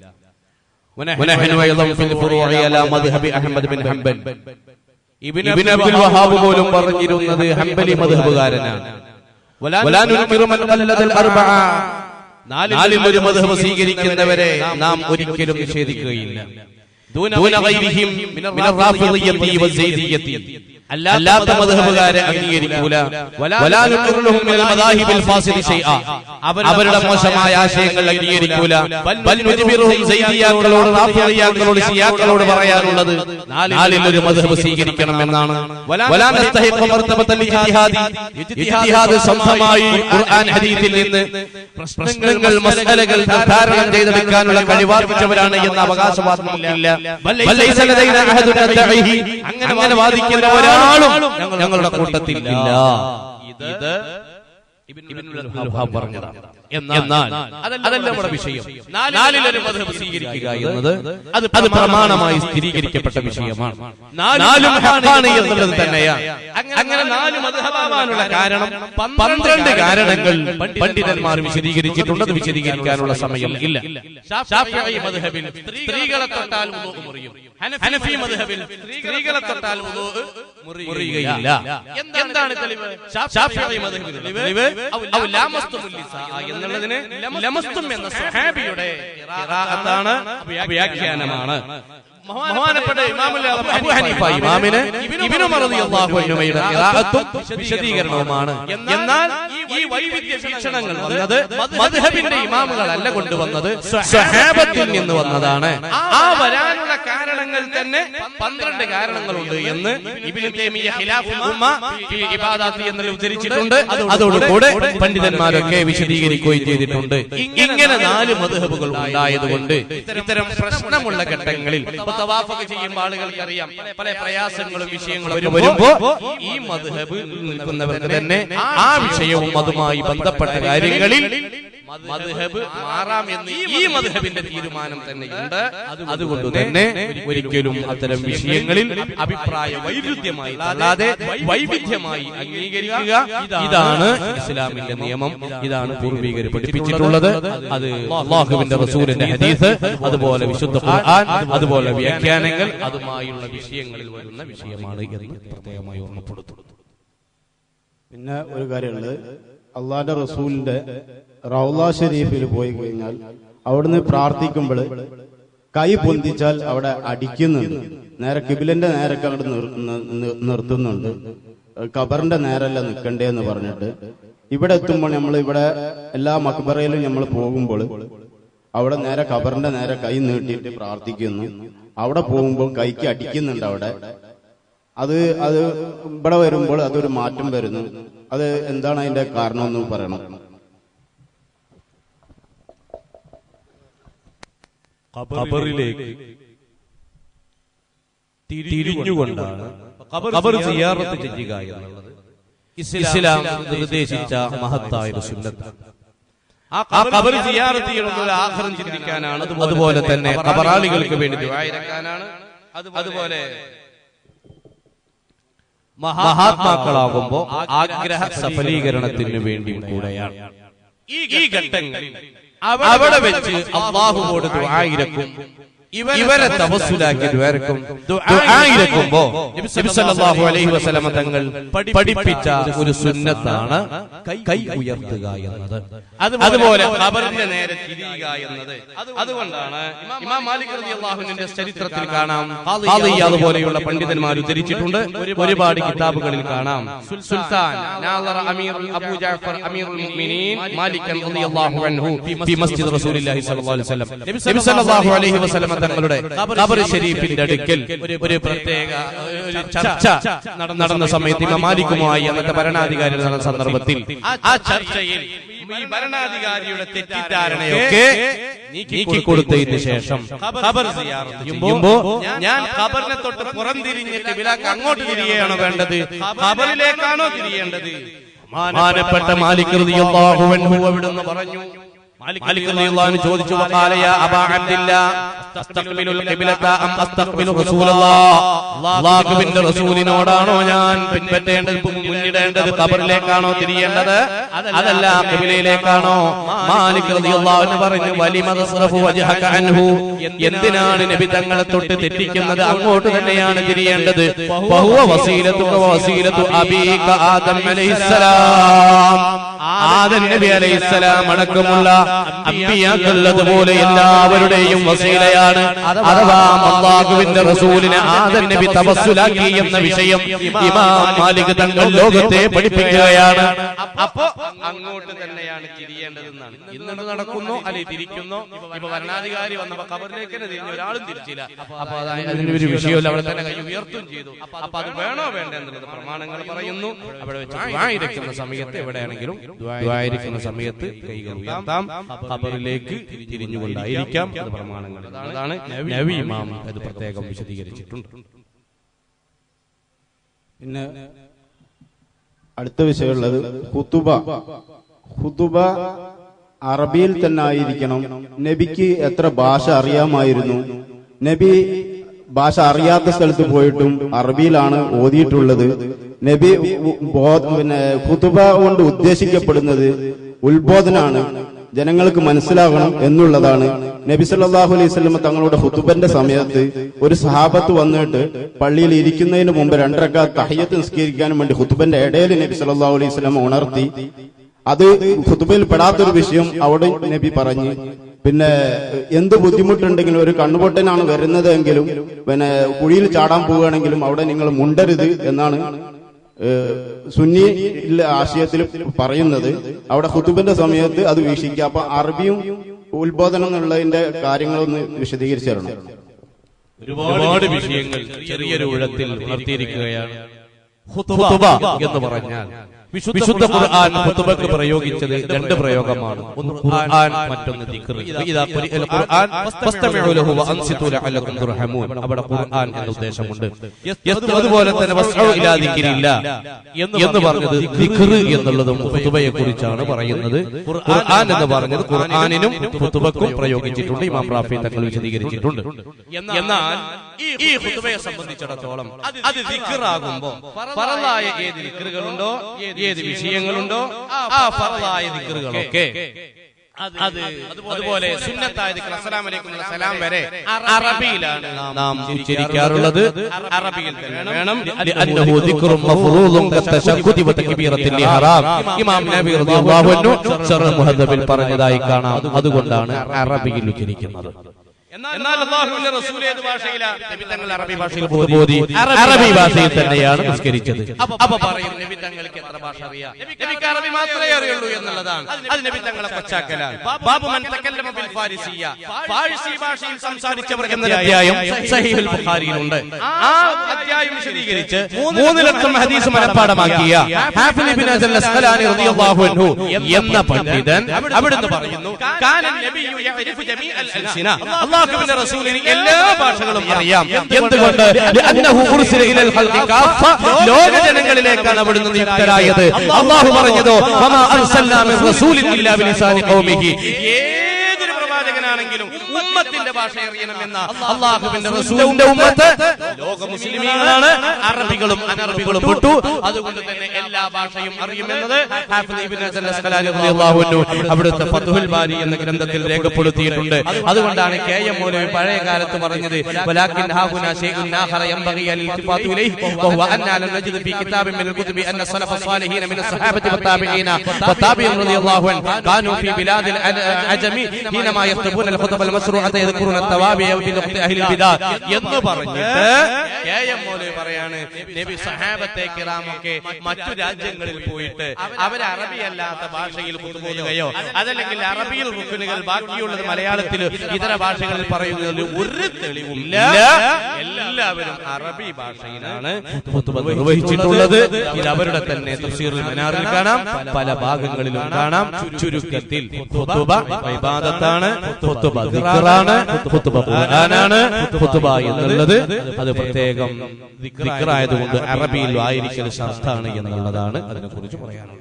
H: ونحن أيضا في الفروع على مذهب أحمد بن حنبل ഇബിൻ അബ്ദുൽ വഹാബ് പോലും പറഞ്ഞിരുന്നത് ഹംബലി മധുഹബുകാരനാണ് ولا ننكر من قلد الأربعة നാലിൽ ഒരു മധുഹബ് സ്വീകരിക്കുന്നവരെ നാം ഒരിക്കലും നിഷേധിക്കുകയില്ല ദൂന ഗൈരിഹിം മിന റാഫിദിയ്യത്തി വസൈദിയ്യത്തി അല്ലാത്ത മധുഹബുകാരെ അംഗീകരിക്കൂല വലാ നുക്റുലഹും മിനൽ മദാഹിബിൽ ഫാസിദി ശൈഅ അവരുടെ മോശമായ ആശയങ്ങൾ അംഗീകരിക്കൂല ബൽ നുജ്ബിറുഹും സൈദിയാക്കളോട് റാഫിദിയാക്കളോട് ശിയാക്കളോട് പറയാനുള്ളത് നാലിൽ ഒരു മധുഹബ് സ്വീകരിക്കണം എന്നാണ് വലാ നസ്തഹിഖു മർതബത്തൽ ഇജ്തിഹാദി ഇജ്തിഹാദ് സ്വന്തമായി ഖുർആൻ ഹദീസിൽ നിന്ന് പ്രശ്നങ്ങൾ മസലകൾ നിർദ്ധാരണം ചെയ്തെടുക്കാനുള്ള കഴിവാർജിച്ചവരാണ് എന്ന അവകാശവാദമില്ല ബൽ ലൈസ ലദൈന അഹദുൻ നദ്ദഈഹി അങ്ങനെ വാദിക്കുന്ന ഒരാളും ഞങ്ങളുടെ കൂട്ടത്തിലില്ല ഇത് ഇബ്നുൽ വഹാബ് പറഞ്ഞതാണ് എന്നാൽ അതല്ല നമ്മുടെ വിഷയം നാലിലൊരു മധുഹബ് സ്വീകരിക്കുക എന്നത് അത് അത് പ്രമാണമായി സ്ഥിരീകരിക്കപ്പെട്ട വിഷയമാണ് നാലും ഹഖാണ് എന്നുള്ളത് തന്നെയാണ് അങ്ങനെ നാല് മധുഹബാവാനുള്ള കാരണം പന്ത്രണ്ട് കാരണങ്ങൾ പണ്ഡിതന്മാർ വിശദീകരിച്ചിട്ടുണ്ട് അത് വിശദീകരിക്കാനുള്ള സമയം ഇല്ല ഷാഫിഈ മദ്ഹബിൽ സ്ത്രീകളെ തൊട്ടാൽ വുളൂ മുറിയും ഹനഫി മദ്ഹബിൽ സ്ത്രീകളെ തൊട്ടാൽ വുളൂ മുറിയുകയില്ല എന്താണ് തെളിവ് ഷാഫിഈ മദ്ഹബിൽ തെളിവ് ഔ ലാമസ്തുമുൽ നിസാ എന്നുള്ളതിന് ലമസ്തും എന്ന സ്വഹാബിയുടെ ഖിറാഅത്താണ് വ്യാഖ്യാനമാണ് ബഹുമാനപ്പെട്ട ഇമാമുൽ അബൂ ഹനീഫ ഇമാമിന് ഇബ്നു ഉമർ റളിയല്ലാഹു അൻഹുയുടെ ഖിറാഅത്തും വിശദീകരണവുമാണ് എന്നാൽ ഈ വൈവിധ്യ വീക്ഷണങ്ങൾ വന്നത് മദ്ഹബിന്റെ ഇമാമുകളല്ല കൊണ്ടുവന്നത് സ്വഹാബത്തിൽ നിന്ന് വന്നതാണ് ആ വരാനുള്ള കാരണങ്ങൾ തന്നെ പന്ത്രണ്ട് കാരണങ്ങളുണ്ട് എന്ന് ഇബ്നു തൈമിയ്യ ഖിലാഫുൽ ഉമ്മ ഫി ഇബാദാത്തി എന്നതിൽ ഉദ്ധരിച്ചിട്ടുണ്ട് അതോടുകൂടെ പണ്ഡിതന്മാരൊക്കെ വിശദീകരിക്കുകയും ചെയ്തിട്ടുണ്ട് ഇങ്ങനെ നാല് മദ്ഹബുകൾ ഉണ്ടായതുകൊണ്ട് ഇത്തരം പ്രശ്നമുള്ള ഘട്ടങ്ങളിൽ ഇപ്പൊ തവാഫൊക്കെ ചെയ്യുമ്പോൾ ആളുകൾക്ക് അറിയാം പല പ്രയാസങ്ങളും വിഷയങ്ങളും വരുമ്പോ ഈ മദ്ഹബ് നിൽക്കുന്നവർക്ക് തന്നെ ആ വിഷയവും അതുമായി ബന്ധപ്പെട്ട കാര്യങ്ങളിൽ മദ്ഹബ് മാറാം എന്ന് ഈ മദ്ഹബിന്റെ തീരുമാനം തന്നെയുണ്ട് അതുകൊണ്ട് തന്നെ ഒരിക്കലും അത്തരം വിഷയങ്ങളിൽ അഭിപ്രായ വൈരുദ്ധ്യമായി അല്ലാതെ വൈവിധ്യമായി അംഗീകരിക്കുക ഇതാണ് ഇസ്ലാമിന്റെ നിയമം ഇതാണ് പൂർവികർ പഠിപ്പിച്ചിട്ടുള്ളത് അത് അള്ളാഹുവിന്റെ റസൂലിന്റെ ഹദീസ് അതുപോലെ വിശുദ്ധ ഖുർആൻ അതുപോലെ വ്യാഖ്യാനങ്ങൾ അതുമായുള്ള വിഷയങ്ങളിൽ വരുന്ന വിഷയമാണ് എന്ന് പ്രത്യേകമായി ഓർമ്മപ്പെടുത്തുന്നു
F: പിന്നെ ഒരു കാര്യമുള്ളത് അള്ളാന്റെ റസൂലിന്റെ റൗല ഷരീഫിൽ പോയി കഴിഞ്ഞാൽ അവിടുന്ന് പ്രാർത്ഥിക്കുമ്പോൾ കൈ പൊന്തിച്ചാൽ അവിടെ അടിക്കുന്നുണ്ട് നേരെ കിബിലിന്റെ നേരൊക്കെ അവിടെ നിർ- നി- നി- നിർത്തുന്നുണ്ട് ഖബറിന്റെ നേരല്ല നിൽക്കണ്ടേ എന്ന് പറഞ്ഞിട്ട് ഇവിടെ എത്തുമ്പോൾ നമ്മൾ ഇവിടെ എല്ലാ മക്ബറയിലും നമ്മൾ പോകുമ്പോൾ അവിടെ നേരെ ഖബറിന്റെ നേരെ കൈ നീട്ടിയിട്ട് പ്രാർത്ഥിക്കുന്നു അവിടെ പോകുമ്പോൾ കൈക്ക് അടിക്കുന്നുണ്ട് അവിടെ അത് അത് ഇവിടെ വരുമ്പോൾ അതൊരു മാറ്റം വരുന്നു അത് എന്താണ് അതിന്റെ കാരണം എന്ന് പറയണം
H: ഖബറിലേക്ക് തിരിഞ്ഞുകൊണ്ടാണ് ഖബർ സിയാറത്ത് ചെയ്യുക എന്നുള്ളത് ഇസ്ലാം നിർദ്ദേശിച്ച മഹത്തായ ഒരു സുന്നത്ത് ആ ഖബർ സിയാറത്ത് ചെയ്യുന്നത് ആഖിറം ചിന്തിക്കാനാണ് അതുപോലെ തന്നെ ഖബറാളികൾക്ക് വേണ്ടി ദുആയിരക്കാനാണ് അതുപോലെ മഹാത്മാക്കളാകുമ്പോ ആഗ്രഹ സഫലീകരണത്തിന് വേണ്ടിയും കൂടെയാണ് ഈ ഘട്ടങ്ങളിൽ അവിടെ വെച്ച് അള്ളാഹുവോട് ദുആയിരക്കും ഇവരെ തപസ്സുലാക്കി ദ്വാരക്കും ദുആയിരക്കുമ്പോ നബി സല്ലല്ലാഹു അലൈഹി വസല്ലമ തങ്ങൾ പഠിപ്പിച്ച ഒരു സുന്നത്താണ് കൈ ഉയർത്തുക എന്നത് അതുപോലെ ഖബറിന്റെ നേരെ തിരിയുക എന്നത് അതുകൊണ്ടാണ് ഇമാം മാലിക് റളിയല്ലാഹുവിന്റെ ചരിത്രത്തിൽ കാണാം ഖാദി അതുപോലെയുള്ള പണ്ഡിതന്മാർ ഉദ്ധരിച്ചിട്ടുണ്ട് ഒരുപാട് കിതാബുകളിൽ കാണാം സുൽത്താൻ നാളറ അമീർ അബൂ ജാഫർ അമീറുൽ മുഅ്മിനീൻ മാലിക് റളിയല്ലാഹു അൻഹു ഫി മസ്ജിദ് റസൂലുള്ളാഹി സ്വല്ലല്ലാഹു അലൈഹി വസല്ലം നബി സല്ലല്ലാഹു അലൈഹി വസല്ലം തങ്ങളുടെ ഖബർ ഷരീഫിന്റെ അടുക്കൽ ഒരു പ്രത്യേക ഒരു ചർച്ച നടന്ന സമയത്ത് ഇമാം മാലിക്കുമായി അന്നത്തെ ഭരണാധികാരി നടന്ന സന്ദർഭത്തിൽ ആ ചർച്ചയിൽ ഈ ഭരണാധികാരിയുടെ തെറ്റിദ്ധാരണയൊക്കെ നീക്കി കൊടുത്തതിന് ശേഷം ഖബർ സിയാറത്ത് ചെയ്യുമ്പോ ഞാൻ ഖബറിനെ തൊട്ട് പുറംതിരിഞ്ഞിട്ട് ബിലാക്ക് അങ്ങോട്ട് തിരികെയാണോ വേണ്ടത് ഖബറിലേക്കാണോ തിരിയേണ്ടത് മാനപ്പെട്ട മാലിക് റളിയല്ലാഹു അൻഹു അവിടുന്ന് പറഞ്ഞു മാലിക് റളിയല്ലാഹു അൻഹു ചോദിച്ചു വഖാല യാ അബാ അബ്ദില്ലാ അസ്തഖ്ബിലുൽ ഖിബ്ലത അം അസ്തഖ്ബിലു റസൂലല്ലാഹ് അല്ലാഹുവിന്റെ റസൂലിനോടാണോ ഞാൻ പിൻപറ്റേണ്ടത് മുന്നിടേണ്ടത് ഖബറിലേക്കാണോ തിരിയേണ്ടത് അതല്ല ഖിബ്ലയിലേക്കാണോ മാലിക് റളിയല്ലാഹു അൻഹു പറഞ്ഞു വലിമ തസ്റഫു വജ്ഹക അൻഹു എന്തിനാണ് നബി തങ്ങളെ തൊട്ട് തെറ്റിക്കുന്നത് അങ്ങോട്ട് തന്നെയാണ് തിരിയേണ്ടത് വഹുവ വസീലത്തുക വസീലത്തു അബീക ആദം അലൈഹിസ്സലാം ആദം നബി അലൈഹിസ്സലാം അടക്കമുള്ള അമ്പിയാക്കളതുപോലെ എല്ലാവരുടെയും വസീലയാണ് അഥവാ അള്ളാഹുവിന്റെ റസൂലിനെ ആദം നബി തപസ്സുലാക്കി എന്ന വിഷയം ഇമാം മാലിക് തങ്ങൾ ലോകത്തെ പഠിപ്പിക്കുകയാണ് അപ്പോ അങ്ങോട്ട് തന്നെയാണ് തിരിയേണ്ടതെന്നാണ് ഇന്നിട്ട് നടക്കുന്നു അല്ലെ തിരിക്കുന്നു ഇപ്പൊ ഭരണാധികാരി വന്നപ്പോ കബറിലേക്ക് തന്നെ തിരിഞ്ഞു ഒരാളും തിരിച്ചില്ല അപ്പൊ അതായത് അതിനൊരു വിഷയമല്ല അവിടെ തന്നെ കൈ ഉയർത്തും ചെയ്തു അപ്പൊ അത് വേണോ വേണ്ട എന്നുള്ളത് പ്രമാണങ്ങൾ പറയുന്നു അവിടെ വെച്ച് ദ്വായിരിക്കുന്ന സമയത്ത് എവിടെയാണെങ്കിലും ദ്വായിരിക്കുന്ന സമയത്ത് കൈകൾ ഉയർത്താം ഖബറിലേക്ക് തിരിഞ്ഞുകൊണ്ടായിരിക്കാം അത് പ്രമാണങ്ങൾ അതാണ് നബി ഇമാം അത് പ്രത്യേകം വിശദീകരിച്ചിട്ടുണ്ട്
F: പിന്നെ അടുത്ത വിഷയമുള്ളത് ഹുതുബ ഹുതുബ അറബിയിൽ തന്നെ ആയിരിക്കണം നബിക്ക് എത്ര ഭാഷ അറിയാമായിരുന്നു നബി ഭാഷ അറിയാത്ത സ്ഥലത്ത് പോയിട്ടും അറബിയിലാണ് ഓതിയിട്ടുള്ളത് നബി ഉ- ബോ- പിന്നെ ഹുതുബ കൊണ്ട് ഉദ്ദേശിക്കപ്പെടുന്നത് ഉത്ബോധനാണ് ജനങ്ങൾക്ക് മനസ്സിലാകണം എന്നുള്ളതാണ് നബി സല്ലല്ലാഹു അലൈഹി വസല്ലം തങ്ങളുടെ ഹുതുബന്റെ സമയത്ത് ഒരു സഹാബത്ത് വന്നിട്ട് പള്ളിയിൽ ഇരിക്കുന്നതിന് മുമ്പ് രണ്ടരക്ക തഹയ്യത്ത് നിസ്കരിക്കാനും വേണ്ടി ഹുതുബന്റെ ഇടയിൽ നബി സല്ലല്ലാഹു അലൈഹി വസല്ലം ഉണർത്തി അത് ഹുതുബയിൽ പെടാത്തൊരു വിഷയം അവിടെ നബി പറഞ്ഞു പിന്നെ എന്ത് ബുദ്ധിമുട്ടുണ്ടെങ്കിലും ഒരു കണ്ണുപൊട്ടനാണ് വരുന്നത് എങ്കിലും പിന്നെ കുഴിയിൽ ചാടാൻ പോവുകയാണെങ്കിലും അവിടെ നിങ്ങൾ മുണ്ടരുത് എന്നാണ് ഏഹ്, സുന്നി ഇല്ല ആശയത്തിൽ പറയുന്നത് അവിടെ ഹുതുബിന്റെ സമയത്ത് അത് വീക്ഷിക്കുക അപ്പൊ അറബിയും ഉത്ബോധനം എന്നുള്ളതിന്റെ കാര്യങ്ങളൊന്ന് വിശദീകരിച്ചു തരണം
H: ഒരുപാട് വിഷയങ്ങൾ ചെറിയൊരു ഉഴത്തിൽ ഉണർത്തിയിരിക്കുകയാണ് ഹുതുബ എന്ന് പറഞ്ഞാൽ വിശുദ്ധ ഖുർആൻ ഹുതുബക്ക് പ്രയോഗിച്ചത് രണ്ട് പ്രയോഗമാണ് ഒന്ന് ഖുർആൻ മറ്റൊന്ന് ദിക്ർ ഇദാ ഖുരിഅൽ ഖുർആൻ ഫസ്തമിഉ ലഹു വഅൻസിതു ലഅല്ലകും തുർഹമൂൻ അവിടെ ഖുർആൻ എന്ന ഉദ്ദേശമുണ്ട് യസ് അതുപോലെ തന്നെ വസ്ഉ ഇലാ ദിക്രില്ല എന്ന് പറഞ്ഞത് ദിക്ർ എന്നുള്ളതും ഹുതുബയെ കുറിച്ചാണ് പറയുന്നത് ഖുർആൻ എന്ന് പറഞ്ഞത് ഖുർആനിനും ഹുതുബക്കും പ്രയോഗിച്ചിട്ടുണ്ട് ഇമാം റാഫി തങ്ങൾ വിശദീകരിച്ചിട്ടുണ്ട് എന്നാൽ ഈ ഹുതുബയെ സംബന്ധിച്ചിടത്തോളം അത് ദിക്റാകുമ്പോ ഫറലായ ഏത് ദിക്റുകളുണ്ടോ ഏത് വിഷയങ്ങളുണ്ടോ ആ ഫറലായ ദിക്റുകളൊക്കെ അത് അതുപോലെ സുന്നത്തായ ദിക്ർ അസ്സലാമു അലൈക്കും എന്നുള്ള സലാം വരെ അറബിയിലാണ് നാം ഉച്ചരിക്കാറുള്ളത് അറബിയിൽ തന്നെ വേണം ലഅന്നഹു ദിക്റും മഫ്റൂദും കത്തശഖുദി വതക്ബീറത്തിൽ ഇഹ്റാം ഇമാം നബി റളിയല്ലാഹു അൻഹു ശർഹ് മുഹദ്ദബിൽ പറഞ്ഞതായി കാണാം അതുകൊണ്ടാണ് അറബിയിൽ ഉച്ചരിക്കുന്നത് എന്നാൽ അള്ളാഹുവിന്റെ റസൂൽ ഏത് ഭാഷയിലാണ് നബി തങ്ങൾ അറബി ഭാഷയിൽ ബോധി അറബി ഭാഷയിൽ തന്നെയാണ് നിസ്കരിച്ചത് അപ്പൊ പറയും നബി തങ്ങൾക്ക് എത്ര ഭാഷ അറിയാം നബിക്ക് അറബി മാത്രമേ അറിയുള്ളൂ എന്നുള്ളതാണ് അത് നബി തങ്ങളെ പശ്ചാക്കലാണ് ബാബു മൻ തകല്ലമ ബിൽ ഫാരിസിയ ഫാരിസി ഭാഷയിൽ സംസാരിച്ചവർ എന്ന അധ്യായം സഹീഹുൽ ബുഖാരിയിലുണ്ട് ആ അധ്യായം വിശദീകരിച്ച് മൂന്ന് ലക്ഷം ഹദീസ് മനഃപ്പാടമാക്കിയ ഹാഫിദ് ഇബ്നു അസൽ അസ്ഖലാനി റളിയല്ലാഹു അൻഹു എന്ന പണ്ഡിതൻ അവിടുന്ന് പറയുന്നു കാന നബിയു യഅരിഫു ജമീഅൽ അൽസിന അല്ലാഹുവിന്റെ റസൂലിന് എല്ലാ ഭാഷകളും അറിയാം എന്തുകൊണ്ട് ലഅന്നഹു ഉർസില ഇലൽ ഖൽഖി കാഫ ലോക ജനങ്ങളിലേക്കാണ് അവിടുന്ന് നിയുക്തരായത് അല്ലാഹു പറഞ്ഞതോ വമാ അർസൽനാ മിൻ റസൂലിൻ ഇല്ലാ ബിലിസാനി ഖൗമിഹി ഏതൊരു പ്രവാചകനാണെങ്കിലും ഉമ്മത്തിന്റെ ഭാഷ അറിയണമെന്ന അള്ളാഹുവിന്റെ റസൂലിന്റെ ഉമ്മത്ത് ലോക മുസ്ലിമീങ്ങളാണ് അറബികളും അനറബികളും വിട്ടു അതുകൊണ്ട് തന്നെ എല്ലാ ഭാഷയും അറിയുമെന്നത് ഹാഫിദ് ഇബ്നു ഹസൻ അസ്ഖലാനി റളിയല്ലാഹു അൻഹു അവിടുത്തെ ഫത്ഹുൽ ബാരി എന്ന ഗ്രന്ഥത്തിൽ രേഖപ്പെടുത്തിയിട്ടുണ്ട് അതുകൊണ്ടാണ് കെ എം മൗലവി പഴയ കാലത്ത് പറഞ്ഞത് വലാകിൻ ഹാഹുന ശൈഉൻ ആഖറ യംബഗി അൽ ഇൽതിഫാതു ഇലൈഹി വഹുവ അന്ന ലം നജിദ് ഫീ കിതാബിൻ മിൻ الكتب أن السلف الصالحين من الصحابة والتابعين والتابعين رضي الله عنهم كانوا في بلاد العجم حينما യക്തബൂന الخطب المشروعة يذكرون التوابع بلغة أهل البدع എന്ന് പറഞ്ഞിട്ട് കെ എം മൗലവി പറയാണ് നബി സഹാബത്തെ കിറാമൊക്കെ മറ്റു രാജ്യങ്ങളിൽ പോയിട്ട് അവർ അറബിയല്ലാത്ത ഭാഷയിൽ കുത്തുപോകുകയോ അതല്ലെങ്കിൽ അറബിയിൽ റുക്കുനുകൾ ബാക്കിയുള്ളത് മലയാളത്തിൽ ഇതര ഭാഷകളിൽ പറയുന്നതിൽ ഒരു തെളിവുമില്ല എല്ലാവരും അറബി ഭാഷയിലാണ് ഖുത്ബ നിർവഹിച്ചിട്ടുള്ളത് ഇത് അവരുടെ തന്നെ തഫ്സീറുൽ മനാറിൽ കാണാം പല ഭാഗങ്ങളിലും കാണാം ചുരുക്കത്തിൽ ഖുത്ബ ഇബാദത്താണ് ഖുത്ബ ദിക്റാണ് ഖുത്ബ ഖുർആനാണ് ഖുത്ബ എന്നുള്ളത് അത് പ്രത്യേകം ദിക്റായതുകൊണ്ട് അറബിയിൽ ആയിരിക്കൽ ശർത്താണ് എന്നുള്ളതാണ് അതിനെക്കുറിച്ച് പറയാനുള്ളത്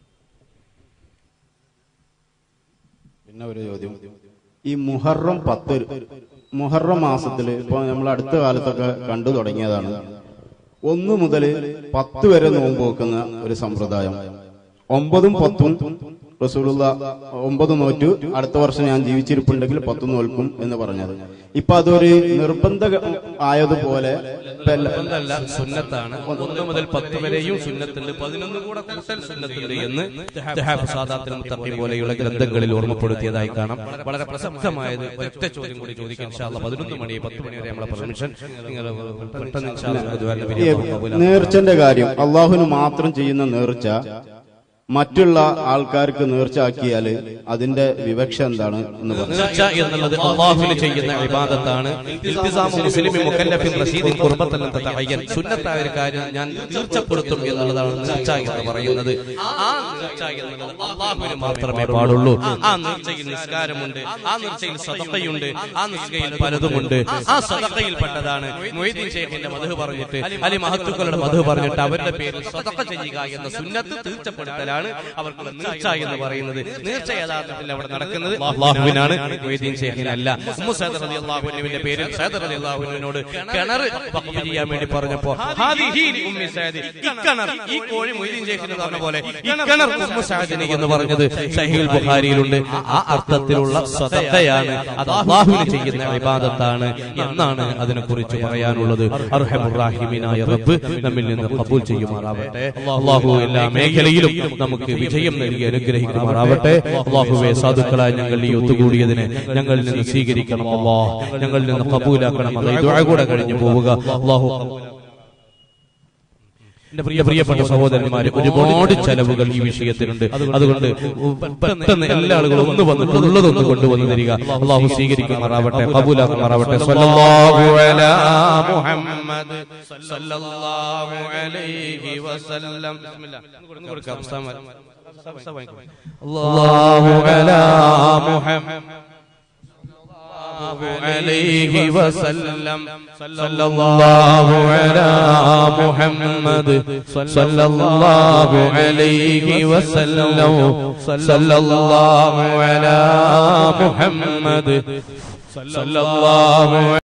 F: പിന്നെ ഒരു ചോദ്യം ഈ മുഹറം പത്ത് മുഹറം മാസത്തില് ഇപ്പൊ നമ്മൾ അടുത്ത കാലത്തൊക്കെ കണ്ടു തുടങ്ങിയതാണ് ഒന്ന് മുതൽ പത്ത് വരെ നോമ്പ് വെക്കുന്ന ഒരു സമ്പ്രദായം ഒമ്പതും പത്തും റസൂലുള്ള ഒമ്പത് നോറ്റു അടുത്ത വർഷം ഞാൻ ജീവിച്ചിരിപ്പുണ്ടെങ്കിൽ പത്ത് നോൽക്കും എന്ന് പറഞ്ഞത് ഇപ്പൊ അതൊരു നിർബന്ധ ആയതുപോലെ ഇപ്പൊ എല്ലാ-
H: നിർബന്ധമല്ല സുന്നത്താണ് ഒന്ന് മുതൽ പത്ത് വരെയും സുന്നത്തുണ്ട് പതിനൊന്ന് കൂടെ കൂട്ടൽ സുന്നത്തുണ്ട് എന്ന് ഇത്തിഹാഫ് സാദാത്തിൽ മുത്തഖി പോലെയുള്ള ഗ്രന്ഥങ്ങളിൽ ഓർമ്മപ്പെടുത്തിയതായി കാണാം വളരെ പ്രസക്തമായത് ഒറ്റ ചോദ്യം കൂടി ചോദിക്കാം ഇൻഷാ അല്ലാ പതിനൊന്ന് മണി പത്ത് മണി വരെ നമ്മളെ പെർമിഷൻ നിങ്ങൾ പെട്ടെന്ന് ഇൻഷാ അല്ലാ ദ്വാരന
F: ഈ
H: വിരിയാൻ കബൂലാ-
F: നേർച്ചന്റെ കാര്യം അള്ളാഹുവിന് മാത്രം ചെയ്യുന്ന നേർച്ച മറ്റുള്ള ആൾക്കാർക്ക് നേർച്ച ആക്കിയാല് അതിന്റെ വിവക്ഷ എന്താണ് എന്ന് പറഞ്ഞു
H: നേർച്ച എന്നുള്ളത് അള്ളാഹുവിന് ചെയ്യുന്ന ഇബാദത്താണ് ഇൽത്തിസാമു മുസ്ലിമി മുക്കല്ലഫിൻ റഷീദിൻ ഖുർബത്തൻ തതഅയ്യൻ സുന്നത്തായ ഒരു കാര്യം ഞാൻ തീർച്ചപ്പെടുത്തും എന്നുള്ളതാണ് നേർച്ച എന്ന് പറയുന്നത് ആ നേർച്ച എന്നുള്ളത് അള്ളാഹുവിന് മാത്രമേ പാടുള്ളൂ ആ നേർച്ചയിൽ നിസ്കാരമുണ്ട് ആ നേർച്ചയിൽ സദഖയുണ്ട് ആ നിസ്കയിൽ പലതുമുണ്ട് ആ സദഖയിൽപ്പെട്ടതാണ് മൊയ്തീൻ ഷേഖിന്റെ മധു പറഞ്ഞിട്ട് അലി മഹത്തുക്കളുടെ മധു പറഞ്ഞിട്ട് അവരുടെ പേരിൽ സദഖ ചെയ്യുക എന്ന സുന്നത്ത് തീർച്ചപ്പെടുത്തലാണ് അവർക്കുള്ള നേർച്ച എന്ന് പറയുന്നത് നേർച്ച യഥാർത്ഥത്തിൽ അവിടെ നടക്കുന്നത് അള്ളാഹുവിനാണ് മൊയ്തീൻ ഷേഖിനല്ല ഉമ്മു സൈദർ റളിയല്ലാഹു അൻഹുവിന്റെ പേരിൽ സൈദർ റളിയല്ലാഹു അൻഹുവിനോട് കിണർ വഖഫ് ചെയ്യാൻ വേണ്ടി പറഞ്ഞപ്പോ ഹാദിഹി ലി ഉമ്മി സൈദ് ഈ കിണർ ഈ കോഴി മൊയ്തീൻ ഷേഖിന് പറഞ്ഞ പോലെ ഈ കിണർ ഉമ്മു സൈദിന് എന്ന് പറഞ്ഞത് സഹീൽ ബുഖാരിയിലുണ്ട് ആ അർത്ഥത്തിലുള്ള സദഖയാണ് അത് അള്ളാഹുവിന് ചെയ്യുന്ന ഇബാദത്താണ് എന്നാണ് അതിനെക്കുറിച്ച് പറയാനുള്ളത് അർഹമുറാഹിമീനായ റബ്ബ് നമ്മിൽ നിന്ന് കബൂൽ ചെയ്യുമാറാവട്ടെ അള്ളാഹു എല്ലാ മേഖലയിലും നമുക്ക് വിജയം നൽകി അനുഗ്രഹിക്കുമാറാവട്ടെ അള്ളാഹുവെ സാധുക്കളായ ഞങ്ങൾ ഈ ഒത്തുകൂടിയതിനെ ഞങ്ങളിൽ നിന്ന് സ്വീകരിക്കണം അള്ളാഹ് ഞങ്ങളിൽ നിന്ന് കബൂലാക്കണം അത് ദുആ കൂടെ കഴിഞ്ഞു പോവുക അള്ളാഹു എന്റെ പ്രിയ പ്രിയപ്പെട്ട സഹോദരന്മാര് ഒരുപാട് ചെലവുകൾ ഈ വിഷയത്തിലുണ്ട് അതുകൊണ്ട് പെട്ടെന്ന് എല്ലാ ആളുകളും ഒന്ന് വന്നിട്ട് ഉള്ളതൊന്ന് കൊണ്ടുവന്ന് തരിക അള്ളാഹു സ്വീകരിക്കുമാറാവട്ടെ കബൂലാക്കുമാറാവട്ടെ സ്വല്ലല്ലാഹു അലാ മുഹമ്മദ് സ്വല്ലല്ലാഹു അലൈഹി വസല്ലം ബിസ്മില്ലാ ഒന്ന് കൊടുക്കാം ഉസ്താദ് അല്ലാഹു അലാ മുഹമ്മദ് عليه وسلم صلى الله على محمد صلى الله عليه وسلم صلى الله على محمد صلى الله